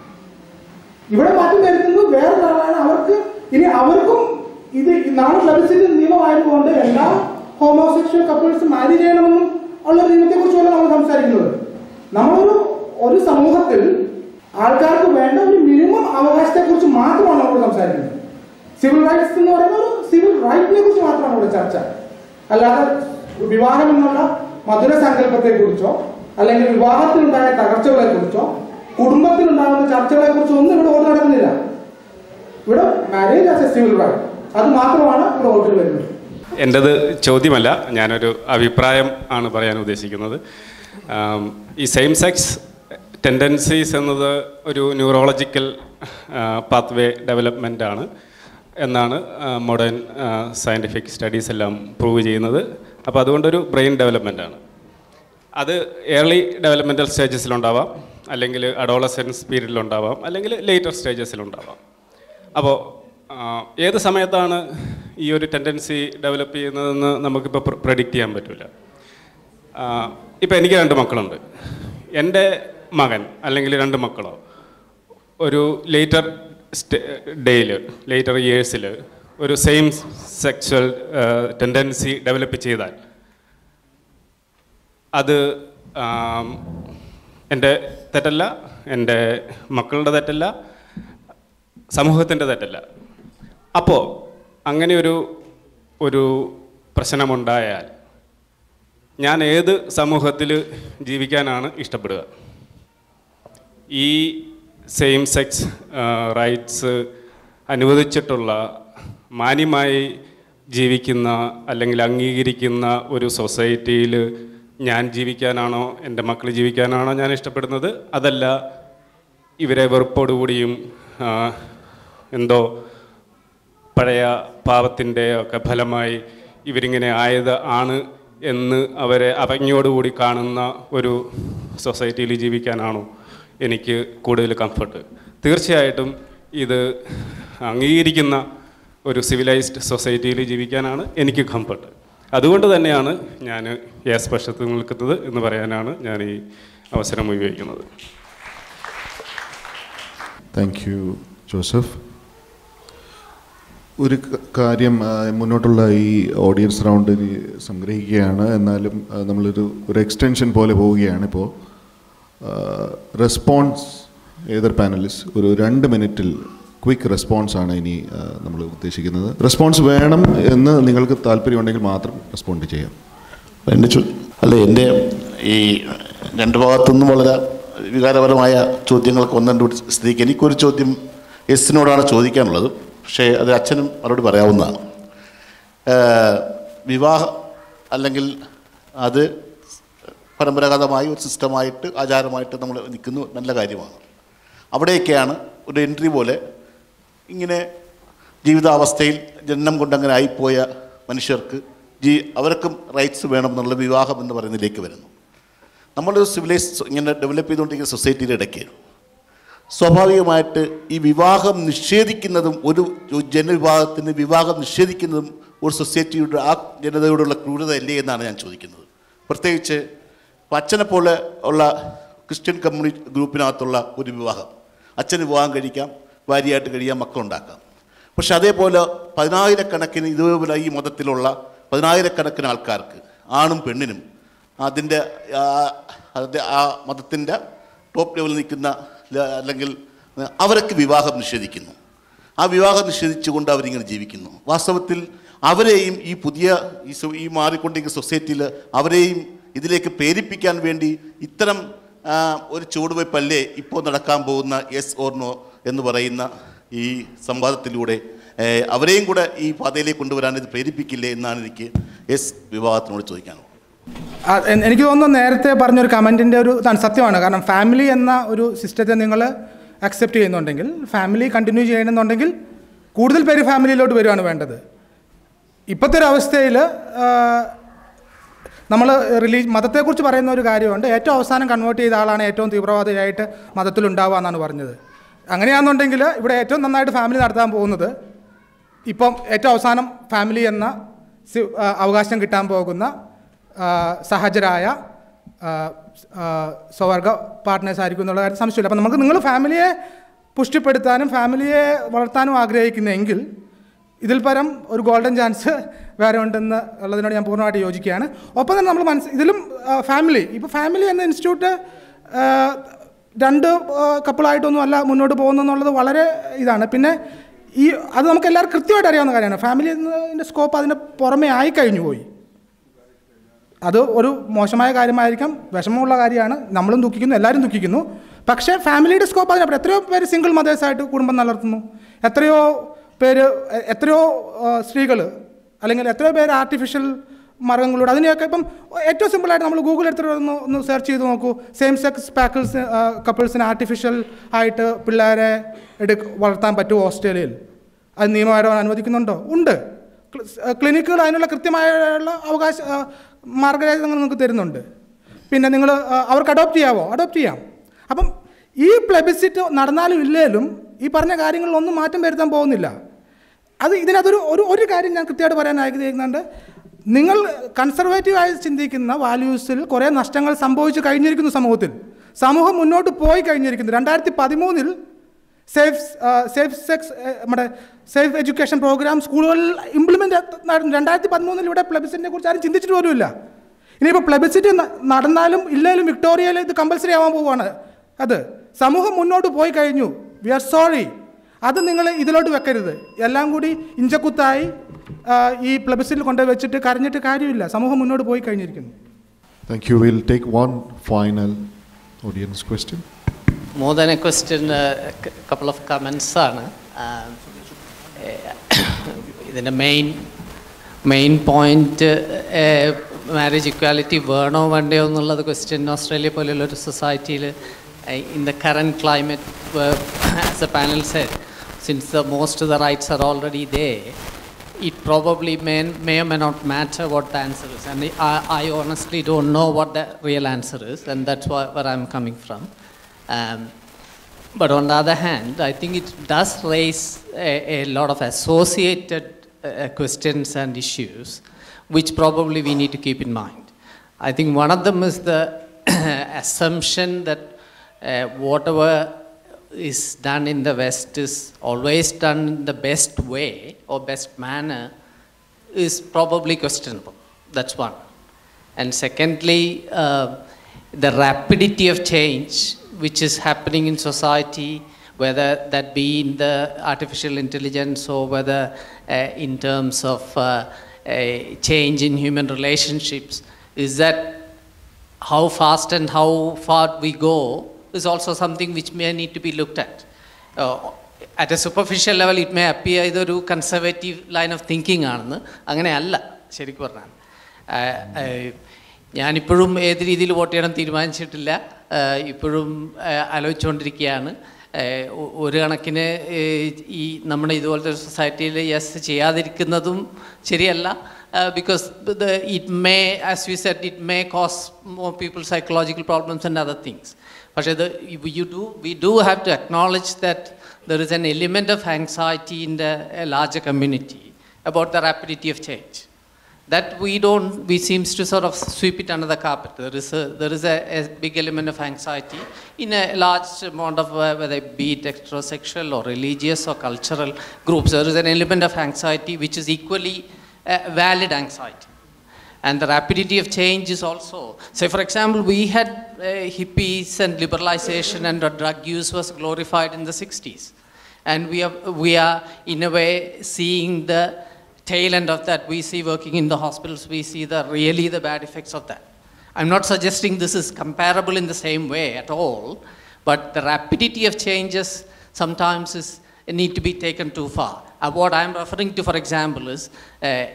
ഇവിടെ മാറ്റം വരുത്തുന്നത് വേറൊരാളാണ് അവർക്ക് ഇനി അവർക്കും ഇത് നാളെ പ്ലബിസിറ്റി നിയമമായതുകൊണ്ട് എല്ലാ ഹോമോസെക്ഷൽ കപ്പിൾസ് മാരി ചെയ്യണമെന്നും ഉള്ള നിയമത്തെ കുറിച്ചല്ല നമ്മൾ സംസാരിക്കുന്നത് നമ്മളൊരു ഒരു സമൂഹത്തിൽ ആൾക്കാർക്ക് വേണ്ട ഒരു മിനിമം അവകാശത്തെ കുറിച്ച് മാത്രമാണ് നമ്മൾ സംസാരിക്കുന്നത് സിവിൽ റൈറ്റ്സ് എന്ന് പറയുന്ന ഒരു സിവിൽ റൈറ്റിനെ കുറിച്ച് മാത്രമാണ് ഇവിടെ ചർച്ച അല്ലാതെ വിവാഹം എന്നുള്ള മധുര സങ്കല്പത്തെ കുറിച്ചോ അല്ലെങ്കിൽ വിവാഹത്തിലുണ്ടായ തകർച്ചകളെ കുറിച്ചോ കുടുംബത്തിലുണ്ടാകുന്ന ചർച്ചകളെ കുറിച്ചോ ഒന്നും ഇവിടെ ഓർത്ത് നടക്കുന്നില്ല ഇവിടെ marriage as a civil right അത് മാത്രമാണ് ഇവിടെ ഓർഡർ വരുന്നത് എൻ്റെത് ചോദ്യമല്ല ഞാനൊരു അഭിപ്രായം ആണ് പറയാൻ ഉദ്ദേശിക്കുന്നത് ആം, ഈ സെയിം സെക്സ് ടെൻഡൻസീസ് എന്നത് ഒരു ന്യൂറോളജിക്കൽ പാത്വേ ഡെവലപ്മെൻ്റ് ആണ് എന്നാണ് മോഡേൺ സയൻറ്റിഫിക് സ്റ്റഡീസ് എല്ലാം പ്രൂവ് ചെയ്യുന്നത് അപ്പോൾ അതുകൊണ്ടൊരു ബ്രെയിൻ ഡെവലപ്മെൻ്റ് ആണ് അത് ഏർലി ഡെവലപ്മെൻറ്റൽ സ്റ്റേജസിലുണ്ടാവാം അല്ലെങ്കിൽ അഡോളസെൻസ് പീരീഡിലുണ്ടാവാം അല്ലെങ്കിൽ ലേറ്റർ സ്റ്റേജസിലുണ്ടാവാം അപ്പോൾ ഏത് സമയത്താണ് ഈ ഒരു ടെൻഡൻസി ഡെവലപ്പ് ചെയ്യുന്നതെന്ന് നമുക്കിപ്പോൾ പ്രെഡിക്റ്റ് ചെയ്യാൻ പറ്റില്ല ഇപ്പോൾ എനിക്ക് രണ്ട് മക്കളുണ്ട് എൻ്റെ മകൻ അല്ലെങ്കിൽ രണ്ട് മക്കളോ ഒരു ലേറ്റർ സ്റ്റേ ഡേയിൽ ലേറ്റർ ഇയേഴ്സിൽ ഒരു സെയിം സെക്ച്വൽ ടെൻഡൻസി ഡെവലപ്പ് ചെയ്താൽ അത് ആം, എൻ്റെ തെറ്റല്ല എൻ്റെ മക്കളുടെ തെറ്റല്ല സമൂഹത്തിൻ്റെ തെറ്റല്ല അപ്പോൾ അങ്ങനെ ഒരു ഒരു പ്രശ്നമുണ്ടായാൽ ഞാൻ ഏത് സമൂഹത്തിൽ ജീവിക്കാനാണ് ഇഷ്ടപ്പെടുക ഈ സെയിം സെക്സ് റൈറ്റ്സ് അനുവദിച്ചിട്ടുള്ള മാന്യമായി ജീവിക്കുന്ന അല്ലെങ്കിൽ അംഗീകരിക്കുന്ന ഒരു സൊസൈറ്റിയിൽ ഞാൻ ജീവിക്കാനാണോ എൻ്റെ മക്കൾ ജീവിക്കാനാണോ ഞാൻ ഇഷ്ടപ്പെടുന്നത് അതല്ല ഇവരെ വെറുപ്പോടുകൂടിയും ആ, എന്തോ പഴയ പാപത്തിൻ്റെ ഒക്കെ ഫലമായി ഇവരിങ്ങനെ ആയത് ആണ് എന്ന് അവരെ അവജ്ഞയോടുകൂടി കാണുന്ന ഒരു സൊസൈറ്റിയിൽ ജീവിക്കാനാണോ എനിക്ക് കൂടുതൽ കംഫർട്ട് തീർച്ചയായിട്ടും ഇത് അംഗീകരിക്കുന്ന ഒരു സിവിലൈസ്ഡ് സൊസൈറ്റിയിൽ ജീവിക്കാനാണ് എനിക്ക് കംഫർട്ട് അതുകൊണ്ട് തന്നെയാണ് ഞാൻ യേസ് പക്ഷത്ത് നിൽക്കുന്നത് എന്ന് പറയാനാണ് ഞാൻ ഈ അവസരം ഉപയോഗിക്കുന്നത് താങ്ക് യു ജോസഫ് ഒരു ക- കാര്യം ആ, മുന്നോട്ടുള്ള ഈ ഓഡിയൻസ് റൗണ്ടിൽ സംഗ്രഹിക്കുകയാണ് എന്നാലും ആ, നമ്മളൊരു ഒരു എക്സ്റ്റൻഷൻ പോലെ പോവുകയാണ് ഇപ്പോൾ റെസ്പോൺസ് ഏതർ പാനലിസ്റ്റ് ഒരു രണ്ട് മിനിറ്റിൽ ക്വിക്ക് റെസ്പോൺസ് ആണ് ഇനി നമ്മൾ ഉദ്ദേശിക്കുന്നത് റെസ്പോൺസ് വേണം എന്ന് നിങ്ങൾക്ക് താല്പര്യമുണ്ടെങ്കിൽ മാത്രം റെസ്പോണ്ട് ചെയ്യാം എൻ്റെ ചോ അല്ല എൻ്റെ ഈ രണ്ട് ഭാഗത്തുനിന്നും വളരെ വികാരപരമായ ചോദ്യങ്ങൾക്ക് ഒന്ന് രണ്ട് സ്ഥിതിക്ക് എനിക്കൊരു ചോദ്യം എസിനോടാണ് ചോദിക്കാനുള്ളത് പക്ഷേ അത് അച്ഛനും മറുപടി പറയാവുന്നതാണ് ഏഹ്, വിവാഹം അല്ലെങ്കിൽ അത് പരമ്പരാഗതമായി ഒരു സിസ്റ്റമായിട്ട് ആചാരമായിട്ട് നമ്മൾ നിൽക്കുന്നു നല്ല കാര്യമാണ് അവിടെയൊക്കെയാണ് ഒരു എൻട്രി പോലെ ഇങ്ങനെ ജീവിതാവസ്ഥയിൽ ജനനം കൊണ്ടങ്ങനെ ആയിപ്പോയ മനുഷ്യർക്ക് ജീ അവർക്കും റൈറ്റ്സ് വേണമെന്നുള്ള വിവാഹം എന്ന് പറയുന്നതിലേക്ക് വരുന്നു നമ്മളൊരു സിവിലൈസ് ഇങ്ങനെ ഡെവലപ്പ് ചെയ്തുകൊണ്ടിരിക്കുന്ന സൊസൈറ്റിയുടെ ഇടയ്ക്ക് സ്വാഭാവികമായിട്ട് ഈ വിവാഹം നിഷേധിക്കുന്നതും ഒരു ജനവിഭാഗത്തിന് വിവാഹം നിഷേധിക്കുന്നതും ഒരു സൊസൈറ്റിയുടെ ആ ജനതയോടുള്ള ക്രൂരതയല്ലേ എന്നാണ് ഞാൻ ചോദിക്കുന്നത് പ്രത്യേകിച്ച് ഇപ്പം അച്ഛനെ പോലെ ഉള്ള ക്രിസ്ത്യൻ കമ്മ്യൂണിറ്റി ഗ്രൂപ്പിനകത്തുള്ള ഒരു വിവാഹം അച്ഛന് വിവാഹം കഴിക്കാം ഭാര്യയായിട്ട് കഴിയാം മക്കളുണ്ടാക്കാം പക്ഷെ അതേപോലെ പതിനായിരക്കണക്കിന് ഇതേപോലെ ഈ മതത്തിലുള്ള പതിനായിരക്കണക്കിന് ആൾക്കാർക്ക് ആണും പെണ്ണിനും അതിൻ്റെ ആ- അതിൻ്റെ ആ മതത്തിൻ്റെ ടോപ്പ് ലെവലിൽ നിൽക്കുന്ന ല- അല്ലെങ്കിൽ അവർക്ക് വിവാഹം നിഷേധിക്കുന്നു ആ വിവാഹം നിഷേധിച്ചുകൊണ്ട് അവരിങ്ങനെ ജീവിക്കുന്നു വാസ്തവത്തിൽ അവരെയും ഈ പുതിയ ഈ സൊ- ഈ മാറിക്കൊണ്ടിരിക്കുന്ന സൊസൈറ്റിയിൽ അവരെയും ഇതിലേക്ക് പ്രേരിപ്പിക്കാൻ വേണ്ടി ഇത്തരം ആ, ഒരു ചുവടുവയ്പ്പല്ലേ ഇപ്പോൾ നടക്കാൻ പോകുന്ന എസ് ഓർ നോ എന്ന് പറയുന്ന ഈ സംവാദത്തിലൂടെ ഏ, അവരെയും കൂടെ ഈ പാതയിലേക്ക് കൊണ്ടുവരാൻ ഇത് പ്രേരിപ്പിക്കില്ലേ എന്നാണ് എനിക്ക് എസ് വിവാഹത്തിനോട് ചോദിക്കാനുള്ളത് ആ, എൻ- എനിക്ക് തോന്നുന്നു നേരത്തെ പറഞ്ഞൊരു കമൻറ്റിൻ്റെ ഒരു ഇതാണ് സത്യമാണ് കാരണം ഫാമിലി എന്ന ഒരു സിസ്റ്റത്തെ നിങ്ങൾ അക്സെപ്റ്റ് ചെയ്യുന്നുണ്ടെങ്കിൽ ഫാമിലി കണ്ടിന്യൂ ചെയ്യണമെന്നുണ്ടെങ്കിൽ കൂടുതൽ പേര് ഫാമിലിയിലോട്ട് വരുവാണ് വേണ്ടത് ഇപ്പോഴത്തെ ഒരു അവസ്ഥയിൽ നമ്മൾ റിലീ മതത്തെക്കുറിച്ച് പറയുന്ന ഒരു കാര്യമുണ്ട് ഏറ്റവും അവസാനം കൺവേർട്ട് ചെയ്ത ആളാണ് ഏറ്റവും തീവ്രവാദിയായിട്ട് മതത്തിലുണ്ടാവുക എന്നാണ് പറഞ്ഞത് അങ്ങനെയാണെന്നുണ്ടെങ്കിൽ ഇവിടെ ഏറ്റവും നന്നായിട്ട് ഫാമിലി നടത്താൻ പോകുന്നത് ഇപ്പം ഏറ്റവും അവസാനം ഫാമിലി എന്ന സി- ആ, അവകാശം കിട്ടാൻ പോകുന്ന ആ, സഹജരായ ആ, ആ, സ്വവർഗ പാർട്ട്നേഴ്സ് ആയിരിക്കും എന്നുള്ള കാര്യം സംശയമില്ല അപ്പം നമുക്ക് നിങ്ങൾ ഫാമിലിയെ പുഷ്ടിപ്പെടുത്താനും ഫാമിലിയെ വളർത്താനും ആഗ്രഹിക്കുന്നെങ്കിൽ ഇതിൽ പരം ഒരു ഗോൾഡൻ ചാൻസ് വേറെ ഉണ്ടെന്ന് ഉള്ളതിനോട് ഞാൻ പൂർണ്ണമായിട്ട് യോജിക്കുകയാണ് ഒപ്പം തന്നെ നമ്മൾ മനസ്സ് ഇതിലും ഫാമിലി ഇപ്പോൾ ഫാമിലി എന്ന ഇൻസ്റ്റിറ്റ്യൂട്ട് രണ്ട് കപ്പിളായിട്ടൊന്നും അല്ല മുന്നോട്ട് പോകുന്നെന്നുള്ളത് വളരെ ഇതാണ് പിന്നെ ഈ അത് നമുക്ക് എല്ലാവർക്കും കൃത്യമായിട്ട് അറിയാവുന്ന കാര്യമാണ് ഫാമിലി എന്നതിൻ്റെ സ്കോപ്പ് അതിന് പുറമേ ആയി കഴിഞ്ഞു പോയി അത് ഒരു മോശമായ കാര്യമായിരിക്കാം വിഷമമുള്ള കാര്യമാണ് നമ്മളും ദുഃഖിക്കുന്നു എല്ലാവരും ദുഃഖിക്കുന്നു പക്ഷേ ഫാമിലിയുടെ സ്കോപ്പ് അതിനപ്പുറം എത്രയോ പേര് സിംഗിൾ മദേഴ്സായിട്ട് കുടുംബം നടത്തുന്നു എത്രയോ പേര് എ- എത്രയോ സ്ത്രീകൾ അല്ലെങ്കിൽ എത്രയോ പേര് ആർട്ടിഫിഷ്യൽ മാർഗങ്ങളിലൂടെ അതിനെയൊക്കെ ഇപ്പം ഏറ്റവും സിമ്പിളായിട്ട് നമ്മൾ ഗൂഗിൾ എടുത്തിട്ട് ഒന്ന് ഒന്ന് സെർച്ച് ചെയ്ത് നോക്കൂ സെയിം സെക്സ് പാക്കിൾസ് കപ്പിൾസിന് ആർട്ടിഫിഷ്യൽ ആയിട്ട് പിള്ളേരെ എടുക്ക വളർത്താൻ പറ്റുമോ ഓസ്ട്രേലിയയിൽ അത് നിയമപരമായി അനുവദിക്കുന്നുണ്ടോ ഉണ്ട് ക്ലി- സ്- ക്ലിനിക്കുകൾ അതിനുള്ള കൃത്യമായുള്ള അവകാശ ആ, മാർഗരേഖകൾ നിങ്ങൾക്ക് തരുന്നുണ്ട് പിന്നെ നിങ്ങൾ അവർക്ക് അഡോപ്റ്റ് ചെയ്യാവോ അഡോപ്റ്റ് ചെയ്യാം അപ്പം ഈ പ്ലെബിസിറ്റ് നടന്നാലും ഇല്ലേലും ഈ പറഞ്ഞ കാര്യങ്ങളിലൊന്നും മാറ്റം വരുത്താൻ പോകുന്നില്ല അത് ഇതിനകത്തൊരു ഒരു ഒരു കാര്യം ഞാൻ കൃത്യമായിട്ട് പറയാൻ ആഗ്രഹിക്കുന്നുണ്ട് നിങ്ങൾ കൺസർവേറ്റീവായി ചിന്തിക്കുന്ന വാല്യൂസിൽ കുറേ നഷ്ടങ്ങൾ സംഭവിച്ചു കഴിഞ്ഞിരിക്കുന്നു സമൂഹത്തിൽ സമൂഹം മുന്നോട്ട് പോയി കഴിഞ്ഞിരിക്കുന്നു രണ്ടായിരത്തി പതിമൂന്നിൽ സേഫ് സേഫ് സെക്സ് നമ്മുടെ സേഫ് എഡ്യൂക്കേഷൻ പ്രോഗ്രാം സ്കൂളുകളിൽ ഇംപ്ലിമെൻ്റ് നടന്നു രണ്ടായിരത്തി പതിമൂന്നിൽ ഇവിടെ പ്ലബിസിറ്റിനെ കുറിച്ച് ആരും ചിന്തിച്ചിട്ട് പോലുമില്ല ഇനിയിപ്പോൾ പ്ലബിസിറ്റി നടന്നാലും ഇല്ലെങ്കിലും വിക്ടോറിയയിൽ ഇത് കമ്പൽസറി ആവാൻ പോവുകയാണ് അത് സമൂഹം മുന്നോട്ട് പോയി കഴിഞ്ഞു വി ആർ സോറി അത് നിങ്ങൾ ഇതിലോട്ട് വെക്കരുത് എല്ലാം കൂടി ഇഞ്ചക്കുത്തായി ആ, ഈ പ്ലബിസിറ്റിൽ കൊണ്ടുപോയി വെച്ചിട്ട് കരഞ്ഞിട്ട് കാര്യമില്ല സമൂഹം മുന്നോട്ട് പോയി കഴിഞ്ഞിരിക്കുന്നു Thank you. We'll take one final audience question. More than a question, a c- couple of comments ആണ് ഇതിൻ്റെ main main point marriage equality വേണോ വേണ്ടയോ എന്നുള്ളത് ക്വസ്റ്റ്യൻ ഓസ്ട്രേലിയ പോലെയുള്ള ഒരു സൊസൈറ്റിയിൽ in the current climate as a panel set since the most the rights are already they it probably may, may or may not matter what the answer is. And I, I honestly don't know what the real answer is, and that's why, where I'm coming from. Um, but on the other hand, I think it does raise a, a lot of associated uh, questions and issues, which probably we need to keep in mind. I think one of them is the assumption that uh, whatever is done in the West is always done in the best way or best manner is probably questionable. That's one. And secondly, uh, the rapidity of change which is happening in society, whether that be in the artificial intelligence or whether uh, in terms of uh, a change in human relationships, is that how fast and how far we go is also something which may need to be looked at. Uh, at a superficial level it may appear ഇതൊരു കൺസർവേറ്റീവ് ലൈൻ ഓഫ് തിങ്കിങ് ആണെന്ന് അങ്ങനെയല്ല ശരിക്കും പറഞ്ഞാൽ ആ, ആ, ഞാനിപ്പോഴും ഏത് രീതിയിൽ വോട്ട് ചെയ്യണം തീരുമാനിച്ചിട്ടില്ല ആ, ഇപ്പോഴും ആ, ആലോചിച്ചുകൊണ്ടിരിക്കുകയാണ് ആ, ഒ- ഒരു കണക്കിന് ഏ, ഈ നമ്മുടെ ഇതുപോലത്തെ ഒരു സൊസൈറ്റിയിൽ യെസ് ചെയ്യാതിരിക്കുന്നതും ശരിയല്ല because it may as we set it may cause more people psychological problems and other things പക്ഷേ ഇത് you do we do have to acknowledge that there is an element of anxiety in the larger community about the rapidity of change. That we don't, we seems to sort of sweep it under the carpet. There is a, there is a, a big element of anxiety in a large amount of, uh, whether it be it heterosexual or religious or cultural groups. There is an element of anxiety which is equally uh, valid anxiety. And the rapidity of change is also, say for example, we had uh, hippies and liberalization and the drug use was glorified in the 60s. And we are, we are in a way seeing the tail end of that. We see working in the hospitals, we see the really the bad effects of that. I'm not suggesting this is comparable in the same way at all, but the rapidity of changes sometimes is need to be taken too far. Uh, what I'm referring to, for example, is uh,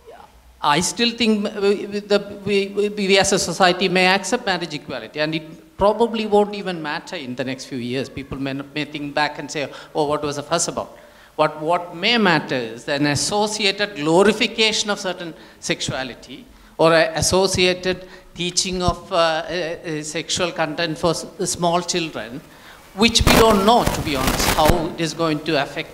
I still think we, we- the, we, we, we as a society may accept marriage equality, and it probably won't even matter in the next few years. People may, may think back and say, oh, what was the fuss about? What, what may matter is an associated glorification of certain sexuality or a associated teaching of uh, uh, uh, sexual content for s- small children, which we don't know, to be honest, how it is going to affect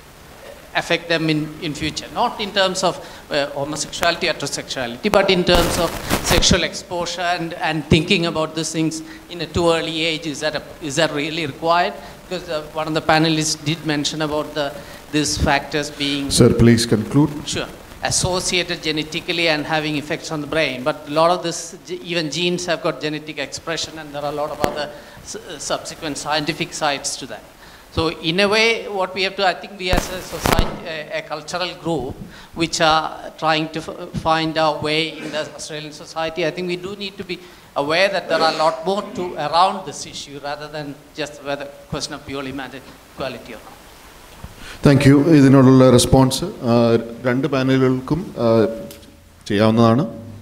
affect them in, in future. Not in terms of uh, homosexuality, heterosexuality, but in terms of sexual exposure and, and thinking about these things in a too early age. Is that, a, is that really required? Because uh, one of the panelists did mention about the, these factors being Sir, please conclude. Sure. Associated genetically and having effects on the brain. But a lot of this, ge- even genes have got genetic expression, and there are a lot of other s- uh, subsequent scientific sides to that. So, in a way, what we have to, I think we as a society, a, a cultural group, which are trying to f- find our way in the Australian society, I think we do need to be aware that there are a lot more to around this issue rather than just whether question of purely marriage equality or not. Thank you ഇതിനോടുള്ള റെസ്പോൺസ് രണ്ട് പാനലുകൾക്കും ആ, ചെയ്യാവുന്നതാണ്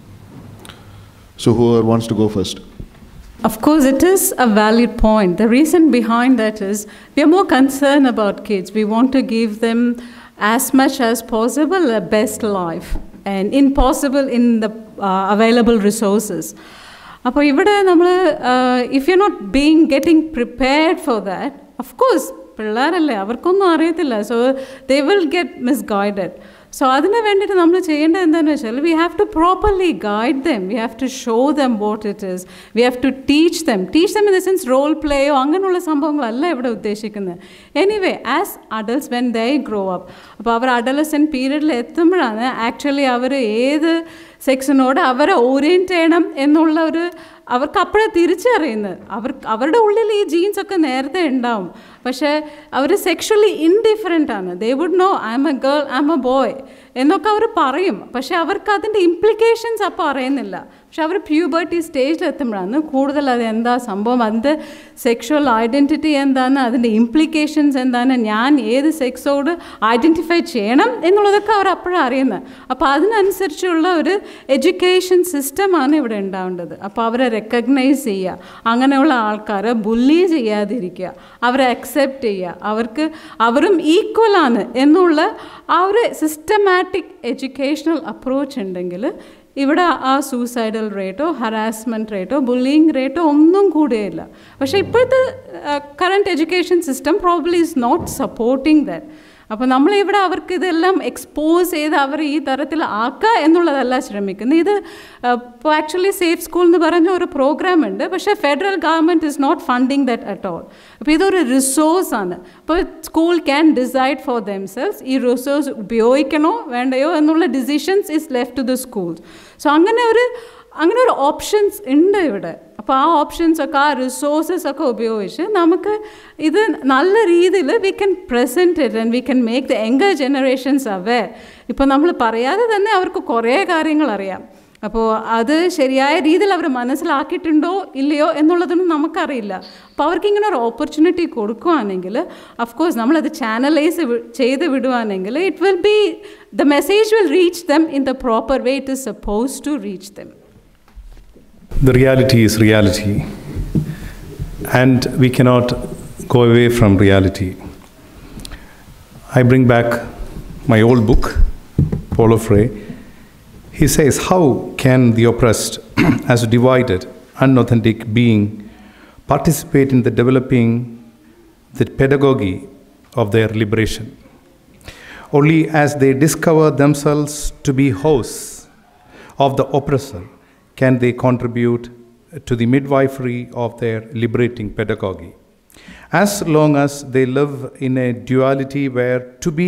so who wants to go first Of course, it is a valid point. The reason behind that is we are more concerned about kids. We want to give them as much as possible a best life and in possible in the uh, available resources. അപ്പോൾ ഇവിടെ നമ്മൾ if you not being getting prepared for that of course പിള്ളേരല്ലേ അവർക്കൊന്നും അറിയത്തില്ല so they will get misguided so അതിന് വേണ്ടിയിട്ട് നമ്മൾ ചെയ്യേണ്ടത് എന്താണെന്ന് വെച്ചാൽ we have to properly guide them we have to show them what it is we have to teach them teach them in the sense role പ്ലേയോ അങ്ങനെയുള്ള സംഭവങ്ങളല്ല ഇവിടെ ഉദ്ദേശിക്കുന്നത് anyway as adults when they grow up അപ്പോൾ അവർ അഡലസൻ പീരീഡിൽ എത്തുമ്പോഴാണ് ആക്ച്വലി അവർ ഏത് സെക്സിനോട് അവരെ ഓറിയൻറ്റ് ചെയ്യണം എന്നുള്ള ഒരു അവർക്ക് അപ്പോഴേ തിരിച്ചറിയുന്നത് അവർ അവരുടെ ഉള്ളിൽ ഈ ജീൻസ് ഒക്കെ നേരത്തെ ഉണ്ടാവും പക്ഷേ അവർ സെക്ഷലി ഇൻഡിഫറൻ്റ് ആണ് they would know I'm a girl I'm a boy എന്നൊക്കെ അവർ പറയും പക്ഷേ അവർക്ക് അതിൻ്റെ ഇംപ്ലിക്കേഷൻസ് അപ്പോൾ അറിയുന്നില്ല പക്ഷെ അവർ പ്യൂബർട്ടി സ്റ്റേജിൽ എത്തുമ്പോഴാണ് കൂടുതൽ അത് എന്താ സംഭവം അതിൻ്റെ സെക്ഷൽ ഐഡൻറ്റിറ്റി എന്താണ് അതിൻ്റെ ഇംപ്ലിക്കേഷൻസ് എന്താണ് ഞാൻ ഏത് സെക്സോട് ഐഡൻറ്റിഫൈ ചെയ്യണം എന്നുള്ളതൊക്കെ അവർ അപ്പോഴാണ് അറിയുന്നത് അപ്പോൾ അതിനനുസരിച്ചുള്ള ഒരു എഡ്യൂക്കേഷൻ സിസ്റ്റമാണ് ഇവിടെ ഉണ്ടാവേണ്ടത് അപ്പോൾ അവരെ റെക്കഗ്നൈസ് ചെയ്യുക അങ്ങനെയുള്ള ആൾക്കാരെ ബുള്ളി ചെയ്യാതിരിക്കുക അവരെ അക്സെപ്റ്റ് ചെയ്യുക അവർക്ക് അവരും ഈക്വലാണ് എന്നുള്ള ആ ഒരു സിസ്റ്റമാറ്റിക് എഡ്യൂക്കേഷണൽ അപ്രോച്ച് ഉണ്ടെങ്കിൽ ഇവിടെ ആ സൂസൈഡൽ റേറ്റോ ഹറാസ്മെൻറ്റ് റേറ്റോ ബുള്ളിങ് റേറ്റോ ഒന്നും കൂടുകയില്ല പക്ഷേ ഇപ്പോഴത്തെ current education system probably is not supporting that അപ്പോൾ നമ്മളിവിടെ അവർക്ക് ഇതെല്ലാം എക്സ്പോസ് ചെയ്ത് അവർ ഈ തരത്തിൽ ആക്കുക എന്നുള്ളതല്ല ശ്രമിക്കുന്നത് ഇത് ഇപ്പോൾ ആക്ച്വലി സേഫ് സ്കൂൾ എന്ന് പറഞ്ഞ ഒരു പ്രോഗ്രാം ഉണ്ട് പക്ഷേ federal government is not funding that at all അപ്പോൾ ഇതൊരു റിസോഴ്സ് ആണ് അപ്പോൾ school can decide for themselves ഈ റിസോഴ്സ് ഉപയോഗിക്കണോ വേണ്ടയോ എന്നുള്ള decisions is left to the schools so അങ്ങനെ ഒരു അങ്ങനെ ഒരു ഓപ്ഷൻസ് ഉണ്ട് ഇവിടെ അപ്പോൾ ആ ഓപ്ഷൻസ് ഒക്കെ ആ റിസോഴ്സസ് ഒക്കെ ഉപയോഗിച്ച് നമുക്ക് ഇത് നല്ല രീതിയിൽ we can present it and we can make the younger generations aware ഇപ്പോൾ നമ്മൾ പറയാതെ തന്നെ അവർക്ക് കുറേ കാര്യങ്ങൾ അറിയാം അപ്പോൾ അത് ശരിയായ രീതിയിൽ അവർ മനസ്സിലാക്കിയിട്ടുണ്ടോ ഇല്ലയോ എന്നുള്ളതൊന്നും നമുക്കറിയില്ല അപ്പോൾ അവർക്ക് ഇങ്ങനെ ഒരു ഓപ്പർച്യൂണിറ്റി കൊടുക്കുകയാണെങ്കിൽ അഫ്കോഴ്സ് നമ്മളത് ചാനലൈസ് ചെയ്ത് വിടുവാണെങ്കിൽ it will be the message will reach them in the proper way it is suppose to reach them The reality is reality, and we cannot go away from reality. I bring back my old book, Paulo Frey. He says, How can the oppressed, as a divided, unauthentic being, participate in the developing the pedagogy of their liberation? Only as they discover themselves to be hosts of the oppressor can they contribute to the midwifery of their liberating pedagogy. As long as they live in a duality where to be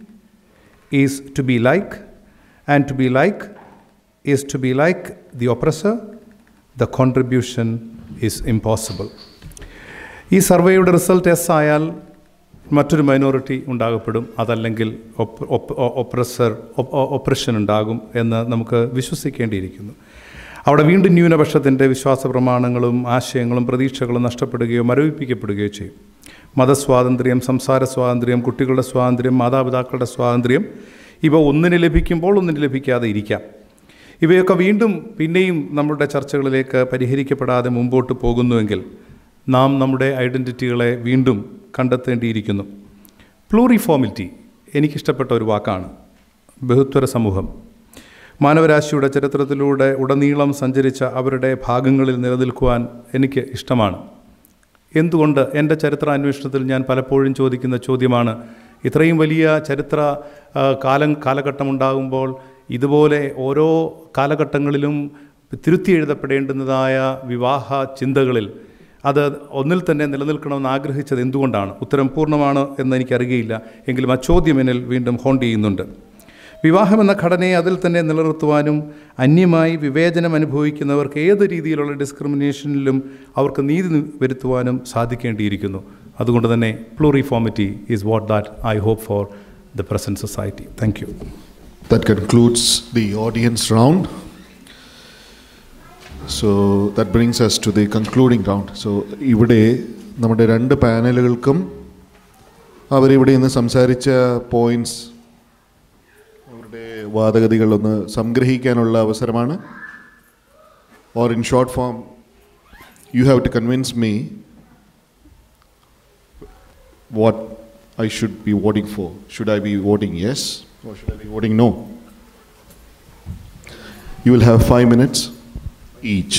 is to be like, and to be like is to be like the oppressor, the contribution is impossible. ഈ സർവേയുടെ റിസൾട്ട് എസ് ആയാൽ മറ്റൊരു മൈനോറിറ്റി ഉണ്ടാകപ്പെടും അതല്ലെങ്കിൽ ഒപ്രസർ ഒപ്രഷൻ ഉണ്ടാകും എന്ന് നമുക്ക് വിശ്വസിക്കേണ്ടിയിരിക്കുന്നു അവിടെ വീണ്ടും ന്യൂനപക്ഷത്തിൻ്റെ വിശ്വാസ പ്രമാണങ്ങളും ആശയങ്ങളും പ്രതീക്ഷകളും നഷ്ടപ്പെടുകയോ മരവിപ്പിക്കപ്പെടുകയോ ചെയ്യും മതസ്വാതന്ത്ര്യം സംസാര സ്വാതന്ത്ര്യം കുട്ടികളുടെ സ്വാതന്ത്ര്യം മാതാപിതാക്കളുടെ സ്വാതന്ത്ര്യം ഇവ ഒന്നിന് ലഭിക്കുമ്പോൾ ഒന്നിന് ലഭിക്കാതെ ഇരിക്കാം ഇവയൊക്കെ വീണ്ടും പിന്നെയും നമ്മുടെ ചർച്ചകളിലേക്ക് പരിഹരിക്കപ്പെടാതെ മുമ്പോട്ട് പോകുന്നുവെങ്കിൽ നാം നമ്മുടെ ഐഡൻറ്റിറ്റികളെ വീണ്ടും കണ്ടെത്തേണ്ടിയിരിക്കുന്നു പ്ലൂറിഫോമിലിറ്റി എനിക്കിഷ്ടപ്പെട്ട ഒരു വാക്കാണ് ബഹുത്വര സമൂഹം മാനവരാശിയുടെ ചരിത്രത്തിലൂടെ ഉടനീളം സഞ്ചരിച്ച അവരുടെ ഭാഗങ്ങളിൽ നിലനിൽക്കുവാൻ എനിക്ക് ഇഷ്ടമാണ് എന്തുകൊണ്ട് എൻ്റെ ചരിത്ര അന്വേഷണത്തിൽ ഞാൻ പലപ്പോഴും ചോദിക്കുന്ന ചോദ്യമാണ് ഇത്രയും വലിയ ചരിത്ര കാലം കാലഘട്ടമുണ്ടാകുമ്പോൾ ഇതുപോലെ ഓരോ കാലഘട്ടങ്ങളിലും തിരുത്തി എഴുതപ്പെടേണ്ടുന്നതായ വിവാഹ ചിന്തകളിൽ അത് ഒന്നിൽ തന്നെ നിലനിൽക്കണമെന്ന് ആഗ്രഹിച്ചത് എന്തുകൊണ്ടാണ് ഉത്തരം പൂർണ്ണമാണ് എന്ന് എനിക്കറിയുകയില്ല എങ്കിലും ആ ചോദ്യം എന്നിൽ വീണ്ടും ഹോണ്ട് ചെയ്യുന്നുണ്ട് വിവാഹം എന്ന ഘടനയെ അതിൽ തന്നെ നിലനിർത്തുവാനും അന്യമായി വിവേചനം അനുഭവിക്കുന്നവർക്ക് ഏത് രീതിയിലുള്ള ഡിസ്ക്രിമിനേഷനിലും അവർക്ക് നീതി വരുത്തുവാനും സാധിക്കേണ്ടിയിരിക്കുന്നു അതുകൊണ്ട് തന്നെ pluriformity is what that I hope for the present society thank you That concludes the audience round. So that brings us to the concluding round. So ഇവിടെ നമ്മുടെ രണ്ട് പാനലുകൾക്കും അവരിവിടെ ഇന്ന് സംസാരിച്ച പോയിന്റ്സ് അവരുടെ വാദഗതികളൊന്ന് സംഗ്രഹിക്കാനുള്ള അവസരമാണ് or in short form you have to convince me what I should be voting for should I be voting yes or should I be voting no? You will have five minutes each.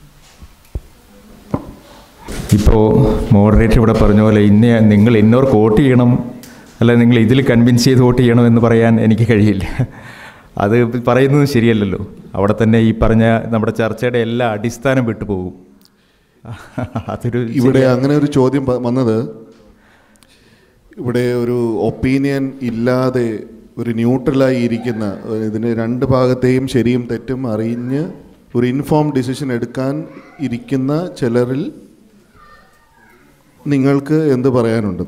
ഇപ്പോൾ മോഡറേറ്റർ ഇവിടെ പറഞ്ഞ പോലെ ഇന്ന നിങ്ങൾ ഇന്നവർക്ക് വോട്ട് ചെയ്യണം അല്ല നിങ്ങൾ ഇതിൽ കൺവിൻസ് ചെയ്ത് വോട്ട് ചെയ്യണം എന്ന് പറയാൻ എനിക്ക് കഴിയില്ല അത് പറയുന്നത് ശരിയല്ലല്ലോ അവിടെ തന്നെ ഈ പറഞ്ഞ നമ്മുടെ ചർച്ചയുടെ എല്ലാ അടിസ്ഥാനം വിട്ടുപോകും അതൊരു ഇവിടെ അങ്ങനെ ഒരു ചോദ്യം പ- വന്നത് ഇവിടെ ഒരു ഒപ്പീനിയൻ ഇല്ലാതെ ഒരു ന്യൂട്രലായി ഇരിക്കുന്ന ഒരു ഇതിന് രണ്ട് ഭാഗത്തെയും ശരിയും തെറ്റും അറിഞ്ഞ് ഒരു ഇൻഫോം ഡിസിഷൻ എടുക്കാൻ ഇരിക്കുന്ന ചിലരിൽ നിങ്ങൾക്ക് എന്ത് പറയാനുണ്ട്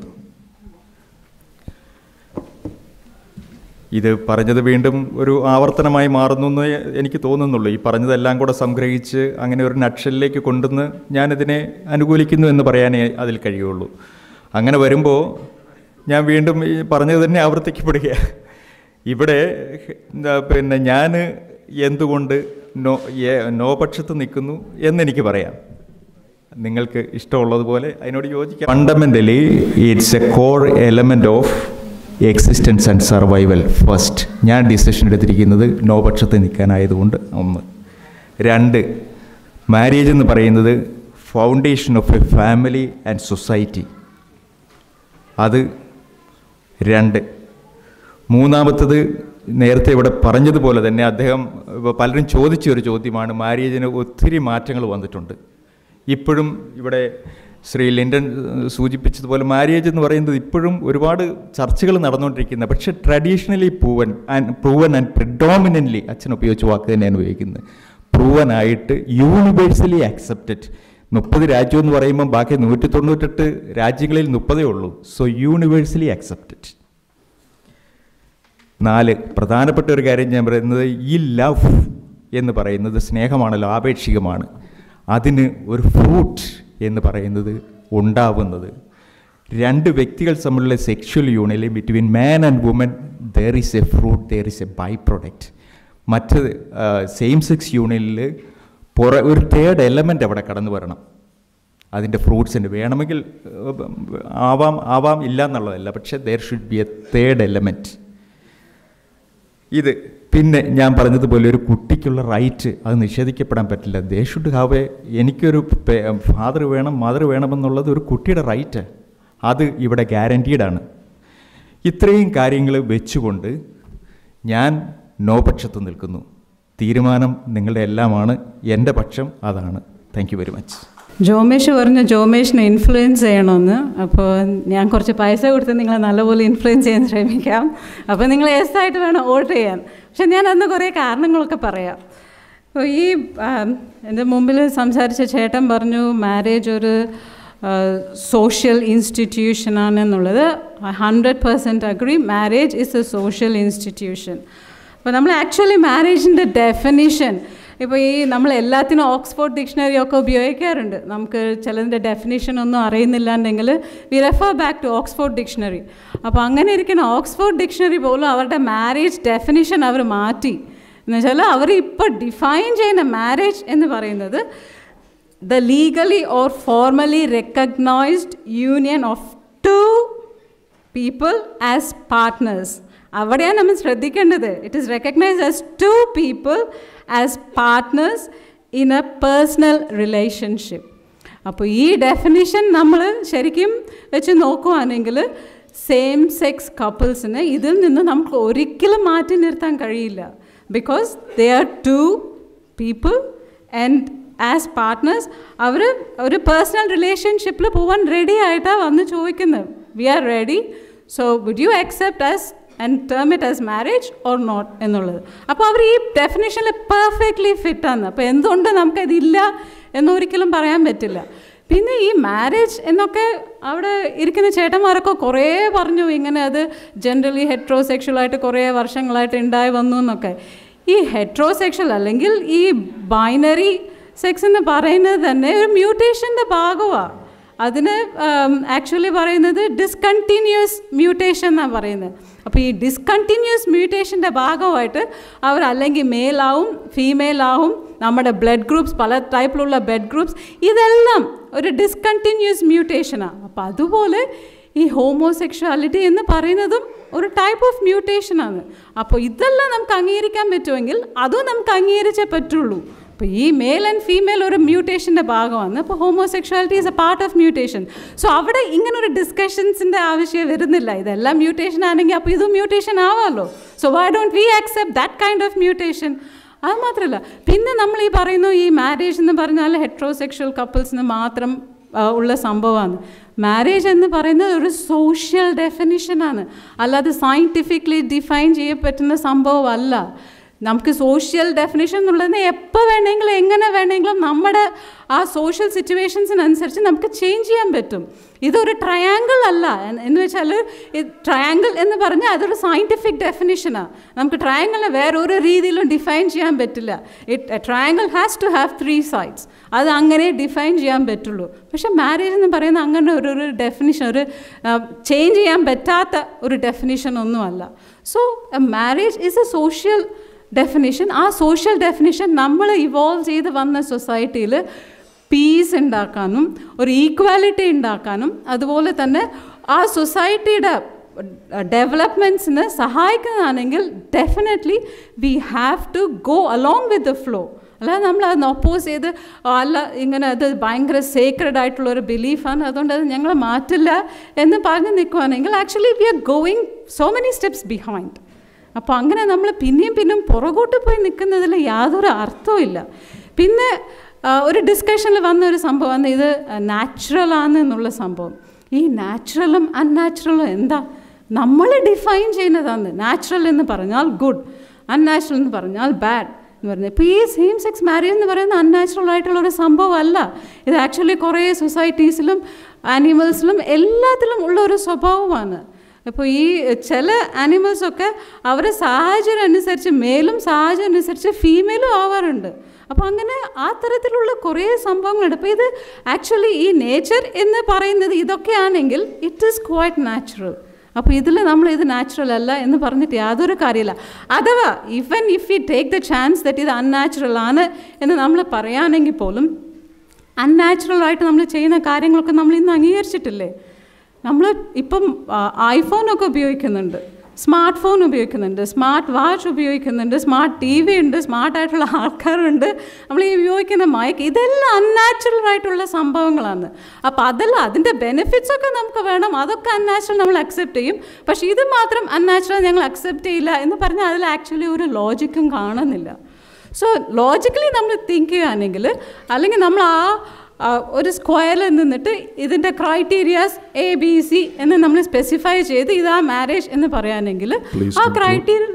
ഇത് പറഞ്ഞത് വീണ്ടും ഒരു ആവർത്തനമായി മാറുന്നു എന്ന് എനിക്ക് തോന്നുന്നുള്ളൂ ഈ പറഞ്ഞതെല്ലാം കൂടെ സംഗ്രഹിച്ച് അങ്ങനെ ഒരു നക്ഷലിലേക്ക് കൊണ്ടുവന്ന് ഞാനിതിനെ അനുകൂലിക്കുന്നു എന്ന് പറയാനേ അതിൽ കഴിയുള്ളൂ അങ്ങനെ വരുമ്പോൾ ഞാൻ വീണ്ടും ഈ പറഞ്ഞത് തന്നെ ആവർത്തിക്കപ്പെടുക ഇവിടെ എന്താ പിന്നെ ഞാൻ എന്തുകൊണ്ട് നോ ഏ- നോ പക്ഷത്ത് നിൽക്കുന്നു എന്നെനിക്ക് പറയാം നിങ്ങൾക്ക് ഇഷ്ടമുള്ളതുപോലെ അതിനോട് യോജിക്കാം fundamentally it's a core element of existence and survival first ഞാൻ ഡിസിഷൻ എടുത്തിരിക്കുന്നത് നോ പക്ഷത്ത് നിൽക്കാനായതുകൊണ്ട് ഒന്ന് രണ്ട് മാരേജ് എന്ന് പറയുന്നത് foundation of a family and society അത് രണ്ട് മൂന്നാമത്തത് നേരത്തെ ഇവിടെ പറഞ്ഞതുപോലെ തന്നെ അദ്ദേഹം ഇപ്പൊ പലരും ചോദിച്ച ഒരു ചോദ്യമാണ് മാരേജിന് ഒത്തിരി മാറ്റങ്ങൾ വന്നിട്ടുണ്ട് ഇപ്പോഴും ഇവിടെ ശ്രീ ലിൻഡൻ ഏഹ്, സൂചിപ്പിച്ചതുപോലെ മാരേജ് എന്ന് പറയുന്നത് ഇപ്പോഴും ഒരുപാട് ചർച്ചകൾ നടന്നുകൊണ്ടിരിക്കുന്ന പക്ഷേ traditionally proven and proven and predominantly അച്ഛൻ ഉപയോഗിച്ച വാക്ക് തന്നെയാണ് ഉപയോഗിക്കുന്നത് പ്രൂവൻ ആയിട്ട് യൂണിവേഴ്സലി ആക്സെപ്റ്റഡ് മുപ്പത് രാജ്യം എന്ന് പറയുമ്പോൾ ബാക്കി നൂറ്റി തൊണ്ണൂറ്റെട്ട് രാജ്യങ്ങളിൽ മുപ്പതേ ഉള്ളൂ സോ യൂണിവേഴ്സലി ആക്സെപ്റ്റഡ് നാല് പ്രധാനപ്പെട്ട ഒരു കാര്യം ഞാൻ പറയുന്നത് ഈ ലവ് എന്ന് പറയുന്നത് സ്നേഹമാണല്ലോ ആപേക്ഷികമാണ് അതിന് ഒരു ഫ്രൂട്ട് എന്ന് പറയുന്നത് ഉണ്ടാവുന്നത് രണ്ട് വ്യക്തികൾ തമ്മിലുള്ള സെക്ഷൽ യൂണിയനിൽ between man and woman there is a fruit there is a by product മറ്റ് സെയിം സെക്സ് യൂണിയനിൽ പുറ ഒരു തേർഡ് എലമെൻ്റ് അവിടെ കടന്നു വരണം അതിൻ്റെ ഫ്രൂട്ട്സിൻ്റെ വേണമെങ്കിൽ ഏഹ്, ആവാം ആവാം ഇല്ല എന്നുള്ളതല്ല പക്ഷേ there should be a third element ഇത് പിന്നെ ഞാൻ പറഞ്ഞതുപോലെ ഒരു കുട്ടിക്കുള്ള റൈറ്റ് അത് നിഷേധിക്കപ്പെടാൻ പറ്റില്ല ദേ ഷുഡ് ഹാവ് എ എനിക്കൊരു ഫാദർ വേണം മദർ വേണമെന്നുള്ളത് ഒരു കുട്ടിയുടെ റൈറ്റ് അത് ഇവിടെ ഗ്യാരൻറ്റീഡാണ് ഇത്രയും കാര്യങ്ങൾ വെച്ചുകൊണ്ട് ഞാൻ നോ പക്ഷത്ത് നിൽക്കുന്നു തീരുമാനം നിങ്ങളുടെ എല്ലാമാണ് എൻ്റെ പക്ഷം അതാണ് thank you very much Jomesh പറഞ്ഞു ജോമേഷിനെ ഇൻഫ്ലുവൻസ് ചെയ്യണമെന്ന് അപ്പോൾ ഞാൻ കുറച്ച് പൈസ കൊടുത്ത് നിങ്ങളെ നല്ലപോലെ ഇൻഫ്ലുവൻസ് ചെയ്യാൻ ശ്രമിക്കാം അപ്പോൾ നിങ്ങൾ എസ് ആയിട്ട് വേണം വോട്ട് ചെയ്യാൻ പക്ഷെ ഞാൻ അന്ന് കുറേ കാരണങ്ങളൊക്കെ പറയാം അപ്പോൾ ഈ ആം, എൻ്റെ മുമ്പിൽ സംസാരിച്ച ചേട്ടൻ പറഞ്ഞു മാരേജ് ഒരു സോഷ്യൽ ഇൻസ്റ്റിറ്റ്യൂഷനാണെന്നുള്ളത് hundred percent agree marriage is a social institution അപ്പോൾ നമ്മൾ ആക്ച്വലി മാരേജിൻ്റെ ഡെഫിനിഷൻ ഇപ്പോൾ ഈ നമ്മൾ എല്ലാത്തിനും ഓക്സ്ഫോർഡ് ഡിക്ഷണറി ഒക്കെ ഉപയോഗിക്കാറുണ്ട് നമുക്ക് ചിലതിൻ്റെ ഡെഫിനിഷൻ ഒന്നും അറിയുന്നില്ലാണ്ടെങ്കിൽ we refer back to Oxford dictionary അപ്പോൾ അങ്ങനെ ഇരിക്കുന്ന ഓക്സ്ഫോർഡ് ഡിക്ഷണറി പോലും അവരുടെ മാരേജ് ഡെഫിനിഷൻ അവർ മാറ്റി എന്ന് വെച്ചാൽ അവർ ഇപ്പോൾ ഡിഫൈൻ ചെയ്യുന്ന മാരേജ് എന്ന് പറയുന്നത് the legally or formally recognised union of two people as partners അവിടെയാണ് നമ്മൾ ശ്രദ്ധിക്കേണ്ടത് it is recognised as two people as partners in a personal relationship അപ്പോൾ ഈ ഡെഫിനിഷൻ നമ്മൾ ശരിക്കും വെച്ച് നോക്കുകയാണെങ്കിൽ സെയിം സെക്സ് കപ്പിൾസിന് ഇതിൽ നിന്ന് നമുക്ക് ഒരിക്കലും മാറ്റി നിർത്താൻ കഴിയില്ല because they are two people and as partners അവർ ഒരു പേഴ്സണൽ റിലേഷൻഷിപ്പിൽ പോകാൻ റെഡി ആയിട്ടാണ് വന്ന് ചോദിക്കുന്നത് we are ready so would you accept as and term it as marriage or not എന്നുള്ളത് അപ്പോൾ അവർ ഈ ഡെഫിനേഷനിൽ പെർഫെക്റ്റ്ലി ഫിറ്റാണ് അപ്പോൾ എന്തുകൊണ്ട് നമുക്കതില്ല എന്നൊരിക്കലും പറയാൻ പറ്റില്ല പിന്നെ ഈ മാരേജ് എന്നൊക്കെ അവിടെ ഇരിക്കുന്ന ചേട്ടന്മാരൊക്കെ കുറേ പറഞ്ഞു ഇങ്ങനെ അത് ജനറലി ഹെട്രോസെക്ഷലായിട്ട് കുറേ വർഷങ്ങളായിട്ട് ഉണ്ടായി വന്നു എന്നൊക്കെ ഈ ഹെട്രോസെക്ഷൽ അല്ലെങ്കിൽ ഈ ബൈനറി സെക്സ് എന്ന് പറയുന്നത് തന്നെ ഒരു മ്യൂട്ടേഷൻ്റെ ഭാഗമാണ് അതിന് ആക്ച്വലി പറയുന്നത് ഡിസ്കണ്ടിന്യൂസ് മ്യൂട്ടേഷൻ എന്നാണ് പറയുന്നത് അപ്പോൾ ഈ ഡിസ്കണ്ടിന്യൂസ് മ്യൂട്ടേഷൻ്റെ ഭാഗമായിട്ട് അവർ അല്ലെങ്കിൽ മെയിലാവും ഫീമെയിലാവും നമ്മുടെ ബ്ലഡ് ഗ്രൂപ്പ്സ് പല ടൈപ്പിലുള്ള ബ്ലഡ് ഗ്രൂപ്പ്സ് ഇതെല്ലാം ഒരു ഡിസ്കണ്ടിന്യൂസ് മ്യൂട്ടേഷനാണ് അപ്പോൾ അതുപോലെ ഈ ഹോമോസെക്ഷുവാലിറ്റി എന്ന് പറയുന്നതും ഒരു ടൈപ്പ് ഓഫ് മ്യൂട്ടേഷനാണ് അപ്പോൾ ഇതെല്ലാം നമുക്ക് അംഗീകരിക്കാൻ പറ്റുമെങ്കിൽ അതും നമുക്ക് അംഗീകരിച്ചേ പറ്റുള്ളൂ അപ്പോൾ ഈ മെയിൽ ആൻഡ് ഫീമെയിൽ ഒരു മ്യൂട്ടേഷൻ്റെ ഭാഗമാണ് അപ്പോൾ homosexuality is a part of mutation so അവിടെ ഇങ്ങനെ ഒരു ഡിസ്കഷൻസിൻ്റെ ആവശ്യം വരുന്നില്ല ഇതെല്ലാം മ്യൂട്ടേഷൻ ആണെങ്കിൽ അപ്പോൾ ഇതും മ്യൂട്ടേഷൻ ആവാമല്ലോ so why don't we accept that kind of mutation അത് മാത്രമല്ല പിന്നെ നമ്മൾ ഈ പറയുന്നു ഈ മാരേജ് എന്ന് പറഞ്ഞാൽ ഹെട്രോസെക്ഷൽ കപ്പിൾസിന് മാത്രം ആ, ഉള്ള സംഭവമാണ് മാരേജ് എന്ന് പറയുന്നത് ഒരു സോഷ്യൽ ഡെഫിനിഷനാണ് അല്ലാതെ സയൻറ്റിഫിക്കലി ഡിഫൈൻ ചെയ്യപ്പറ്റുന്ന സംഭവമല്ല നമുക്ക് സോഷ്യൽ ഡെഫിനിഷൻ എന്നുള്ളത് എപ്പോൾ വേണമെങ്കിലും എങ്ങനെ വേണമെങ്കിലും നമ്മുടെ ആ സോഷ്യൽ സിറ്റുവേഷൻസിനനുസരിച്ച് നമുക്ക് ചേഞ്ച് ചെയ്യാൻ പറ്റും ഇതൊരു ട്രയാങ്കിൾ അല്ല എന്ന് എന്ന് വെച്ചാൽ ട്രയാങ്കിൾ എന്ന് പറഞ്ഞാൽ അതൊരു സയൻറ്റിഫിക് ഡെഫിനിഷനാണ് നമുക്ക് ട്രയാങ്കിളിനെ വേറെ ഒരു രീതിയിലും ഡിഫൈൻ ചെയ്യാൻ പറ്റില്ല it triangle has to have three sides അത് അങ്ങനെ ഡിഫൈൻ ചെയ്യാൻ പറ്റുള്ളൂ പക്ഷെ മാരേജ് എന്ന് പറയുന്ന അങ്ങനെ ഒരു ഒരു ഡെഫിനിഷൻ ഒരു ചേഞ്ച് ചെയ്യാൻ പറ്റാത്ത ഒരു ഡെഫിനിഷൻ ഒന്നുമല്ല so marriage is a social definition ആ സോഷ്യൽ ഡെഫിനിഷൻ നമ്മൾ ഇവോൾവ് ചെയ്ത് വന്ന സൊസൈറ്റിയിൽ പീസ് ഉണ്ടാക്കാനും ഒരു ഈക്വാലിറ്റി ഉണ്ടാക്കാനും അതുപോലെ തന്നെ ആ സൊസൈറ്റിയുടെ ഡെവലപ്മെൻറ്റ്സിന് സഹായിക്കുന്നതാണെങ്കിൽ definitely we have to go along with the flow അല്ലാതെ നമ്മൾ അതിന് ഒപ്പോസ് ചെയ്ത് "ആ, അല്ല ഇങ്ങനെ അത് ഭയങ്കര സേക്രഡ് ആയിട്ടുള്ള ഒരു ബിലീഫാണ് അതുകൊണ്ട് അത് ഞങ്ങൾ മാറ്റില്ല എന്ന് പറഞ്ഞ് നിൽക്കുവാണെങ്കിൽ actually we are going so many steps behind അപ്പോൾ അങ്ങനെ നമ്മൾ പിന്നെയും പിന്നെയും പുറകോട്ട് പോയി നിൽക്കുന്നതിൽ യാതൊരു അർത്ഥവും ഇല്ല പിന്നെ ആ, ഒരു ഡിസ്കഷനിൽ വന്ന ഒരു സംഭവമാണ് ഇത് നാച്ചുറൽ ആണ് എന്നുള്ള സംഭവം ഈ നാച്ചുറലും അൺനാച്ചുറലും എന്താ നമ്മൾ ഡിഫൈൻ ചെയ്യുന്നതാണ് നാച്ചുറൽ എന്ന് പറഞ്ഞാൽ ഗുഡ് അൺനാച്ചുറൽ എന്ന് പറഞ്ഞാൽ ബാഡ് എന്ന് പറയുന്നത് ഇപ്പോൾ ഈ സെയിം സെക്സ് മാരേജ് എന്ന് പറയുന്നത് അൺനാച്ചുറൽ ആയിട്ടുള്ള ഒരു സംഭവമല്ല ഇത് ആക്ച്വലി കുറേ സൊസൈറ്റീസിലും ആനിമൽസിലും എല്ലാത്തിലും ഉള്ള ഒരു സ്വഭാവമാണ് അപ്പോൾ ഈ ചില ആനിമൽസൊക്കെ അവരുടെ സാഹചര്യം അനുസരിച്ച് മേലും സാഹചര്യം അനുസരിച്ച് ഫീമെയിലും ആവാറുണ്ട് അപ്പോൾ അങ്ങനെ ആ തരത്തിലുള്ള കുറേ സംഭവങ്ങളുണ്ട് അപ്പോൾ ഇത് ആക്ച്വലി ഈ നേച്ചർ എന്ന് പറയുന്നത് ഇതൊക്കെയാണെങ്കിൽ ഇറ്റ് ഈസ് ക്വൈറ്റ് നാച്ചുറൽ അപ്പോൾ ഇതിൽ നമ്മൾ ഇത് നാച്ചുറൽ അല്ല എന്ന് പറഞ്ഞിട്ട് യാതൊരു കാര്യമില്ല അഥവാ even if you take the chance that ഇത് അൺനാച്ചുറൽ ആണ് എന്ന് നമ്മൾ പറയുകയാണെങ്കിൽ പോലും അൺനാച്ചുറൽ ആയിട്ട് നമ്മൾ ചെയ്യുന്ന കാര്യങ്ങളൊക്കെ നമ്മൾ ഇന്ന് അംഗീകരിച്ചിട്ടില്ലേ നമ്മൾ ഇപ്പം ഐഫോണൊക്കെ ഉപയോഗിക്കുന്നുണ്ട് സ്മാർട്ട് ഫോൺ ഉപയോഗിക്കുന്നുണ്ട് സ്മാർട്ട് വാച്ച് ഉപയോഗിക്കുന്നുണ്ട് സ്മാർട്ട് ടി വി ഉണ്ട് സ്മാർട്ട് ആയിട്ടുള്ള ആൾക്കാരുണ്ട് നമ്മൾ ഈ ഉപയോഗിക്കുന്ന മയക്ക് ഇതെല്ലാം അൺനാച്ചുറൽ ആയിട്ടുള്ള സംഭവങ്ങളാണ് അപ്പോൾ അതെല്ലാം അതിൻ്റെ ബെനിഫിറ്റ്സ് ഒക്കെ നമുക്ക് വേണം അതൊക്കെ അൺനാച്ചുറൽ നമ്മൾ അക്സെപ്റ്റ് ചെയ്യും പക്ഷേ ഇത് മാത്രം അൺനാച്ചുറൽ ഞങ്ങൾ അക്സെപ്റ്റ് ചെയ്യില്ല എന്ന് പറഞ്ഞാൽ അതിൽ ആക്ച്വലി ഒരു ലോജിക്കും കാണുന്നില്ല സോ ലോജിക്കലി നമ്മൾ തിങ്ക് ചെയ്യുകയാണെങ്കിൽ അല്ലെങ്കിൽ നമ്മൾ ആ ആ, ഒരു സ്ക്വയറിൽ നിന്നിട്ട് ഇതിൻ്റെ ക്രൈറ്റീരിയാസ് എ ബി സി എന്ന് നമ്മൾ സ്പെസിഫൈ ചെയ്ത് ഇതാ മാരേജ് എന്ന് പറയുകയാണെങ്കിൽ Please ആ conclude. ക്രൈറ്റീരിയയിൽ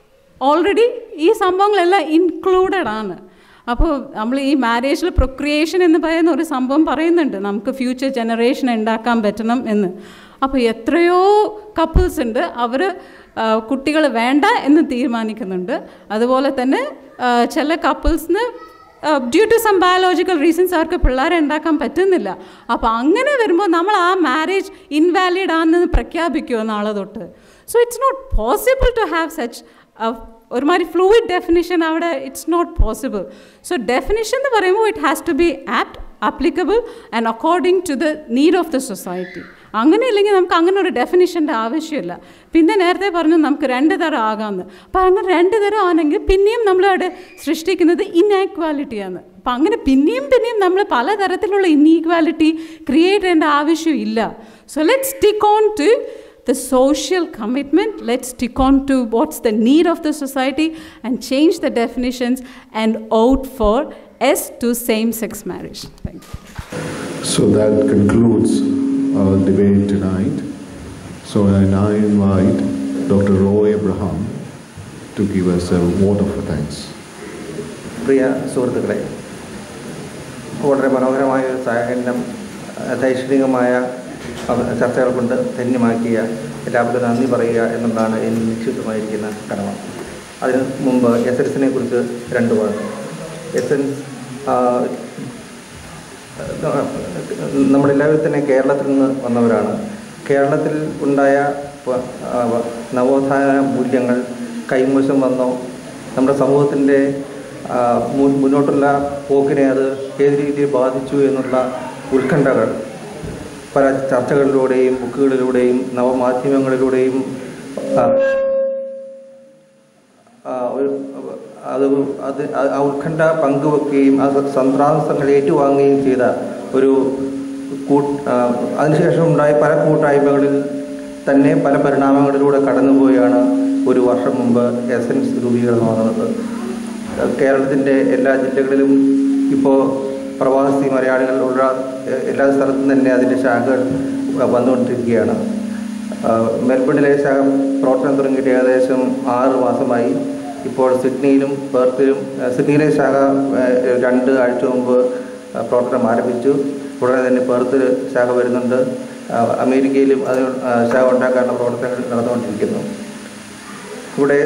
ഓൾറെഡി ഈ സംഭവങ്ങളെല്ലാം ഇൻക്ലൂഡഡ് ആണ് അപ്പോൾ നമ്മൾ ഈ മാരേജിൽ പ്രൊക്രിയേഷൻ എന്ന് പറയുന്ന ഒരു സംഭവം പറയുന്നുണ്ട് നമുക്ക് ഫ്യൂച്ചർ ജനറേഷൻ ഉണ്ടാക്കാൻ പറ്റണം എന്ന് അപ്പോൾ എത്രയോ കപ്പിൾസ് ഉണ്ട് അവർ കുട്ടികൾ വേണ്ട എന്ന് തീരുമാനിക്കുന്നുണ്ട് അതുപോലെ തന്നെ ആ, ചില കപ്പിൾസിന് due to some biological reasons അവർക്ക് പിള്ളേരെ ഉണ്ടാക്കാൻ പറ്റുന്നില്ല അപ്പോൾ അങ്ങനെ വരുമ്പോൾ നമ്മൾ ആ മാരേജ് ഇൻവാലിഡ് ആണെന്ന് പ്രഖ്യാപിക്കുമോ നാളെ തൊട്ട് so it's not possible to have such ഒരുമാതിരി ഫ്ലൂയിഡ് ഡെഫിനിഷൻ അവിടെ it's not possible so definition എന്ന് പറയുമ്പോൾ it has to be apt applicable and according to the need of the society അങ്ങനെ ഇല്ലെങ്കിൽ നമുക്ക് അങ്ങനെ ഒരു ഡെഫിനിഷൻ്റെ ആവശ്യമില്ല പിന്നെ നേരത്തെ പറഞ്ഞു നമുക്ക് രണ്ട് തരം ആകാമെന്ന് അപ്പം അങ്ങനെ രണ്ട് തരം ആണെങ്കിൽ പിന്നെയും നമ്മളവിടെ സൃഷ്ടിക്കുന്നത് ഇൻആക്വാലിറ്റിയാണ് അപ്പം അങ്ങനെ പിന്നെയും പിന്നെയും നമ്മൾ പലതരത്തിലുള്ള ഇൻഈക്വാലിറ്റി ക്രിയേറ്റ് ചെയ്യേണ്ട ആവശ്യമില്ല so let stick on to the social commitment. Let's stick on to what's the need of the society and change the definitions and out for S to same sex marriage. Thank you. So that concludes our debate tonight. So I now invite Dr. Roy Abraham to give us a vote of thanks. പ്രിയ സുഹൃത്തുക്കളെ വളരെ മനോഹരമായ ഒരു സാഹചര്യം ദൈക്ഷണികമായ അവ- ചർച്ചകൾ കൊണ്ട് ധന്യമാക്കിയ എല്ലാവർക്കും നന്ദി പറയുക എന്നുള്ളതാണ് എനിക്ക് നിശ്ചിതമായിരിക്കുന്ന കടമ അതിന് മുമ്പ് എസൻസിനെ കുറിച്ച് രണ്ട് വാക്ക് എസൻസ് നമ്മളെല്ലാവരും തന്നെ കേരളത്തിൽ നിന്ന് വന്നവരാണ് കേരളത്തിൽ ഉണ്ടായ പ- ആ, വ- നവോത്ഥാന മൂല്യങ്ങൾ കൈമോശം വന്നോ നമ്മുടെ സമൂഹത്തിൻ്റെ ആ, മു- മുന്നോട്ടുള്ള പോക്കിനെ അത് ഏത് രീതിയിൽ ബാധിച്ചു എന്നുള്ള ഉത്കണ്ഠകൾ പല ചർച്ചകളിലൂടെയും ബുക്കുകളിലൂടെയും നവമാധ്യമങ്ങളിലൂടെയും ആ, ആ, ഒരു അത് അത് ആ- ആ ഉത്കണ്ഠ പങ്കുവെക്കുകയും ആ സന്ത്രാസങ്ങൾ ഏറ്റുവാങ്ങുകയും ചെയ്ത ഒരു കൂട്ട് ആ, അതിനുശേഷം ഉണ്ടായ പല കൂട്ടായ്മകളിൽ തന്നെ പല പരിണാമങ്ങളിലൂടെ കടന്നുപോയാണ് ഒരു വർഷം മുമ്പ് എസൻസ് രൂപീകരണമാകുന്നത് കേരളത്തിൻ്റെ എല്ലാ ജില്ലകളിലും ഇപ്പോൾ പ്രവാസി മലയാളികളുള്ള എ- എല്ലാ സ്ഥലത്തും തന്നെ അതിൻ്റെ ശാഖകൾ വന്നുകൊണ്ടിരിക്കുകയാണ് ആ, മെൽബണിലെ ശാഖ പ്രവർത്തനം തുടങ്ങിയിട്ട് ഏകദേശം ആറ് മാസമായി ഇപ്പോൾ സിഡ്നിയിലും പെർത്തിലും ആ, സിഡ്നിയിലെ ശാഖ ആ, രണ്ട് ആഴ്ച മുമ്പ് ആ, പ്രവർത്തനം ആരംഭിച്ചു ഉടനെ തന്നെ പെർത്തിൽ ശാഖ വരുന്നുണ്ട് ആ, അമേരിക്കയിലും അത് ആ, ശാഖ ഉണ്ടാക്കാനുള്ള പ്രവർത്തനങ്ങൾ നടന്നുകൊണ്ടിരിക്കുന്നു ഇവിടെ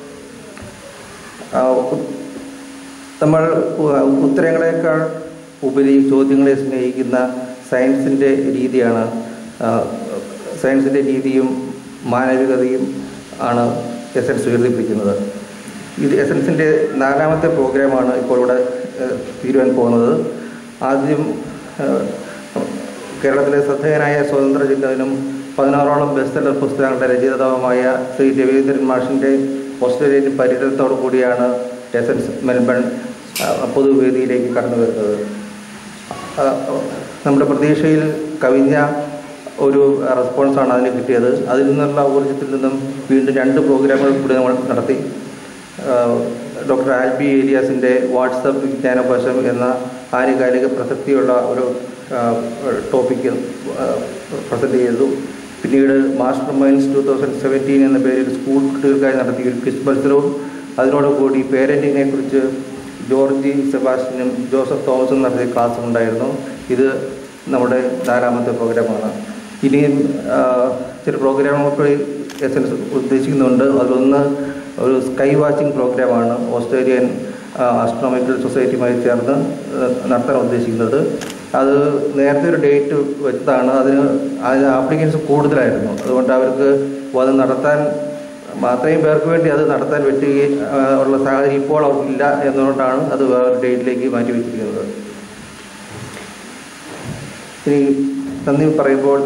ആ, ഉ- നമ്മൾ ഉ- ഉത്തരങ്ങളെക്കാൾ ഉപരി ചോദ്യങ്ങളെ സ്നേഹിക്കുന്ന സയൻസിൻ്റെ രീതിയാണ് ആ, സയൻസിൻ്റെ രീതിയും മാനവികതയും ആണ് എസൻസ് ഉയർത്തിപ്പിടിക്കുന്നത് ഇത് എസൻസിൻ്റെ നാലാമത്തെ പ്രോഗ്രാമാണ് ഇപ്പോൾ ഇവിടെ ഏഹ്, തീരുവാൻ പോകുന്നത് ആദ്യം ഏഹ്, കേരളത്തിലെ ശ്രദ്ധേയനായ സ്വതന്ത്ര ചിന്തകനും പതിനാറോളം ബെസ്റ്റ് സെല്ലർ പുസ്തകങ്ങളുടെ രചയിതാവുമായ ശ്രീ രവീന്ദ്രൻ മാഷിൻ്റെ ഓസ്ട്രേലിയൻ പര്യടനത്തോടു കൂടിയാണ് എസൻസ് മെൽബൺ ആ, പൊതുവേദിയിലേക്ക് കടന്നു വരുന്നത് ആ, നമ്മുടെ പ്രതീക്ഷയിൽ കവിഞ്ഞ ഒരു റെസ്പോൺസാണ് അതിന് കിട്ടിയത് അതിൽ നിന്നുള്ള ഊർജ്ജത്തിൽ നിന്നും വീണ്ടും രണ്ട് പ്രോഗ്രാമുകൾ കൂടി നമ്മൾ നടത്തി ഡോക്ടർ ആൽബി ഏലിയാസിൻ്റെ വാട്സപ്പ് വിജ്ഞാനകോശം എന്ന ആനുകാലിക പ്രസക്തിയുള്ള ഒരു ടോപ്പിക്ക് പ്രസൻറ്റ് ചെയ്തു പിന്നീട് master minds two thousand seventeen എന്ന പേരിൽ സ്കൂൾ കുട്ടികൾക്കായി നടത്തിയ ഒരു ക്വിസ് മത്സരവും അതിനോടുകൂടി പേരൻറ്റിങ്ങിനെ കുറിച്ച് ജോർജി സെബാസ്റ്റ്യനും ജോസഫ് തോമസും നടത്തിയ ക്ലാസ്സും ഉണ്ടായിരുന്നു ഇത് നമ്മുടെ നാലാമത്തെ പ്രോഗ്രാമാണ് ഇനിയും ആ, ചില പ്രോഗ്രാമുകൾ എസ് എൻ ഉദ്ദേശിക്കുന്നുണ്ട് അതിലൊന്ന് ഒരു സ്കൈ വാച്ചിങ് പ്രോഗ്രാമാണ് ഓസ്ട്രേലിയൻ ആസ്ട്രോണമിക്കൽ സൊസൈറ്റിയുമായി ചേർന്ന് ആ, നടത്താൻ ഉദ്ദേശിക്കുന്നത് അത് നേരത്തെ ഒരു ഡേറ്റ് വെച്ചതാണ് അതിന് അതിന് ആപ്ലിക്കൻസ് കൂടുതലായിരുന്നു അതുകൊണ്ട് അവർക്ക് അത് നടത്താൻ അത്രയും പേർക്ക് വേണ്ടി അത് നടത്താൻ പറ്റുകയും ആ, ഉള്ള സാഹചര്യം ഇപ്പോൾ അവർക്കില്ല എന്നുകൊണ്ടാണ് അത് വേറൊരു ഡേറ്റിലേക്ക് മാറ്റി വെച്ചിരിക്കുന്നത് ഇനി നന്ദി പറയുമ്പോൾ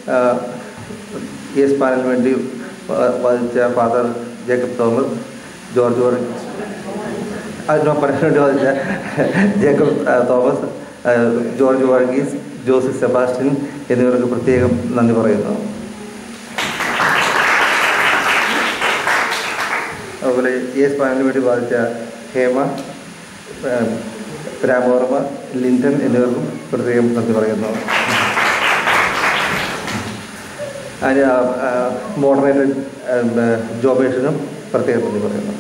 എസ് പാനലിന് വേണ്ടി വാ- വാദിച്ച ഫാദർ ജേക്കബ് തോമസ് ജോർജ് വർ അതിനോ പറയാൻ വേണ്ടി വാദിച്ച ജേക്കബ് ആ, തോമസ് ആ, ജോർജ് വർഗീസ് ജോസഫ് സെബാസ്റ്റ്യൻ എന്നിവർക്ക് പ്രത്യേകം നന്ദി പറയുന്നു അതുപോലെ എസ് പാനലിന് വേണ്ടി വാദിച്ച ഹേമ ആ, രാമവർമ്മ ലിൻഡൻ എന്നിവർക്കും പ്രത്യേകം നന്ദി പറയുന്നു അതിന് മോഡറേറ്റർ ജോബേഷനും പ്രത്യേകം നന്ദി പറയുന്നു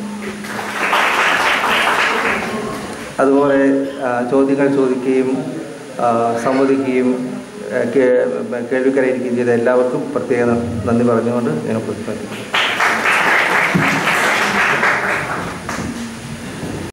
അതുപോലെ ആ, ചോദ്യങ്ങൾ ചോദിക്കുകയും ആ, സംവദിക്കുകയും ആ, കേ- കേൾവിക്കരയിരിക്കുകയും ചെയ്ത എല്ലാവർക്കും പ്രത്യേക നന്ദി പറഞ്ഞുകൊണ്ട് ഞാൻ പ്രസ്താവിക്കുന്നു